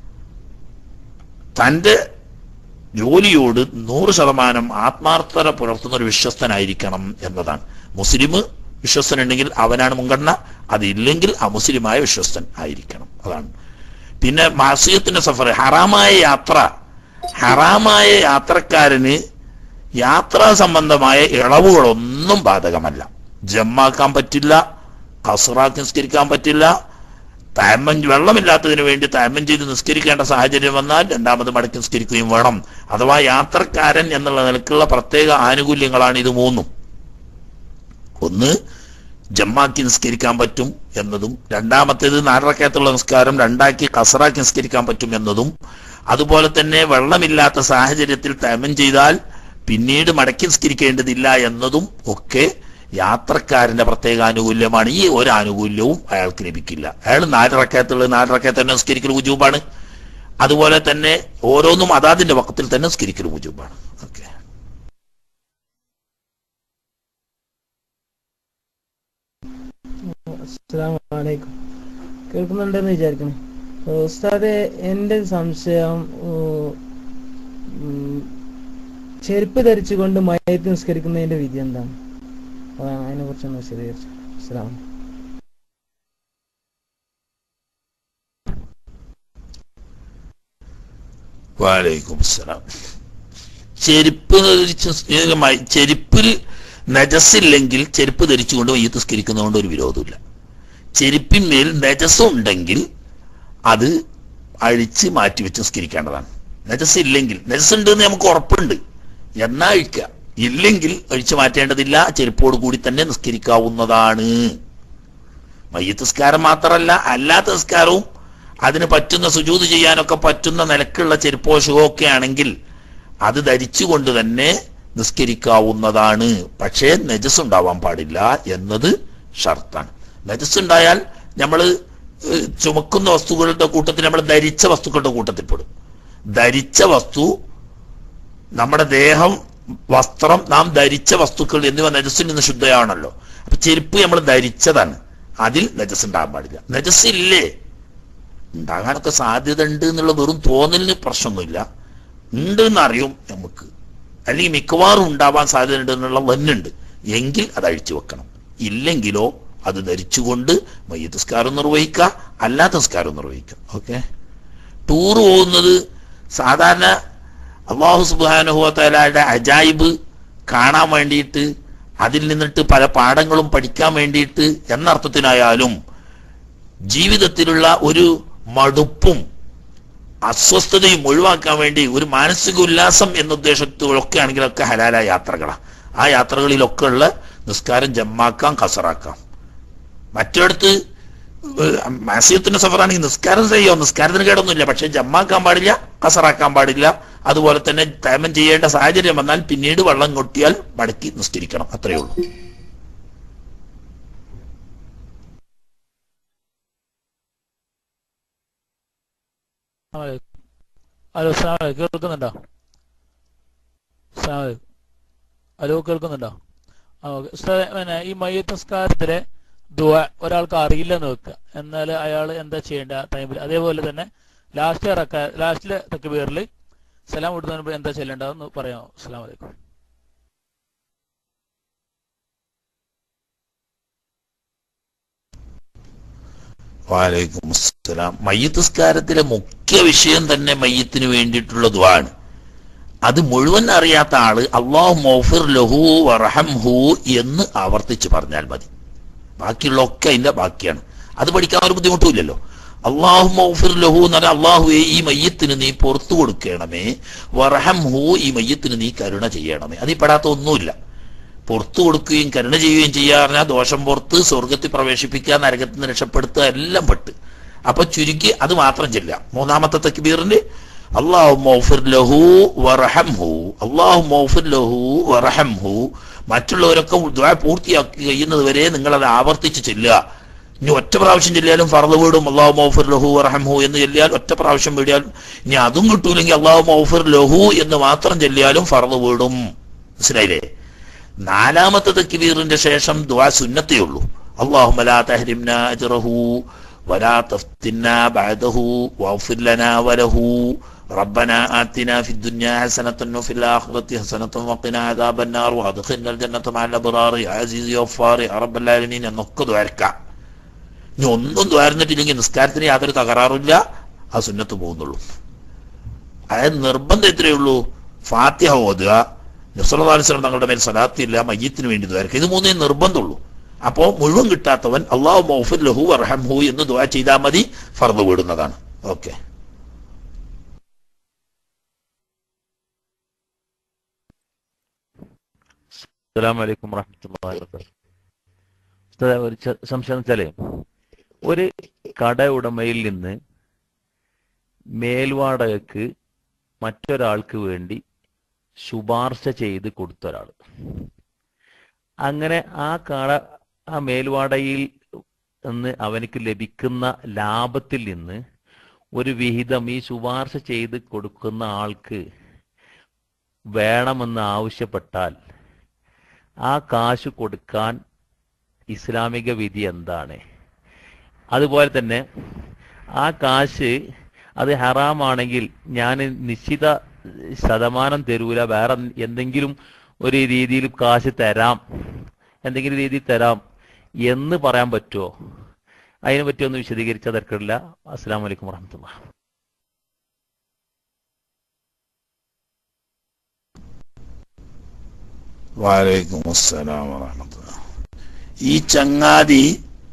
തന്റെ ജോലിയോട് നൂറ് ശതമാനം ആത്മാർത്ഥത പുലർത്തുന്ന ഒരു വിശ്വസ്തനായിരിക്കണം എന്നതാണ് മുസ്ലിം വിശ്വസ്തനുണ്ടെങ്കിൽ അവനാണ് മുൻഗണന അതില്ലെങ്കിൽ അമുസ്ലിമായ വിശ്വസ്തൻ ആയിരിക്കണം അതാണ് പിന്നെ മാസിയത്തിന്റെ സഫർ ഹറാമായ യാത്ര ഹറാമായ യാത്രക്കാരന് യാത്രാ സംബന്ധമായ ഇളവുകളൊന്നും ബാധകമല്ല ജമ്മാക്കാൻ പറ്റില്ല കസറാക്കി നിസ്കരിക്കാൻ പറ്റില്ല താമം വെള്ളമില്ലാത്തതിന് വേണ്ടി താമം ചെയ്ത് നിസ്കരിക്കേണ്ട സാഹചര്യം വന്നാൽ രണ്ടാമത് മടക്കി നിസ്കരിക്കുകയും വേണം അഥവാ യാത്രക്കാരൻ എന്നുള്ള നിലക്കുള്ള പ്രത്യേക ആനുകൂല്യങ്ങളാണ് ഇത് മൂന്നും ഒന്ന് ജമ്മാക്കി നിസ്കരിക്കാൻ പറ്റും എന്നതും രണ്ടാമത്തേത് നാലറക്കത്തുള്ള നിസ്കാരം രണ്ടാക്കി കസറാക്കി നിസ്കരിക്കാൻ പറ്റും എന്നതും അതുപോലെ തന്നെ വെള്ളമില്ലാത്ത സാഹചര്യത്തിൽ തമം ചെയ്താൽ പിന്നീട് മടക്കി നിസ്കരിക്കേണ്ടതില്ല എന്നതും ഒക്കെ യാത്രക്കാരന്റെ പ്രത്യേക ആനുകൂല്യമാണ് ഈ ഒരു ആനുകൂല്യവും അയാൾക്ക് ലഭിക്കില്ല അയാൾ നാലറക്കത്തുള്ള നാലറക്കത്ത് തന്നെ നിസ്കരിക്കൽ ഉജൂബാണ് അതുപോലെ തന്നെ ഓരോന്നും അതാതിന്റെ വക്കത്തിൽ തന്നെ നിസ്കരിക്കൽ ഉജൂബാണ് ഓക്കെ അസ്സലാമലൈക്കും കേൾക്കുന്നുണ്ടെന്ന് വിചാരിക്കുന്നു ഉസ്താദെ എൻ്റെ സംശയം ഉം, ചെരുപ്പ് ധരിച്ചുകൊണ്ട് മയത്ത് നിസ്കരിക്കുന്നതിന്റെ വിധി എന്താണ് അതാണ് അതിനെ കുറിച്ചൊന്ന് വിശദീകരിച്ചു അസ്സലാം വാലൈക്കും അസ്സലാം ചെരുപ്പ് ധരിച്ച് ഏത് മ- ചെരുപ്പിൽ നജസില്ലെങ്കിൽ ചെരുപ്പ് ധരിച്ചുകൊണ്ട് മയ്യത്ത് നിസ്കരിക്കുന്നതുകൊണ്ട് ഒരു വിരോധമില്ല ചെരുപ്പിന്മേൽ നജസ് ഉണ്ടെങ്കിൽ അത് അഴിച്ച് മാറ്റിവെച്ച് നിസ്കരിക്കേണ്ടതാണ് നജസ് ഇല്ലെങ്കിൽ നജസ് ഉണ്ട് എന്ന് നമുക്ക് ഉറപ്പുണ്ട് എന്നാ അഴിക്കുക ഇല്ലെങ്കിൽ അഴിച്ചു മാറ്റേണ്ടതില്ല ചെരുപ്പോട് കൂടി തന്നെ നിസ്കരിക്കാവുന്നതാണ് മയ്യത്ത് നിസ്കാരം മാത്രമല്ല അല്ലാത്ത നിസ്കാരവും അതിന് പറ്റുന്ന സുജൂത് ചെയ്യാനൊക്കെ പറ്റുന്ന നിലക്കുള്ള ചെരുപ്പോഷകമോ ഒക്കെ ആണെങ്കിൽ അത് ധരിച്ചുകൊണ്ട് തന്നെ നിസ്കരിക്കാവുന്നതാണ് പക്ഷേ നജസ് ഉണ്ടാവാൻ പാടില്ല എന്നത് ഷർത്താണ് നജസ് ഉണ്ടായാൽ നമ്മൾ ചുമക്കുന്ന വസ്തുക്കളുടെ കൂട്ടത്തിൽ നമ്മൾ ധരിച്ച വസ്തുക്കളുടെ കൂട്ടത്തിൽ പെടും ധരിച്ച വസ്തു നമ്മുടെ ദേഹം വസ്ത്രം നാം ധരിച്ച വസ്തുക്കൾ എന്നിവ നജസ്സിൽ നിന്ന് ശുദ്ധയാണല്ലോ അപ്പൊ ചെരുപ്പ് നമ്മൾ ധരിച്ചതാണ് അതിൽ നജസ് ഉണ്ടാകാൻ പാടില്ല നജസ് ഇല്ലേ ഉണ്ടാകാനൊക്കെ സാധ്യത ഉണ്ട് എന്നുള്ള വെറും തോന്നലിന് പ്രശ്നമൊന്നുമില്ല ഉണ്ട് എന്നറിയും നമുക്ക് അല്ലെങ്കിൽ മിക്കവാറും ഉണ്ടാവാൻ സാധ്യത ഉണ്ട് എന്നുള്ള വന്നുണ്ട് എങ്കിൽ അത് അഴിച്ചു വെക്കണം ഇല്ലെങ്കിലോ അത് ധരിച്ചുകൊണ്ട് മയ്യത്ത് നിസ്കാരം നിർവഹിക്കുക അല്ലാത്ത നിസ്കാരം നിർവഹിക്കുക ഓക്കെ ടൂർ പോകുന്നത് സാധാരണ അള്ളാഹു സുബാനുഹോത്തലായുടെ അജായിബ് കാണാൻ വേണ്ടിയിട്ട് അതിൽ നിന്നിട്ട് പല പാഠങ്ങളും പഠിക്കാൻ വേണ്ടിയിട്ട് എന്നർത്ഥത്തിനായാലും ജീവിതത്തിലുള്ള ഒരു മടുപ്പും അസ്വസ്ഥതയും ഒഴിവാക്കാൻ വേണ്ടി ഒരു മാനസിക ഉല്ലാസം എന്ന ഉദ്ദേശത്തിലൊക്കെ ആണെങ്കിലൊക്കെ ഹലാലായ യാത്രകളാണ് ആ യാത്രകളിലൊക്കെ ഉള്ള നിസ്കാരം ജമ്മാക്കാം കസറാക്കാം മറ്റിടത്ത് മാസിയത്തിന്റെ സഫറാണെങ്കിൽ നിസ്കാരം ചെയ്യോ നിസ്കാരത്തിന് കേടൊന്നുമില്ല പക്ഷെ ജമ്മാക്കാൻ പാടില്ല കസറാക്കാൻ പാടില്ല അതുപോലെ തന്നെ തേമം ചെയ്യേണ്ട സാഹചര്യം വന്നാൽ പിന്നീട് വെള്ളം കൊട്ടിയാൽ മടക്കി നിസ്കരിക്കണം അത്രയേ ഉള്ളൂ ഹലോ അസ്സാം വലൈക്കും കേൾക്കുന്നുണ്ടോ അസ്സാം വലൈക്കും ഹലോ കേൾക്കുന്നുണ്ടോ ആ ഓക്കെ ഉസ്താദെ, പിന്നെ ഈ മയ്യത്ത് നിസ്കാരത്തിലെ ദുവ ഒരാൾക്ക് അറിയില്ലെന്ന് വെക്കുക എന്നാൽ അയാൾ എന്താ ചെയ്യേണ്ട ടൈമിൽ അതേപോലെ തന്നെ ലാസ്റ്റ് ഇറക്ക ലാസ്റ്റിലെ തക്ബീറിൽ സലാം വിടുന്നതിന് മുമ്പ് എന്താ ചെയ്യേണ്ടതെന്ന് പറയാമോ അസ്സാം വലൈക്കും വാലൈക്കും അസ്സലാം മയ്യത്ത് നിസ്കാരത്തിലെ മുഖ്യ വിഷയം തന്നെ മയ്യത്തിന് വേണ്ടിയിട്ടുള്ള ദ്വാണ് അത് മുഴുവൻ അറിയാത്ത ആള് അള്ളാഹു മൗഫിർ ലഹു വറഹംഹു എന്ന് ആവർത്തിച്ച് പറഞ്ഞാൽ മതി ബാക്കിയുള്ളതൊക്കെ അതിന്റെ ബാക്കിയാണ് അത് പഠിക്കാൻ ഒരു ബുദ്ധിമുട്ടുമില്ലല്ലോ അള്ളാഹു മൗഫിർ ലഹു എന്ന് പറഞ്ഞാൽ അള്ളാഹുവെ ഈ മയ്യത്തിന് നീ പുറത്തു കൊടുക്കണമേ വറഹംഹു ഈ മയ്യത്തിന് നീ കരുണ ചെയ്യണമേ അതിൽ പെടാത്ത ഒന്നുമില്ല പുറത്തു കൊടുക്കുകയും കരുണ ചെയ്യുകയും ചെയ്യുക പറഞ്ഞാൽ ദോഷം പുറത്ത് സ്വർഗത്തിൽ പ്രവേശിപ്പിക്കുക നരകത്തിൽ നിന്ന് രക്ഷപ്പെടുത്തുക എല്ലാം പെട്ട് അപ്പൊ ചുരുക്കി അത് മാത്രം ചെല്ല മൂന്നാമത്തെ തക്ബീറിന് അള്ളാഹു മൗഫിർ ലഹു വറഹംഹു അള്ളാഹു മൗഫിർ ലഹു വറഹംഹു മറ്റുള്ളവരൊക്കെ ദുആ പൂർത്തിയാക്കി കഴിയുന്നത് വരെ നിങ്ങൾ അത് ആവർത്തിച്ച് ചെല്ലുക ഇനി ഒറ്റ പ്രാവശ്യം ചെല്ലിയാലും ഫറദ് വീടും അള്ളാഹു മൗഫിർ ലഹു വറഹംഹു എന്ന് ചെല്ലിയാൽ ഒറ്റ പ്രാവശ്യം വീടിയാൽ ഇനി അതും കിട്ടൂലെങ്കിൽ അള്ളാഹു മൗഫിർ ലഹു എന്ന് മാത്രം ചെല്ലിയാലും ഫറദ് വീടും മനസ്സിലായില്ലേ നാലാമത്തെ തക്ബീറിന്റെ ശേഷം ദുആ സുന്നത്തേ ഉള്ളൂ അല്ലാഹുമ്മ ലാ തഹരിംന അജ്റഹു വലാ തഫ്തിന്ന ബഅദഹു വഗ്ഫിർ ലനാ വലഹു ربنا آتنا في الدنيا حسنة وفي الآخرة حسنة وقنا عذاب النار وأدخلنا الجنة مع الأبرار يا عزيز يا غفار يا رب العالمين എന്നൊക്കെ ദ്വാരക്കാം ഇനി ഒന്നും ദ്വാരുന്നിട്ടില്ലെങ്കിൽ നിസ്കാരത്തിന് യാതൊരു തകരാറില്ല ആ സുന്നത്ത് പോകുന്നുള്ളൂ അതായത് നിർബന്ധം എത്രയേ ഉള്ളൂ ഫാത്തിഹ ഓതുക നസുറദാലിസ്ലം തങ്ങളുടെ മേൽ സലാത്തില്ല മയ്യത്തിന് വേണ്ടി ദ്വാരക്കുക ഇത് മൂന്നേ നിർബന്ധമുള്ളൂ അപ്പോ മുഴുവൻ കിട്ടാത്തവൻ അള്ളാഹു മൗഫിർ ലഹു അർഹംഹു എന്ന് ദുആ ചെയ്താൽ മതി ഫർദ് വിടുന്നതാണ് ഓക്കെ അസ്സലാമു അലൈക്കും വറഹ്മത്തുള്ളാഹി വബറകാതുഹു ഉസ്താദേ, ഒരു ച- സംശയം വെച്ചാലേ ഒരു കട ഉടമയിൽ നിന്ന് മേൽവാടകക്ക് മറ്റൊരാൾക്ക് വേണ്ടി ശുപാർശ ചെയ്ത് കൊടുത്ത ഒരാൾ അങ്ങനെ ആ കട ആ മേൽവാടകയിൽ നിന്ന് അവനക്ക് ലഭിക്കുന്ന ലാഭത്തിൽ നിന്ന് ഒരു വിഹിതം ഈ ശുപാർശ ചെയ്ത് കൊടുക്കുന്ന ആൾക്ക് വേണമെന്ന് ആവശ്യപ്പെട്ടാൽ ആ കാശ് കൊടുക്കാൻ ഇസ്ലാമിക വിധി എന്താണ് അതുപോലെ തന്നെ ആ കാശ് അത് ഹറാമാണെങ്കിൽ ഞാൻ നിശ്ചിത ശതമാനം തരൂല വേറെ എന്തെങ്കിലും ഒരു രീതിയിൽ കാശ് തരാം എന്തെങ്കിലും രീതിയിൽ തരാം എന്ന് പറയാൻ പറ്റുമോ അതിനെ പറ്റി ഒന്ന് വിശദീകരിച്ച തിരക്കില്ല അസ്സാം വലൈക്കും വറഹമത്തുള്ള വാലൈക്കും അസ്സലാം വറഹ്മത്തുള്ളാഹി ഈ ചങ്ങാതി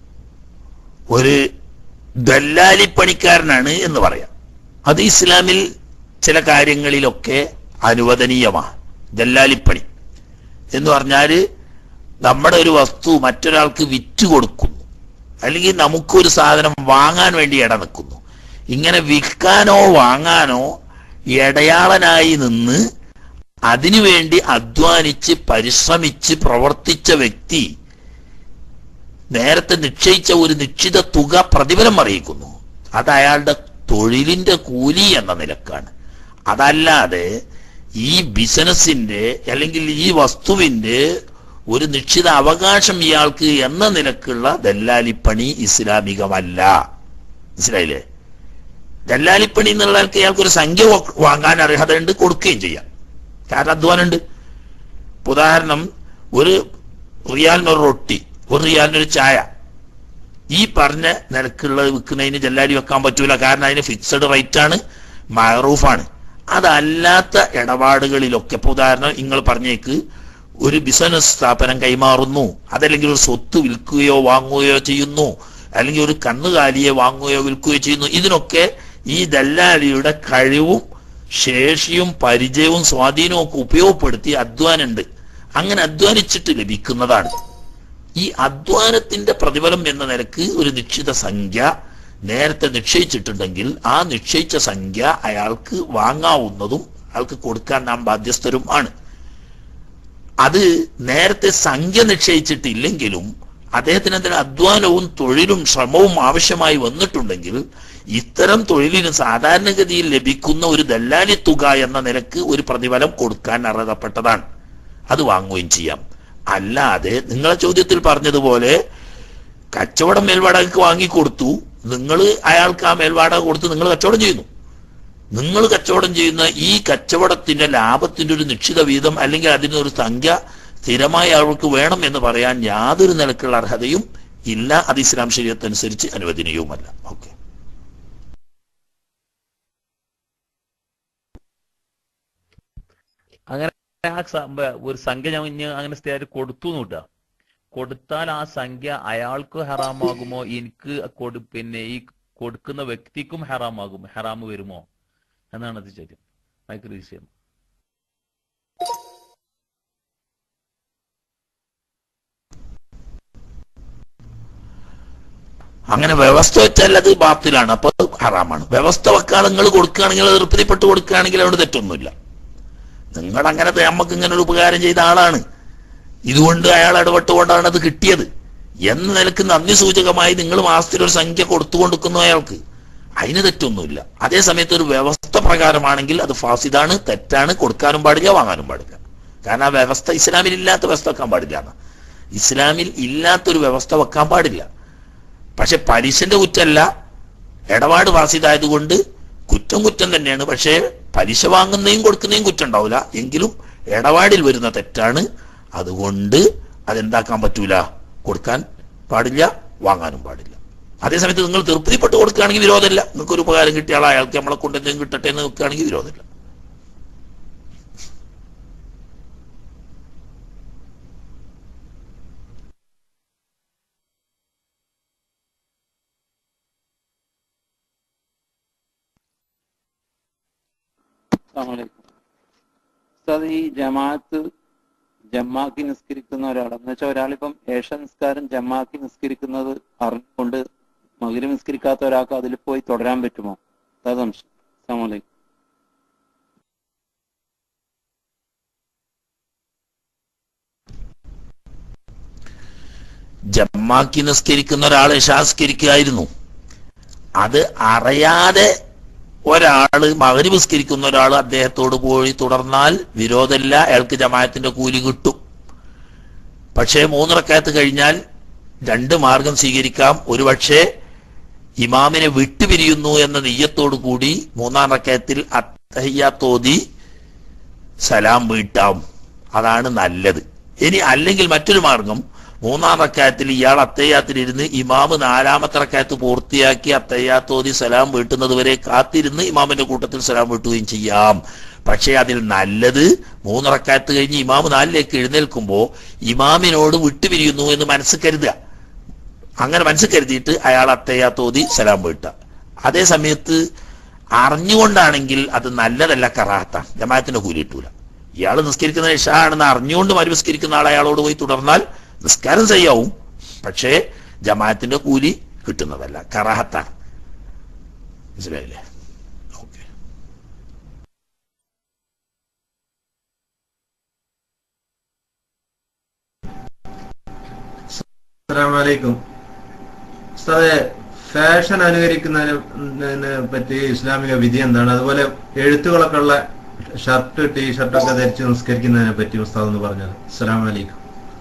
ഒരു ദല്ലാലി പണിക്കാരനാണ് എന്ന് പറയാം അത് ഇസ്ലാമിൽ ചില കാര്യങ്ങളിലൊക്കെ അനുവദനീയമാണ് ദല്ലാലിപ്പണി എന്ന് പറഞ്ഞാൽ നമ്മുടെ ഒരു വസ്തു മറ്റൊരാൾക്ക് വിറ്റ് കൊടുക്കുന്നു അല്ലെങ്കിൽ നമുക്കൊരു സാധനം വാങ്ങാൻ വേണ്ടി ഇട നിൽക്കുന്നു ഇങ്ങനെ വിൽക്കാനോ വാങ്ങാനോ ഇടയാളനായി നിന്ന് അതിനുവേണ്ടി അധ്വാനിച്ച് പരിശ്രമിച്ച് പ്രവർത്തിച്ച വ്യക്തി നേരത്തെ നിശ്ചയിച്ച ഒരു നിശ്ചിത തുക പ്രതിഫലം അറിയിക്കുന്നു അത് അയാളുടെ തൊഴിലിന്റെ കൂലി എന്ന നിലക്കാണ് അതല്ലാതെ ഈ ബിസിനസിന്റെ അല്ലെങ്കിൽ ഈ വസ്തുവിന്റെ ഒരു നിശ്ചിത അവകാശം ഇയാൾക്ക് എന്ന നിലക്കുള്ള ദല്ലാലിപ്പണി ഇസ്ലാമികമല്ല മനസ്സിലായില്ലേ ദല്ലാലിപ്പണി എന്നുള്ള ആൾക്ക് ഇയാൾക്ക് ഒരു സംഖ്യ വ- വാങ്ങാൻ അർഹതയുണ്ട് കൊടുക്കുകയും ചെയ്യാം കാരണം അധ്വാനമുണ്ട് ഇപ്പൊ ഉദാഹരണം ഒരു റിയാലിനൊരു റൊട്ടി ഒരു റിയാലിനൊരു ചായ ഈ പറഞ്ഞ നിരക്കുള്ളത് വിൽക്കുന്നതിന് ജല്ലാലി വെക്കാൻ പറ്റൂല കാരണം അതിന് ഫിക്സഡ് റേറ്റ് ആണ് മറൂഫാണ് അതല്ലാത്ത ഇടപാടുകളിലൊക്കെ ഇപ്പൊ ഉദാഹരണം നിങ്ങൾ പറഞ്ഞേക്ക് ഒരു ബിസിനസ് സ്ഥാപനം കൈമാറുന്നു അതല്ലെങ്കിൽ ഒരു സ്വത്ത് വിൽക്കുകയോ വാങ്ങുകയോ ചെയ്യുന്നു അല്ലെങ്കിൽ ഒരു കന്നുകാലിയെ വാങ്ങുകയോ വിൽക്കുകയോ ചെയ്യുന്നു ഇതിനൊക്കെ ഈ ദല്ലാലിയുടെ കഴിവും ശേഷിയും പരിചയവും സ്വാധീനവും ഒക്കെ ഉപയോഗപ്പെടുത്തി അധ്വാനുണ്ട് അങ്ങനെ അധ്വാനിച്ചിട്ട് ലഭിക്കുന്നതാണ് ഈ അധ്വാനത്തിന്റെ പ്രതിഫലം എന്ന നിലക്ക് ഒരു നിശ്ചിത സംഖ്യ നേരത്തെ നിശ്ചയിച്ചിട്ടുണ്ടെങ്കിൽ ആ നിശ്ചയിച്ച സംഖ്യ അയാൾക്ക് വാങ്ങാവുന്നതും അയാൾക്ക് കൊടുക്കാൻ നാം ബാധ്യസ്ഥരും ആണ് അത് നേരത്തെ സംഖ്യ നിശ്ചയിച്ചിട്ടില്ലെങ്കിലും അദ്ദേഹത്തിന് അതിന് അധ്വാനവും തൊഴിലും ശ്രമവും ആവശ്യമായി വന്നിട്ടുണ്ടെങ്കിൽ ഇത്തരം തൊഴിലിന് സാധാരണഗതിയിൽ ലഭിക്കുന്ന ഒരു ദല്ലാലി തുക എന്ന നിലക്ക് ഒരു പ്രതിഫലം കൊടുക്കാൻ അർഹതപ്പെട്ടതാണ് അത് വാങ്ങുകയും ചെയ്യാം അല്ലാതെ നിങ്ങളെ ചോദ്യത്തിൽ പറഞ്ഞതുപോലെ കച്ചവടം മേൽവാടകയ്ക്ക് വാങ്ങിക്കൊടുത്തു നിങ്ങൾ അയാൾക്ക് ആ മേൽവാടക കൊടുത്ത് നിങ്ങൾ കച്ചവടം ചെയ്യുന്നു നിങ്ങൾ കച്ചവടം ചെയ്യുന്ന ഈ കച്ചവടത്തിന്റെ ലാഭത്തിന്റെ ഒരു നിശ്ചിത വീതം അല്ലെങ്കിൽ അതിനൊരു സംഖ്യ സ്ഥിരമായി അവർക്ക് വേണം എന്ന് പറയാൻ യാതൊരു നിലക്കുള്ള അർഹതയും ഇല്ല അത് ഇസ്ലാം ശരീരത്തനുസരിച്ച് അനുവദനീയവുമല്ല ഓക്കെ അങ്ങനെ ആ സംഭ- ഒരു സംഖ്യ ഞാൻ ഇനി അങ്ങനെ സ്ഥിരമായിട്ട് കൊടുത്തു നോട്ടാ കൊടുത്താൽ ആ സംഖ്യ അയാൾക്ക് ഹറാമാകുമോ എനിക്ക് കൊടു പിന്നെ ഈ കൊടുക്കുന്ന വ്യക്തിക്കും ഹറാമാകുമോ ഹറാമ് വരുമോ എന്നാണ് അത് ചോദ്യം മൈക്ക് വിഷയം അങ്ങനെ വ്യവസ്ഥ വെച്ചാൽ അത് ബാത്തിലാണ് അപ്പൊ അത് ഹറാമാണ് വ്യവസ്ഥ വെക്കാൻ നിങ്ങൾ കൊടുക്കുകയാണെങ്കിൽ അത് തൃപ്തിപ്പെട്ട് കൊടുക്കുകയാണെങ്കിൽ അവിടെ തെറ്റൊന്നുമില്ല നിങ്ങൾ അങ്ങനെ നമുക്ക് ഇങ്ങനെ ഒരു ഉപകാരം ചെയ്ത ആളാണ് ഇതുകൊണ്ട് അയാൾ ഇടപെട്ടുകൊണ്ടാണ് അത് കിട്ടിയത് എന്ന നിലക്ക് നന്ദി സൂചകമായി നിങ്ങൾ മാസത്തിൽ ഒരു സംഖ്യ കൊടുത്തു കൊടുക്കുന്നു അയാൾക്ക് അതിന് തെറ്റൊന്നുമില്ല അതേ സമയത്ത് ഒരു വ്യവസ്ഥ പ്രകാരമാണെങ്കിൽ അത് ഫാസിദാണ് തെറ്റാണ് കൊടുക്കാനും പാടില്ല വാങ്ങാനും പാടില്ല കാരണം ആ വ്യവസ്ഥ ഇസ്ലാമിൽ ഇല്ലാത്ത വ്യവസ്ഥ വെക്കാൻ പാടില്ല എന്ന്. ഇസ്ലാമിൽ ഇല്ലാത്തൊരു വ്യവസ്ഥ വെക്കാൻ പാടില്ല പക്ഷെ പലിശന്റെ കുറ്റമല്ല ഇടപാട് ഫാസിദായതുകൊണ്ട് കുറ്റം കുറ്റം തന്നെയാണ് പക്ഷേ പലിശ വാങ്ങുന്നതും കൊടുക്കുന്നതും കുറ്റം ഉണ്ടാവില്ല എങ്കിലും ഇടപാടിൽ വരുന്ന തെറ്റാണ് അതുകൊണ്ട് അതെന്താക്കാൻ പറ്റൂല കൊടുക്കാൻ പാടില്ല വാങ്ങാനും പാടില്ല അതേസമയത്ത് നിങ്ങൾ തൃപ്തിപ്പെട്ട് കൊടുക്കുകയാണെങ്കിൽ വിരോധമില്ല നിങ്ങൾക്ക് ഒരു ഉപകാരം കിട്ടിയ ആൾ അയാൾക്ക് നമ്മളെ കൊണ്ട് എന്തെങ്കിലും കിട്ടട്ടെ എന്ന് വെക്കുകയാണെങ്കിൽ വിരോധമില്ല അസ്സലാമലൈക്കും ഉസ്താദ് ഈ ജമാഅത്ത് ജമാക്കി നിസ്കരിക്കുന്ന ഒരാൾ എന്ന് വെച്ചാൽ ഒരാളിപ്പം ഏഷ നിസ്കാരം ജമാക്കി നിസ്കരിക്കുന്നത് അറിഞ്ഞുകൊണ്ട് മകര് നിസ്കരിക്കാത്ത ഒരാൾക്ക് അതിൽ പോയി തുടരാൻ പറ്റുമോ അതാ സംശയം അസ്സലാമലൈക്കും ജമ്മാക്കി നിസ്കരിക്കുന്ന ഒരാൾ നിസ്കരിക്കുകയായിരുന്നു അത് അറിയാതെ ഒരാള് മകരി നിസ്കരിക്കുന്ന ഒരാൾ അദ്ദേഹത്തോട് പോയി തുടർന്നാൽ വിരോധമില്ല അയാൾക്ക് ജമാഅത്തിന്റെ കൂലി കിട്ടും പക്ഷേ മൂന്ന് റക്കാത്ത് കഴിഞ്ഞാൽ രണ്ട് മാർഗം സ്വീകരിക്കാം ഒരുപക്ഷെ ഇമാമിനെ വിട്ടുപിരിയുന്നു എന്ന നെയ്യത്തോടു കൂടി മൂന്നാം റക്കയത്തിൽ അത്തഹയ്യാത്തോതി സലാം വീട്ടാം അതാണ് നല്ലത് ഇനി അല്ലെങ്കിൽ മറ്റൊരു മാർഗം മൂന്നാം റക്കായത്തിൽ ഇയാൾ അത്തയ്യാത്തിലിരുന്ന് ഇമാമ് നാലാമത്തെ റക്കായത്ത് പൂർത്തിയാക്കി അത്തയ്യാത്തോതി സലാം വീട്ടുന്നത് വരെ കാത്തിരുന്ന് ഇമാമിന്റെ കൂട്ടത്തിൽ സലാം വീട്ടുകയും ചെയ്യാം പക്ഷേ അതിൽ നല്ലത് മൂന്ന് റക്കായത്ത് കഴിഞ്ഞ് ഇമാമ് നാലിലേക്ക് എഴുന്നേൽക്കുമ്പോൾ ഇമാമിനോട് വിട്ടുപിരിയുന്നു എന്ന് മനസ്സ് കരുതുക അങ്ങനെ മനസ്സിൽ കരുതിയിട്ട് അയാൾ അത്തയ്യാത്തോതി സലാം വീട്ടുക അതേ സമയത്ത് അറിഞ്ഞുകൊണ്ടാണെങ്കിൽ അത് നല്ലതല്ല കറാത്താണ് ജമാഅത്തിന്റെ കൂലി കിട്ടൂല ഇയാൾ നിസ്കരിക്കുന്ന ഇഷ ആണെന്ന് അറിഞ്ഞുകൊണ്ട് മരുനിസ്കരിക്കുന്ന ആൾ അയാളോട് പോയി തുടർന്നാൽ നിസ്കാരം ചെയ്യാവും പക്ഷേ ജമാഅത്തിന്റെ കൂലി കിട്ടുന്നതല്ല കറാഹത്താണ് മനസ്സിലായില്ലേ അസ്സലാമലൈക്കും ഉസ്താദെ ഫാഷൻ അനുകരിക്കുന്നതിനെ പറ്റി ഇസ്ലാമിക വിധി എന്താണ് അതുപോലെ എഴുത്തുകളൊക്കെ ഉള്ള ഷർട്ട് ടീ ഷർട്ടൊക്കെ ധരിച്ച് നിസ്കരിക്കുന്നതിനെ പറ്റി ഉസ്താദ് എന്ന് പറഞ്ഞത് അസ്സലാം വലൈക്കും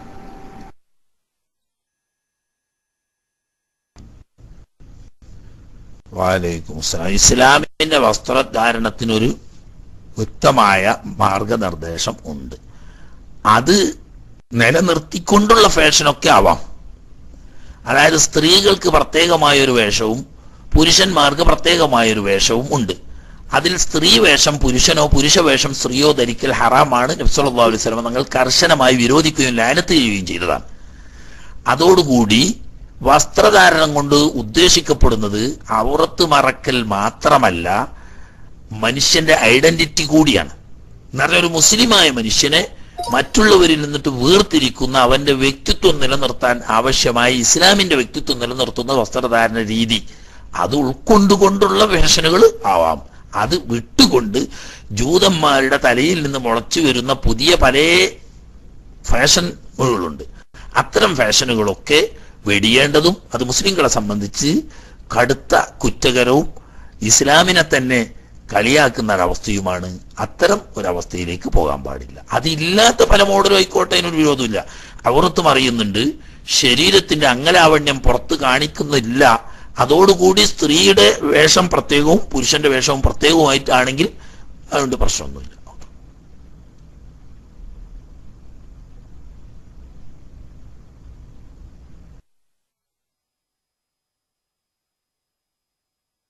വാലൈക്കും അസ്സലാം ഇസ്ലാമിന്റെ വസ്ത്രധാരണത്തിനൊരു വ്യക്തമായ മാർഗനിർദ്ദേശം ഉണ്ട് അത് നിലനിർത്തിക്കൊണ്ടുള്ള ഫാഷനൊക്കെ ആവാം അതായത് സ്ത്രീകൾക്ക് പ്രത്യേകമായ ഒരു വേഷവും പുരുഷന്മാർക്ക് പ്രത്യേകമായ ഒരു വേഷവും ഉണ്ട് അതിൽ സ്ത്രീ വേഷം പുരുഷനോ പുരുഷ വേഷം സ്ത്രീയോ ധരിക്കൽ ഹറാമാണ് നബ്സല്ലാ അലൈഹി സ്വലം തങ്ങൾ കർശനമായി വിരോധിക്കുകയും ലാനത്ത് ചെയ്യുകയും ചെയ്തതാണ് അതോടുകൂടി വസ്ത്രധാരണം കൊണ്ട് ഉദ്ദേശിക്കപ്പെടുന്നത് ഔറത്ത് മറക്കൽ മാത്രമല്ല മനുഷ്യന്റെ ഐഡന്റിറ്റി കൂടിയാണ് എന്ന് ഒരു മുസ്ലിമായ മനുഷ്യനെ മറ്റുള്ളവരിൽ നിന്നിട്ട് വേർതിരിക്കുന്ന അവന്റെ വ്യക്തിത്വം നിലനിർത്താൻ ആവശ്യമായ ഇസ്ലാമിന്റെ വ്യക്തിത്വം നിലനിർത്തുന്ന വസ്ത്രധാരണ രീതി അത് ഉൾക്കൊണ്ടുകൊണ്ടുള്ള ഫാഷനുകൾ ആവാം അത് വിട്ടുകൊണ്ട് ജൂതന്മാരുടെ തലയിൽ നിന്ന് മുളച്ചു വരുന്ന പുതിയ പല ഫാഷനുകളുണ്ട് അത്തരം ഫാഷനുകളൊക്കെ വെടിയേണ്ടതും അത് മുസ്ലിങ്ങളെ സംബന്ധിച്ച് കടുത്ത കുറ്റകരവും ഇസ്ലാമിനെ തന്നെ കളിയാക്കുന്ന ഒരവസ്ഥയുമാണ് അത്തരം ഒരവസ്ഥയിലേക്ക് പോകാൻ പാടില്ല അതില്ലാത്ത പല മോഡലും ആയിക്കോട്ടെ അതിനൊരു വിരോധമില്ല അവർത്തും അറിയുന്നുണ്ട് ശരീരത്തിന്റെ അംഗലാവണ്യം പുറത്ത് കാണിക്കുന്നില്ല അതോടുകൂടി സ്ത്രീയുടെ വേഷം പ്രത്യേകവും പുരുഷന്റെ വേഷവും പ്രത്യേകവുമായിട്ടാണെങ്കിൽ അതുകൊണ്ട് പ്രശ്നമൊന്നുമില്ല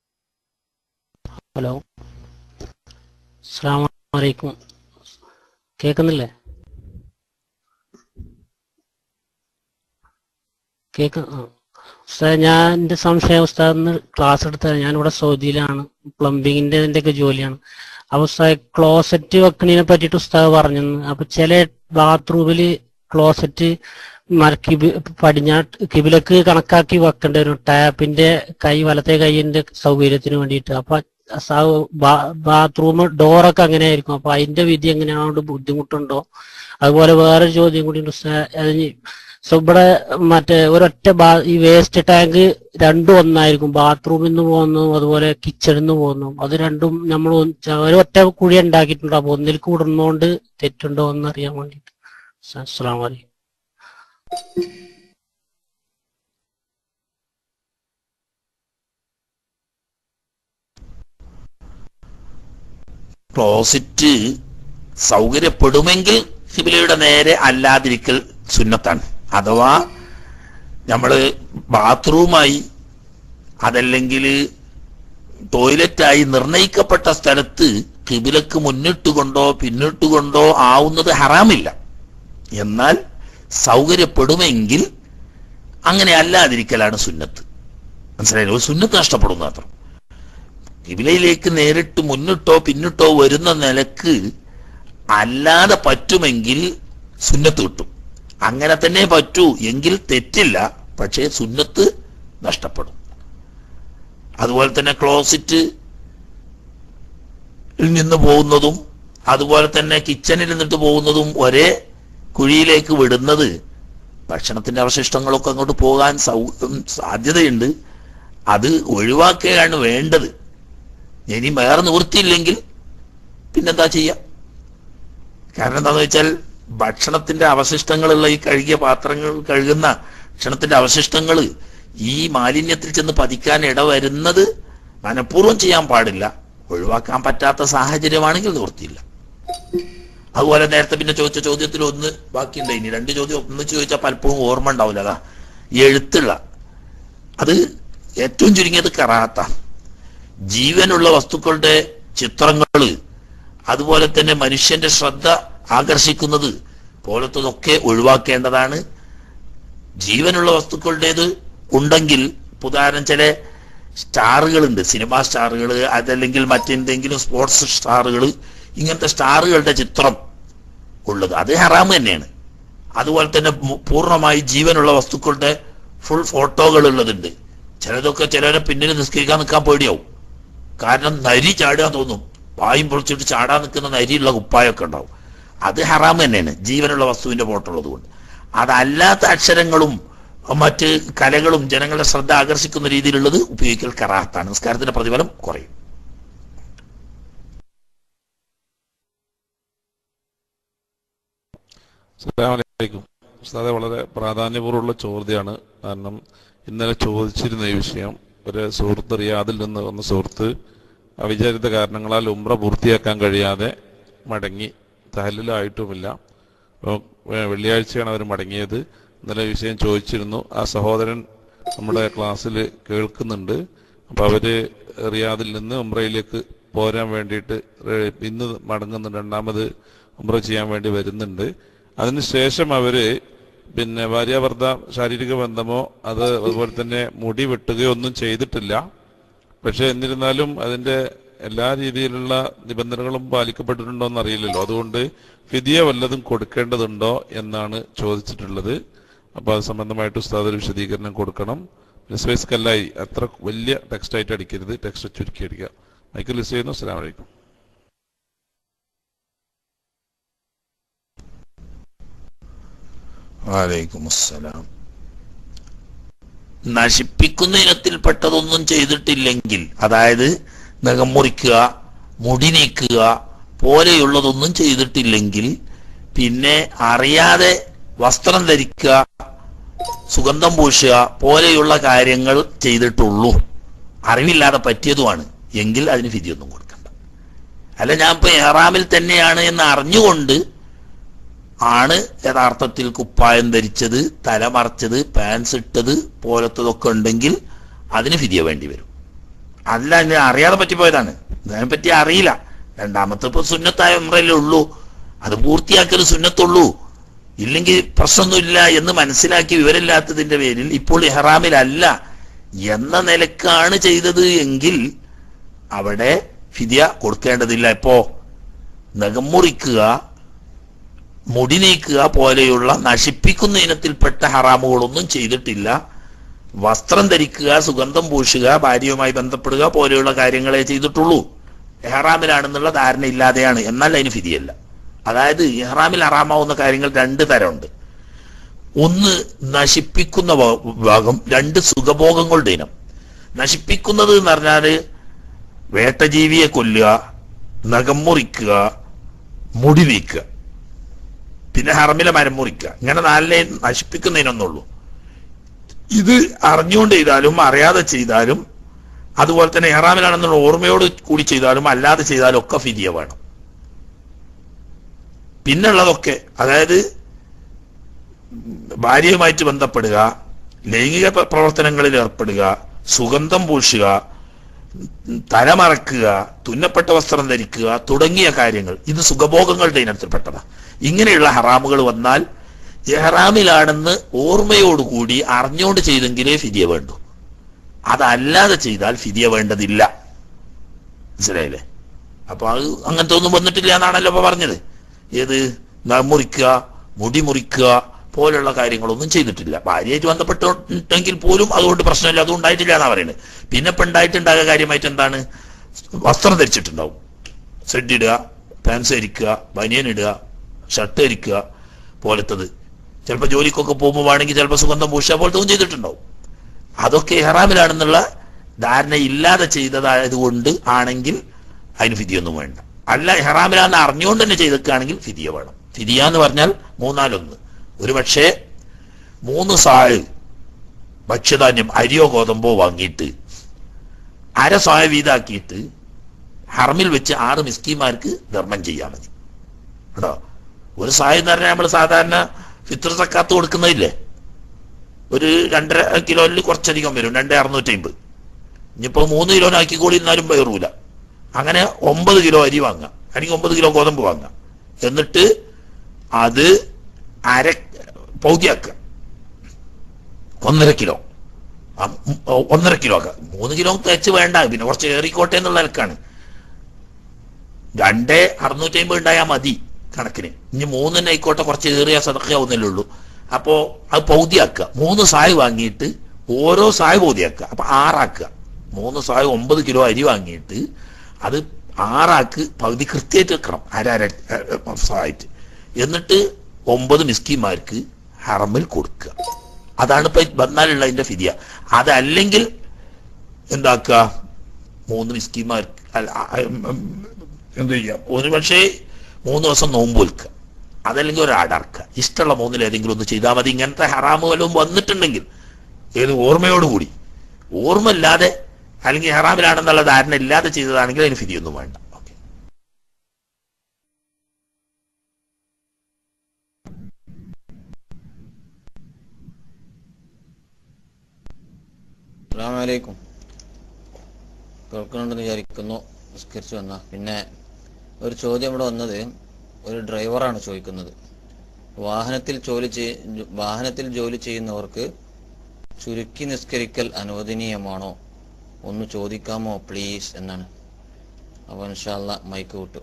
ഹലോ അസ്സാം വലൈക്കും കേൾക്കുന്നില്ലേ കേക്ക് ആ ഉസ്താദ് ഞാൻ എൻ്റെ സംശയം ഉസ്താദിന് ക്ലാസ് എടുത്ത ഞാനിവിടെ സൗദിയിലാണ് പ്ലംബിങ്ങിന്റെ ഇതിന്റെയൊക്കെ ജോലിയാണ് അപ്പൊ ഉസ്താദ് ക്ലോസറ്റ് വെക്കണതിനെ പറ്റിയിട്ട് ഉസ്താദ് പറഞ്ഞു അപ്പൊ ചില ബാത്റൂമില് ക്ലോസറ്റ് കിബി പടിഞ്ഞാട്ട് കിബിലക്ക് കണക്കാക്കി വെക്കേണ്ടി വരും ടാപ്പിന്റെ കൈ വലത്തെ കൈയിന്റെ സൗകര്യത്തിന് വേണ്ടിയിട്ട് അപ്പൊ ബാത്റൂം ഡോറൊക്കെ അങ്ങനെ ആയിരിക്കും അപ്പൊ അതിന്റെ വിധി എങ്ങനെയാണോ ബുദ്ധിമുട്ടുണ്ടോ അതുപോലെ വേറൊരു ചോദ്യം കൂടി ഉണ്ട് ഉസ്താദ്. അത് ഈ സോ ഇവിടെ മറ്റേ ഒരൊറ്റ ബാ ഈ വേസ്റ്റ് ടാങ്ക് രണ്ടും ഒന്നായിരിക്കും ബാത്റൂമിൽ നിന്ന് പോകുന്നു അതുപോലെ കിച്ചണിൽ നിന്ന് പോകുന്നു അത് രണ്ടും നമ്മൾ ഒരൊറ്റ കുഴി ഉണ്ടാക്കിയിട്ടുണ്ട് അപ്പൊ ഒന്നിൽ കൂടുന്നോണ്ട് തെറ്റുണ്ടോ എന്ന് അറിയാൻ വേണ്ടിട്ട് അസ്സലാമു അലൈക്കും ക്ലോസറ്റ് സൗകര്യപ്പെടുമെങ്കിൽ ഹിബിലയുടെ നേരെ അല്ലാതിരിക്കൽ സുന്നത്താണ് അഥവാ നമ്മള് ബാത്റൂമായി അതല്ലെങ്കിൽ ടോയ്ലറ്റായി നിർണയിക്കപ്പെട്ട സ്ഥലത്ത് കിബിലക്ക് മുന്നിട്ടുകൊണ്ടോ പിന്നിട്ടുകൊണ്ടോ ആവുന്നത് ഹറാമില്ല എന്നാൽ സൗകര്യപ്പെടുമെങ്കിൽ അങ്ങനെ അല്ലാതിരിക്കലാണ് സുന്നത്ത് മനസ്സിലായില്ലേ ഒരു സുന്നത്ത് നഷ്ടപ്പെടുന്നു മാത്രം കിബിലയിലേക്ക് നേരിട്ട് മുന്നിട്ടോ പിന്നിട്ടോ വരുന്ന നിലക്ക് അല്ലാതെ പറ്റുമെങ്കിൽ സുന്നത്ത് കിട്ടും അങ്ങനെ തന്നെ പറ്റൂ എങ്കിൽ തെറ്റില്ല പക്ഷേ സുന്നത്ത് നഷ്ടപ്പെടും അതുപോലെ തന്നെ ക്ലോസറ്റ് നിന്ന് പോകുന്നതും അതുപോലെ തന്നെ കിച്ചണിൽ നിന്നിട്ട് പോകുന്നതും ഒരേ കുഴിയിലേക്ക് വിടുന്നത് ഭക്ഷണത്തിന്റെ അവശിഷ്ടങ്ങളൊക്കെ അങ്ങോട്ട് പോകാൻ സൗ സാധ്യതയുണ്ട് അത് ഒഴിവാക്കുകയാണ് വേണ്ടത് ഇനി വേറെ നിവൃത്തിയില്ലെങ്കിൽ പിന്നെന്താ ചെയ്യാം കാരണം എന്താണെന്ന് വെച്ചാൽ ഭക്ഷണത്തിന്റെ അവശിഷ്ടങ്ങളുള്ള ഈ കഴുകിയ പാത്രങ്ങൾ കഴുകുന്ന ഭക്ഷണത്തിന്റെ അവശിഷ്ടങ്ങൾ ഈ മാലിന്യത്തിൽ ചെന്ന് പതിക്കാൻ ഇടവരുന്നത് മനഃപൂർവ്വം ചെയ്യാൻ പാടില്ല ഒഴിവാക്കാൻ പറ്റാത്ത സാഹചര്യമാണെങ്കിൽ നിവൃത്തിയില്ല അതുപോലെ നേരത്തെ പിന്നെ ചോദിച്ച ചോദ്യത്തിൽ ഒന്ന് ബാക്കിയുണ്ട് ഇനി രണ്ട് ചോദ്യം ഒന്നിച്ച് ചോദിച്ചാൽ പലപ്പോഴും ഓർമ്മ ഉണ്ടാവില്ല അതാ ഈ എഴുത്തുള്ള അത് ഏറ്റവും ചുരുങ്ങിയത് കറാത്ത ജീവനുള്ള വസ്തുക്കളുടെ ചിത്രങ്ങള് അതുപോലെ തന്നെ മനുഷ്യന്റെ ശ്രദ്ധ ആകർഷിക്കുന്നത് പോലത്തതൊക്കെ ഒഴിവാക്കേണ്ടതാണ് ജീവനുള്ള വസ്തുക്കളുടേത് ഉണ്ടെങ്കിൽ ഉദാഹരണം ചില സ്റ്റാറുകളുണ്ട് സിനിമാ സ്റ്റാറുകൾ അതല്ലെങ്കിൽ മറ്റെന്തെങ്കിലും സ്പോർട്സ് സ്റ്റാറുകൾ ഇങ്ങനത്തെ സ്റ്റാറുകളുടെ ചിത്രം ഉള്ളത് അത് ഹറാം തന്നെയാണ് അതുപോലെ തന്നെ മു- പൂർണ്ണമായി ജീവനുള്ള വസ്തുക്കളുടെ ഫുൾ ഫോട്ടോകൾ ഉള്ളതുണ്ട് ചിലതൊക്കെ ചിലരെ പിന്നിൽ നിസ്കരിക്കാൻ നിൽക്കാൻ പേടിയാവും കാരണം നരി ചാടാൻ തോന്നും വായും പൊളിച്ചിട്ട് ചാടാൻ നിൽക്കുന്ന നരിയുള്ള കുപ്പായൊക്കെ ഉണ്ടാവും അത് ഹറാം തന്നെയാണ് ജീവനുള്ള വസ്തുവിന്റെ ഫോട്ടോ ഉള്ളത് കൊണ്ട് അതല്ലാത്ത അക്ഷരങ്ങളും മറ്റ് കലകളും ജനങ്ങളുടെ ശ്രദ്ധ ആകർഷിക്കുന്ന രീതിയിലുള്ളത് ഉപയോഗിക്കൽ കറാത്താണ് നിസ്കാരത്തിന്റെ പ്രതിഫലം കുറയും അസ്സലാമലൈക്കും ഉസ്താദെ വളരെ പ്രാധാന്യപൂർവ്വമുള്ള ചോദ്യമാണ് കാരണം ഇന്നലെ ചോദിച്ചിരുന്ന ഈ വിഷയം ഒരു സുഹൃത്ത് റിയാദിൽ നിന്ന് വന്ന സുഹൃത്ത് അവിചാരിത കാരണങ്ങളാൽ ഉംറ പൂർത്തിയാക്കാൻ കഴിയാതെ മടങ്ങി തഹലിലായിട്ടുമില്ല അപ്പോൾ വെ- വെള്ളിയാഴ്ചയാണ് അവർ മടങ്ങിയത് ഇന്നലെ ഈ വിഷയം ചോദിച്ചിരുന്നു ആ സഹോദരൻ നമ്മുടെ ക്ലാസ്സിൽ കേൾക്കുന്നുണ്ട് അപ്പോൾ അവര് റിയാദിൽ നിന്ന് ഉംറയിലേക്ക് പോരാൻ വേണ്ടിയിട്ട് റെ- ഇന്ന് മടങ്ങുന്നുണ്ട് രണ്ടാമത് ഉംറ ചെയ്യാൻ വേണ്ടി വരുന്നുണ്ട് അതിനുശേഷം അവര് പിന്നെ ഭാര്യാഭർത്ത ശാരീരിക ബന്ധമോ അത് അതുപോലെ തന്നെ മുടി വെട്ടുകയോ ഒന്നും ചെയ്തിട്ടില്ല പക്ഷെ എന്നിരുന്നാലും അതിന്റെ എല്ലാ രീതിയിലുള്ള നിബന്ധനകളും പാലിക്കപ്പെട്ടിട്ടുണ്ടോ എന്ന് അറിയില്ലല്ലോ അതുകൊണ്ട് ഫിദിയ വല്ലതും കൊടുക്കേണ്ടതുണ്ടോ എന്നാണ് ചോദിച്ചിട്ടുള്ളത് അപ്പൊ അത് സംബന്ധമായിട്ട് ഉസ്താദ് ഒരു വിശദീകരണം കൊടുക്കണം ലിസ്വൈസ് കല്ലായി അത്ര വലിയ ടെക്സ്റ്റ് ആയിട്ട് അടിക്കരുത് ടെക്സ്റ്റ് ചുരുക്കി അടിക്കുക മൈക്കിൾ ലിസ് ചെയ്യുന്നു അസ്സലാമു അലൈക്കും വാലൈക്കും അസ്സലാം നശിപ്പിക്കുന്ന ഇനത്തിൽപ്പെട്ടതൊന്നും ചെയ്തിട്ടില്ലെങ്കിൽ അതായത് നഖം മുറിക്കുക മുടി നീക്കുക പോലെയുള്ളതൊന്നും ചെയ്തിട്ടില്ലെങ്കിൽ പിന്നെ അറിയാതെ വസ്ത്രം ധരിക്കുക സുഗന്ധം പൂശുക പോലെയുള്ള കാര്യങ്ങൾ ചെയ്തിട്ടുള്ളൂ അറിവില്ലാതെ പറ്റിയതുമാണ് എങ്കിൽ അതിന് വിധിയൊന്നും കൊടുക്കണ്ട അല്ല ഞാൻ ഇപ്പൊ ഏറാമിൽ തന്നെയാണ് എന്ന് അറിഞ്ഞുകൊണ്ട് ആണ് യഥാർത്ഥത്തിൽ കുപ്പായം ധരിച്ചത് തലമറച്ചത് പാൻസ് ഇട്ടത് പോലത്തതൊക്കെ ഉണ്ടെങ്കിൽ അതിന് ഫിദിയ വേണ്ടി വരും അല്ല ഞാൻ അറിയാതെ പറ്റിപ്പോയതാണ് അതിനെപ്പറ്റി അറിയില്ല രണ്ടാമത്തെ ഇപ്പൊ സുന്നത്തായ ഉമ്രല്ലേ ഉള്ളൂ അത് പൂർത്തിയാക്കൽ സുന്നത്തുള്ളൂ ഇല്ലെങ്കിൽ പ്രശ്നമൊന്നുമില്ല എന്ന് മനസ്സിലാക്കി വിവരമില്ലാത്തതിന്റെ പേരിൽ ഇപ്പോൾ ഇഹ്റാമിലല്ല എന്ന നിലക്കാണ് ചെയ്തത് എങ്കിൽ അവിടെ ഫിദിയ കൊടുക്കേണ്ടതില്ല ഇപ്പോ നഖം മുറിക്കുക മുടി നീക്കുക പോലെയുള്ള നശിപ്പിക്കുന്ന ഇനത്തിൽപ്പെട്ട ഹറാമുകളൊന്നും ചെയ്തിട്ടില്ല വസ്ത്രം ധരിക്കുക സുഗന്ധം പൂശുക ഭാര്യയുമായി ബന്ധപ്പെടുക പോലെയുള്ള കാര്യങ്ങളെ ചെയ്തിട്ടുള്ളൂ എഹ്റാമിലാണെന്നുള്ള ധാരണ ഇല്ലാതെയാണ് എന്നാൽ അതിന് ഫിതിയല്ല അതായത് ഇഹ്റാമിൽ ഹറാമാവുന്ന കാര്യങ്ങൾ രണ്ട് തരമുണ്ട് ഒന്ന് നശിപ്പിക്കുന്ന വ- ഭാഗം രണ്ട് സുഖഭോഗങ്ങളുടെ ഇനം നശിപ്പിക്കുന്നത് എന്ന് പറഞ്ഞാല് വേട്ടജീവിയെ കൊല്ലുക നഖം മുറിക്കുക മുടി നീക്കുക പിന്നെ ഹറമിലെ മരം മുറിക്കുക ഇങ്ങനെ നാലിനെ നശിപ്പിക്കുന്നതിനൊന്നുള്ളൂ ഇത് അറിഞ്ഞുകൊണ്ട് ചെയ്താലും അറിയാതെ ചെയ്താലും അതുപോലെ തന്നെ ഇഹ്റാമിലാണെന്നുള്ള ഓർമ്മയോട് കൂടി ചെയ്താലും അല്ലാതെ ചെയ്താലും ഒക്കെ ഫിദിയ വേണം പിന്നുള്ളതൊക്കെ അതായത് ഭാര്യയുമായിട്ട് ബന്ധപ്പെടുക ലൈംഗിക പ്ര- പ്രവർത്തനങ്ങളിൽ ഏർപ്പെടുക സുഗന്ധം പൂശുക തലമറക്കുക തുന്നപ്പെട്ട വസ്ത്രം ധരിക്കുക തുടങ്ങിയ കാര്യങ്ങൾ ഇത് സുഖഭോഗങ്ങളുടെ ഇനത്തിൽപ്പെട്ടതാ ഇങ്ങനെയുള്ള ഹറാമുകൾ വന്നാൽ എഹ്റാമിലാണെന്ന് ഓർമ്മയോടുകൂടി അറിഞ്ഞുകൊണ്ട് ചെയ്തെങ്കിലേ ഫിദിയ വേണ്ടൂ അതല്ലാതെ ചെയ്താൽ ഫിദിയ വേണ്ടതില്ല മനസ്സിലായില്ലേ അപ്പൊ അത് അങ്ങനത്തെ ഒന്നും വന്നിട്ടില്ല എന്നാണല്ലോ ഇപ്പൊ പറഞ്ഞത് ഏത് നഖം മുറിക്കുക മുടി മുറിക്കുക പോലുള്ള കാര്യങ്ങളൊന്നും ചെയ്തിട്ടില്ല ഭാര്യയായിട്ട് ബന്ധപ്പെട്ടിട്ടെങ്കിൽ പോലും അതുകൊണ്ട് പ്രശ്നമില്ല അത് ഉണ്ടായിട്ടില്ല എന്നാ പറയുന്നത് പിന്നെ ഇപ്പൊ ഉണ്ടായിട്ടുണ്ടാകുക കാര്യമായിട്ട് എന്താണ് വസ്ത്രം ധരിച്ചിട്ടുണ്ടാവും സെഡ് ഇടുക പാൻസ് ധരിക്കുക ബനിയൻ ഇടുക ഷർട്ട് ധരിക്കുക പോലത്തത് ചിലപ്പോൾ ജോലിക്കൊക്കെ പോകുമ്പോൾ വേണമെങ്കിൽ ചിലപ്പോൾ സുഗന്ധം പൂശ പോലത്തെ ഒന്നും ചെയ്തിട്ടുണ്ടാവും അതൊക്കെ ഇഹ്റാമിലാണെന്നുള്ള ധാരണ ഇല്ലാതെ ചെയ്തതായതുകൊണ്ട് ആണെങ്കിൽ അതിന് ഫിദിയൊന്നും വേണ്ട അല്ല ഇഹ്റാമിലാന്ന് അറിഞ്ഞുകൊണ്ട് തന്നെ ചെയ്തേക്കുകയാണെങ്കിൽ ഫിദിയ വേണം ഫിദിയ എന്ന് പറഞ്ഞാൽ മൂന്നാലൊന്ന് ഒരു പക്ഷേ മൂന്ന് സാഴ് ഭക്ഷ്യധാന്യം അരിയോ ഗോതമ്പോ വാങ്ങിയിട്ട് അര സായ വീതാക്കിയിട്ട് ഹറമിൽ വെച്ച് ആറ് മിസ്കിമാർക്ക് ധർമ്മം ചെയ്യാൻ മതി കേട്ടോ ഒരു സായ എന്ന് പറഞ്ഞാൽ നമ്മൾ സാധാരണ ഫിത്ര സക്കാത്ത് കൊടുക്കുന്നതില്ലേ ഒരു രണ്ടര കിലോയിൽ കുറച്ചധികം വരും രണ്ടേ അറുന്നൂറ്റി അമ്പത് ഇനിയിപ്പോ മൂന്ന് കിലോനാക്കിക്കോളി എന്നാലും വേറൂല അങ്ങനെ ഒമ്പത് കിലോ അരി വാങ്ങാം അല്ലെങ്കിൽ ഒമ്പത് കിലോ ഗോതമ്പ് വാങ്ങാം എന്നിട്ട് അത് അര പൗതിയാക്കുക ഒന്നര കിലോ ആ, ഉം, ഒന്നര കിലോ ആക്കുക മൂന്ന് കിലോ തേച്ച് വേണ്ട പിന്നെ കുറച്ച് ഏറിക്കോട്ടെ എന്നുള്ള നിലക്കാണ് രണ്ടേ അറുന്നൂറ്റി അമ്പത് ഉണ്ടായാൽ മതി കണക്കിന് ഇനി മൂന്നിന് ആയിക്കോട്ടെ കുറച്ച് ഏറിയ സതക്കാവുന്നല്ലേ ഉള്ളൂ അപ്പോ അത് പൗതിയാക്കുക മൂന്ന് സായ് വാങ്ങിയിട്ട് ഓരോ സായ് പൗതിയാക്കുക അപ്പൊ ആറാക്കുക മൂന്ന് സായ് ഒമ്പത് കിലോ അരി വാങ്ങിയിട്ട് അത് ആറാക്ക് പകുതി കൃത്യമായിട്ട് വെക്കണം അര അര അര സായിട്ട് എന്നിട്ട് ഒമ്പത് മിസ്കിമാർക്ക് ഹറമിൽ കൊടുക്കുക അതാണ് ഇപ്പൊ വന്നാലുള്ള അതിന്റെ ഫിദിയ അതല്ലെങ്കിൽ എന്താക്കുക മൂന്ന് മിസ്കിമാർക്ക് അല്ല, ആ, ഉം, ഉം, എന്ത് ചെയ്യാം ഒരു പക്ഷേ മൂന്ന് ദിവസം നോമ്പ് വിൽക്കുക അതല്ലെങ്കിൽ ഒരു അടർക്കുക ഇഷ്ടമുള്ള മൂന്നിൽ ഏതെങ്കിലും ഒന്ന് ചെയ്താൽ മതി ഇങ്ങനത്തെ ഹറാമ് വല്ലതും വന്നിട്ടുണ്ടെങ്കിൽ ഏത് ഓർമ്മയോടുകൂടി ഓർമ്മയില്ലാതെ അല്ലെങ്കിൽ ഹറാമിലാണെന്നുള്ള ധാരണ ഇല്ലാതെ ചെയ്തതാണെങ്കിൽ അതിന് ഫിതിയൊന്നും വേണ്ട അസ്സലാമലൈക്കും കേൾക്കുന്നുണ്ടെന്ന് വിചാരിക്കുന്നു നിസ്കരിച്ചു വന്ന പിന്നെ ഒരു ചോദ്യം ഇവിടെ വന്നത് ഒരു ഡ്രൈവറാണ് ചോദിക്കുന്നത് വാഹനത്തിൽ ജോലി ചെയ് വാഹനത്തിൽ ജോലി ചെയ്യുന്നവർക്ക് ചുരുക്കി നിസ്കരിക്കൽ അനുവദനീയമാണോ ഒന്ന് ചോദിക്കാമോ പ്ലീസ് എന്നാണ് അപ്പോൾ ഇൻഷാല്ല മൈക്ക് വിട്ടു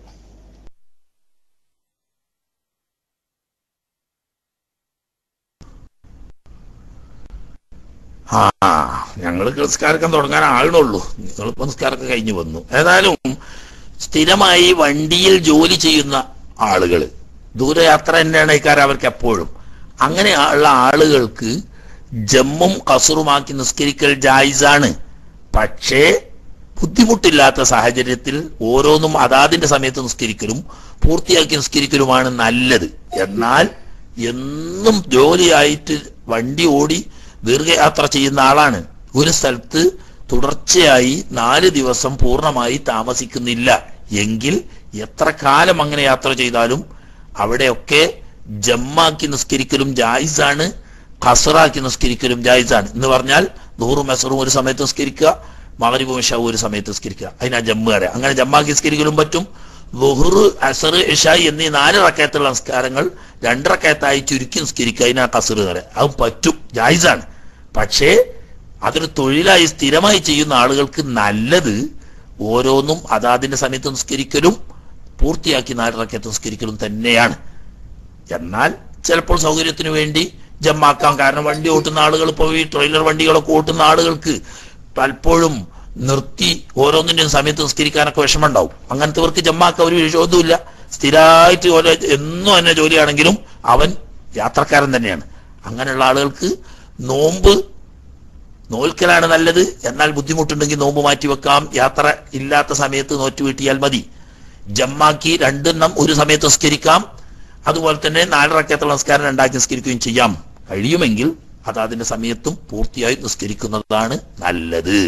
ആ ഞങ്ങൾ നിസ്കാരക്കാൻ തുടങ്ങാൻ ആളുള്ളൂ നിങ്ങളിപ്പോ നിസ്കാരമൊക്കെ കഴിഞ്ഞു വന്നു ഏതായാലും സ്ഥിരമായി വണ്ടിയിൽ ജോലി ചെയ്യുന്ന ആളുകൾ ദൂരയാത്ര തന്നെയാണ് ഇക്കാരം അവർക്ക് എപ്പോഴും അങ്ങനെ ഉള്ള ആളുകൾക്ക് ജമ്മും കസറുമാക്കി നിസ്കരിക്കൽ ജായിസാണ് പക്ഷേ ബുദ്ധിമുട്ടില്ലാത്ത സാഹചര്യത്തിൽ ഓരോന്നും അതാതിന്റെ സമയത്ത് നിസ്കരിക്കലും പൂർത്തിയാക്കി നിസ്കരിക്കലുമാണ് നല്ലത് എന്നാൽ എന്നും ജോലിയായിട്ട് വണ്ടി ഓടി ദീർഘയാത്ര ചെയ്യുന്ന ആളാണ് ഒരു സ്ഥലത്ത് തുടർച്ചയായി നാല് ദിവസം പൂർണ്ണമായി താമസിക്കുന്നില്ല എങ്കിൽ എത്ര കാലം അങ്ങനെ യാത്ര ചെയ്താലും അവിടെയൊക്കെ ജമ്മാക്കി നിസ്കരിക്കലും ജായിസാണ് ഖസറാക്കി നിസ്കരിക്കലും ജായിസാണ് എന്ന് പറഞ്ഞാൽ നൂറും മെസറും ഒരു സമയത്ത് നിസ്കരിക്കുക മകരിബും ഷവും ഒരു സമയത്ത് നിസ്കരിക്കുക അതിനാ ജമ്മ് അറിയാം അങ്ങനെ ജമ്മാക്കി നിസ്കരിക്കലും പറ്റും ലുഹുറ് അസർ ഇഷായി എന്നീ നാല് റക്കയത്തുള്ള നമസ്കാരങ്ങൾ രണ്ട് റക്കയത്തായി ചുരുക്കി നിസ്കരിക്കുക അതിനാ കസറ് പറയാം അത് പറ്റും ജായിസാണ് പക്ഷേ അതൊരു തൊഴിലായി സ്ഥിരമായി ചെയ്യുന്ന ആളുകൾക്ക് നല്ലത് ഓരോന്നും അതാതിന്റെ സമയത്ത് നിസ്കരിക്കലും പൂർത്തിയാക്കി നാല് റക്കയത്ത് നിസ്കരിക്കലും തന്നെയാണ് എന്നാൽ ചിലപ്പോൾ സൗകര്യത്തിന് വേണ്ടി ജമ്മാക്കാം കാരണം വണ്ടി ഓട്ടുന്ന ആളുകൾ ഇപ്പോൾ ഈ ട്രെയിലർ വണ്ടികളൊക്കെ ഓട്ടുന്ന ആളുകൾക്ക് പലപ്പോഴും നിർത്തി ഓരോന്നിന്റെയും സമയത്ത് നിസ്കരിക്കാനൊക്കെ വിഷമമുണ്ടാവും അങ്ങനത്തെവർക്ക് ജമ്മാക്ക ഒരു വിരോധമില്ല സ്ഥിരമായിട്ട് ഓരോ എന്നും തന്നെ ജോലിയാണെങ്കിലും അവൻ യാത്രക്കാരൻ തന്നെയാണ് അങ്ങനെയുള്ള ആളുകൾക്ക് നോമ്പ് നോൽക്കലാണ് നല്ലത് എന്നാൽ ബുദ്ധിമുട്ടുണ്ടെങ്കിൽ നോമ്പ് മാറ്റി വെക്കാം യാത്ര ഇല്ലാത്ത സമയത്ത് നോറ്റ് വീട്ടിയാൽ മതി ജമ്മാക്കി രണ്ടെണ്ണം ഒരു സമയത്ത് നിസ്കരിക്കാം അതുപോലെ തന്നെ നാലറക്കത്തുള്ള നിസ്കാരം രണ്ടാക്കി നിസ്കരിക്കുകയും ചെയ്യാം കഴിയുമെങ്കിൽ അത് അതിന്റെ സമയത്തും പൂർത്തിയായി നിസ്കരിക്കുന്നതാണ് നല്ലത്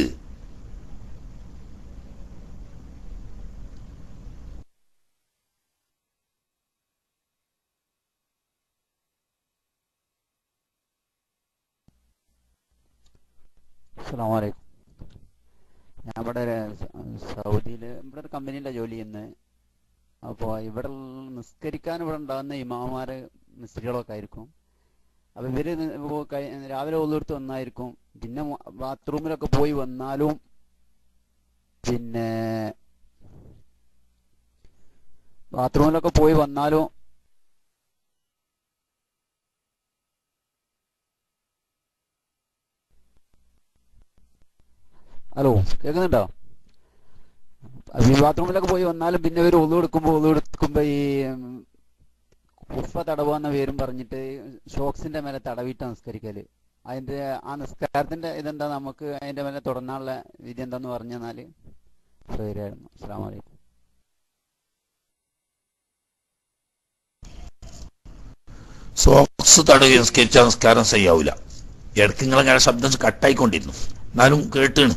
അസ്സാം വലൈക്കും ഞാൻ ഇവിടെ സൗദിയിൽ ഇവിടെ ഒരു കമ്പനീൻ്റെ ജോലി ചെയ്യുന്നത് അപ്പോൾ ഇവിടെ നിസ്കരിക്കാൻ ഇവിടെ ഉണ്ടാകുന്ന ഇമാമാര് മിസ്ത്രികളൊക്കെ ആയിരിക്കും അപ്പോൾ ഇവർ രാവിലെ ഒന്നെടുത്ത് വന്നായിരിക്കും പിന്നെ ബാത്റൂമിലൊക്കെ പോയി വന്നാലും പിന്നെ ബാത്റൂമിലൊക്കെ പോയി വന്നാലും ഹലോ കേൾക്കുന്നുണ്ടോ അപ്പൊ ഈ ബാത്റൂമിലൊക്കെ പോയി വന്നാലും പിന്നെ ഇവർ ഒതു എടുക്കുമ്പോൾ ഒതു എടുക്കുമ്പോൾ ഈ ഉഫ തടവാന്ന പേരും പറഞ്ഞിട്ട് ഷോക്സിന്റെ മേലെ തടവിട്ട് നിസ്കരിക്കല് അതിന്റെ ആ നിസ്കാരത്തിന്റെ ഇതെന്താ നമുക്ക് അതിന്റെ മേലെ തുടർന്നുള്ള വിധി എന്താന്ന് പറഞ്ഞു തന്നാല് ശരിയായിരുന്നു അസ്സാം വലൈക്കും സോക്സ് തടവി നിസ്കരിച്ച നിസ്കാരം ചെയ്യാവൂല ഇടയ്ക്ക് നിങ്ങളങ്ങനെ ശബ്ദം കട്ടായിക്കൊണ്ടിരുന്നു എന്നാലും കേട്ടാണ്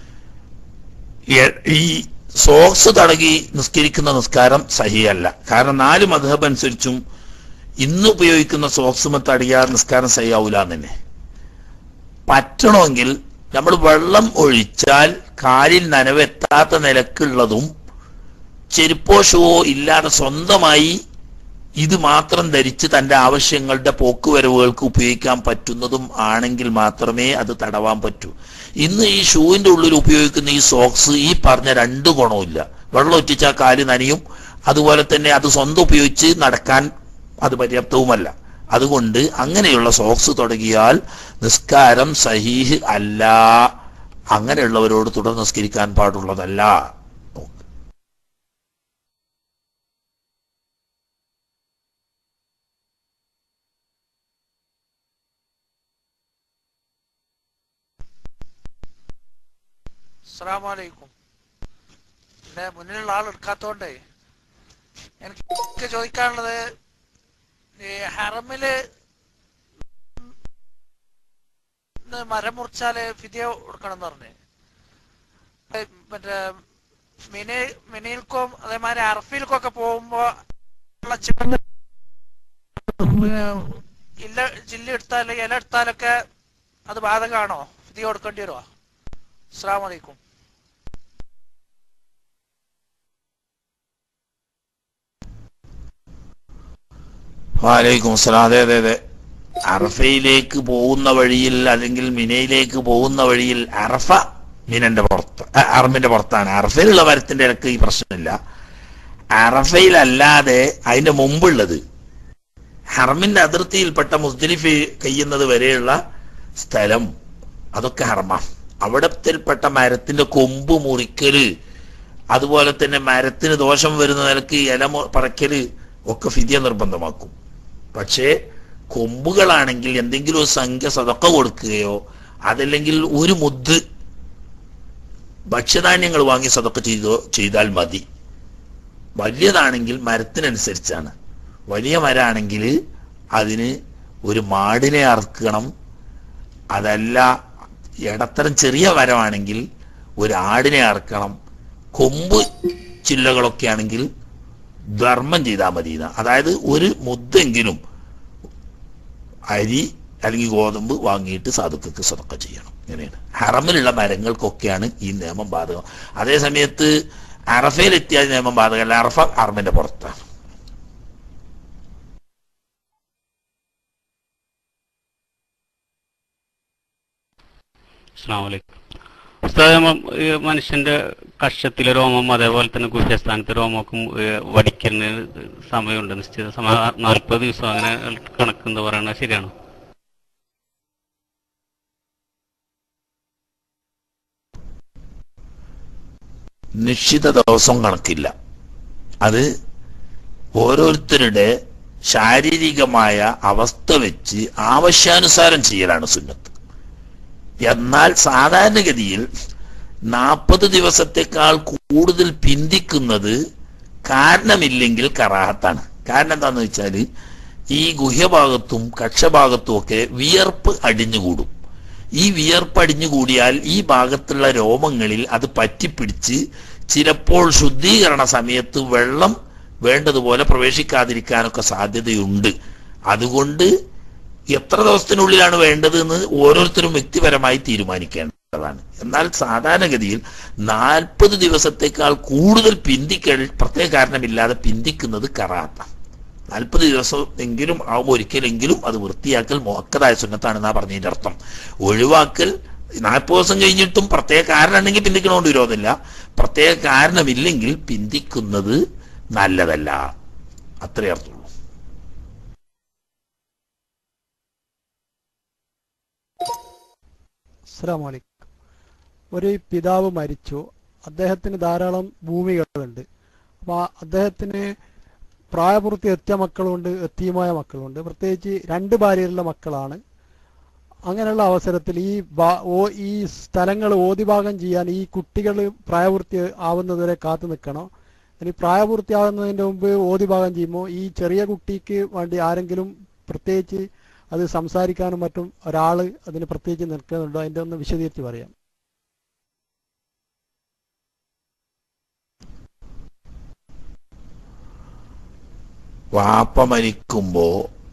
ഈ സോക്സ് തടകി നിസ്കരിക്കുന്ന നിസ്കാരം സഹിയല്ല കാരണം നാല് മധബ് അനുസരിച്ചും ഇന്ന് ഉപയോഗിക്കുന്ന സോക്സുമ തടയാ നിസ്കാരം സഹിയാവൂല തന്നെ പറ്റണമെങ്കിൽ നമ്മൾ വെള്ളം ഒഴിച്ചാൽ കാലിൽ നനവെത്താത്ത നിലക്കുള്ളതും ചെരുപ്പോ ഷൂവോ ഇല്ലാതെ സ്വന്തമായി ഇത് മാത്രം ധരിച്ച് തന്റെ ആവശ്യങ്ങളുടെ പോക്കുവരവുകൾക്ക് ഉപയോഗിക്കാൻ പറ്റുന്നതും ആണെങ്കിൽ മാത്രമേ അത് തടവാൻ പറ്റൂ ഇന്ന് ഈ ഷൂവിന്റെ ഉള്ളിൽ ഉപയോഗിക്കുന്ന ഈ സോക്സ് ഈ പറഞ്ഞ രണ്ട് ഗുണവുമില്ല വെള്ളം ഒറ്റിച്ചാൽ കാല് നനയും അതുപോലെ തന്നെ അത് സ്വന്തം ഉപയോഗിച്ച് നടക്കാൻ അത് പര്യാപ്തവുമല്ല അതുകൊണ്ട് അങ്ങനെയുള്ള സോക്സ് തുടങ്ങിയാൽ നിസ്കാരം സഹീഹ് അല്ല അങ്ങനെയുള്ളവരോട് തുടർ നിസ്കരിക്കാൻ പാടുള്ളതല്ല അസ്സലാമലൈക്കും എന്റെ മുന്നിലുള്ള ആൾ എടുക്കാത്തോണ്ടേ എനിക്ക് ചോദിക്കാനുള്ളത് ഈ ഹറമില് ന്ന് മരം മുറിച്ചാല് ഫിദിയ കൊടുക്കണം എന്ന് പറഞ്ഞു മറ്റേ മിനി മിനിയിൽക്കും അതേമാതിരി അറഫിൽക്കും ഒക്കെ പോകുമ്പോ ഉള്ള ചിക്കൻ ഇല്ല ജില്ല എടുത്താൽ ഇല എടുത്താലൊക്കെ അത് ബാധകമാണോ ഫിദിയ കൊടുക്കേണ്ടി വരുമോ അസ്സാം വലൈക്കും വാലൈക്കും അസ്സലാം അതെ അതെ അതെ അറഫയിലേക്ക് പോകുന്ന വഴിയിൽ അല്ലെങ്കിൽ മിനയിലേക്ക് പോകുന്ന വഴിയിൽ അറഫ മിനന്റെ പുറത്ത് അ, അറമിന്റെ പുറത്താണ് അറഫയിലുള്ള മരത്തിന്റെ ഇടക്ക് ഈ പ്രശ്നമില്ല അറഫയിലല്ലാതെ അതിന്റെ മുമ്പുള്ളത് ഹറമിന്റെ അതിർത്തിയിൽപ്പെട്ട മുസ്ദലിഫ് കഴിയുന്നത് വരെയുള്ള സ്ഥലം അതൊക്കെ ഹറമാ അവിടത്തിൽപ്പെട്ട മരത്തിന്റെ കൊമ്പ് മുറിക്കല് അതുപോലെ തന്നെ മരത്തിന് ദോഷം വരുന്ന നിലക്ക് ഇല മു- പറക്കല് ഒക്കെ ഫിദിയ നിർബന്ധമാക്കും പക്ഷേ കൊമ്പുകളാണെങ്കിൽ എന്തെങ്കിലും ഒരു സംഖ്യ സതക്ക കൊടുക്കുകയോ അതല്ലെങ്കിൽ ഒരു മുദ്ദ് ഭക്ഷ്യധാന്യങ്ങൾ വാങ്ങി സതക്ക ചെയ്തോ ചെയ്താൽ മതി വലിയതാണെങ്കിൽ മരത്തിനനുസരിച്ചാണ് വലിയ മരമാണെങ്കിൽ അതിന് ഒരു മാടിനെ അറക്കണം അതല്ല ഇടത്തരം ചെറിയ മരമാണെങ്കിൽ ഒരു ആടിനെ അറക്കണം കൊമ്പ് ചില്ലകളൊക്കെ ആണെങ്കിൽ ധർമ്മം ചെയ്താൽ മതി എന്നാ. അതായത് ഒരു മുദ്ദെങ്കിലും അരി അല്ലെങ്കിൽ ഗോതമ്പ് വാങ്ങിയിട്ട് സാധുക്കൾക്ക് സതക്ക ചെയ്യണം ഇങ്ങനെയാണ് ഹറമിലുള്ള മരങ്ങൾക്കൊക്കെയാണ് ഈ നിയമം ബാധകം അതേ സമയത്ത് അറഫയിൽ എത്തിയാൽ നിയമം ബാധകമല്ല അറഫ അറമിന്റെ പുറത്താണ് അസ്സാമലൈക്കും ഉസ്താദ് നമ്മ- ഈ മനുഷ്യന്റെ കക്ഷത്തിലെ രോമം അതേപോലെ തന്നെ ഗുഹ്യസ്ഥാനത്തെ രോമമൊക്കെ ഏഹ് വടിക്കുന്നതിന് സമയമുണ്ട് നിശ്ചിത സമയം നാൽപ്പത് ദിവസം അങ്ങനെ കണക്ക് എന്താ പറയണത് ശരിയാണോ നിശ്ചിത ദിവസം കണക്കില്ല അത് ഓരോരുത്തരുടെ ശാരീരികമായ അവസ്ഥ വെച്ച് ആവശ്യാനുസാരം ചെയ്യലാണ് സുന്നത്ത് എന്നാൽ സാധാരണഗതിയിൽ നാൽപ്പത് ദിവസത്തെക്കാൾ കൂടുതൽ പിന്തിക്കുന്നത് കാരണമില്ലെങ്കിൽ കറാഹത്താണ് കാരണം എന്താന്ന് വെച്ചാൽ ഈ ഗുഹ്യഭാഗത്തും കക്ഷഭാഗത്തും ഒക്കെ വിയർപ്പ് അടിഞ്ഞുകൂടും ഈ വിയർപ്പ് അടിഞ്ഞുകൂടിയാൽ ഈ ഭാഗത്തുള്ള രോമങ്ങളിൽ അത് പറ്റിപ്പിടിച്ച് ചിലപ്പോൾ ശുദ്ധീകരണ സമയത്ത് വെള്ളം വേണ്ടതുപോലെ പ്രവേശിക്കാതിരിക്കാനൊക്കെ സാധ്യതയുണ്ട് അതുകൊണ്ട് എത്ര ദിവസത്തിനുള്ളിലാണ് വേണ്ടത് എന്ന് ഓരോരുത്തരും വ്യക്തിപരമായി തീരുമാനിക്കേണ്ടതാണ് എന്നാൽ സാധാരണഗതിയിൽ നാൽപ്പത് ദിവസത്തേക്കാൾ കൂടുതൽ പിന്തിക്കൽ പ്രത്യേക കാരണമില്ലാതെ പിന്തിക്കുന്നത് കറാത്താണ് നാൽപ്പത് ദിവസം എങ്കിലും ആവുമ്പോൾ ഒരിക്കലെങ്കിലും അത് വൃത്തിയാക്കൽ മോക്കതായ സുന്നത്താണെന്നാ പറഞ്ഞതിന്റെ അർത്ഥം ഒഴിവാക്കൽ നാൽപ്പത് ദിവസം കഴിഞ്ഞിട്ടും പ്രത്യേക കാരണം ഉണ്ടെങ്കിൽ പിന്തിക്കണോണ്ട് വിരോധമില്ല പ്രത്യേക കാരണമില്ലെങ്കിൽ പിന്തിക്കുന്നത് നല്ലതല്ല അത്രേ അർത്ഥമുള്ളൂ അസ്സലാമു അലൈക്കും ഒരു പിതാവ് മരിച്ചു അദ്ദേഹത്തിന് ധാരാളം ഭൂമികളുണ്ട് അപ്പോൾ അദ്ദേഹത്തിന് പ്രായപൂർത്തി എത്തിയ മക്കളുണ്ട് എത്തിയുമായ മക്കളുണ്ട് പ്രത്യേകിച്ച് രണ്ട് ഭാര്യയുള്ള മക്കളാണ് അങ്ങനെയുള്ള അവസരത്തിൽ ഈ ഭാ- ഓ- ഈ സ്ഥലങ്ങൾ ഓതിഭാഗം ചെയ്യാൻ ഈ കുട്ടികൾ പ്രായപൂർത്തി ആവുന്നതുവരെ കാത്തു നിൽക്കണം ഇനി പ്രായപൂർത്തിയാകുന്നതിൻ്റെ മുമ്പ് ഓതിഭാഗം ചെയ്യുമ്പോൾ ഈ ചെറിയ കുട്ടിക്ക് വേണ്ടി ആരെങ്കിലും പ്രത്യേകിച്ച് അത് സംസാരിക്കാനും മറ്റും ഒരാൾ അതിന് പ്രത്യേകിച്ച് നിൽക്കുന്നുണ്ടോ അതിൻ്റെ ഒന്ന് വിശദീകരിച്ച് പറയാം വാപ്പ മരിക്കുമ്പോ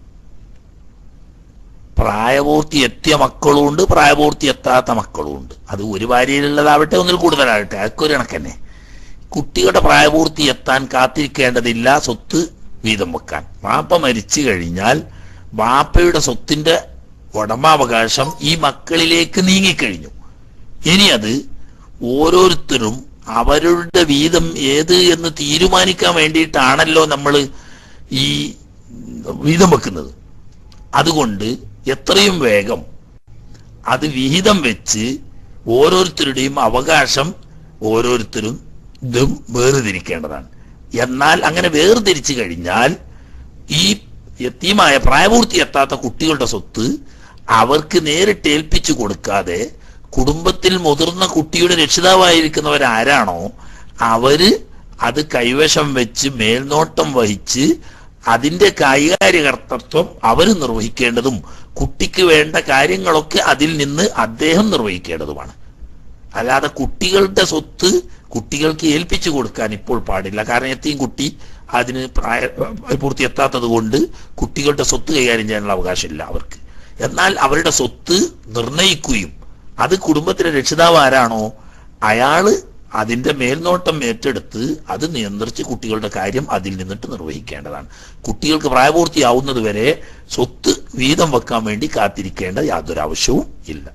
പ്രായപൂർത്തി എത്തിയ മക്കളുണ്ട് പ്രായപൂർത്തി എത്താത്ത മക്കളുണ്ട് അത് ഒരു ഭാര്യയിലുള്ളതാവട്ടെ ഒന്നിൽ കൂടുതലാകട്ടെ അതൊക്കെ ഒരു കണക്കന്നെ കുട്ടികളുടെ പ്രായപൂർത്തി എത്താൻ കാത്തിരിക്കേണ്ടതില്ല സ്വത്ത് വീതം വെക്കാൻ വാപ്പ മരിച്ചു കഴിഞ്ഞാൽ വാപ്പയുടെ സ്വത്തിന്റെ ഉടമാവകാശം ഈ മക്കളിലേക്ക് നീങ്ങിക്കഴിഞ്ഞു ഇനി അത് ഓരോരുത്തരും അവരുടെ വീതം ഏത് എന്ന് തീരുമാനിക്കാൻ വേണ്ടിയിട്ടാണല്ലോ നമ്മൾ ഈ വീതം വെക്കുന്നത് അതുകൊണ്ട് എത്രയും വേഗം അത് വിഹിതം വെച്ച് ഓരോരുത്തരുടെയും അവകാശം ഓരോരുത്തരും ഇതും വേർതിരിക്കേണ്ടതാണ് എന്നാൽ അങ്ങനെ വേർതിരിച്ചു കഴിഞ്ഞാൽ ഈ യത്തീമായ പ്രായപൂർത്തി എത്താത്ത കുട്ടികളുടെ സ്വത്ത് അവർക്ക് നേരിട്ട് ഏൽപ്പിച്ചു കൊടുക്കാതെ കുടുംബത്തിൽ മുതിർന്ന കുട്ടിയുടെ രക്ഷിതാവായിരിക്കുന്നവരാരാണോ അവര് അത് കൈവശം വെച്ച് മേൽനോട്ടം വഹിച്ച് അതിന്റെ കൈകാര്യകർത്തൃത്വം അവർ നിർവഹിക്കേണ്ടതും കുട്ടിക്ക് വേണ്ട കാര്യങ്ങളൊക്കെ അതിൽ നിന്ന് അദ്ദേഹം നിർവഹിക്കേണ്ടതുമാണ് അല്ലാതെ കുട്ടികളുടെ സ്വത്ത് കുട്ടികൾക്ക് ഏൽപ്പിച്ചു കൊടുക്കാൻ ഇപ്പോൾ പാടില്ല കാരണം എത്തിയും കുട്ടി അതിന് പ്രായ പൂർത്തി എത്താത്തത് കൊണ്ട് കുട്ടികളുടെ സ്വത്ത് കൈകാര്യം ചെയ്യാനുള്ള അവകാശമില്ല അവർക്ക് എന്നാൽ അവരുടെ സ്വത്ത് നിർണയിക്കുകയും അത് കുടുംബത്തിലെ രക്ഷിതാവ് ആരാണോ അയാള് അതിന്റെ മേൽനോട്ടം ഏറ്റെടുത്ത് അത് നിയന്ത്രിച്ച് കുട്ടികളുടെ കാര്യം അതിൽ നിന്നിട്ട് നിർവഹിക്കേണ്ടതാണ് കുട്ടികൾക്ക് പ്രായപൂർത്തിയാവുന്നത് വരെ സ്വത്ത് വീതം വെക്കാൻ വേണ്ടി കാത്തിരിക്കേണ്ട യാതൊരു ആവശ്യവും ഇല്ല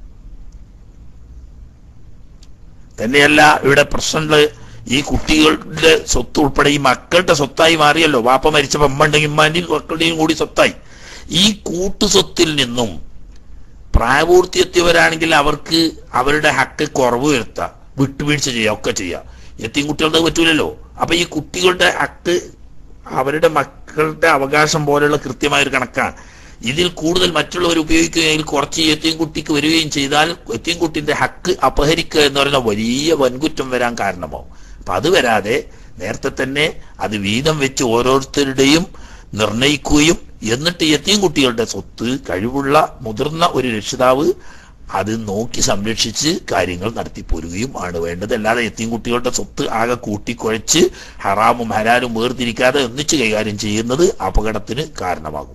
തന്നെയല്ല ഇവിടെ പ്രശ്നങ്ങള് ഈ കുട്ടികളുടെ സ്വത്ത് ഉൾപ്പെടെ ഈ മക്കളുടെ സ്വത്തായി മാറിയല്ലോ വാപ്പ മരിച്ചപ്പോ അമ്മ ഉണ്ടെങ്കിൽ ഉമ്മാന്റെയും മക്കളുടെയും കൂടി സ്വത്തായി ഈ കൂട്ടു സ്വത്തിൽ നിന്നും പ്രായപൂർത്തിയെത്തിയവരാണെങ്കിൽ അവർക്ക് അവരുടെ ഹക്ക് കുറവ് വരുത്താം വിട്ടുവീഴ്ച ചെയ്യാം ഒക്കെ ചെയ്യാം എത്തിയും കുട്ടികളുടെ പറ്റൂലല്ലോ അപ്പൊ ഈ കുട്ടികളുടെ ഹക്ക് അവരുടെ മക്കളുടെ അവകാശം പോലെയുള്ള കൃത്യമായ ഒരു കണക്കാണ് ഇതിൽ കൂടുതൽ മറ്റുള്ളവർ ഉപയോഗിക്കുകയും കുറച്ച് എത്തിയും കുട്ടിക്ക് വരികയും ചെയ്താൽ എത്തിയും കുട്ടിന്റെ ഹക്ക് അപഹരിക്കുക എന്ന് പറയുന്ന വലിയ വൻകുറ്റം വരാൻ കാരണമാവും അപ്പൊ അത് വരാതെ നേരത്തെ തന്നെ അത് വീതം വെച്ച് ഓരോരുത്തരുടെയും നിർണയിക്കുകയും എന്നിട്ട് എത്തിയും കുട്ടികളുടെ സ്വത്ത് കഴിവുള്ള മുതിർന്ന ഒരു രക്ഷിതാവ് അത് നോക്കി സംരക്ഷിച്ച് കാര്യങ്ങൾ നടത്തിപ്പോരുകയും ആണ് വേണ്ടത് അല്ലാതെ എത്തിയും കുട്ടികളുടെ സ്വത്ത് ആകെ കൂട്ടിക്കുഴച്ച് ഹറാമും ഹലാലും വേർതിരിക്കാതെ ഒന്നിച്ച് കൈകാര്യം ചെയ്യുന്നത് അപകടത്തിന് കാരണമാകും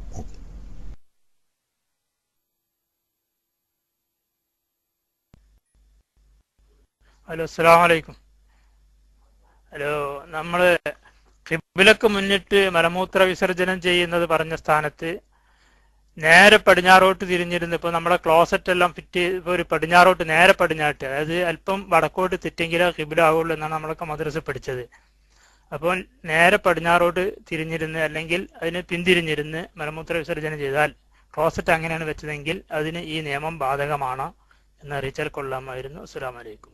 ഹലോ അസ്സലാമു അലൈക്കും ഹലോ നമ്മള് കിബിലക്ക് മുന്നിട്ട് മലമൂത്ര വിസർജനം ചെയ്യുന്നത് പറഞ്ഞ സ്ഥാനത്ത് നേരെ പടിഞ്ഞാറോട്ട് തിരിഞ്ഞിരുന്ന് ഇപ്പൊ നമ്മുടെ ക്ലോസറ്റ് എല്ലാം ഫിറ്റ് ഇപ്പൊ ഒരു പടിഞ്ഞാറോട്ട് നേരെ പടിഞ്ഞാട്ട് അതായത് അല്പം വടക്കോട്ട് തെറ്റെങ്കിലേ കിബില ആവുള്ളൂ എന്നാണ് നമ്മളൊക്കെ മദ്രസ പഠിച്ചത് അപ്പോൾ നേരെ പടിഞ്ഞാറോട്ട് തിരിഞ്ഞിരുന്ന് അല്ലെങ്കിൽ അതിന് പിന്തിരിഞ്ഞിരുന്ന് മലമൂത്ര വിസർജനം ചെയ്താൽ ക്ലോസറ്റ് അങ്ങനെയാണ് വെച്ചതെങ്കിൽ അതിന് ഈ നിയമം ബാധകമാണ് എന്ന് അറിയിച്ചാൽ കൊള്ളാമായിരുന്നു അസ്സലാമു അലൈക്കും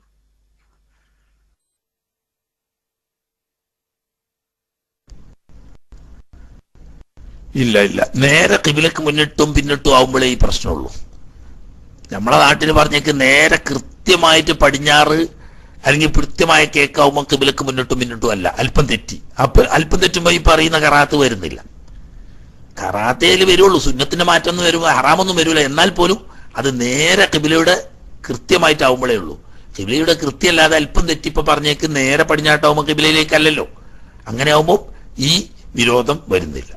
ഇല്ല ഇല്ല നേരെ കിബിലക്ക് മുന്നിട്ടും പിന്നിട്ടും ആവുമ്പോഴേ ഈ പ്രശ്നമുള്ളൂ നമ്മളെ നാട്ടിൽ പറഞ്ഞേക്ക് നേരെ കൃത്യമായിട്ട് പടിഞ്ഞാറ് അല്ലെങ്കിൽ കൃത്യമായ കേക്കാവുമ്പോൾ കിബിലക്ക് മുന്നിട്ടും പിന്നിട്ടും അല്ല അല്പം തെറ്റി അപ്പൊ അല്പം തെറ്റുമ്പോ ഈ പറയുന്ന കറാത്ത് വരുന്നില്ല കറാത്തയിൽ വരുള്ളൂ സുന്നത്തിന്റെ മാറ്റമൊന്നും വരുമ്പോൾ ഹറാമൊന്നും വരില്ല എന്നാൽ പോലും അത് നേരെ കിബിലയുടെ കൃത്യമായിട്ടാവുമ്പോഴേ ഉള്ളൂ കിബിലയുടെ കൃത്യമല്ലാതെ അല്പം തെറ്റിപ്പോ പറഞ്ഞേക്ക് നേരെ പടിഞ്ഞാട്ടാവുമ്പോൾ കിബിലയിലേക്കല്ലല്ലോ അങ്ങനെ ആവുമ്പോൾ ഈ വിരോധം വരുന്നില്ല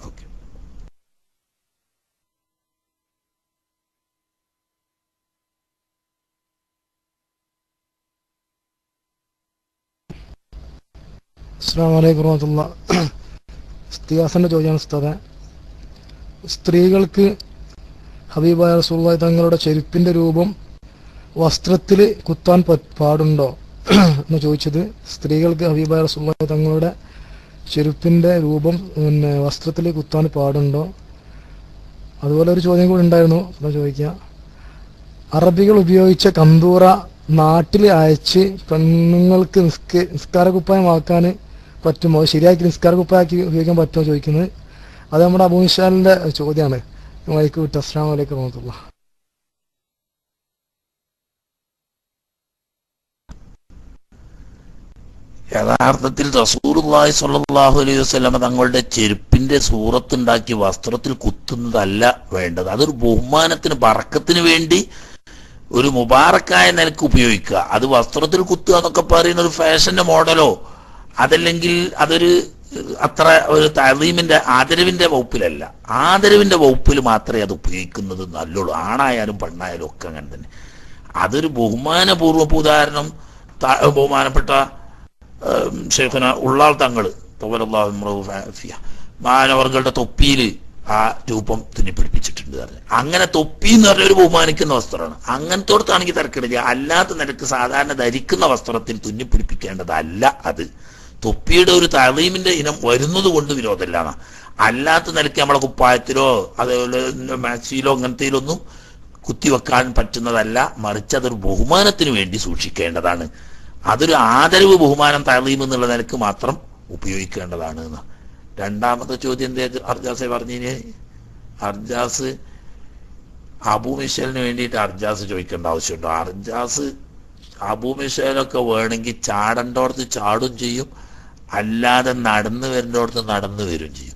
അസ്സാം വലൈക്കും വറഹമത്തുള്ള ഇസ്തിഹാസന്റെ ചോദ്യമാണ് ഉസ്താദെ സ്ത്രീകൾക്ക് ഹബീബായ റസൂള്ളി തങ്ങളുടെ ചെരുപ്പിന്റെ രൂപം വസ്ത്രത്തിൽ കുത്താൻ പ- പാടുണ്ടോ എന്ന് ചോദിച്ചത് സ്ത്രീകൾക്ക് ഹബീബായ റസൂള്ളി തങ്ങളുടെ ചെരുപ്പിന്റെ രൂപം പിന്നെ വസ്ത്രത്തിൽ കുത്താൻ പാടുണ്ടോ അതുപോലെ ഒരു ചോദ്യം കൂടി ഉണ്ടായിരുന്നു അതാ ചോദിക്കാം അറബികൾ ഉപയോഗിച്ച കന്തൂറ നാട്ടിൽ അയച്ച് പെണ്ണുങ്ങൾക്ക് നിസ്ക നിസ്കാര കുപ്പായമാക്കാൻ പറ്റുമോ അത് ശരിയാക്കി നിസ്കാര കുപ്പായാക്കി ഉപയോഗിക്കാൻ പറ്റുമോ ചോദിക്കുന്നത് അത് നമ്മുടെ അബൂനിഷാലിന്റെ ചോദ്യമാണ് വൈക്ക് വിട്ട് അസ്സാം വലൈക്കും വറഹമത്തുള്ള യഥാർത്ഥത്തിൽ റസൂലുള്ളാഹി സ്വല്ലല്ലാഹു അലൈഹി വസല്ലമ തങ്ങളുടെ ചെരുപ്പിന്റെ സൂറത്തുണ്ടാക്കി വസ്ത്രത്തിൽ കുത്തുന്നതല്ല വേണ്ടത് അതൊരു ബഹുമാനത്തിന് ബറക്കത്തിന് വേണ്ടി ഒരു മുബാറക്കായ നിലക്ക് ഉപയോഗിക്കുക അത് വസ്ത്രത്തിൽ കുത്തുക എന്നൊക്കെ പറയുന്ന ഒരു ഫാഷന്റെ മോഡലോ അതല്ലെങ്കിൽ അതൊരു അത്ര ഒരു തഴീമിന്റെ ആദരവിന്റെ വകുപ്പിലല്ല ആദരവിന്റെ വകുപ്പിൽ മാത്രമേ അത് ഉപയോഗിക്കുന്നത് നല്ലുള്ളൂ ആണായാലും പെണ്ണായാലും ഒക്കെ അങ്ങനെ തന്നെ അതൊരു ബഹുമാനപൂർവ്വ ഇപ്പൊ ഉദാഹരണം ത- ബഹുമാനപ്പെട്ട ഉം, ഷെയ്ഖുന ഉള്ളാൾ തങ്ങള് തവലല്ലാഹു ഇമ്രഹു ഫാഫിയ. മാനവർകളുടെ തൊപ്പിയിൽ ആ രൂപം തുന്നിപ്പിടിപ്പിച്ചിട്ടുണ്ട് പറഞ്ഞു അങ്ങനെ തൊപ്പി എന്ന് പറഞ്ഞ ഒരു ബഹുമാനിക്കുന്ന വസ്ത്രമാണ് അങ്ങനത്തോടത്താണെങ്കിൽ തിരക്കിടില്ല അല്ലാത്ത നിലക്ക് സാധാരണ ധരിക്കുന്ന വസ്ത്രത്തിൽ തുന്നിപ്പിടിപ്പിക്കേണ്ടതല്ല അത് തൊപ്പിയുടെ ഒരു തളീമിന്റെ ഇനം വരുന്നത് കൊണ്ട് വിരോധമില്ലാണ് അല്ലാത്ത നിലയ്ക്ക് നമ്മളെ കുപ്പായത്തിലോ അതേപോലെ മാക്സിയിലോ അങ്ങനത്തേലൊന്നും കുത്തിവെക്കാൻ പറ്റുന്നതല്ല മറിച്ച് അതൊരു ബഹുമാനത്തിന് വേണ്ടി സൂക്ഷിക്കേണ്ടതാണ് അതൊരു ആദരവ് ബഹുമാനം തളീം എന്നുള്ള നിലക്ക് മാത്രം ഉപയോഗിക്കേണ്ടതാണ് എന്ന് രണ്ടാമത്തെ ചോദ്യം എന്താ അർജാസെ പറഞ്ഞതിന് അർജാസ് അബൂ മിഷേലിന് വേണ്ടിയിട്ട് അർജാസ് ചോദിക്കേണ്ട ആവശ്യമുണ്ടോ അർജാസ് അബൂ മിഷേലൊക്കെ വേണമെങ്കിൽ ചാടേണ്ടോടത്ത് ചാടും ചെയ്യും അല്ലാതെ നടന്നു വരേണ്ടോടത്ത് നടന്നു വരും ചെയ്യും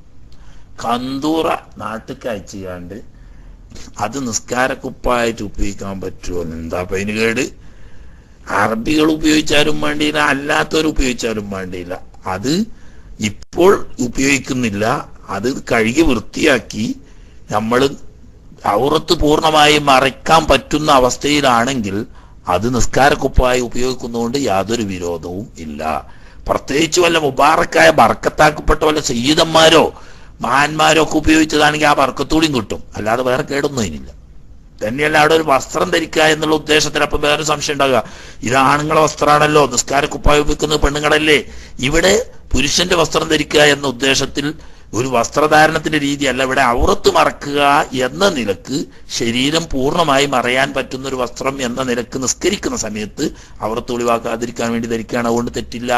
കന്തൂറ നാട്ടിലേക്ക് അയച്ചുകാണ്ട് അത് നിസ്കാരക്കുപ്പായിട്ട് ഉപയോഗിക്കാൻ പറ്റുമോ എന്താ അപ്പൊ അതിന് കേട് അറബികൾ ഉപയോഗിച്ചാലും വേണ്ടിയില്ല അല്ലാത്തവർ ഉപയോഗിച്ചാലും വേണ്ടിയില്ല അത് ഇപ്പോൾ ഉപയോഗിക്കുന്നില്ല അത് കഴുകി വൃത്തിയാക്കി നമ്മൾ ഔറത്ത് പൂർണ്ണമായി മറയ്ക്കാൻ പറ്റുന്ന അവസ്ഥയിലാണെങ്കിൽ അത് നിസ്കാരക്കുപ്പായി ഉപയോഗിക്കുന്നതുകൊണ്ട് യാതൊരു വിരോധവും ഇല്ല പ്രത്യേകിച്ച് വല്ല മുബാറക്കായ ബർക്കത്താക്കപ്പെട്ട വല്ല സയ്യിദന്മാരോ മഹാന്മാരോ ഒക്കെ ഉപയോഗിച്ചതാണെങ്കിൽ ആ ബർക്കത്തൂടിയും കിട്ടും അല്ലാതെ വേറെ കേടൊന്നും അതിനില്ല തന്നെയല്ല അവിടെ ഒരു വസ്ത്രം ധരിക്കുക എന്നുള്ള ഉദ്ദേശത്തിൽ അപ്പൊ വേറെ സംശയം ഉണ്ടാകുക ഇത് ആണുങ്ങളെ വസ്ത്രമാണല്ലോ നിസ്കാരക്കുപ്പായ ഉപയോഗിക്കുന്നത് പെണ്ണുങ്ങളല്ലേ ഇവിടെ പുരുഷന്റെ വസ്ത്രം ധരിക്കുക എന്ന ഉദ്ദേശത്തിൽ ഒരു വസ്ത്രധാരണത്തിന്റെ രീതിയല്ല ഇവിടെ ഔറത്ത് മറക്കുക എന്ന നിലക്ക് ശരീരം പൂർണ്ണമായി മറയാൻ പറ്റുന്ന ഒരു വസ്ത്രം എന്ന നിലക്ക് നിസ്കരിക്കുന്ന സമയത്ത് ഔറത്ത് ഒളിവാക്കാതിരിക്കാൻ വേണ്ടി ധരിക്കുകയാണ് അതുകൊണ്ട് തെറ്റില്ല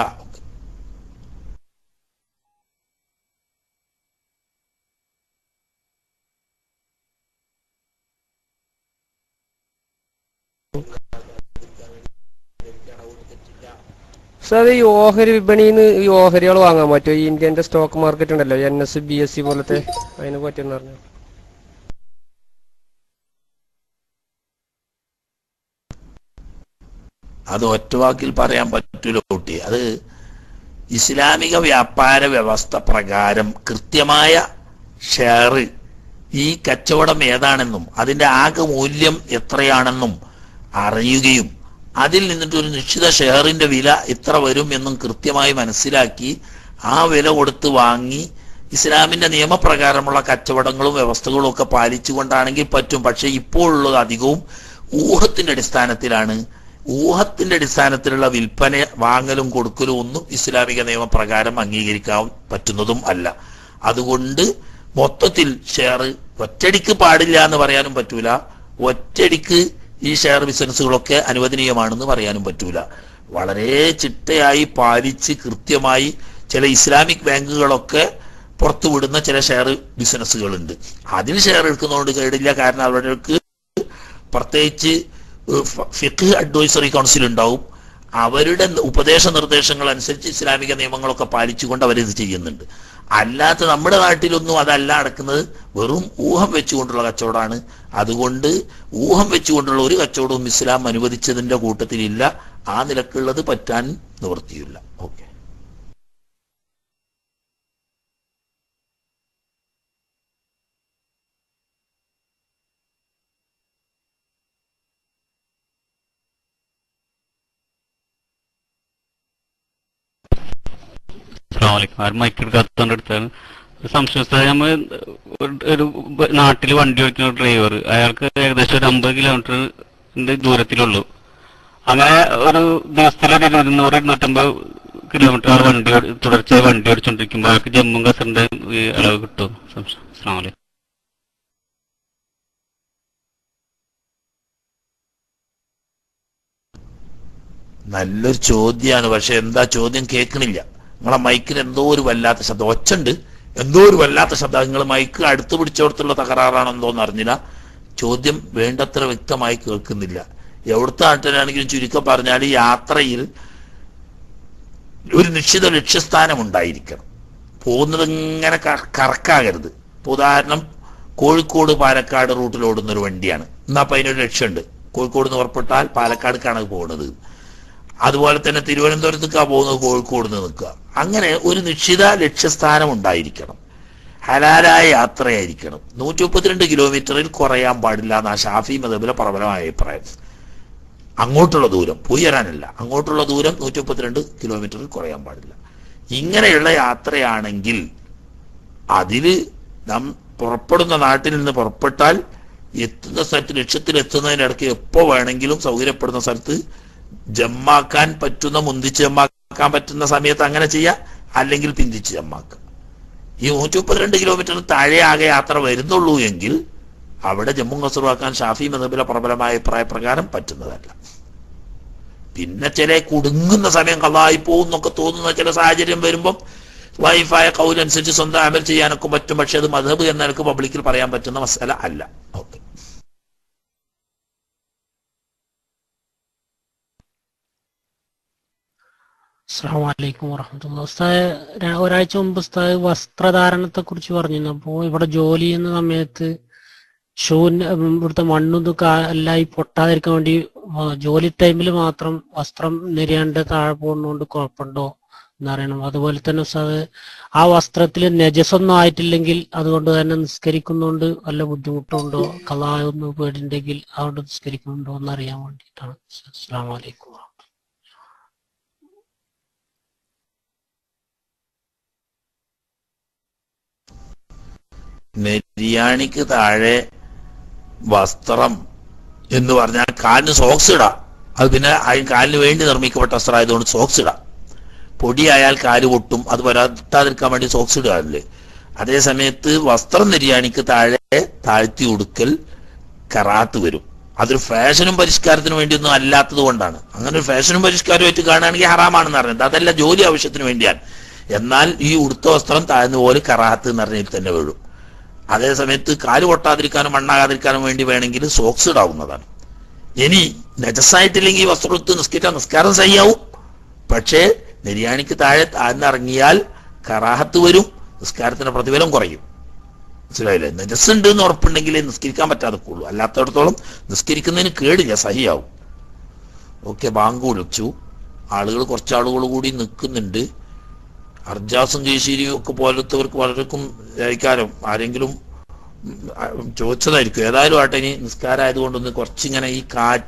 സാർ ഈ ഓഹരി വിപണിയിൽ നിന്ന് ഈ ഓഹരികൾ വാങ്ങാൻ പറ്റുമോ ഈ ഇന്ത്യന്റെ സ്റ്റോക്ക് മാർക്കറ്റ് ഉണ്ടല്ലോ N S B S C പോലത്തെ അതിനെ പറ്റിയെന്ന് പറഞ്ഞു അത് ഒറ്റവാക്കിൽ പറയാൻ പറ്റൂല കുട്ടി അത് ഇസ്ലാമിക വ്യാപാര വ്യവസ്ഥ പ്രകാരം കൃത്യമായ ഷെയർ ഈ കച്ചവടം ഏതാണെന്നും അതിന്റെ ആകെ മൂല്യം എത്രയാണെന്നും അറിയുകയും അതിൽ നിന്നിട്ട് ഒരു നിശ്ചിത ഷെയറിന്റെ വില ഇത്ര വരും എന്നും കൃത്യമായി മനസ്സിലാക്കി ആ വില കൊടുത്ത് വാങ്ങി ഇസ്ലാമിന്റെ നിയമപ്രകാരമുള്ള കച്ചവടങ്ങളും വ്യവസ്ഥകളും ഒക്കെ പാലിച്ചുകൊണ്ടാണെങ്കിൽ പറ്റും പക്ഷെ ഇപ്പോൾ ഉള്ളത് അധികവും ഊഹത്തിന്റെ അടിസ്ഥാനത്തിലാണ് ഊഹത്തിന്റെ അടിസ്ഥാനത്തിലുള്ള വിൽപ്പന വാങ്ങലും കൊടുക്കലും ഒന്നും ഇസ്ലാമിക നിയമപ്രകാരം അംഗീകരിക്കാൻ പറ്റുന്നതും അല്ല അതുകൊണ്ട് മൊത്തത്തിൽ ഷെയർ ഒറ്റടിക്ക് പാടില്ല എന്ന് പറയാനും പറ്റൂല ഒറ്റടിക്ക് ഈ ഷെയർ ബിസിനസ്സുകളൊക്കെ അനുവദനീയമാണെന്ന് പറയാനും പറ്റൂല വളരെ ചിട്ടയായി പാലിച്ച് കൃത്യമായി ചില ഇസ്ലാമിക് ബാങ്കുകളൊക്കെ പുറത്തുവിടുന്ന ചില ഷെയർ ബിസിനസ്സുകളുണ്ട് അതിൽ ഷെയർ എടുക്കുന്നതുകൊണ്ട് കേടില്ല കാരണം അവർക്ക് പ്രത്യേകിച്ച് ഫിഖ് അഡ്വൈസറി കൗൺസിൽ ഉണ്ടാവും അവരുടെ ഉപദേശ നിർദ്ദേശങ്ങൾ അനുസരിച്ച് ഇസ്ലാമിക നിയമങ്ങളൊക്കെ പാലിച്ചുകൊണ്ട് അവരിത് ചെയ്യുന്നുണ്ട് അല്ലാത്ത നമ്മുടെ നാട്ടിലൊന്നും അതല്ല നടക്കുന്നത് വെറും ഊഹം വെച്ചുകൊണ്ടുള്ള കച്ചവടമാണ് അതുകൊണ്ട് ഊഹം വെച്ചുകൊണ്ടുള്ള ഒരു കച്ചവടവും ഇസ്ലാം അനുവദിച്ചതിന്റെ കൂട്ടത്തിലില്ല ആ നിലക്കുള്ളത് പറ്റാൻ നിവൃത്തിയില്ല ഓക്കെ അസ്സലാമലൈക്കും ആരും മൈക്കെടുക്കാത്തോണ്ട് എടുത്താണ് ഒരു സംശയം ഉസ്താദ് നമ്മൾ ഒരു നാട്ടിൽ വണ്ടി ഓടിക്കുന്ന ഡ്രൈവർ അയാൾക്ക് ഏകദേശം ഒരു അമ്പത് കിലോമീറ്റർ ദൂരത്തിലുള്ളൂ അങ്ങനെ ഒരു ദിവസത്തിൽ ഒരു ഇരുന്നൂറ് ഇരുന്നൂറ്റമ്പത് കിലോമീറ്റർ ആ വണ്ടി ഓടി- തുടർച്ചയായി വണ്ടി ഓടിച്ചോണ്ടിരിക്കുമ്പോൾ അയാൾക്ക് ജമ്മു കസറിന്റെ ഈ അളവ് കിട്ടും സംശയം അസ്സലാമലൈക്കും നല്ലൊരു ചോദ്യമാണ് പക്ഷെ എന്താ ചോദ്യം കേൾക്കണില്ല നിങ്ങളെ മൈക്കിന് എന്തോ ഒരു വല്ലാത്ത ശബ്ദം ഒച്ചുണ്ട് എന്തോ ഒരു വല്ലാത്ത ശബ്ദം നിങ്ങൾ മൈക്ക് അടുത്ത് പിടിച്ചോടത്തുള്ള തകരാറാണോ എന്തോന്ന് അറിഞ്ഞില്ല ചോദ്യം വേണ്ടത്ര വ്യക്തമായി കേൾക്കുന്നില്ല എവിടുത്തെ നാട്ടിലാണെങ്കിലും ചുരുക്കം പറഞ്ഞാൽ ഈ യാത്രയിൽ ഒരു നിശ്ചിത ലക്ഷ്യസ്ഥാനം ഉണ്ടായിരിക്കണം പോകുന്നത് ഇങ്ങനെ ക- കറക്കാകരുത് ഇപ്പൊ ഉദാഹരണം കോഴിക്കോട് പാലക്കാട് റൂട്ടിൽ ഓടുന്ന ഒരു വണ്ടിയാണ് എന്നാ അപ്പൊ അതിനൊരു ലക്ഷ്യമുണ്ട് കോഴിക്കോട് നിന്ന് പുറപ്പെട്ടാൽ പാലക്കാടുക്കാണ് അത് പോകുന്നത് അതുപോലെ തന്നെ തിരുവനന്തപുരത്തേക്കാ പോകുന്നത് കോഴിക്കോട് നിന്ന് നിൽക്കുക അങ്ങനെ ഒരു നിശ്ചിത ലക്ഷ്യസ്ഥാനം ഉണ്ടായിരിക്കണം ഹലാലായ യാത്രയായിരിക്കണം നൂറ്റി മുപ്പത്തിരണ്ട് കിലോമീറ്ററിൽ കുറയാൻ പാടില്ല എന്നാ ഷാഫി മതബിലെ പ്രബലമായ അഭിപ്രായം അങ്ങോട്ടുള്ള ദൂരം പോയി വരാനല്ല അങ്ങോട്ടുള്ള ദൂരം നൂറ്റി മുപ്പത്തിരണ്ട് കിലോമീറ്ററിൽ കുറയാൻ പാടില്ല ഇങ്ങനെയുള്ള യാത്രയാണെങ്കിൽ അതില് നാം പുറപ്പെടുന്ന നാട്ടിൽ നിന്ന് പുറപ്പെട്ടാൽ എത്തുന്ന സ്ഥലത്ത് ലക്ഷ്യത്തിൽ എത്തുന്നതിനിടയ്ക്ക് എപ്പോ വേണമെങ്കിലും സൗകര്യപ്പെടുന്ന സ്ഥലത്ത് ജമ്മാക്കാൻ പറ്റുന്ന മുന്തിച്ച് ജമ്മാക്കാൻ പറ്റുന്ന സമയത്ത് അങ്ങനെ ചെയ്യാം അല്ലെങ്കിൽ പിന്തിച്ച് ജമ്മാക്കാം ഈ നൂറ്റി മുപ്പത്തിരണ്ട് കിലോമീറ്റർ താഴെ ആകെ യാത്ര വരുന്നുള്ളൂ എങ്കിൽ അവിടെ ജമ്മു കസറുവാക്കാൻ ഷാഫി മതബിലെ പ്രബലമായ അഭിപ്രായ പ്രകാരം പറ്റുന്നതല്ല പിന്നെ ചില കുടുങ്ങുന്ന സമയം കള്ളായി പോകും എന്നൊക്കെ തോന്നുന്ന ചില സാഹചര്യം വരുമ്പം വൈഫായ കൗലനുസരിച്ച് സ്വന്തം അമൽ ചെയ്യാനൊക്കെ പറ്റും പക്ഷെ അത് മധബ് എന്ന നിലക്ക് പബ്ലിക്കിൽ പറയാൻ പറ്റുന്ന മസാല അല്ല ഓക്കെ അസ്സാം വലൈക്കും വറഹമത്തുള്ള ഉസ്താദ് ര- ഒരാഴ്ച മുമ്പ് ഉസ്താദ് വസ്ത്രധാരണത്തെ കുറിച്ച് പറഞ്ഞിരുന്നു അപ്പോൾ ഇവിടെ ജോലി ചെയ്യുന്ന സമയത്ത് ഷൂവിന് ഇവിടുത്തെ മണ്ണും ഇതൊക്കെ എല്ലാം ഈ പൊട്ടാതിരിക്കാൻ വേണ്ടി ആ, ജോലി ടൈമിൽ മാത്രം വസ്ത്രം നെരിയാണ്ട് താഴെ പോകുന്നതുകൊണ്ട് കുഴപ്പമുണ്ടോ എന്നറിയണം അതുപോലെ തന്നെ ഉസ്താദ് ആ വസ്ത്രത്തിൽ നജസൊന്നും ആയിട്ടില്ലെങ്കിൽ അതുകൊണ്ട് തന്നെ നിസ്കരിക്കുന്നതുകൊണ്ട് വല്ല ബുദ്ധിമുട്ടുണ്ടോ കലായൊന്നും പേടിണ്ടെങ്കിൽ അതുകൊണ്ട് നിസ്കരിക്കുന്നുണ്ടോ എന്നറിയാൻ വേണ്ടിയിട്ടാണ് അസ്സാം വലൈക്കും നെരിയാണിക്ക് താഴെ വസ്ത്രം എന്ന് പറഞ്ഞാൽ കാലിന് സോക്സ് ഇടാം അത് പിന്നെ അയ- കാലിന് വേണ്ടി നിർമ്മിക്കപ്പെട്ട വസ്ത്രമായതുകൊണ്ട് സോക്സ് ഇടാം പൊടിയായാൽ കാല് പൊട്ടും അത് വരാത്താതിരിക്കാൻ വേണ്ടി സോക്സ് ഇടുകയല്ലേ അതേ സമയത്ത് വസ്ത്രം നെരിയാണിക്ക് താഴെ താഴ്ത്തി ഉടുക്കൽ കറാത്ത് വരും അതൊരു ഫാഷനും പരിഷ്കാരത്തിനും വേണ്ടിയൊന്നും അല്ലാത്തത് കൊണ്ടാണ് അങ്ങനെ ഒരു ഫാഷനും പരിഷ്കാരമായിട്ട് കാണുകയാണെങ്കിൽ ഹറാമാണെന്ന് പറഞ്ഞത് അതല്ല ജോലി ആവശ്യത്തിന് വേണ്ടിയാണ് എന്നാൽ ഈ ഉടുത്ത വസ്ത്രം താഴ്ന്ന പോലെ കറാത്ത് എന്ന് പറഞ്ഞതിൽ തന്നെ വീഴും അതേ സമയത്ത് കാല് പൊട്ടാതിരിക്കാനും മണ്ണാകാതിരിക്കാനും വേണ്ടി വേണമെങ്കിൽ സോക്സ് ഇടാവുന്നതാണ് ഇനി നജസായിട്ടില്ലെങ്കിൽ ഈ വസ്ത്രം എടുത്ത് നിസ്കരിക്കാൻ നിസ്കാരം സയ്യാവും പക്ഷേ നെരിയാണിക്ക് താഴെ താഴ്ന്നിറങ്ങിയാൽ കറാഹത്ത് വരും നിസ്കാരത്തിന്റെ പ്രതിഫലം കുറയും മനസ്സിലായില്ലേ നജസ് ഉണ്ട് എന്ന് ഉറപ്പുണ്ടെങ്കിലേ നിസ്കരിക്കാൻ പറ്റാതെ ഉള്ളൂ അല്ലാത്തടത്തോളം നിസ്കരിക്കുന്നതിന് കേടില്ല സഹിയാവും ഓക്കെ ബാങ്ക് വിളിച്ചു ആളുകൾ കുറച്ച് ആളുകൾ കൂടി നിൽക്കുന്നുണ്ട് അർജാസും കേശേരിയും ഒക്കെ പോലത്തവർക്ക് പലർക്കും ജയിക്കാനും ആരെങ്കിലും ഉം, ആ, ചോദിച്ചതായിരിക്കും ഏതായാലും ആട്ടെ ഇനി നിസ്കാരമായതുകൊണ്ടൊന്ന് കുറച്ചിങ്ങനെ ഈ കാറ്റ്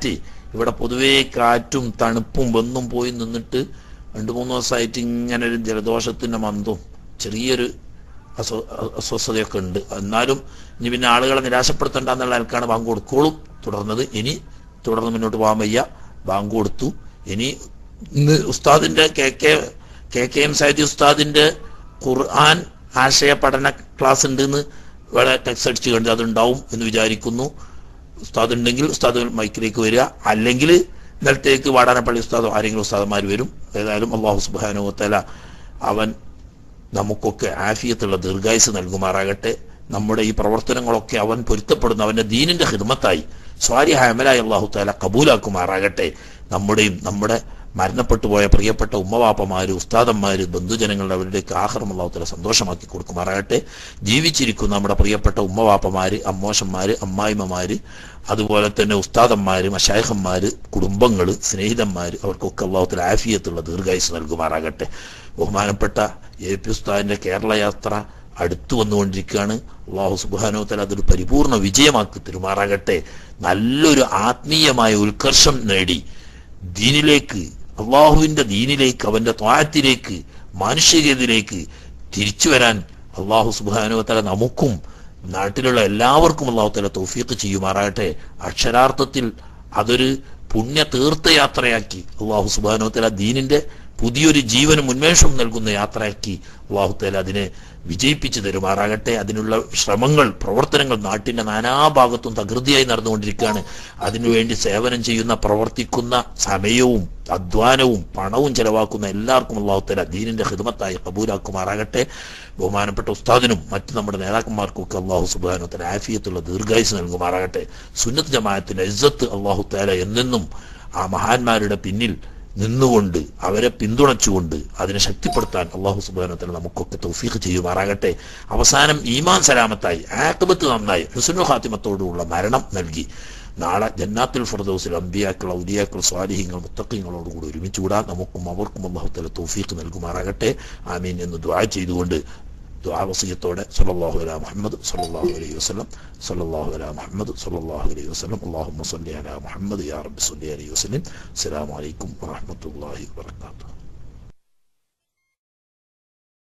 ഇവിടെ പൊതുവേ കാറ്റും തണുപ്പും വന്നും പോയി നിന്നിട്ട് രണ്ടു മൂന്ന് ദിവസമായിട്ട് ഇങ്ങനെ ഒരു ജലദോഷത്തിന്റെ മന്ദവും ചെറിയൊരു അസ്വ അസ്വസ്ഥതയൊക്കെ ഉണ്ട് എന്നാലും ഇനി പിന്നെ ആളുകളെ നിരാശപ്പെടുത്തണ്ട എന്നുള്ള ആൾക്കാണ് ബാങ്ക് കൊടുക്കോളും തുടർന്നത് ഇനി തുടർന്ന് മുന്നോട്ട് പോകാൻ വയ്യ ബാങ്ക് കൊടുത്തു ഇനി ഇന്ന് ഉസ്താദിന്റെ K K K K M Saidi ഉസ്താദിന്റെ ഖുർആൻ ആശയ പഠന ക്ലാസ് ഉണ്ടെന്ന് ഇവിടെ ടെക്സ്റ്റ് അടിച്ച് കണ്ട് അതുണ്ടാവും എന്ന് വിചാരിക്കുന്നു ഉസ്താദ് ഉണ്ടെങ്കിൽ ഉസ്താദ് മൈക്കിലേക്ക് വരിക അല്ലെങ്കിൽ ഇന്നലത്തേക്ക് വാടാനപ്പള്ളി ഉസ്താദോ ആരെങ്കിലും ഉസ്താദന്മാർ വരും ഏതായാലും അള്ളാഹു സുബാനുവത്തല അവൻ നമുക്കൊക്കെ ആഫിയത്തുള്ള ദീർഘായുസ് നൽകുമാറാകട്ടെ നമ്മുടെ ഈ പ്രവർത്തനങ്ങളൊക്കെ അവൻ പൊരുത്തപ്പെടുന്ന അവന്റെ ദീനിന്റെ ഹിദ്മത്തായി സ്വാരിഹായ അമലായി അള്ളാഹു താല കബൂലാക്കുമാറാകട്ടെ നമ്മുടെയും നമ്മുടെ മരണപ്പെട്ടു പോയ പ്രിയപ്പെട്ട ഉമ്മവാപ്പമാര് ഉസ്താദന്മാര് ബന്ധുജനങ്ങളുടെ അവരുടെയൊക്കെ ആഹ്റം അള്ളാഹു താല സന്തോഷമാക്കി കൊടുക്കുമാറാകട്ടെ ജീവിച്ചിരിക്കുന്ന നമ്മുടെ പ്രിയപ്പെട്ട ഉമ്മവാപ്പമാര് അമ്മോശന്മാര് അമ്മായിമ്മമാര് അതുപോലെ തന്നെ ഉസ്താദന്മാര് മഷായഹന്മാര് കുടുംബങ്ങള് സ്നേഹിതന്മാര് അവർക്കൊക്കെ അള്ളാഹുത്തിൽ ആഫിയത്തുള്ള ദീർഘായുസ് നൽകുമാറാകട്ടെ ബഹുമാനപ്പെട്ട എ പി ഉസ്താദിന്റെ കേരള യാത്ര അടുത്തു വന്നുകൊണ്ടിരിക്കുകയാണ് അള്ളാഹു സുബാനോത്തല അതൊരു പരിപൂർണ വിജയമാക്കി തെരുമാറാകട്ടെ നല്ലൊരു ആത്മീയമായ ഉത്കർഷം നേടി ദീനിലേക്ക് അള്ളാഹുവിന്റെ ദീനിലേക്ക് അവന്റെ ത്വാഴത്തിലേക്ക് മാനുഷികതയിലേക്ക് തിരിച്ചു വരാൻ അള്ളാഹു സുബാനുവത്തല നമുക്കും നാട്ടിലുള്ള എല്ലാവർക്കും അള്ളാഹു തല തൗഫീഖ് ചെയ്യുമാറാകട്ടെ അക്ഷരാർത്ഥത്തിൽ അതൊരു പുണ്യ തീർത്ഥയാത്രയാക്കി അള്ളാഹു സുബാനുവത്തല ദീനിന്റെ പുതിയൊരു ജീവനും ഉന്മേഷവും നൽകുന്ന യാത്രയാക്കി അള്ളാഹുത്തേല അതിനെ വിജയിപ്പിച്ചു തരുമാറാകട്ടെ അതിനുള്ള ശ്രമങ്ങൾ പ്രവർത്തനങ്ങൾ നാട്ടിന്റെ നാനാഭാഗത്തും തകൃതിയായി നടന്നുകൊണ്ടിരിക്കുകയാണ് അതിനുവേണ്ടി സേവനം ചെയ്യുന്ന പ്രവർത്തിക്കുന്ന സമയവും അധ്വാനവും പണവും ചെലവാക്കുന്ന എല്ലാവർക്കും അള്ളാഹുത്തേല ദീനിന്റെ ഹിദ്മത്തായി കബൂലാക്കുമാറാകട്ടെ ബഹുമാനപ്പെട്ട ഉസ്താദിനും മറ്റു നമ്മുടെ നേതാക്കന്മാർക്കും ഒക്കെ അള്ളാഹു സുബാനത്തിന് ആഫിയത്തുള്ള ദീർഘായുസ് നൽകുമാറാകട്ടെ സുന്നത്ത് ജമാഅത്തിന്റെ ഇസ്സത്ത് അള്ളാഹു തേല എന്നെന്നും ആ മഹാന്മാരുടെ പിന്നിൽ നിന്നുകൊണ്ട് അവരെ പിന്തുണച്ചുകൊണ്ട് അതിനെ ശക്തിപ്പെടുത്താൻ അള്ളാഹു സുബാനത്തിന് നമുക്കൊക്കെ തൗഫീഖ് ചെയ്യുമാറാകട്ടെ അവസാനം ഈമാൻ സലാമത്തായി ആക്കബത്ത് നന്നായി ഹുസുനു ഹാത്തിമത്തോടുള്ള മരണം നൽകി നാളെ ജന്നാത്തുൽ ഫർദൗസിൽ അമ്പിയാക്കൾ ഔലിയാക്കൾ സ്വാലിഹിങ്ങൾ മുത്തക്കിങ്ങളോടുകൂടി ഒരുമിച്ച് കൂടാൻ നമുക്കും അവർക്കും അള്ളാഹു തല തൗഫീഖ് നൽകുമാറാകട്ടെ ആമീൻ എന്ന് ദ്വാ ചെയ്തുകൊണ്ട് ദുആവസിയത്തോടെ സല്ലല്ലാഹു അലാ മുഹമ്മദ് സല്ലല്ലാഹു അലൈഹി വസല്ലം സല്ലല്ലാഹു അലാ മുഹമ്മദ് സല്ലല്ലാഹു അലൈഹി വസല്ലം അല്ലാഹുമ്മ സല്ലി അലാ മുഹമ്മദ് യാ റബ്ബി സല്ലി അലൈഹി വസല്ലം അസ്സലാമു അലൈക്കും വറഹ്മത്തുള്ളാഹി വബറകാതുഹു